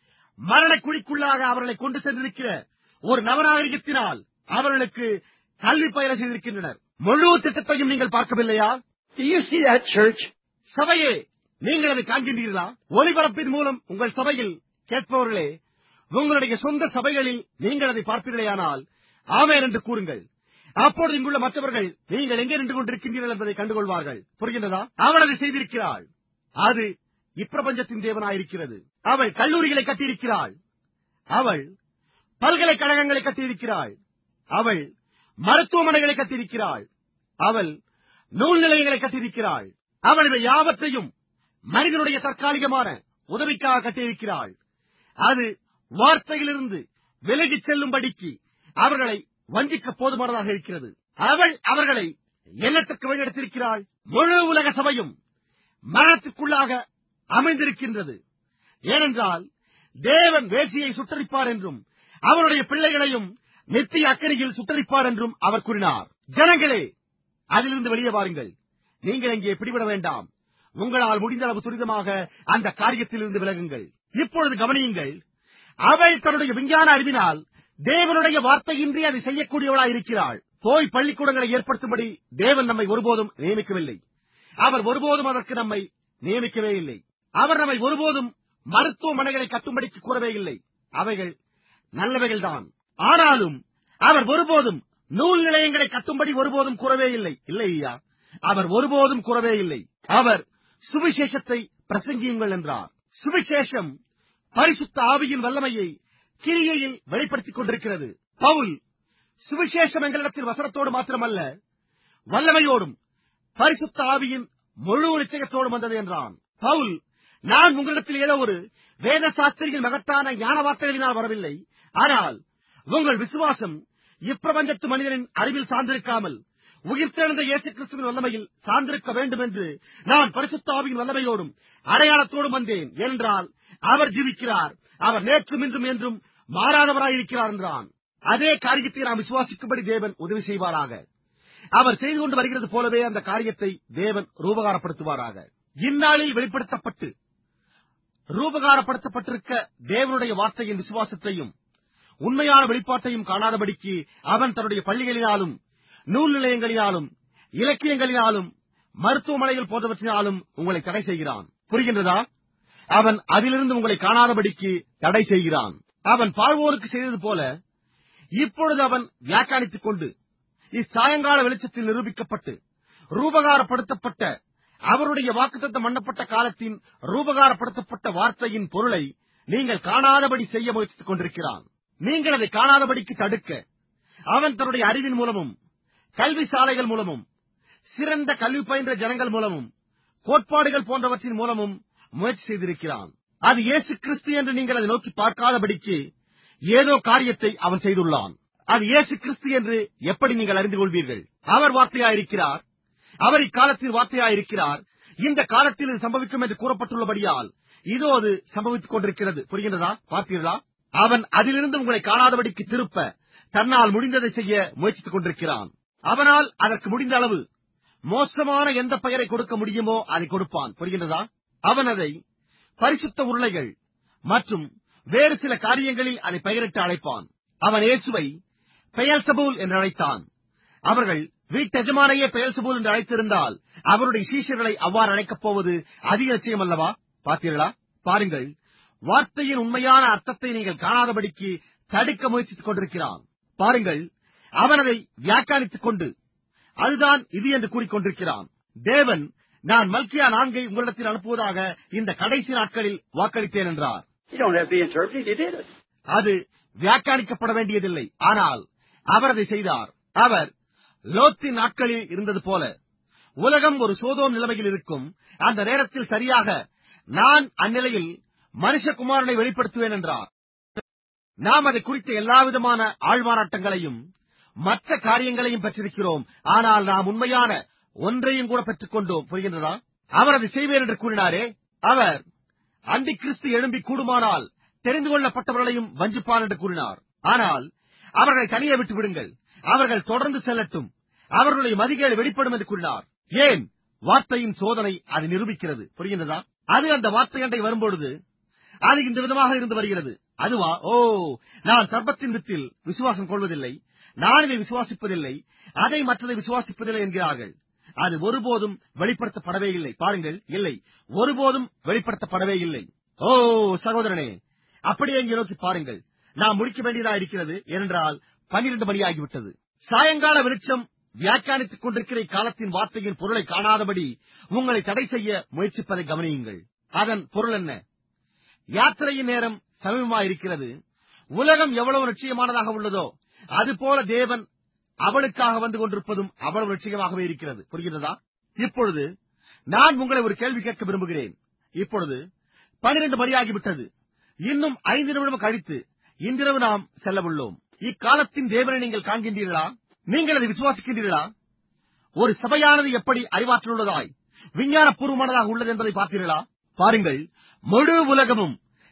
மரணக் குழிக்குள்ளாக அவர்களை கொண்டு சென்றிருக்கிற ஒரு நவநாகரிகத்தினால் அவர்களுக்கு கல்வி பயிர செய்திருக்கின்றனர் முழு திட்டத்தையும் நீங்கள் பார்க்கவில்லையா Do you see that, church? சபையே நீங்கள் அதை காண்கின்றீர்களா ஒலிபரப்பின் மூலம் உங்கள் சபையில் கேட்பவர்களே உங்களுடைய சொந்த சபைகளில் நீங்கள் அதை பார்ப்பீர்களேயானால் ஆமேன் என்று கூறுங்கள் அப்பொழுது இங்குள்ள மற்றவர்கள் நீங்கள் எங்கே நின்று கொண்டிருக்கின்றீர்கள் என்பதை கண்டுகொள்வார்கள் புரிகின்றதா அவள் அதை செய்திருக்கிறாள் அது இப்பிரபஞ்சத்தின் தேவனாயிருக்கிறது அவள் கல்லூரிகளை கட்டியிருக்கிறாள் அவள் பல்கலைக்கழகங்களை கட்டியிருக்கிறாள் அவள் மருத்துவமனைகளை கட்டியிருக்கிறாள் அவள் நூல் நிலையங்களை கட்டியிருக்கிறாள் அவள் இவை யாவற்றையும் மனிதனுடைய தற்காலிகமான உதவிக்காக கட்டியிருக்கிறாள் அது வார்த்தையிலிருந்து விலகிச் செல்லும்படிக்கு அவர்களை வஞ்சிக்க போதுமானதாக இருக்கிறது அவள் அவர்களை எண்ணத்திற்கு வழிநடத்தியிருக்கிறாள் முழு உலக சபையும் மரணத்திற்குள்ளாக அமைந்திருக்கின்றது ஏனென்றால் தேவன் வேசியை சுட்டரிப்பார் என்றும் அவருடைய பிள்ளைகளையும் நித்திய அக்கறையில் சுட்டரிப்பார் என்றும் அவர் கூறினார் ஜனங்களே அதிலிருந்து வெளியே வாருங்கள் நீங்கள் இங்கே பிடிபட வேண்டாம் உங்களால் முடிந்த அளவு துரிதமாக அந்த காரியத்திலிருந்து விலகுங்கள் இப்பொழுது கவனியுங்கள் அவள் தன்னுடைய விஞ்ஞான அறிவினால் தேவனுடைய வார்த்தையின்றி அதை செய்யக்கூடியவளாய் இருக்கிறாள் போய் பள்ளிக்கூடங்களை ஏற்படுத்தும்படி தேவன் நம்மை ஒருபோதும் நியமிக்கவில்லை அவர் ஒருபோதும் அதற்கு நம்மை நியமிக்கவே இல்லை அவர் நம்மை ஒருபோதும் மருத்துவமனைகளை கட்டும்படிக்கு கூறவே இல்லை அவைகள் நல்லவைகள்தான் ஆனாலும் அவர் ஒருபோதும் நூல் நிலையங்களை கட்டும்படி ஒருபோதும் கூறவே இல்லை இல்லை ஐயா அவர் ஒருபோதும் கூறவே இல்லை அவர் சுவிசேஷத்தை பிரசங்கியுங்கள் என்றார் சுவிசேஷம் பரிசுத்த ஆவியின் வல்லமையை கிரியையில் வெளிப்படுத்திக் கொண்டிருக்கிறது பவுல் சுவிசேஷம் எங்களிடத்தில் வசனத்தோடு மாத்திரமல்ல வல்லமையோடும் பரிசுத்த ஆவியின் முழு நிச்சயத்தோடும் வந்தது என்றான் பவுல் நான் உங்களிடத்தில் ஏதோ ஒரு வேத சாஸ்திரியின் மகத்தான ஞான வார்த்தைகளினால் வரவில்லை ஆனால் உங்கள் விசுவாசம் இப்பிரபஞ்சத்து மனிதனின் அறிவில் சார்ந்திருக்காமல் உயிர்த்தெழுந்த இயேசு கிறிஸ்துவின் வல்லமையில் சார்ந்திருக்க வேண்டும் என்று நான் பரிசுத்தாவின் வல்லமையோடும் அடையாளத்தோடும் வந்தேன் என்றால் அவர் ஜீவிக்கிறார் அவர் நேற்றும் இன்றும் என்றும் மாறாதவராயிருக்கிறார் என்றான் அதே காரியத்தை நாம் விசுவாசிக்கும்படி தேவன் உதவி செய்வாராக அவர் செய்து கொண்டு வருகிறது போலவே அந்த காரியத்தை தேவன் ரூபகாரப்படுத்துவாராக இந்நாளில் வெளிப்படுத்தப்பட்டு ரூபகாரப்படுத்தப்பட்டிருக்க தேவனுடைய வார்த்தையின் விசுவாசத்தையும் உண்மையான வெளிப்பாட்டையும் காணாதபடிக்கு அவன் தன்னுடைய பள்ளிகளினாலும் நூல் நிலையங்களினாலும் இலக்கியங்களினாலும் மருத்துவமனைகள் போன்றவற்றினாலும் உங்களை தடை செய்கிறான் புரிகின்றதா அவன் அதிலிருந்து உங்களை காணாதபடிக்கு தடை செய்கிறான் அவன் பார்வோருக்கு செய்தது போல இப்பொழுது அவன் வியாக்கியானித்துக் கொண்டு இச்சாயங்கால வெளிச்சத்தில் நிரூபிக்கப்பட்டு ரூபகாரப்படுத்தப்பட்ட அவருடைய வாக்குத்தத்தம் பண்ணப்பட்ட காலத்தின் ரூபகாரப்படுத்தப்பட்ட வார்த்தையின் பொருளை நீங்கள் காணாதபடி செய்ய முயற்சித்துக் கொண்டிருக்கிறான் நீங்கள் அதை காணாதபடிக்கு தடுக்க அவன் தன்னுடைய அறிவின் மூலமும் கல்வி சாலைகள் மூலமும் சிறந்த கல்வி பயின்ற ஜனங்கள் மூலமும் கோட்பாடுகள் போன்றவற்றின் மூலமும் முயற்சி செய்திருக்கிறான் அது இயேசு கிறிஸ்து என்று நீங்கள் அதை நோக்கி பார்க்காதபடிக்கு ஏதோ காரியத்தை அவன் செய்துள்ளான் அது இயேசு கிறிஸ்து என்று எப்படி நீங்கள் அறிந்து கொள்வீர்கள் அவர் வார்த்தையாயிருக்கிறார் அவர் இக்காலத்தில் வார்த்தையாயிருக்கிறார் இந்த காலத்தில் இது சம்பவிக்கும் என்று கூறப்பட்டுள்ளபடியால் இதோ அது சம்பவித்துக் கொண்டிருக்கிறது புரிகின்றதா பார்த்தீர்களா அவன் அதிலிருந்து உங்களை காணாதபடிக்கு திருப்ப தன்னால் முடிந்ததை செய்ய முயற்சித்துக் கொண்டிருக்கிறான் அவனால் அதற்கு முடிந்த அளவு மோசமான எந்த பெயரை கொடுக்க முடியுமோ அதை கொடுப்பான் புரிகின்றதா அவன் அதை பரிசுத்த உருளைகள் மற்றும் வேறு சில காரியங்களில் அதை பெயரிட்டு அழைப்பான் அவன் இயேசுவை பெயல்சபூல் என்று அழைத்தான் அவர்கள் வீட்டெஜமானையே பெயல்சபூல் என்று அழைத்திருந்தால் அவருடைய சீஷர்களை அவ்வாறு அழைக்கப் போவது அதிக நிச்சயம் அல்லவா பார்த்தீர்களா பாருங்கள் வார்த்தையின் உண்மையான அர்த்தத்தை நீங்கள் காணாதபடிக்கு தடுக்க முயற்சித்துக் கொண்டிருக்கிறான் பாருங்கள் அவன் அதை வியாக்கியானித்துக் கொண்டு அதுதான் இது என்று கூறிக்கொண்டிருக்கிறான் தேவன் நான் மல்கியா நான்கை உங்களிடத்தில் அனுப்புவதாக இந்த கடைசி நாட்களில் வாக்களித்தேன் என்றார் You don't have to be interpreted. He did it. அது வியாக்கியானிக்கப்பட வேண்டியதில்லை ஆனால் அவர் அதை செய்தார் அவர் லோத்தின் நாட்களில் இருந்தது போல உலகம் ஒரு சோதோம் நிலைமையில் இருக்கும் அந்த நேரத்தில் சரியாக நான் அந்நிலையில் மனுஷகுமாரனை வெளிப்படுத்துவேன் என்றார் நாம் அதை குறித்த எல்லாவிதமான ஆழ்மாறாட்டங்களையும் மற்ற காரியங்களையும் பெற்றிருக்கிறோம் ஆனால் நாம் உண்மையான ஒன்றையும் கூட பெற்றுக் கொண்டோம் புரிகின்றதா அவர் அதை செய்வேன் என்று கூறினாரே அவர் அந்தி கிறிஸ்து எழும்பி கூடுமானால் தெரிந்து கொள்ளப்பட்டவர்களையும் வஞ்சிப்பான் என்று கூறினார் ஆனால் அவர்களை தனியே விட்டு விடுங்கள் அவர்கள் தொடர்ந்து செல்லட்டும் அவர்களுடைய மதிகேடு வெளிப்படும் என்று கூறினார் ஏன் வார்த்தையின் சோதனை அது நிரூபிக்கிறது புரிகின்றதா அது அந்த வார்த்தை அண்டை வரும்பொழுது அது இந்த விதமாக இருந்து வருகிறது அதுவா ஓ நான் சர்ப்பத்தின் வித்தில் விசுவாசம் கொள்வதில்லை நான் இதை விசுவாசிப்பதில்லை அதை மற்றதை விசுவாசிப்பதில்லை என்கிறார்கள் அது ஒருபோதும் வெளிப்படுத்தப்படவே இல்லை பாருங்கள் இல்லை ஒருபோதும் வெளிப்படுத்தப்படவே இல்லை ஓ சகோதரனே அப்படியே இங்கே நோக்கி பாருங்கள் நாம் முடிக்க வேண்டியதா இருக்கிறது ஏனென்றால் பன்னிரண்டு மணி ஆகிவிட்டது சாயங்கால வெளிச்சம் வியாக்கியானித்துக் கொண்டிருக்கிற இக்காலத்தின் வார்த்தையின் பொருளை காணாதபடி உங்களை தடை செய்ய முயற்சிப்பதை கவனியுங்கள் அதன் பொருள் என்ன யாத்திரையின் நேரம் சமீபமாயிருக்கிறது உலகம் எவ்வளவு நிச்சயமானதாக உள்ளதோ அதுபோல தேவன் அவனுக்காக வந்து கொண்டிருப்பதும் அவ்வளவு நிச்சயமாகவே இருக்கிறது புரிகிறதா இப்பொழுது நான் உங்களை ஒரு கேள்வி கேட்க விரும்புகிறேன் இப்பொழுது பனிரெண்டு மணியாகிவிட்டது இன்னும் ஐந்து நிமிடம் கழித்து இன்றிரவு நாம் செல்லவுள்ளோம் இக்காலத்தின் தேவனை நீங்கள் காண்கின்றீர்களா நீங்கள் அதை விசுவாசிக்கின்றீர்களா ஒரு சபையானது எப்படி அறிவாற்றலுள்ளதாய் விஞ்ஞானபூர்வமானதாக உள்ளது என்பதை பார்த்தீர்களா பாருங்கள் முழு உலகமும்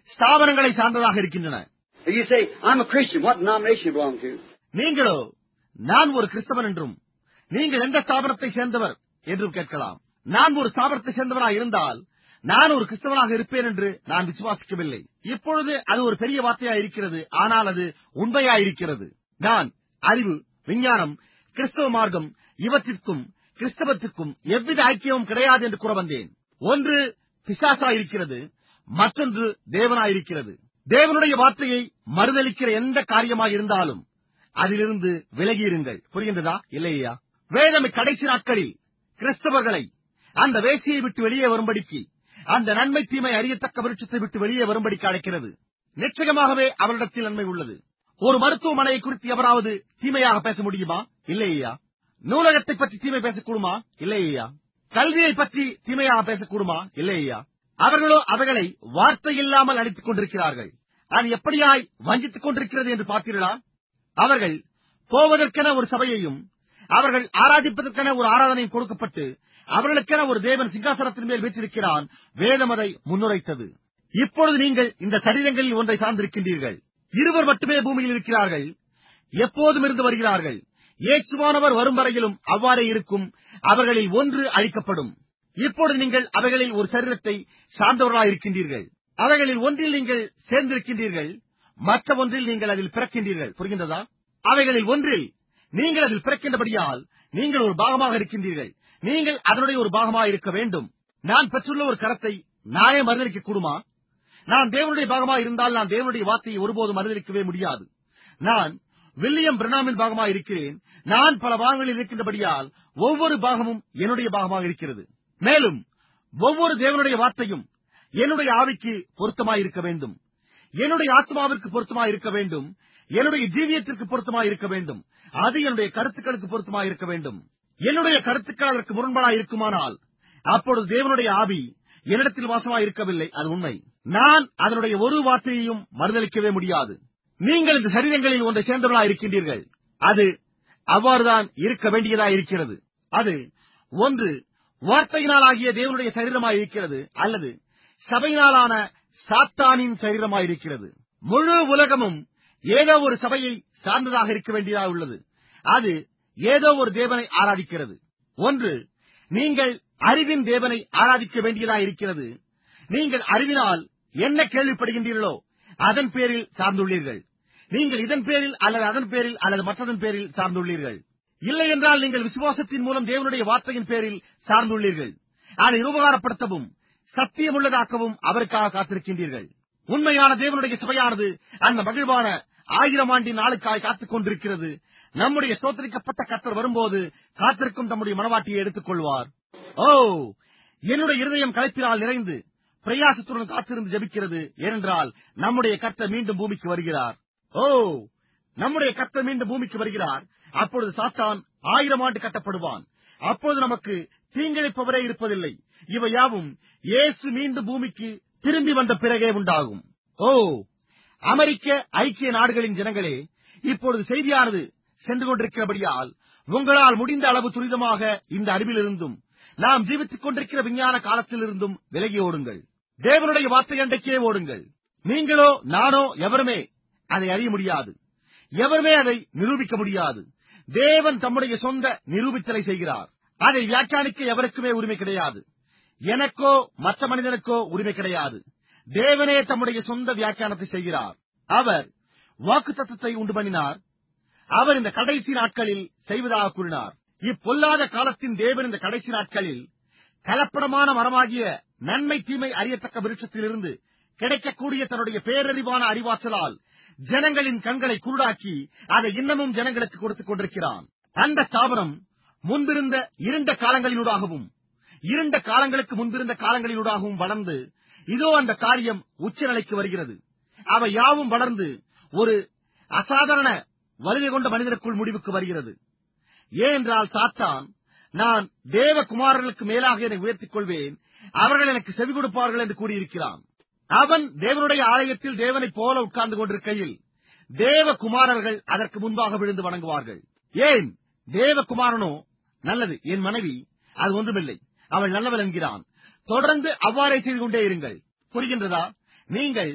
ஸ்தாபனங்களை சார்ந்ததாக இருக்கின்றன If you say, I'm a Christian, what denomination you belong to? நீங்களோ நான் ஒரு கிறிஸ்தவன் என்றும் நீங்கள் எந்த ஸ்தாபனத்தை சேர்ந்தவர் என்றும் கேட்கலாம் நான் ஒரு ஸ்தாபனத்தை சேர்ந்தவனாக இருந்தால் நான் ஒரு கிறிஸ்தவனாக இருப்பேன் என்று நான் விசுவாசிக்கவில்லை இப்பொழுது அது ஒரு பெரிய வார்த்தையா இருக்கிறது ஆனால் அது உண்மையா இருக்கிறது நான் அறிவு விஞ்ஞானம் கிறிஸ்தவ மார்க்கம் இவற்றிற்கும் கிறிஸ்தவத்திற்கும் எவ்வித ஐக்கியமும் கிடையாது என்று கூற வந்தேன் ஒன்று பிசாசா இருக்கிறது மற்றொன்று தேவனா இருக்கிறது தேவனுடைய வார்த்தையை மறுதளிக்கிற எந்த காரியமாக இருந்தாலும் அதிலிருந்து விலகியிருங்கள் புரிகின்றதா இல்லையா வேதம் கடைசி நாட்களில் கிறிஸ்தவர்களை அந்த வேசியை விட்டு வெளியே வரும்படிக்கு அந்த நன்மை தீமை அறியத்தக்க விருட்சத்தை விட்டு வெளியே வரும்படிக்கு அழைக்கிறது நிச்சயமாகவே அவரிடத்தில் நன்மை உள்ளது ஒரு மருத்துவமனையை குறித்து எவராவது தீமையாக பேச முடியுமா இல்லையா நூலகத்தை பற்றி தீமை பேசக்கூடுமா இல்லையா கல்வியை பற்றி தீமையாக பேசக்கூடுமா இல்லையா அவர்களோ அவைகளை வார்த்தை இல்லாமல் அடித்துக் கொண்டிருக்கிறார்கள் அது எப்படியாய் வஞ்சித்துக் கொண்டிருக்கிறது என்று பார்த்தீர்களா அவர்கள் போவதற்கென ஒரு சபையையும் அவர்கள் ஆராதிப்பதற்கென ஒரு ஆராதனையும் கொடுக்கப்பட்டு அவர்களுக்கென ஒரு தேவன் சிங்காசனத்தின் மேல் வீற்றிருக்கிறான் வேதம் அதை முன்னுரைத்தது இப்பொழுது நீங்கள் இந்த சரீரங்களில் ஒன்றை சார்ந்திருக்கின்றீர்கள் இருவர் மட்டுமே பூமியில் இருக்கிறார்கள் எப்போதும் இருந்து வருகிறார்கள் இயேசுவானவர் வரும் வரையிலும் அவ்வாறே இருக்கும் அவர்களில் ஒன்று அழிக்கப்படும் இப்பொழுது நீங்கள் அவைகளில் ஒரு சரீரத்தை சார்ந்தவர்களாயிருக்கின்றீர்கள் அவைகளில் ஒன்றில் நீங்கள் சேர்ந்திருக்கின்றீர்கள் மற்ற ஒன்றில் நீங்கள் அதில் பிறக்கின்றீர்கள் புரிகின்றதா அவைகளில் ஒன்றில் நீங்கள் அதில் பிறக்கின்றபடியால் நீங்கள் ஒரு பாகமாக இருக்கின்றீர்கள் நீங்கள் அதனுடைய ஒரு பாகமாக இருக்க வேண்டும் நான் பெற்றுள்ள ஒரு கரத்தை நானே மறுதளிக்க கூடுமா நான் தேவனுடைய பாகமாக இருந்தால் நான் தேவனுடைய வார்த்தையை ஒருபோதும் மறுதளிக்கவே முடியாது நான் வில்லியம் பிரணாமின் பாகமாக இருக்கிறேன் நான் பல பாகங்களில் இருக்கின்றபடியால் ஒவ்வொரு பாகமும் என்னுடைய பாகமாக இருக்கிறது மேலும் ஒவ்வொரு தேவனுடைய வார்த்தையும் என்னுடைய ஆவிக்கு பொருத்தமாய் இருக்க வேண்டும் என்னுடைய ஆத்மாவிற்கு பொருத்தமாய் இருக்க வேண்டும் என்னுடைய ஜீவியத்திற்கு பொருத்தமாய் இருக்க வேண்டும் அது என்னுடைய கருத்துக்களுக்கு பொருத்தமாய் இருக்க வேண்டும் என்னுடைய கருத்துக்கள் அதற்கு முரண்பாடாய் இருக்குமானால் அப்பொழுது தேவனுடைய ஆவி என்னிடத்தில் வாசமாய் இருக்கவில்லை அது உண்மை நான் அதனுடைய ஒரு வார்த்தையையும் மறுதளிக்கவே முடியாது நீங்கள் இந்த சரீரங்களில் ஒன்றை சேர்ந்தவர்களாய் இருக்கின்றீர்கள் அது அவ்வாறுதான் இருக்க வேண்டியதாய் இருக்கிறது அது ஒன்று வார்த்தையினால் ஆகிய தேவனுடைய சரீரமாய் இருக்கிறது அல்லது சபையினாலான சாத்தானின் சரீரமாய் இருக்கிறது முழு உலகமும் ஏதோ ஒரு சபையை சார்ந்ததாக இருக்க வேண்டியதாக உள்ளது அது ஏதோ ஒரு தேவனை ஆராதிக்கிறது ஒன்று நீங்கள் அறிவின் தேவனை ஆராதிக்க வேண்டியதாக இருக்கிறது நீங்கள் அறிவினால் என்ன கேள்விப்படுகின்றீர்களோ அதன் பேரில் சார்ந்துள்ளீர்கள் நீங்கள் இதன் பேரில் அல்லது அதன் பேரில் அல்லது மற்றதன் பேரில் சார்ந்துள்ளீர்கள் இல்லை என்றால் நீங்கள் விசுவாசத்தின் மூலம் தேவனுடைய வார்த்தையின் பேரில் சார்ந்துள்ளீர்கள் அதை உபகாரப்படுத்தவும் சத்தியமுள்ளதாக்கவும் அவருக்காக காத்திருக்கின்றீர்கள் உண்மையான தேவனுடைய சபையானது அந்த மகிழ்வான ஆயிரம் ஆண்டின் நாளுக்காய் காத்துக் கொண்டிருக்கிறது நம்முடைய சோதரிக்கப்பட்ட கத்தர் வரும்போது காத்திருக்கும் தம்முடைய மனவாட்டியை எடுத்துக் கொள்வார் ஓ என்னுடைய இருதயம் களைப்பினால் நிறைந்து பிரயாசத்துடன் காத்திருந்து ஜெபிக்கிறது ஏனென்றால் நம்முடைய கர்த்தர் மீண்டும் பூமிக்கு வருகிறார் ஓ நம்முடைய கர்த்தர் மீண்டும் பூமிக்கு வருகிறார் அப்பொழுது சாத்தான் ஆயிரம் ஆண்டு கட்டப்படுவான் அப்போது நமக்கு தீங்கிழைப்பவரே இருப்பதில்லை இவை யாவும் இயேசு மீண்டும் பூமிக்கு திரும்பி வந்த பிறகே உண்டாகும் ஓ அமெரிக்க ஐக்கிய நாடுகளின் ஜனங்களே இப்பொழுது செய்தியானது சென்று கொண்டிருக்கிறபடியால் உங்களால் முடிந்த அளவு துரிதமாக இந்த அறிவிலிருந்தும் நாம் ஜீவித்துக் கொண்டிருக்கிற விஞ்ஞான காலத்திலிருந்தும் விலகி ஓடுங்கள் தேவனுடைய வார்த்தை அண்டைக்கே ஓடுங்கள் நீங்களோ நானோ எவருமே அதை அறிய முடியாது எவருமே அதை நிரூபிக்க முடியாது தேவன் தம்முடைய சொந்த நிரூபித்தலை செய்கிறார் அதை வியாக்கியானிக்க எவருக்குமே உரிமை கிடையாது எனக்கோ மற்ற மனிதனுக்கோ உரிமை கிடையாது தேவனே தம்முடைய சொந்த வியாக்கியானத்தை செய்கிறார் அவர் வாக்கு தத்துவத்தை உண்டு பண்ணினார் அவர் இந்த கடைசி நாட்களில் செய்வதாக கூறினார் இப்பொல்லாத காலத்தின் தேவன் இந்த கடைசி நாட்களில் கலப்படமான மரமாகிய நன்மை தீமை அறியத்தக்க விருட்சத்திலிருந்து கிடைக்கக்கூடிய தன்னுடைய பேரறிவான அறிவாற்றலால் ஜனங்களின் கண்களை குருடாக்கி அதை இன்னமும் ஜனங்களுக்கு கொடுத்துக் கொண்டிருக்கிறான் அந்த ஸ்தாபனம் முன்பிருந்த இருண்ட காலங்களினூடாகவும் இருண்ட காலங்களுக்கு முன்பிருந்த காலங்களினூடாகவும் வளர்ந்து இதோ அந்த காரியம் உச்சநிலைக்கு வருகிறது அவை யாவும் வளர்ந்து ஒரு அசாதாரண வலிமை கொண்ட மனிதருக்குள் முடிவுக்கு வருகிறது ஏனென்றால் சாத்தான் நான் தேவகுமாரர்களுக்கு மேலாக என்னை உயர்த்திக் கொள்வேன் அவர்கள் எனக்கு செவி கொடுப்பார்கள் என்று கூறியிருக்கிறான் அவன் தேவனுடைய ஆலயத்தில் தேவனைப் போல உட்கார்ந்து கொண்டிருக்கையில் தேவகுமாரர்கள் அதற்கு முன்பாக விழுந்து வணங்குவார்கள் ஏன் தேவகுமாரனோ நல்லது என் மனைவி அது ஒன்றுமில்லை அவள் நல்லவள் என்கிறான் தொடர்ந்து அவ்வாறே செய்து கொண்டே இருங்கள் புரிகின்றதா நீங்கள்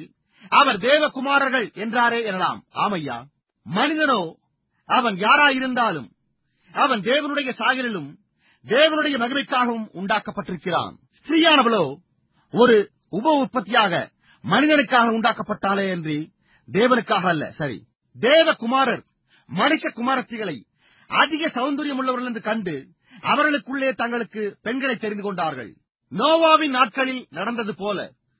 அவர் தேவகுமாரர்கள் என்றாரே எனலாம் ஆமையா மனிதனோ அவன் யாராயிருந்தாலும் அவன் தேவனுடைய சாயலிலும் தேவனுடைய மகிமைக்காகவும் உண்டாக்கப்பட்டிருக்கிறான் ஸ்திரீயானவளோ ஒரு உப உற்பத்தியாக மனிதனுக்காக உண்டாக்கப்பட்டாலே என்று தேவனுக்காக அல்ல சரி தேவகுமாரர் மனுஷ குமாரத்திகளை அதிக சௌந்தரியம் உள்ளவர்கள் என்று கண்டு அவர்களுக்குள்ளே தங்களுக்கு பெண்களை தெரிந்து கொண்டார்கள் நோவாவின் நாட்களில் நடந்தது போல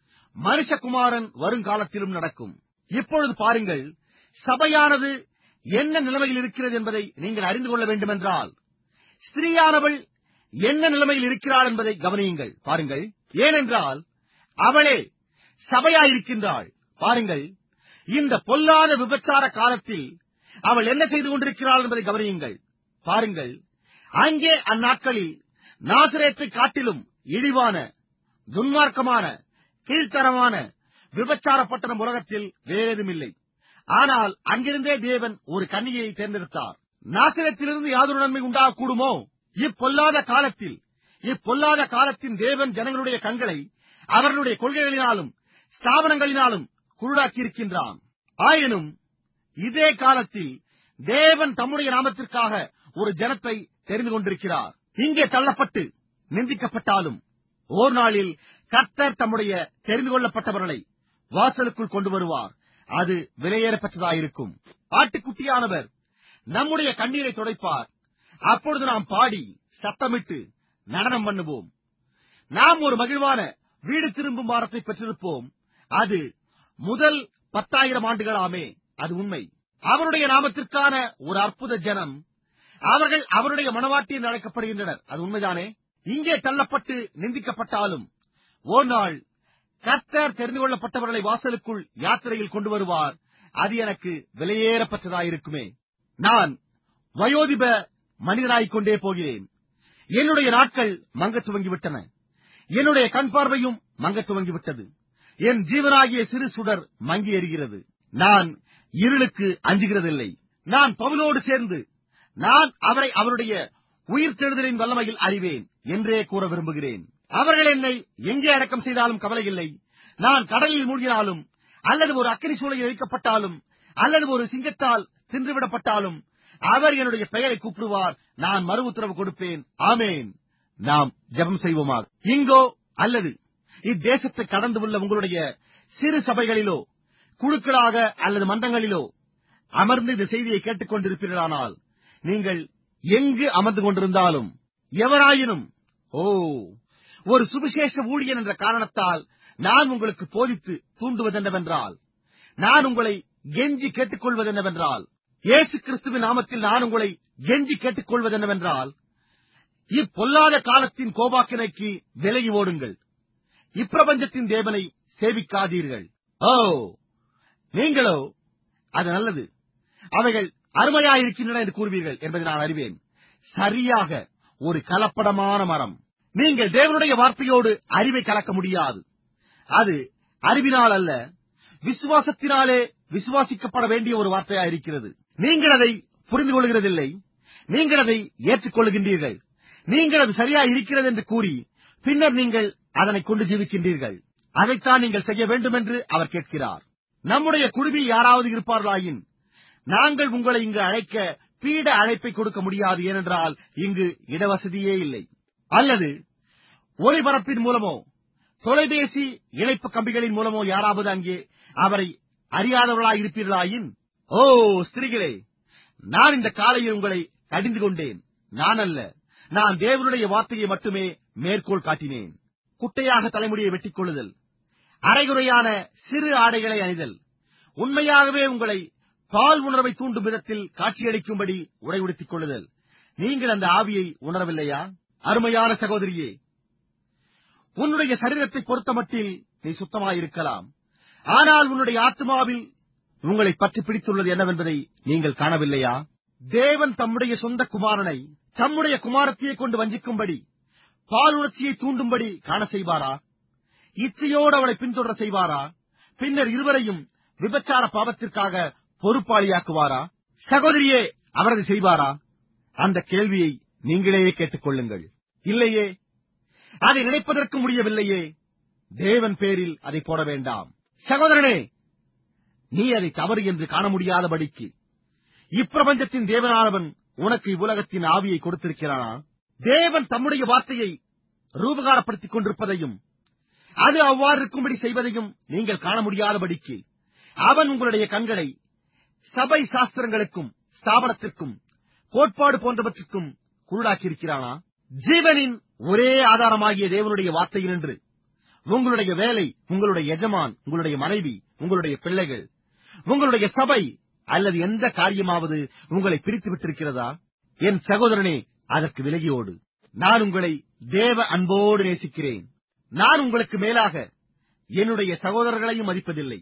மனுஷகுமாரன் வருங்காலத்திலும் நடக்கும் இப்பொழுது பாருங்கள் சபையானது என்ன நிலைமையில் இருக்கிறது என்பதை நீங்கள் அறிந்து கொள்ள வேண்டுமென்றால் ஸ்திரீயானவள் என்ன நிலைமையில் இருக்கிறாள் என்பதை கவனியுங்கள் பாருங்கள் ஏனென்றால் அவளே சபையாயிருக்கின்றாள் பாருங்கள் இந்த பொல்லாத விபச்சார காலத்தில் அவள் என்ன செய்து கொண்டிருக்கிறாள் என்பதை கவனியுங்கள் பாருங்கள் அங்கே அந்நாட்களில் நாசிரேத்தை காட்டிலும் இழிவான துன்மார்க்கமான கீழ்த்தரமான விபச்சார பட்டணம் உலகத்தில் வேறேதும் இல்லை ஆனால் அங்கிருந்தே தேவன் ஒரு கன்னிகையை தேர்ந்தெடுத்தார் நாசிரத்திலிருந்து யாதொரு நன்மை உண்டாகக்கூடுமோ இப்பொல்லாத காலத்தில் இப்பொல்லாத காலத்தின் தேவன் ஜனங்களுடைய கண்களை அவர்களுடைய கொள்கைகளினாலும் ஸ்தாபனங்களினாலும் குருடாக்கியிருக்கின்றான் ஆயினும் இதே காலத்தில் தேவன் தம்முடைய நாமத்திற்காக ஒரு ஜனத்தை தெரிந்து கொண்டிருக்கிறார் இங்கே தள்ளப்பட்டு நிந்திக்கப்பட்டாலும் ஓர் நாளில் கர்த்தர் தம்முடைய தெரிந்து கொள்ளப்பட்டவர்களை வாசலுக்குள் கொண்டு வருவார் அது விலையேறப்பட்டதாயிருக்கும் ஆட்டுக்குட்டியானவர் நம்முடைய கண்ணீரை துடைப்பார் அப்பொழுது நாம் பாடி சத்தமிட்டு நடனம் பண்ணுவோம் நாம் ஒரு மகிழ்வான வீடு திரும்பும் வாரத்தை பெற்றிருப்போம் அது முதல் பத்தாயிரம் ஆண்டுகளாமே அது உண்மை அவருடைய நாமத்திற்கான ஒரு அற்புத ஜனம் அவர்கள் அவருடைய மனவாட்டி என்று அழைக்கப்படுகின்றனர் அது உண்மைதானே இங்கே தள்ளப்பட்டு நிந்திக்கப்பட்டாலும் ஓர் நாள் கர்த்தர் தெரிந்து கொள்ளப்பட்டவர்களை வாசலுக்குள் யாத்திரையில் கொண்டு வருவார் அது எனக்கு விலையேறப்பட்டதாயிருக்குமே நான் வயோதிப மனிதனாய்க் கொண்டே போகிறேன் என்னுடைய நாட்கள் மங்கத் துவங்கிவிட்டன என்னுடைய கண் பார்வையும் மங்கத் துவங்கிவிட்டது என் ஜீவனாகிய சிறு சுடர் மங்கி எறிகிறது நான் இருளுக்கு அஞ்சுகிறதில்லை நான் பவுலோடு சேர்ந்து நான் அவரை அவருடைய உயிர் தெழுதலின் வல்லமையில் அறிவேன் என்றே கூற விரும்புகிறேன் அவர்கள் என்னை எங்கே அடக்கம் செய்தாலும் கவலை இல்லை நான் கடலில் மூழ்கினாலும் அல்லது ஒரு அக்கினி சூளையில் வைக்கப்பட்டாலும் அல்லது ஒரு சிங்கத்தால் தின்றுவிடப்பட்டாலும் அவர் என்னுடைய பெயரை கூப்பிடுவார் நான் மறு உத்தரவு கொடுப்பேன் ஆமேன் நாம் ஜெபம் செய்வோமாக இங்கோ அல்லது இத்தேசத்தை கடந்து உள்ள உங்களுடைய சிறு சபைகளிலோ குழுக்களாக அல்லது மன்றங்களிலோ அமர்ந்து இந்த செய்தியை கேட்டுக் கொண்டிருப்பீர்களானால் நீங்கள் எங்கு அமர்ந்து கொண்டிருந்தாலும் எவராயினும் ஓ ஒரு சுவிசேஷ ஊழியன் என்ற காரணத்தால் நான் உங்களுக்கு போதித்து தூண்டுவதென்னவென்றால் நான் உங்களை கெஞ்சி கேட்டுக்கொள்வதென்னவென்றால் இயேசு கிறிஸ்துவின் நாமத்தில் நான் உங்களை கெஞ்சி கேட்டுக்கொள்வதென்னவென்றால் இப்பொல்லாத காலத்தின் கோபாக்கினைக்கு விலகி ஓடுங்கள் இப்பிரபஞ்சத்தின் தேவனை சேவிக்காதீர்கள் ஓ நீங்களோ அது நல்லது அவைகள் அருமையாயிருக்கின்றன என்று கூறுவீர்கள் என்பதை நான் அறிவேன் சரியாக ஒரு கலப்படமான மரம் நீங்கள் தேவனுடைய வார்த்தையோடு அறிவை கலக்க முடியாது அது அறிவினால் அல்ல விசுவாசத்தினாலே விசுவாசிக்கப்பட வேண்டிய ஒரு வார்த்தையாயிருக்கிறது நீங்கள் அதை புரிந்து கொள்கிறதில்லை நீங்கள் அதை ஏற்றுக்கொள்கின்றீர்கள் நீங்கள் அது சரியா இருக்கிறது என்று கூறி பின்னர் நீங்கள் அதனை கொண்டு ஜீவிக்கின்றீர்கள் அதைத்தான் நீங்கள் செய்ய வேண்டும் என்று அவர் கேட்கிறார் நம்முடைய குழுவில் யாராவது இருப்பார்களாயின் நாங்கள் உங்களை இங்கு அழைக்க பீட அழைப்பை கொடுக்க முடியாது ஏனென்றால் இங்கு இடவசதியே இல்லை அல்லது ஒளிபரப்பின் மூலமோ தொலைபேசி இணைப்பு கம்பிகளின் மூலமோ யாராவது அங்கே அவரை அறியாதவர்களாய் இருப்பீர்களாயின் ஓ ஸ்திரீகளே நான் இந்த காலையில் உங்களை கடிந்து கொண்டேன் நான் அல்ல நான் தேவனுடைய வார்த்தையை மட்டுமே மேற்கோள் காட்டினேன் குட்டையாக தலைமுடியை வெட்டிக் கொள்ளுதல் அரைகுறையான சிறு ஆடைகளை அணிதல் உண்மையாகவே உங்களை பால் உணர்வை தூண்டும் விதத்தில் காட்சியளிக்கும்படி உடை உடுத்திக் கொள்ளுதல் நீங்கள் அந்த ஆவியை உணரவில்லையா அருமையான சகோதரியே உன்னுடைய சரீரத்தை பொறுத்தமட்டில் நீ சுத்தமாயிருக்கலாம் ஆனால் உன்னுடைய ஆத்மாவில் உங்களை பற்றி பிடித்துள்ளது என்னவென்பதை நீங்கள் காணவில்லையா தேவன் தம்முடைய சொந்த குமாரனை தம்முடைய குமாரத்தையே கொண்டு வஞ்சிக்கும்படி பாலுணர்ச்சியை தூண்டும்படி காண செய்வாரா இச்சையோடு அவளை பின்தொடர செய்வாரா பின்னர் இருவரையும் விபச்சார பாவத்திற்காக பொறுப்பாளியாக்குவாரா சகோதரியே அவரது செய்வாரா அந்த கேள்வியை நீங்களே கேட்டுக் கொள்ளுங்கள் இல்லையே அதை நினைப்பதற்கு முடியவில்லையே தேவன் பேரில் அதை போட வேண்டாம் சகோதரனே நீ அதை தவறு என்று காண முடியாதபடிக்கு இப்பிரபஞ்சத்தின் தேவனானவன் உனக்கு இவ்வுலகத்தின் ஆவியை கொடுத்திருக்கிறானா தேவன் தம்முடைய வார்த்தையை ரூபகாரப்படுத்திக் கொண்டிருப்பதையும் அது அவ்வாறு இருக்கும்படி செய்வதையும் நீங்கள் காண முடியாதபடிக்கு அவன் உங்களுடைய கண்களை சபை சாஸ்திரங்களுக்கும் ஸ்தாபனத்திற்கும் கோட்பாடு போன்றவற்றுக்கும் குருடாக்கியிருக்கிறானா ஜீவனின் ஒரே ஆதாரமாகிய தேவனுடைய வார்த்தையினின்று உங்களுடைய வேலை உங்களுடைய எஜமான் உங்களுடைய மனைவி உங்களுடைய பிள்ளைகள் உங்களுடைய சபை அல்லது எந்த காரியமாவது உங்களை பிரித்து விட்டிருக்கிறதா என் சகோதரனே அதற்கு விலகியோடு நான் உங்களை தேவ அன்போடு நேசிக்கிறேன் நான் உங்களுக்கு மேலாக என்னுடைய சகோதரர்களையும் மதிப்பதில்லை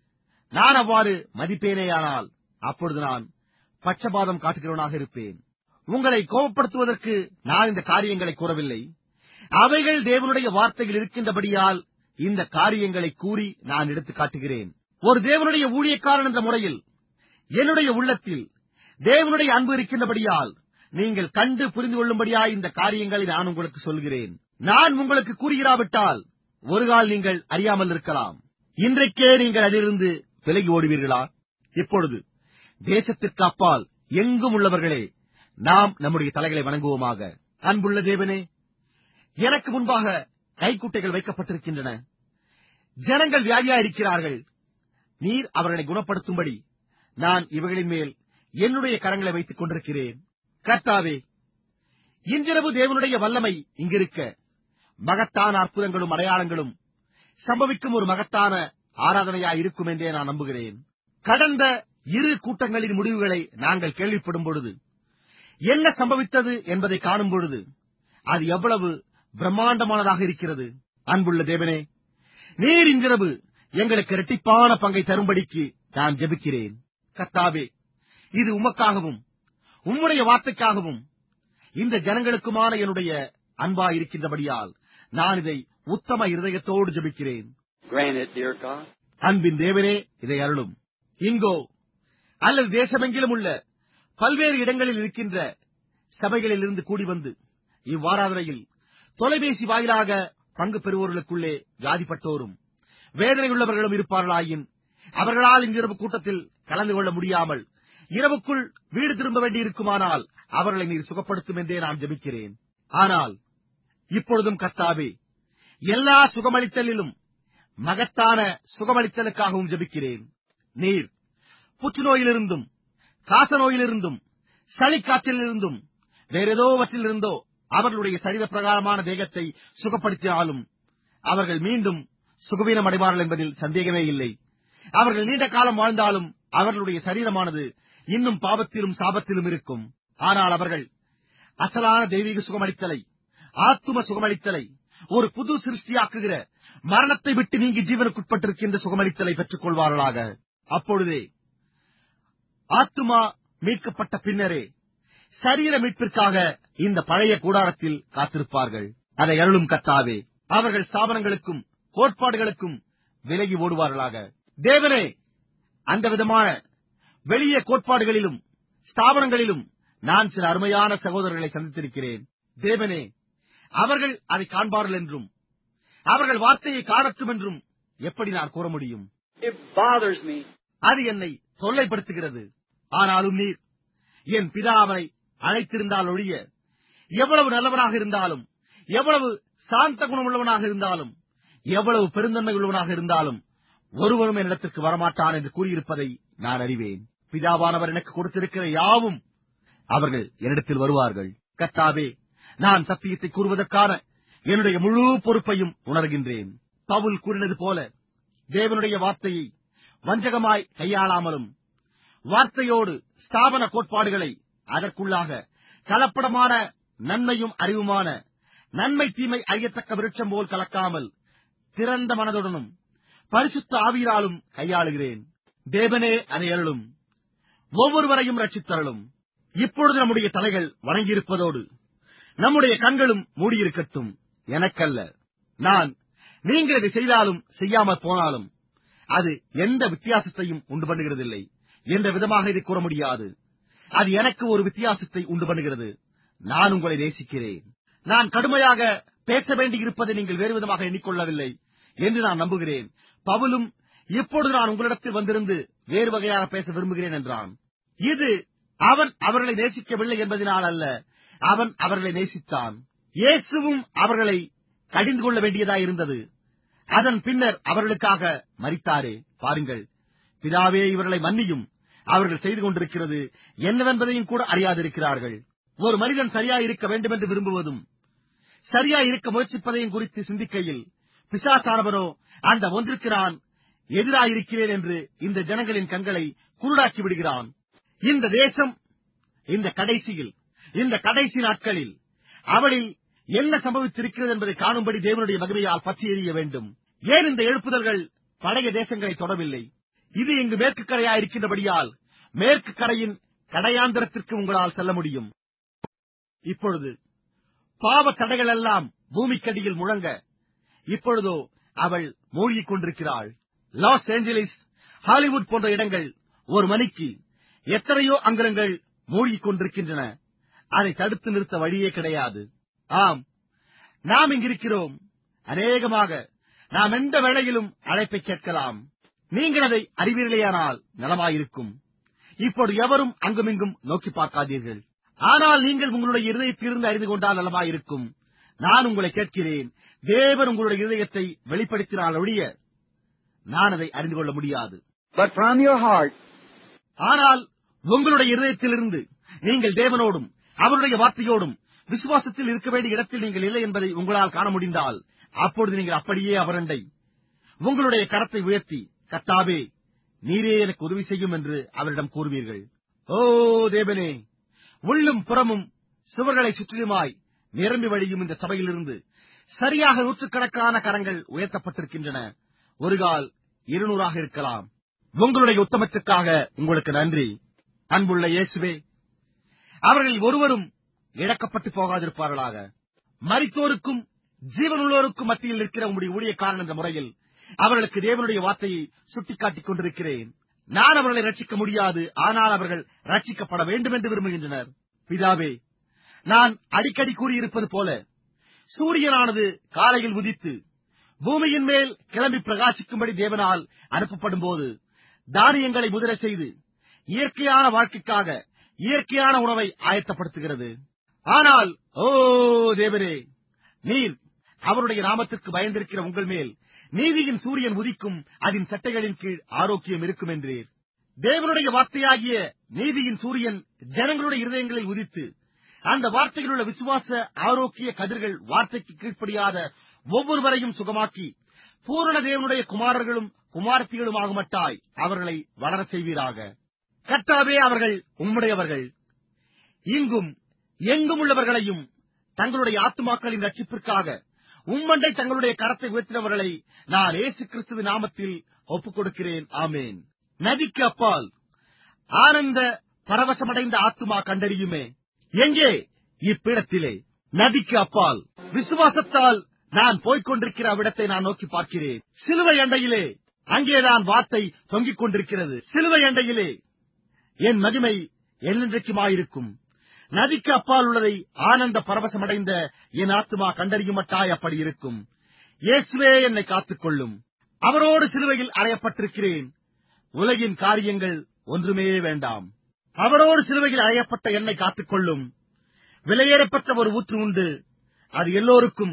நான் அவ்வாறு மதிப்பேனேயானால் அப்பொழுது நான் பட்சபாதம் காட்டுகிறவனாக இருப்பேன் உங்களை கோபப்படுத்துவதற்கு நான் இந்த காரியங்களை கூறவில்லை அவைகள் தேவனுடைய வார்த்தைகள் இருக்கின்றபடியால் இந்த காரியங்களை கூறி நான் எடுத்து காட்டுகிறேன் ஒரு தேவனுடைய ஊழியக்காரன் என்ற முறையில் என்னுடைய உள்ளத்தில் தேவனுடைய அன்பு இருக்கின்றபடியால் நீங்கள் கண்டு புரிந்து கொள்ளும்படியாய் இந்த காரியங்களை நான் உங்களுக்கு சொல்கிறேன் நான் உங்களுக்கு கூறுகிறாவிட்டால் ஒரு கால் நீங்கள் அறியாமல் இருக்கலாம் இன்றைக்கே நீங்கள் அதிலிருந்து விலகி ஓடுவீர்களா இப்பொழுது தேசத்திற்கு அப்பால் எங்கும் உள்ளவர்களே நாம் நம்முடைய தலைகளை வணங்குவோமாக அன்புள்ள தேவனே எனக்கு முன்பாக கைக்குட்டைகள் வைக்கப்பட்டிருக்கின்றன ஜனங்கள் வியாதியாயிருக்கிறார்கள் நீர் அவர்களை குணப்படுத்தும்படி நான் இவைகளின் மேல் என்னுடைய கரங்களை வைத்துக் கொண்டிருக்கிறேன் கர்த்தாவே இன்றிரவு தேவனுடைய வல்லமை இங்கிருக்க மகத்தான அற்புதங்களும் அடையாளங்களும் சம்பவிக்கும் ஒரு மகத்தான ஆராதனையாய் இருக்கும் என்றே நான் நம்புகிறேன் கடந்த இரு கூட்டங்களின் முடிவுகளை நாங்கள் கேள்விப்படும் பொழுது என்ன சம்பவித்தது என்பதை காணும் பொழுது அது எவ்வளவு பிரம்மாண்டமானதாக இருக்கிறது அன்புள்ள தேவனே நீர் இன்றிரவு எங்களுக்கு இரட்டிப்பான பங்கை தரும்படிக்கு நான் ஜெபிக்கிறேன் கத்தாவே இது உமக்காகவும் உம்முடைய வார்த்தைக்காகவும் இந்த ஜனங்களுக்குமான என்னுடைய அன்பா இருக்கின்றபடியால் நான் இதை உத்தம இருதயத்தோடு ஜெபிக்கிறேன் Grant it, dear God. அன்பின் தேவனே இதை அருளும் இங்கோ அல்லது தேசமெங்கிலும் உள்ள பல்வேறு இடங்களில் இருக்கின்ற சபைகளில் இருந்து கூடி வந்து இவ்வாராதனையில் தொலைபேசி வாயிலாக பங்கு பெறுவோர்களுக்குள்ளே வியாதிப்பட்டோரும் வேதனையுள்ளவர்களும் இருப்பார்களாயின் அவர்களால் இன்றிரவு கூட்டத்தில் கலந்து கொள்ள முடியாமல் இரவுக்குள் வீடு திரும்ப வேண்டியிருக்குமானால் அவர்களை நீர் சுகப்படுத்தும் என்றே நான் ஜெபிக்கிறேன் ஆனால் இப்பொழுதும் கர்த்தாவே எல்லா சுகமளித்தலிலும் மகத்தான சுகமளித்தலுக்காகவும் ஜெபிக்கிறேன் நீர் புற்றுநோயிலிருந்தும் காசநோயிலிருந்தும் சளிக்காற்றிலிருந்தும் வேறேதோவற்றிலிருந்தோ அவர்களுடைய சரீர பிரகாரமான தேகத்தை சுகப்படுத்தினாலும் அவர்கள் மீண்டும் சுகவீனம் அடைவார்கள் என்பதில் சந்தேகமே இல்லை அவர்கள் நீண்ட காலம் வாழ்ந்தாலும் அவர்களுடைய சரீரமானது இன்னும் பாவத்திலும் சாபத்திலும் இருக்கும் ஆனால் அவர்கள் அசலான தெய்வீக சுகமளித்தலை ஆத்தும சுகமளித்தலை ஒரு புது சிருஷ்டியாக்குகிற மரணத்தை விட்டு நீங்கி ஜீவனுக்குட்பட்டிருக்கின்ற சுகமளித்தலை பெற்றுக் கொள்வார்களாக அப்பொழுதே ஆத்துமா மீட்கப்பட்ட பின்னரே சரீர மீட்பிற்காக இந்த பழைய கூடாரத்தில் காத்திருப்பார்கள் அதை அருளும் கத்தாவே அவர்கள் ஸ்தாபனங்களுக்கும் கோட்பாடுகளுக்கும் விலகி ஓடுவார்களாக தேவனே அந்த விதமான வெளிய கோட்பாடுகளிலும் ஸ்தாபனங்களிலும் நான் சில அருமையான சகோதரர்களை சந்தித்திருக்கிறேன் தேவனே அவர்கள் அதை காண்பார்கள் என்றும் அவர்கள் வார்த்தையை காணட்டும் என்றும் எப்படி நான் கூற முடியும் It bothers me. அது என்னை தொல்லைப்படுத்துகிறது ஆனாலும் நீர் என் பிதா அவனை அழைத்திருந்தால் ஒழிய எவ்வளவு நல்லவனாக இருந்தாலும் எவ்வளவு சாந்த குணமுள்ளவனாக இருந்தாலும் எவ்வளவு பெருந்தன்மை உள்ளவனாக இருந்தாலும் ஒருவரும் என்னிடத்திற்கு வரமாட்டான் என்று கூறியிருப்பதை நான் அறிவேன் பிதாவானவர் எனக்கு கொடுத்திருக்கிற யாவும் அவர்கள் என்னிடத்தில் வருவார்கள் கத்தாவே நான் சத்தியத்தை கூறுவதற்கான என்னுடைய முழு பொறுப்பையும் உணர்கின்றேன் பவுல் கூறினது போல தேவனுடைய வார்த்தையை வஞ்சகமாய் கையாளாமலும் வார்த்தையோடு ஸ்தாபன கோட்பாடுகளை அதற்குள்ளாக கலப்படமான நன்மையும் அறிவுமான நன்மை தீமை அறியத்தக்க விருட்சம் போல் கலக்காமல் திறந்த மனதுடனும் பரிசுத்த ஆவியினாலும் கையாளுகிறேன் தேவனே அதை அருளும் ஒவ்வொருவரையும் ரட்சித்தருளும் இப்பொழுது நம்முடைய தலைகள் வணங்கியிருப்பதோடு நம்முடைய கண்களும் மூடியிருக்கட்டும் எனக்கல்ல நான் நீங்கள் இதை செய்தாலும் செய்யாமல் போனாலும் அது எந்த வித்தியாசத்தையும் உண்டு பண்ணுகிறதில்லை என்ற விதமாக இதை கூற முடியாது அது எனக்கு ஒரு வித்தியாசத்தை உண்டு பண்ணுகிறது நான் உங்களை நேசிக்கிறேன் நான் கடுமையாக பேச வேண்டியிருப்பதை நீங்கள் வேறு விதமாக எண்ணிக்கொள்ளவில்லை என்று நான் நம்புகிறேன் பவுலும் இப்பொழுது நான் உங்களிடத்தில் வந்திருந்து வேறு வகையாக பேச விரும்புகிறேன் என்றான் இது அவன் அவர்களை நேசிக்கவில்லை என்பதனால் அல்ல அவன் அவர்களை நேசித்தான் இயேசுவும் அவர்களை கடிந்து கொள்ள வேண்டியதாயிருந்தது அதன் பின்னர் அவர்களுக்காக மரித்தாரே பாருங்கள் பிதாவே இவர்களை மன்னியும் அவர்கள் செய்து கொண்டிருக்கிறது என்னவென்பதையும் கூட அறியாதிருக்கிறார்கள் ஒரு மனிதன் சரியா இருக்க வேண்டும் என்று விரும்புவதும் சரியா இருக்க முயற்சிப்பதையும் குறித்து சிந்திக்கையில் பிசாசானவனோ அந்த ஒன்றுக்கு நான் எதிராயிருக்கிறேன் என்று இந்த ஜனங்களின் கண்களை குருடாக்கி விடுகிறான் இந்த தேசம் இந்த கடைசியில் இந்த கடைசி நாட்களில் அவளில் என்ன சம்பவித்திருக்கிறது என்பதை காணும்படி தேவனுடைய மகிமையால் பற்றி எறிய வேண்டும் ஏன் இந்த எழுப்புதல்கள் பழைய தேசங்களை தொடவில்லை இது இங்கு மேற்கு கரையா இருக்கின்றபடியால் மேற்கு கரையின் கடையாந்திரத்திற்கு உங்களால் செல்ல முடியும் இப்பொழுது பாவ தடைகள் எல்லாம் பூமிக்கடியில் முழங்க இப்பொழுதோ அவள் மூழ்கிக் கொண்டிருக்கிறாள் லாஸ் ஏஞ்சலிஸ் ஹாலிவுட் போன்ற இடங்கள் ஒரு மணிக்கு எத்தனையோ அங்கலங்கள் மூழ்கிக் கொண்டிருக்கின்றன அதை தடுத்து நிறுத்த வழியே கிடையாது ஆம் நாம் இங்கிருக்கிறோம் அநேகமாக நாம் எந்த வேளையிலும் அழைப்பை கேட்கலாம் நீங்கள் அதை அறிவீர்களேயானால் நலமாயிருக்கும் இப்போது எவரும் அங்குமிங்கும் நோக்கி பார்க்காதீர்கள் ஆனால் நீங்கள் உங்களுடைய இருதயத்திலிருந்து அறிந்து கொண்டால் நலமாயிருக்கும் நான் உங்களை கேட்கிறேன் தேவன் உங்களுடைய இருதயத்தை வெளிப்படுத்தினால் ஒழிய நான் அதை அறிந்து கொள்ள முடியாது But from your heart, ஆனால் உங்களுடைய இருதயத்திலிருந்து நீங்கள் தேவனோடும் அவருடைய வார்த்தையோடும் விசுவாசத்தில் இருக்க வேண்டிய இடத்தில் நீங்கள் இல்லை என்பதை உங்களால் காண முடிந்தால் அப்பொழுது நீங்கள் அப்படியே அவரண்டை உங்களுடைய கரத்தை உயர்த்தி கத்தாவே நீரே எனக்கு உதவி செய்யும் என்று அவரிடம் கூறுவீர்கள் ஓ தேவனே உள்ளும் புறமும் சுவர்களை சுற்றிலுமாய் நிரம்பி வழியும் இந்த சபையிலிருந்து சரியாக நூற்றுக்கணக்கான கரங்கள் உயர்த்தப்பட்டிருக்கின்றன ஒரு கால் இருநூறாக இருக்கலாம் உங்களுடைய உத்தமத்திற்காக உங்களுக்கு நன்றி அன்புள்ள இயேசுவே அவர்களில் ஒருவரும் இழக்கப்பட்டு போகாதிருப்பார்களாக மரித்தோருக்கும் ஜீவனுள்ளோருக்கும் மத்தியில் இருக்கிற உங்களுடைய ஊழியக்காரன் என்ற முறையில் அவர்களுக்கு தேவனுடைய வார்த்தையை சுட்டிக்காட்டிக் கொண்டிருக்கிறேன் நான் அவர்களை ரட்சிக்க முடியாது ஆனால் அவர்கள் ரட்சிக்கப்பட வேண்டும் என்று விரும்புகின்றனர் பிதாவே நான் அடிக்கடி கூறியிருப்பது போல சூரியனானது காலையில் உதித்து பூமியின் மேல் கிளம்பி பிரகாசிக்கும்படி தேவனால் அனுப்பப்படும் போது தானியங்களை முதிர செய்து இயற்கையான வாழ்க்கைக்காக இயற்கையான உணவை ஆயத்தப்படுத்துகிறது ஆனால் ஓ தேவரே நீர் அவருடைய நாமத்திற்கு பயந்திருக்கிற உங்கள் மேல் நீதியின் சூரியன் உதிக்கும் அதன் சட்டைகளின் கீழ் ஆரோக்கியம் இருக்கும் என்றீர் தேவனுடைய வார்த்தையாகிய நீதியின் சூரியன் ஜனங்களுடைய இருதயங்களில் உதித்து அந்த வார்த்தையில் உள்ள விசுவாச ஆரோக்கிய கதிர்கள் வார்த்தைக்கு கீழ்ப்படியாத ஒவ்வொருவரையும் சுகமாக்கி பூரண தேவனுடைய குமாரர்களும் குமாரத்திகளும் ஆகுமட்டாய் அவர்களை வளர செய்வீராக கர்த்தாவே அவர்கள் உம்முடையவர்கள் இங்கும் எங்கும் உள்ளவர்களையும் தங்களுடைய ஆத்துமாக்களின் ரட்சிப்பிற்காக உம்மண்டை தங்களுடைய கரத்தை உயர்த்தினவர்களை நான் இயேசு கிறிஸ்துவின் நாமத்தில் ஒப்புக் கொடுக்கிறேன் ஆமேன் நதிக்கு அப்பால் ஆனந்த பரவசமடைந்த ஆத்துமா கண்டறியுமே எங்கே இப்பீடத்திலே நதிக்கு அப்பால் விசுவாசத்தால் நான் போய்க் கொண்டிருக்கிற அவ்விடத்தை நான் நோக்கி பார்க்கிறேன் சிலுவை அண்டையிலே அங்கேதான் வார்த்தை தொங்கிக் கொண்டிருக்கிறது சிலுவை அண்டையிலே என் மகிமை என்னென்றைக்குமாயிருக்கும் நதிக்கு அப்பால் உள்ளதை ஆனந்த பரவசமடைந்த என் ஆத்துமா கண்டறியுமட்டாய் அப்படி இருக்கும் இயேசுவே என்னை காத்துக்கொள்ளும் அவரோடு சிலுவையில் அறையப்பட்டிருக்கிறேன் உலகின் காரியங்கள் ஒன்றுமே வேண்டாம் அவரோடு சிலுவையில் அறையப்பட்ட என்னை காத்துக்கொள்ளும் விலையேறப்பட்ட ஒரு ஊற்று உண்டு அது எல்லோருக்கும்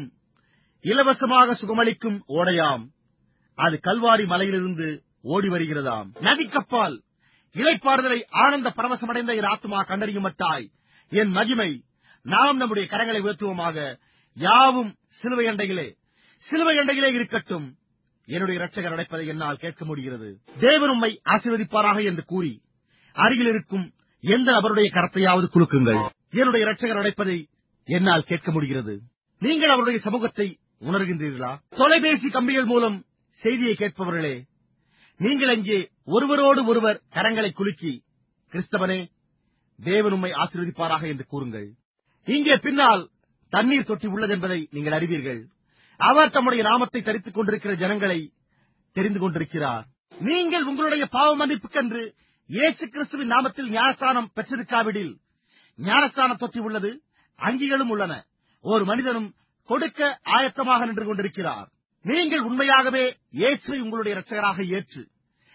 இலவசமாக சுகமளிக்கும் ஓடையாம் அது கல்வாரி மலையிலிருந்து ஓடி வருகிறதாம் நதிக்கப்பால் இலைப்பாறுதலை ஆனந்த பரவசமடைந்த என் ஆத்மா கண்டறியுமட்டாய் என் மகிமை நாம் நம்முடைய கரங்களை உயர்த்துவோமாக யாவும் சிலுவை அண்டையிலே சிலுவை அண்டையிலே இருக்கட்டும் என்னுடைய இரட்சகர் அடைப்பதை என்னால் கேட்க முடிகிறது தேவன் உம்மை ஆசீர்வதிப்பாராக என்று கூறி அருகில் இருக்கும் எந்த நபருடைய கரத்தையாவது குலுக்குங்கள் என்னுடைய இரட்சகர் அடைப்பதை என்னால் கேட்க முடிகிறது நீங்கள் அவருடைய சமூகத்தை உணர்கின்றீர்களா தொலைபேசி கம்பிகள் மூலம் செய்தியை கேட்பவர்களே நீங்கள் அங்கே ஒருவரோடு ஒருவர் கரங்களை குலுக்கி கிறிஸ்தவனே தேவன் உம்மை ஆசீர்வதிப்பாராக என்று கூறுங்கள் இங்கே பின்னால் தண்ணீர் தொட்டி உள்ளது என்பதை நீங்கள் அறிவீர்கள் அவர் தம்முடைய நாமத்தை தரித்துக் கொண்டிருக்கிற ஜனங்களை தெரிந்து கொண்டிருக்கிறார் நீங்கள் உங்களுடைய பாவ மன்னிப்புக்கென்று இயேசு கிறிஸ்துவின் நாமத்தில் ஞானஸ்தானம் பெற்றிருக்காவிடில் ஞானஸ்தான தொட்டி உள்ளது அங்கிகளும் உள்ளன ஒரு மனிதனும் கொடுக்க ஆயத்தமாக நின்று கொண்டிருக்கிறார் நீங்கள் உண்மையாகவே இயேசுவை உங்களுடைய இரட்சகராக ஏற்று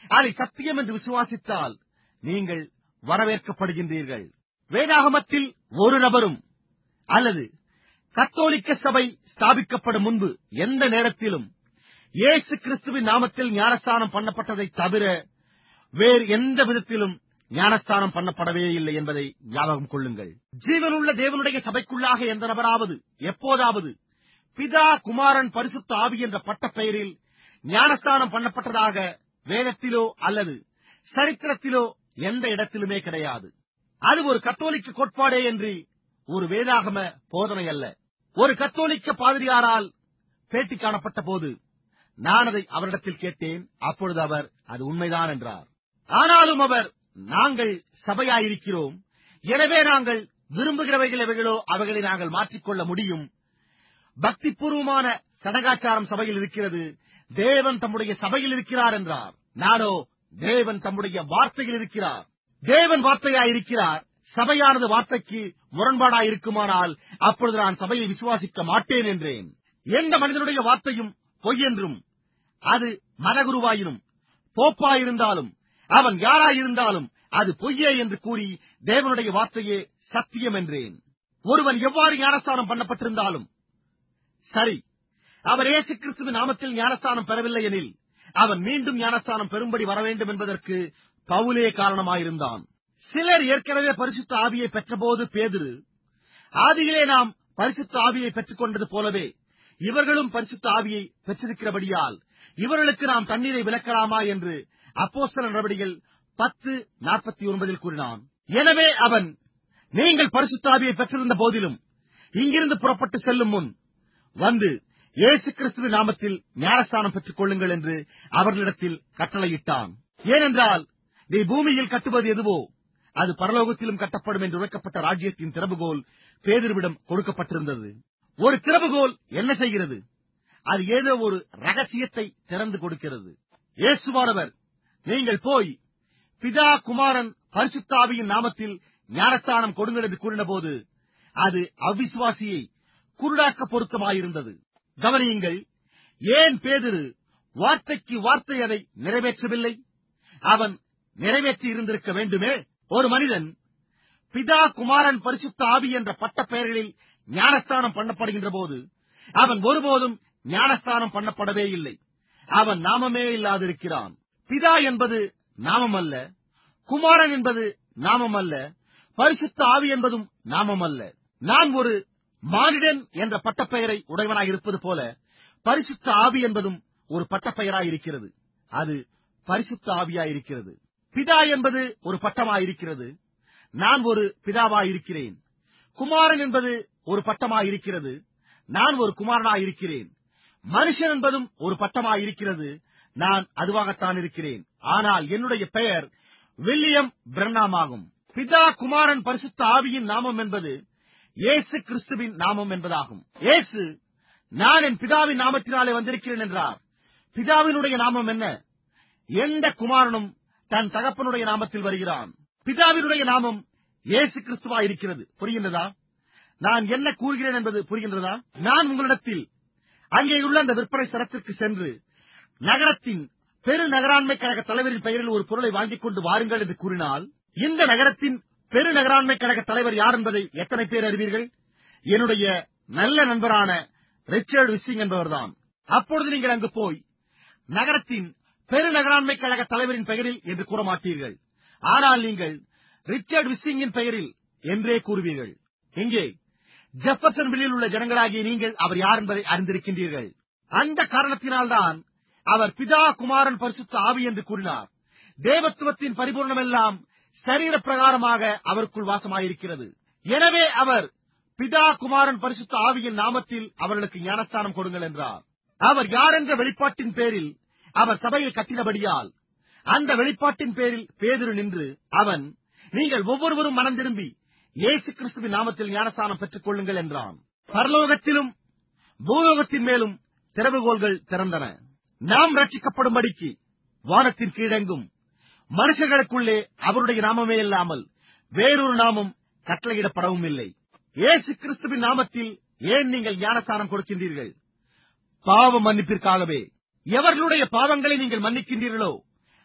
அதை சத்தியம் என்று விசுவாசித்தால் நீங்கள் வரவேற்கப்படுகின்றீர்கள் வேதாகமத்தில் ஒரு நபரும் அல்லது கத்தோலிக்க சபை ஸ்தாபிக்கப்படும் முன்பு எந்த நேரத்திலும் இயேசு கிறிஸ்துவின் நாமத்தில் ஞானஸ்தானம் பண்ணப்பட்டதை தவிர வேறு எந்த விதத்திலும் ஞானஸ்தானம் பண்ணப்படவே இல்லை என்பதை ஞாபகம் கொள்ளுங்கள் ஜீவனுள்ள தேவனுடைய சபைக்குள்ளாக எந்த நபராவது எப்போதாவது பிதா குமாரன் பரிசுத்த ஆவி என்ற பட்டப்பெயரில் ஞானஸ்தானம் பண்ணப்பட்டதாக வேதத்திலோ அல்லது சரித்திரத்திலோ எந்த இடத்திலுமே கிடையாது அது ஒரு கத்தோலிக்க கோட்பாடே என்று ஒரு வேதாகம போதனை அல்ல ஒரு கத்தோலிக்க பாதிரியாரால் பேட்டி காணப்பட்ட போது நான் அதை அவரிடத்தில் கேட்டேன் அப்பொழுது அவர் அது உண்மைதான் என்றார் ஆனாலும் அவர் நாங்கள் சபையாயிருக்கிறோம் எனவே நாங்கள் விரும்புகிறவைகள் எவைகளோ அவைகளை நாங்கள் மாற்றிக்கொள்ள முடியும் பக்திபூர்வமான சடங்காச்சாரம் சபையில் இருக்கிறது தேவன் தம்முடைய சபையில் இருக்கிறார் என்றார் நானோ தேவன் தம்முடைய வார்த்தையில் இருக்கிறார் தேவன் வார்த்தையாயிருக்கிறார் சபையானது வார்த்தைக்கு முரண்பாடாயிருக்குமானால் அப்பொழுது நான் சபையை விசுவாசிக்க மாட்டேன் என்றேன் எந்த மனிதனுடைய வார்த்தையும் பொய் என்றும் அது மதகுருவாயினும் போப்பாயிருந்தாலும் அவன் யாராயிருந்தாலும் அது பொய்யே என்று கூறி தேவனுடைய வார்த்தையே சத்தியம் என்றேன் ஒருவன் எவ்வாறு ஞானஸ்தானம் பண்ணப்பட்டிருந்தாலும் சரி அவர் இயேசு கிறிஸ்துவின் நாமத்தில் ஞானஸ்தானம் பெறவில்லை எனில் அவன் மீண்டும் ஞானஸ்தானம் பெறும்படி வர வேண்டும் என்பதற்கு பவுலே காரணமாயிருந்தான் சிலர் ஏற்கனவே பரிசுத்த ஆவியை பெற்றபோது பேதுரு ஆதியிலே நாம் பரிசுத்த ஆவியை பெற்றுக் கொண்டது போலவே இவர்களும் பரிசுத்த ஆவியை பெற்றிருக்கிறபடியால் இவர்களுக்கு நாம் தண்ணீரை விலக்கலாமா என்று அப்போஸ்தல நடவடிக்கைகள் பத்து நாற்பத்தி ஒன்பதில் கூறினான் எனவே அவன் நீங்கள் பரிசுத்த ஆவியை பெற்றிருந்த போதிலும் இங்கிருந்து புறப்பட்டு செல்லும் முன் வந்து இயேசு கிறிஸ்துவின் நாமத்தில் ஞானஸ்தானம் பெற்றுக் கொள்ளுங்கள் என்று அவர்களிடத்தில் கட்டளையிட்டான் ஏனென்றால் நீ பூமியில் கட்டுவது எதுவோ அது பரலோகத்திலும் கட்டப்படும் என்று உரைக்கப்பட்ட ராஜ்யத்தின் திறவுகோல் பேதிருவிடம் கொடுக்கப்பட்டிருந்தது ஒரு திறவுகோல் என்ன செய்கிறது அது ஏதோ ஒரு ரகசியத்தை திறந்து கொடுக்கிறது இயேசுவானவர் நீங்கள் போய் பிதா குமாரன் பரிசுத்தாவியின் நாமத்தில் ஞானஸ்தானம் கொடுங்கள் என்று கூறினபோது அது அவ்விசுவாசியை குருடாக்க பொருத்தமாயிருந்தது கவனியுங்கள் ஏன் பேதிரு வார்த்தைக்கு வார்த்தை அதை நிறைவேற்றவில்லை அவன் நிறைவேற்றி இருந்திருக்க வேண்டுமே ஒரு மனிதன் பிதா குமாரன் பரிசுத்த ஆவி என்ற பட்ட பெயர்களில் ஞானஸ்தானம் பண்ணப்படுகின்ற போது அவன் ஒருபோதும் ஞானஸ்தானம் பண்ணப்படவே இல்லை அவன் நாமமே இல்லாதிருக்கிறான் பிதா என்பது நாமம் அல்ல குமாரன் என்பது நாமம் அல்ல பரிசுத்த ஆவி என்பதும் நாமம் அல்ல நான் ஒரு மானிடன் என்ற பட்டப்பெயரை உடையவனாய் இருப்பது போல பரிசுத்த ஆவி என்பதும் ஒரு பட்டப்பெயராய் இருக்கிறது அது பரிசுத்த ஆவியாயிருக்கிறது பிதா என்பது ஒரு பட்டமாயிருக்கிறது நான் ஒரு பிதாவாயிருக்கிறேன் குமாரன் என்பது ஒரு பட்டமாயிருக்கிறது நான் ஒரு குமாரனாயிருக்கிறேன் மனுஷன் என்பதும் ஒரு பட்டமாயிருக்கிறது நான் அதுவாகத்தான் இருக்கிறேன் ஆனால் என்னுடைய பெயர் வில்லியம் பிரண்ணாம் ஆகும் பிதா குமாரன் பரிசுத்த ஆவியின் நாமம் என்பது இயேசு கிறிஸ்துவின் நாமம் என்பதாகும் இயேசு நான் என் பிதாவின் நாமத்தினாலே வந்திருக்கிறேன் என்றார் பிதாவினுடைய நாமம் என்ன எந்த குமாரனும் தன் தகப்பனுடைய நாமத்தில் வருகிறான் பிதாவினுடைய நாமம் இயேசு கிறிஸ்துவா இருக்கிறது புரிகின்றதா நான் என்ன கூறுகிறேன் என்பது புரிகின்றதா நான் உங்களிடத்தில் அங்கேயுள்ள அந்த விற்பனை சரத்திற்கு சென்று நகரத்தின் பெரு நகராண்மை கழக தலைவரின் பெயரில் ஒரு பொருளை வாங்கிக் கொண்டு வாருங்கள் என்று கூறினால் இந்த நகரத்தின் பெரு நகராண்மை கழக தலைவர் யார் என்பதை எத்தனை பேர் அறிவீர்கள் என்னுடைய நல்ல நண்பரான ரிச்சர்ட் விசிங் என்பவர்தான் அப்பொழுது நீங்கள் அங்கு போய் நகரத்தின் பெரு நகராண்மை கழக தலைவரின் பெயரில் என்று கூற மாட்டீர்கள் ஆனால் நீங்கள் ரிச்சர்ட் விசிங்கின் பெயரில் என்றே கூறுவீர்கள் எங்கே ஜெஃபர்சன் வில்லில் உள்ள ஜனங்களாகிய நீங்கள் அவர் யார் என்பதை அறிந்திருக்கின்றீர்கள் அந்த காரணத்தினால்தான் அவர் பிதா குமாரன் பரிசுத்த ஆவி என்று கூறினார் தேவத்துவத்தின் பரிபூர்ணமெல்லாம் சரீர பிரகாரமாக அவருக்குள் வாசமாயிருக்கிறது எனவே அவர் பிதா குமாரன் பரிசுத்த ஆவியின் நாமத்தில் அவர்களுக்கு ஞானஸ்தானம் கொடுங்கள் என்றார் அவர் யார் என்ற வெளிப்பாட்டின் பேரில் அவர் சபையை கட்டினபடியால் அந்த வெளிப்பாட்டின் பேரில் பேதிரு நின்று அவன் நீங்கள் ஒவ்வொருவரும் மனம் திரும்பி இயேசு கிறிஸ்துவின் நாமத்தில் ஞானஸ்தானம் பெற்றுக் கொள்ளுங்கள் என்றான் பரலோகத்திலும் பூலோகத்தின் மேலும் திறவுகோள்கள் திறந்தன நாம் ரட்சிக்கப்படும்படிக்கு வானத்தின் கீழெங்கும் மனுஷர்களுக்குள்ளே அவருடைய நாமமே இல்லாமல் வேறொரு நாமம் கட்டளையிடப்படவும் இல்லை இயேசு கிறிஸ்துவின் நாமத்தில் ஏன் நீங்கள் ஞானஸ்தானம் கொடுக்கின்றீர்கள் பாவ மன்னிப்பிற்காகவே எவர்களுடைய பாவங்களை நீங்கள் மன்னிக்கின்றீர்களோ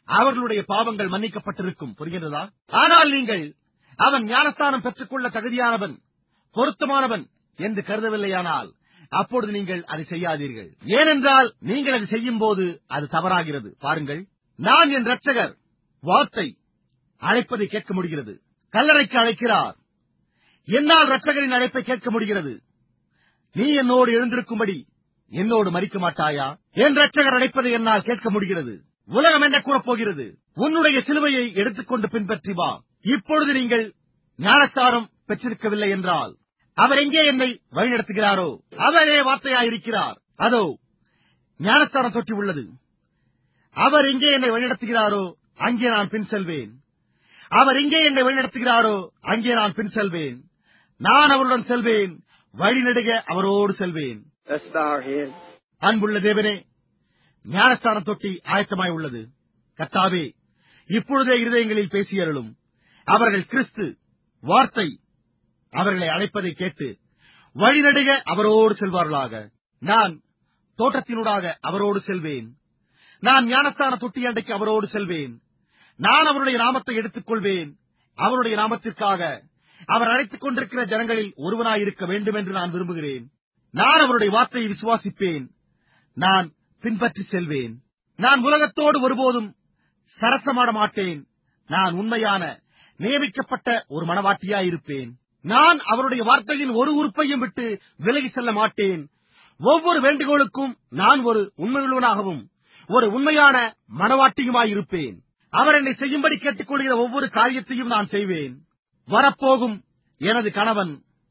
அவர்களுடைய பாவங்கள் மன்னிக்கப்பட்டிருக்கும் புரிகின்றதா ஆனால் நீங்கள் அவன் ஞானஸ்தானம் பெற்றுக்கொள்ள தகுதியானவன் பொருத்தமானவன் என்று கருதவில்லையானால் அப்பொழுது நீங்கள் அதை செய்யாதீர்கள் ஏனென்றால் நீங்கள் அதை செய்யும் போது அது தவறாகிறது பாருங்கள் நான் என் ரட்சகர் வார்த்தை அழைப்பதை கேட்க முடிகிறது கல்லறைக்கு அழைக்கிறார் என்னால் ரட்சகரின் அழைப்பை கேட்க முடிகிறது நீ என்னோடு எழுந்திருக்கும்படி என்னோடு மறிக்க மாட்டாயா என் ரட்சகர் அழைப்பதை என்னால் கேட்க முடிகிறது உலகம் என்ன கூறப்போகிறது உன்னுடைய சிலுவையை எடுத்துக்கொண்டு பின்பற்றி வா இப்பொழுது நீங்கள் ஞானஸ்தானம் பெற்றிருக்கவில்லை என்றால் அவர் எங்கே என்னை வழிநடத்துகிறாரோ அவரே வார்த்தையாயிருக்கிறார் அதோ ஞானஸ்தானம் தொட்டி உள்ளது அவர் எங்கே என்னை வழிநடத்துகிறாரோ அங்கே நான் பின் செல்வேன் அவர் எங்கே என்னை வழிநடத்துகிறாரோ அங்கே நான் பின் செல்வேன் நான் அவருடன் செல்வேன் வழிநெடுக அவரோடு செல்வேன் Let's bow our heads. அன்புள்ள தேவனே ஞானஸ்தான தொட்டி ஆயத்தமாய் உள்ளது கத்தாவே இப்பொழுதே இருதயங்களில் பேசியருளும் அவர்கள் கிறிஸ்து வார்த்தை அவர்களை அழைப்பதை கேட்டு வழிநடுக அவரோடு செல்வார்களாக நான் தோட்டத்தினூடாக அவரோடு செல்வேன் நான் ஞானஸ்தான தொட்டி அண்டைக்கு அவரோடு செல்வேன் நான் அவருடைய நாமத்தை எடுத்துக் கொள்வேன் அவருடைய நாமத்திற்காக அவர் அழைத்துக் கொண்டிருக்கிற ஜனங்களில் ஒருவனாயிருக்க வேண்டும் என்று நான் விரும்புகிறேன் நான் அவருடைய வார்த்தையை விசுவாசிப்பேன் நான் பின்பற்றி செல்வேன் நான் உலகத்தோடு ஒருபோதும் சரசமாட மாட்டேன் நான் உண்மையான நியமிக்கப்பட்ட ஒரு மனவாட்டியாயிருப்பேன் நான் அவருடைய வார்த்தையின் ஒரு உறுப்பையும் விட்டு விலகி செல்ல மாட்டேன் ஒவ்வொரு வேண்டுகோளுக்கும் நான் ஒரு உண்மையுள்ளவனாகவும் ஒரு உண்மையான மனவாட்டியுமாயிருப்பேன் அவர் என்னை செய்யும்படி கேட்டுக்கொள்கிற ஒவ்வொரு காரியத்தையும் நான் செய்வேன் வரப்போகும் எனது கணவன்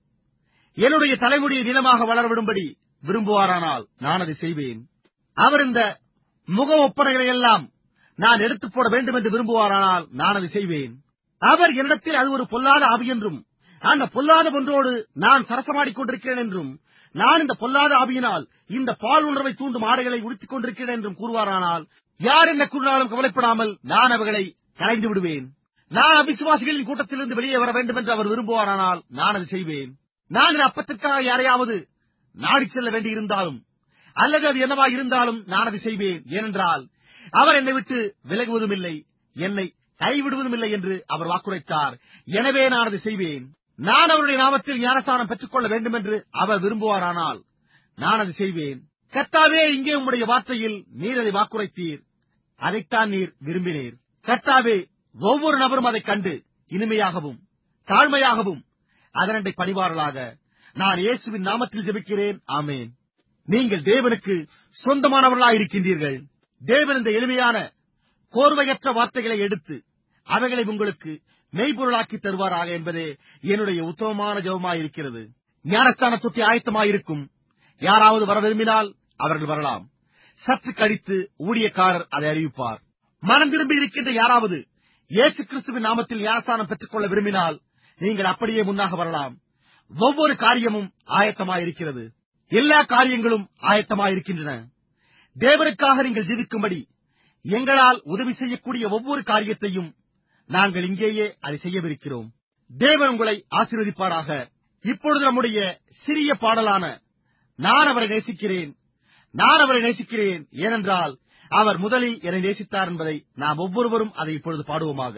என்னுடைய தலைமுடியை நீளமாக வளரவிடும்படி விரும்புவாரானால் நான் அதை செய்வேன் அவர் இந்த முக ஒப்பனைகளை எல்லாம் நான் எடுத்துப் போட வேண்டும் என்று விரும்புவாரானால் நான் அதை செய்வேன் அவர் என்னிடத்தில் அது ஒரு பொல்லாத ஆவி என்றும் அந்த பொல்லாத ஒன்றோடு நான் சரசமாடிக் கொண்டிருக்கிறேன் என்றும் நான் இந்த பொல்லாத ஆவியினால் இந்த பால் உணர்வை தூண்டும் ஆடைகளை உடுத்திக் கொண்டிருக்கிறேன் என்றும் கூறுவாரானால் யார் என்ன கூறினாலும் கவலைப்படாமல் நான் அவர்களை கலைந்து விடுவேன் நான் அவிசுவாசிகளின் கூட்டத்திலிருந்து வெளியே வர வேண்டும் என்று அவர் விரும்புவாரானால் நான் அதை செய்வேன் நான் என் அப்பத்திற்காக யாரையாவது நாடிச் செல்ல வேண்டியிருந்தாலும் அல்லது அது என்னவா இருந்தாலும் நான் அதை செய்வேன் ஏனென்றால் அவர் என்னை விட்டு விலகுவதும் இல்லை என்னை கைவிடுவதும் இல்லை என்று அவர் வாக்குரைத்தார் எனவே நான் அதை செய்வேன் நான் அவருடைய நாமத்தில் ஞானஸ்தானம் பெற்றுக்கொள்ள வேண்டும் என்று அவர் விரும்புவாரானால் நான் அதை செய்வேன் கர்த்தாவே இங்கே உம்முடைய வார்த்தையில் நீர் அதை வாக்குரைத்தீர் அதைத்தான் நீர் விரும்பினீர் கர்த்தாவே ஒவ்வொரு நபரும் அதைக் கண்டு இனிமையாகவும் தாழ்மையாகவும் அதனண்டை பணிவார்களாக நான் இயேசுவின் நாமத்தில் ஜெபிக்கிறேன் ஆமேன் நீங்கள் தேவனுக்கு சொந்தமானவர்களாயிருக்கின்றீர்கள் தேவன் இந்த எளிமையான கோர்வையற்ற வார்த்தைகளை எடுத்து அவைகளை உங்களுக்கு மெய்ப்பொருளாக்கி தருவாராக என்பதே என்னுடைய உத்தமமான ஜெபமாயிருக்கிறது ஞானஸ்தான தொட்டி ஆயத்தமாயிருக்கும் யாராவது வர விரும்பினால் அவர்கள் வரலாம் சற்று கழித்து ஊழியக்காரர் அதை அறிவிப்பார் மனம் திரும்பி இருக்கின்ற யாராவது இயேசு கிறிஸ்துவின் நாமத்தில் ஞானஸ்தானம் பெற்றுக்கொள்ள விரும்பினால் நீங்கள் அப்படியே முன்னாக வரலாம் ஒவ்வொரு காரியமும் ஆயத்தமாயிருக்கிறது எல்லா காரியங்களும் ஆயத்தமாயிருக்கின்றன தேவனுக்காக நீங்கள் ஜீவிக்கும்படி எங்களால் உதவி செய்யக்கூடிய ஒவ்வொரு காரியத்தையும் நாங்கள் இங்கேயே அதை செய்யவிருக்கிறோம் தேவன் உங்களை ஆசீர்வதிப்பாராக இப்பொழுது நம்முடைய சிறிய பாடலான நான் அவரை நேசிக்கிறேன் நான் அவரை நேசிக்கிறேன் ஏனென்றால் அவர் முதலில் என்னை நேசித்தார் என்பதை நாம் ஒவ்வொருவரும் அதை இப்பொழுது பாடுவோமாக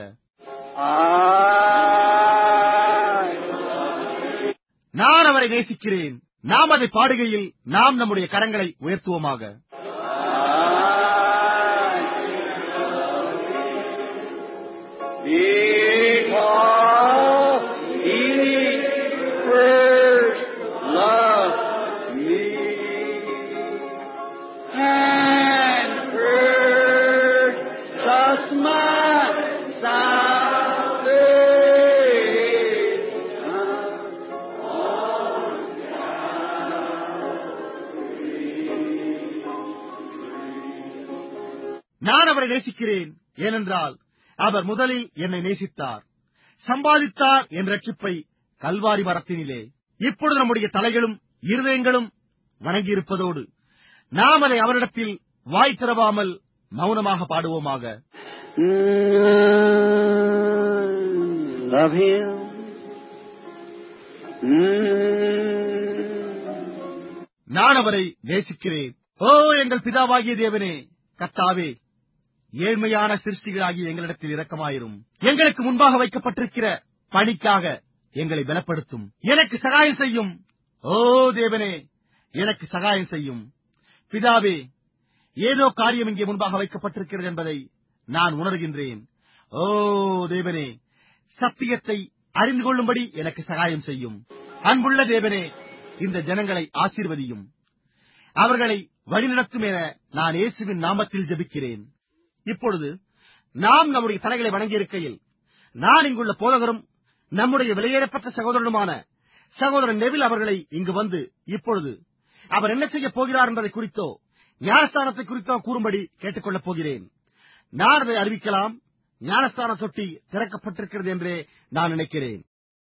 I நான் அவரை நேசிக்கிறேன் நாம் அதை பாடுகையில் நாம் நம்முடைய கரங்களை உயர்த்துவோமாக Because He first loved me and purchased my salvation. நான் அவரை நேசிக்கிறேன் ஏனென்றால் அவர் முதலில் என்னை நேசித்தார் சம்பாதித்தார் என் ரட்சிப்பை கல்வாரி மரத்தினிலே இப்பொழுது நம்முடைய தலைகளும் இருதயங்களும் வணங்கியிருப்பதோடு நாம் அதை அவரிடத்தில் வாய் திறவாமல் மௌனமாக பாடுவோமாக Mm, love Him. Mm, நான் அவரை நேசிக்கிறேன் ஓ எங்கள் பிதாவாகிய தேவனே கத்தாவே ஏழ்மையான சிருஷ்டிகளாகிய எங்களிடத்தில் இரக்கமாயிரும் எங்களுக்கு முன்பாக வைக்கப்பட்டிருக்கிற பணிக்காக எங்களை பலப்படுத்தும் எனக்கு சகாயம் செய்யும் ஓ தேவனே எனக்கு சகாயம் செய்யும் பிதாவே ஏதோ காரியம் இங்கே முன்பாக வைக்கப்பட்டிருக்கிறது என்பதை நான் உணர்கின்றேன் ஓ தேவனே சத்தியத்தை அறிந்து கொள்ளும்படி எனக்கு சகாயம் செய்யும் அன்புள்ள தேவனே இந்த ஜனங்களை ஆசீர்வதியும் அவர்களை வழிநடத்தும் என நான் இயேசுவின் நாமத்தில் ஜெபிக்கிறேன் இப்பொழுது நாம் நம்முடைய தலைகளை வணங்கியிருக்கையில் நான் இங்குள்ள போதகரும் நம்முடைய வெளியேறப்பட்ட சகோதரனுமான சகோதரன் நெவில் அவர்களை இங்கு வந்து இப்பொழுது அவர் என்ன செய்யப் போகிறார் என்பதை குறித்தோ ஞானஸ்தானத்தை குறித்தோ கூறும்படி கேட்டுக்கொள்ளப் போகிறேன் நான் அதை அறிவிக்கலாம் ஞானஸ்தான தொட்டி திறக்கப்பட்டிருக்கிறது என்றே நான் நினைக்கிறேன்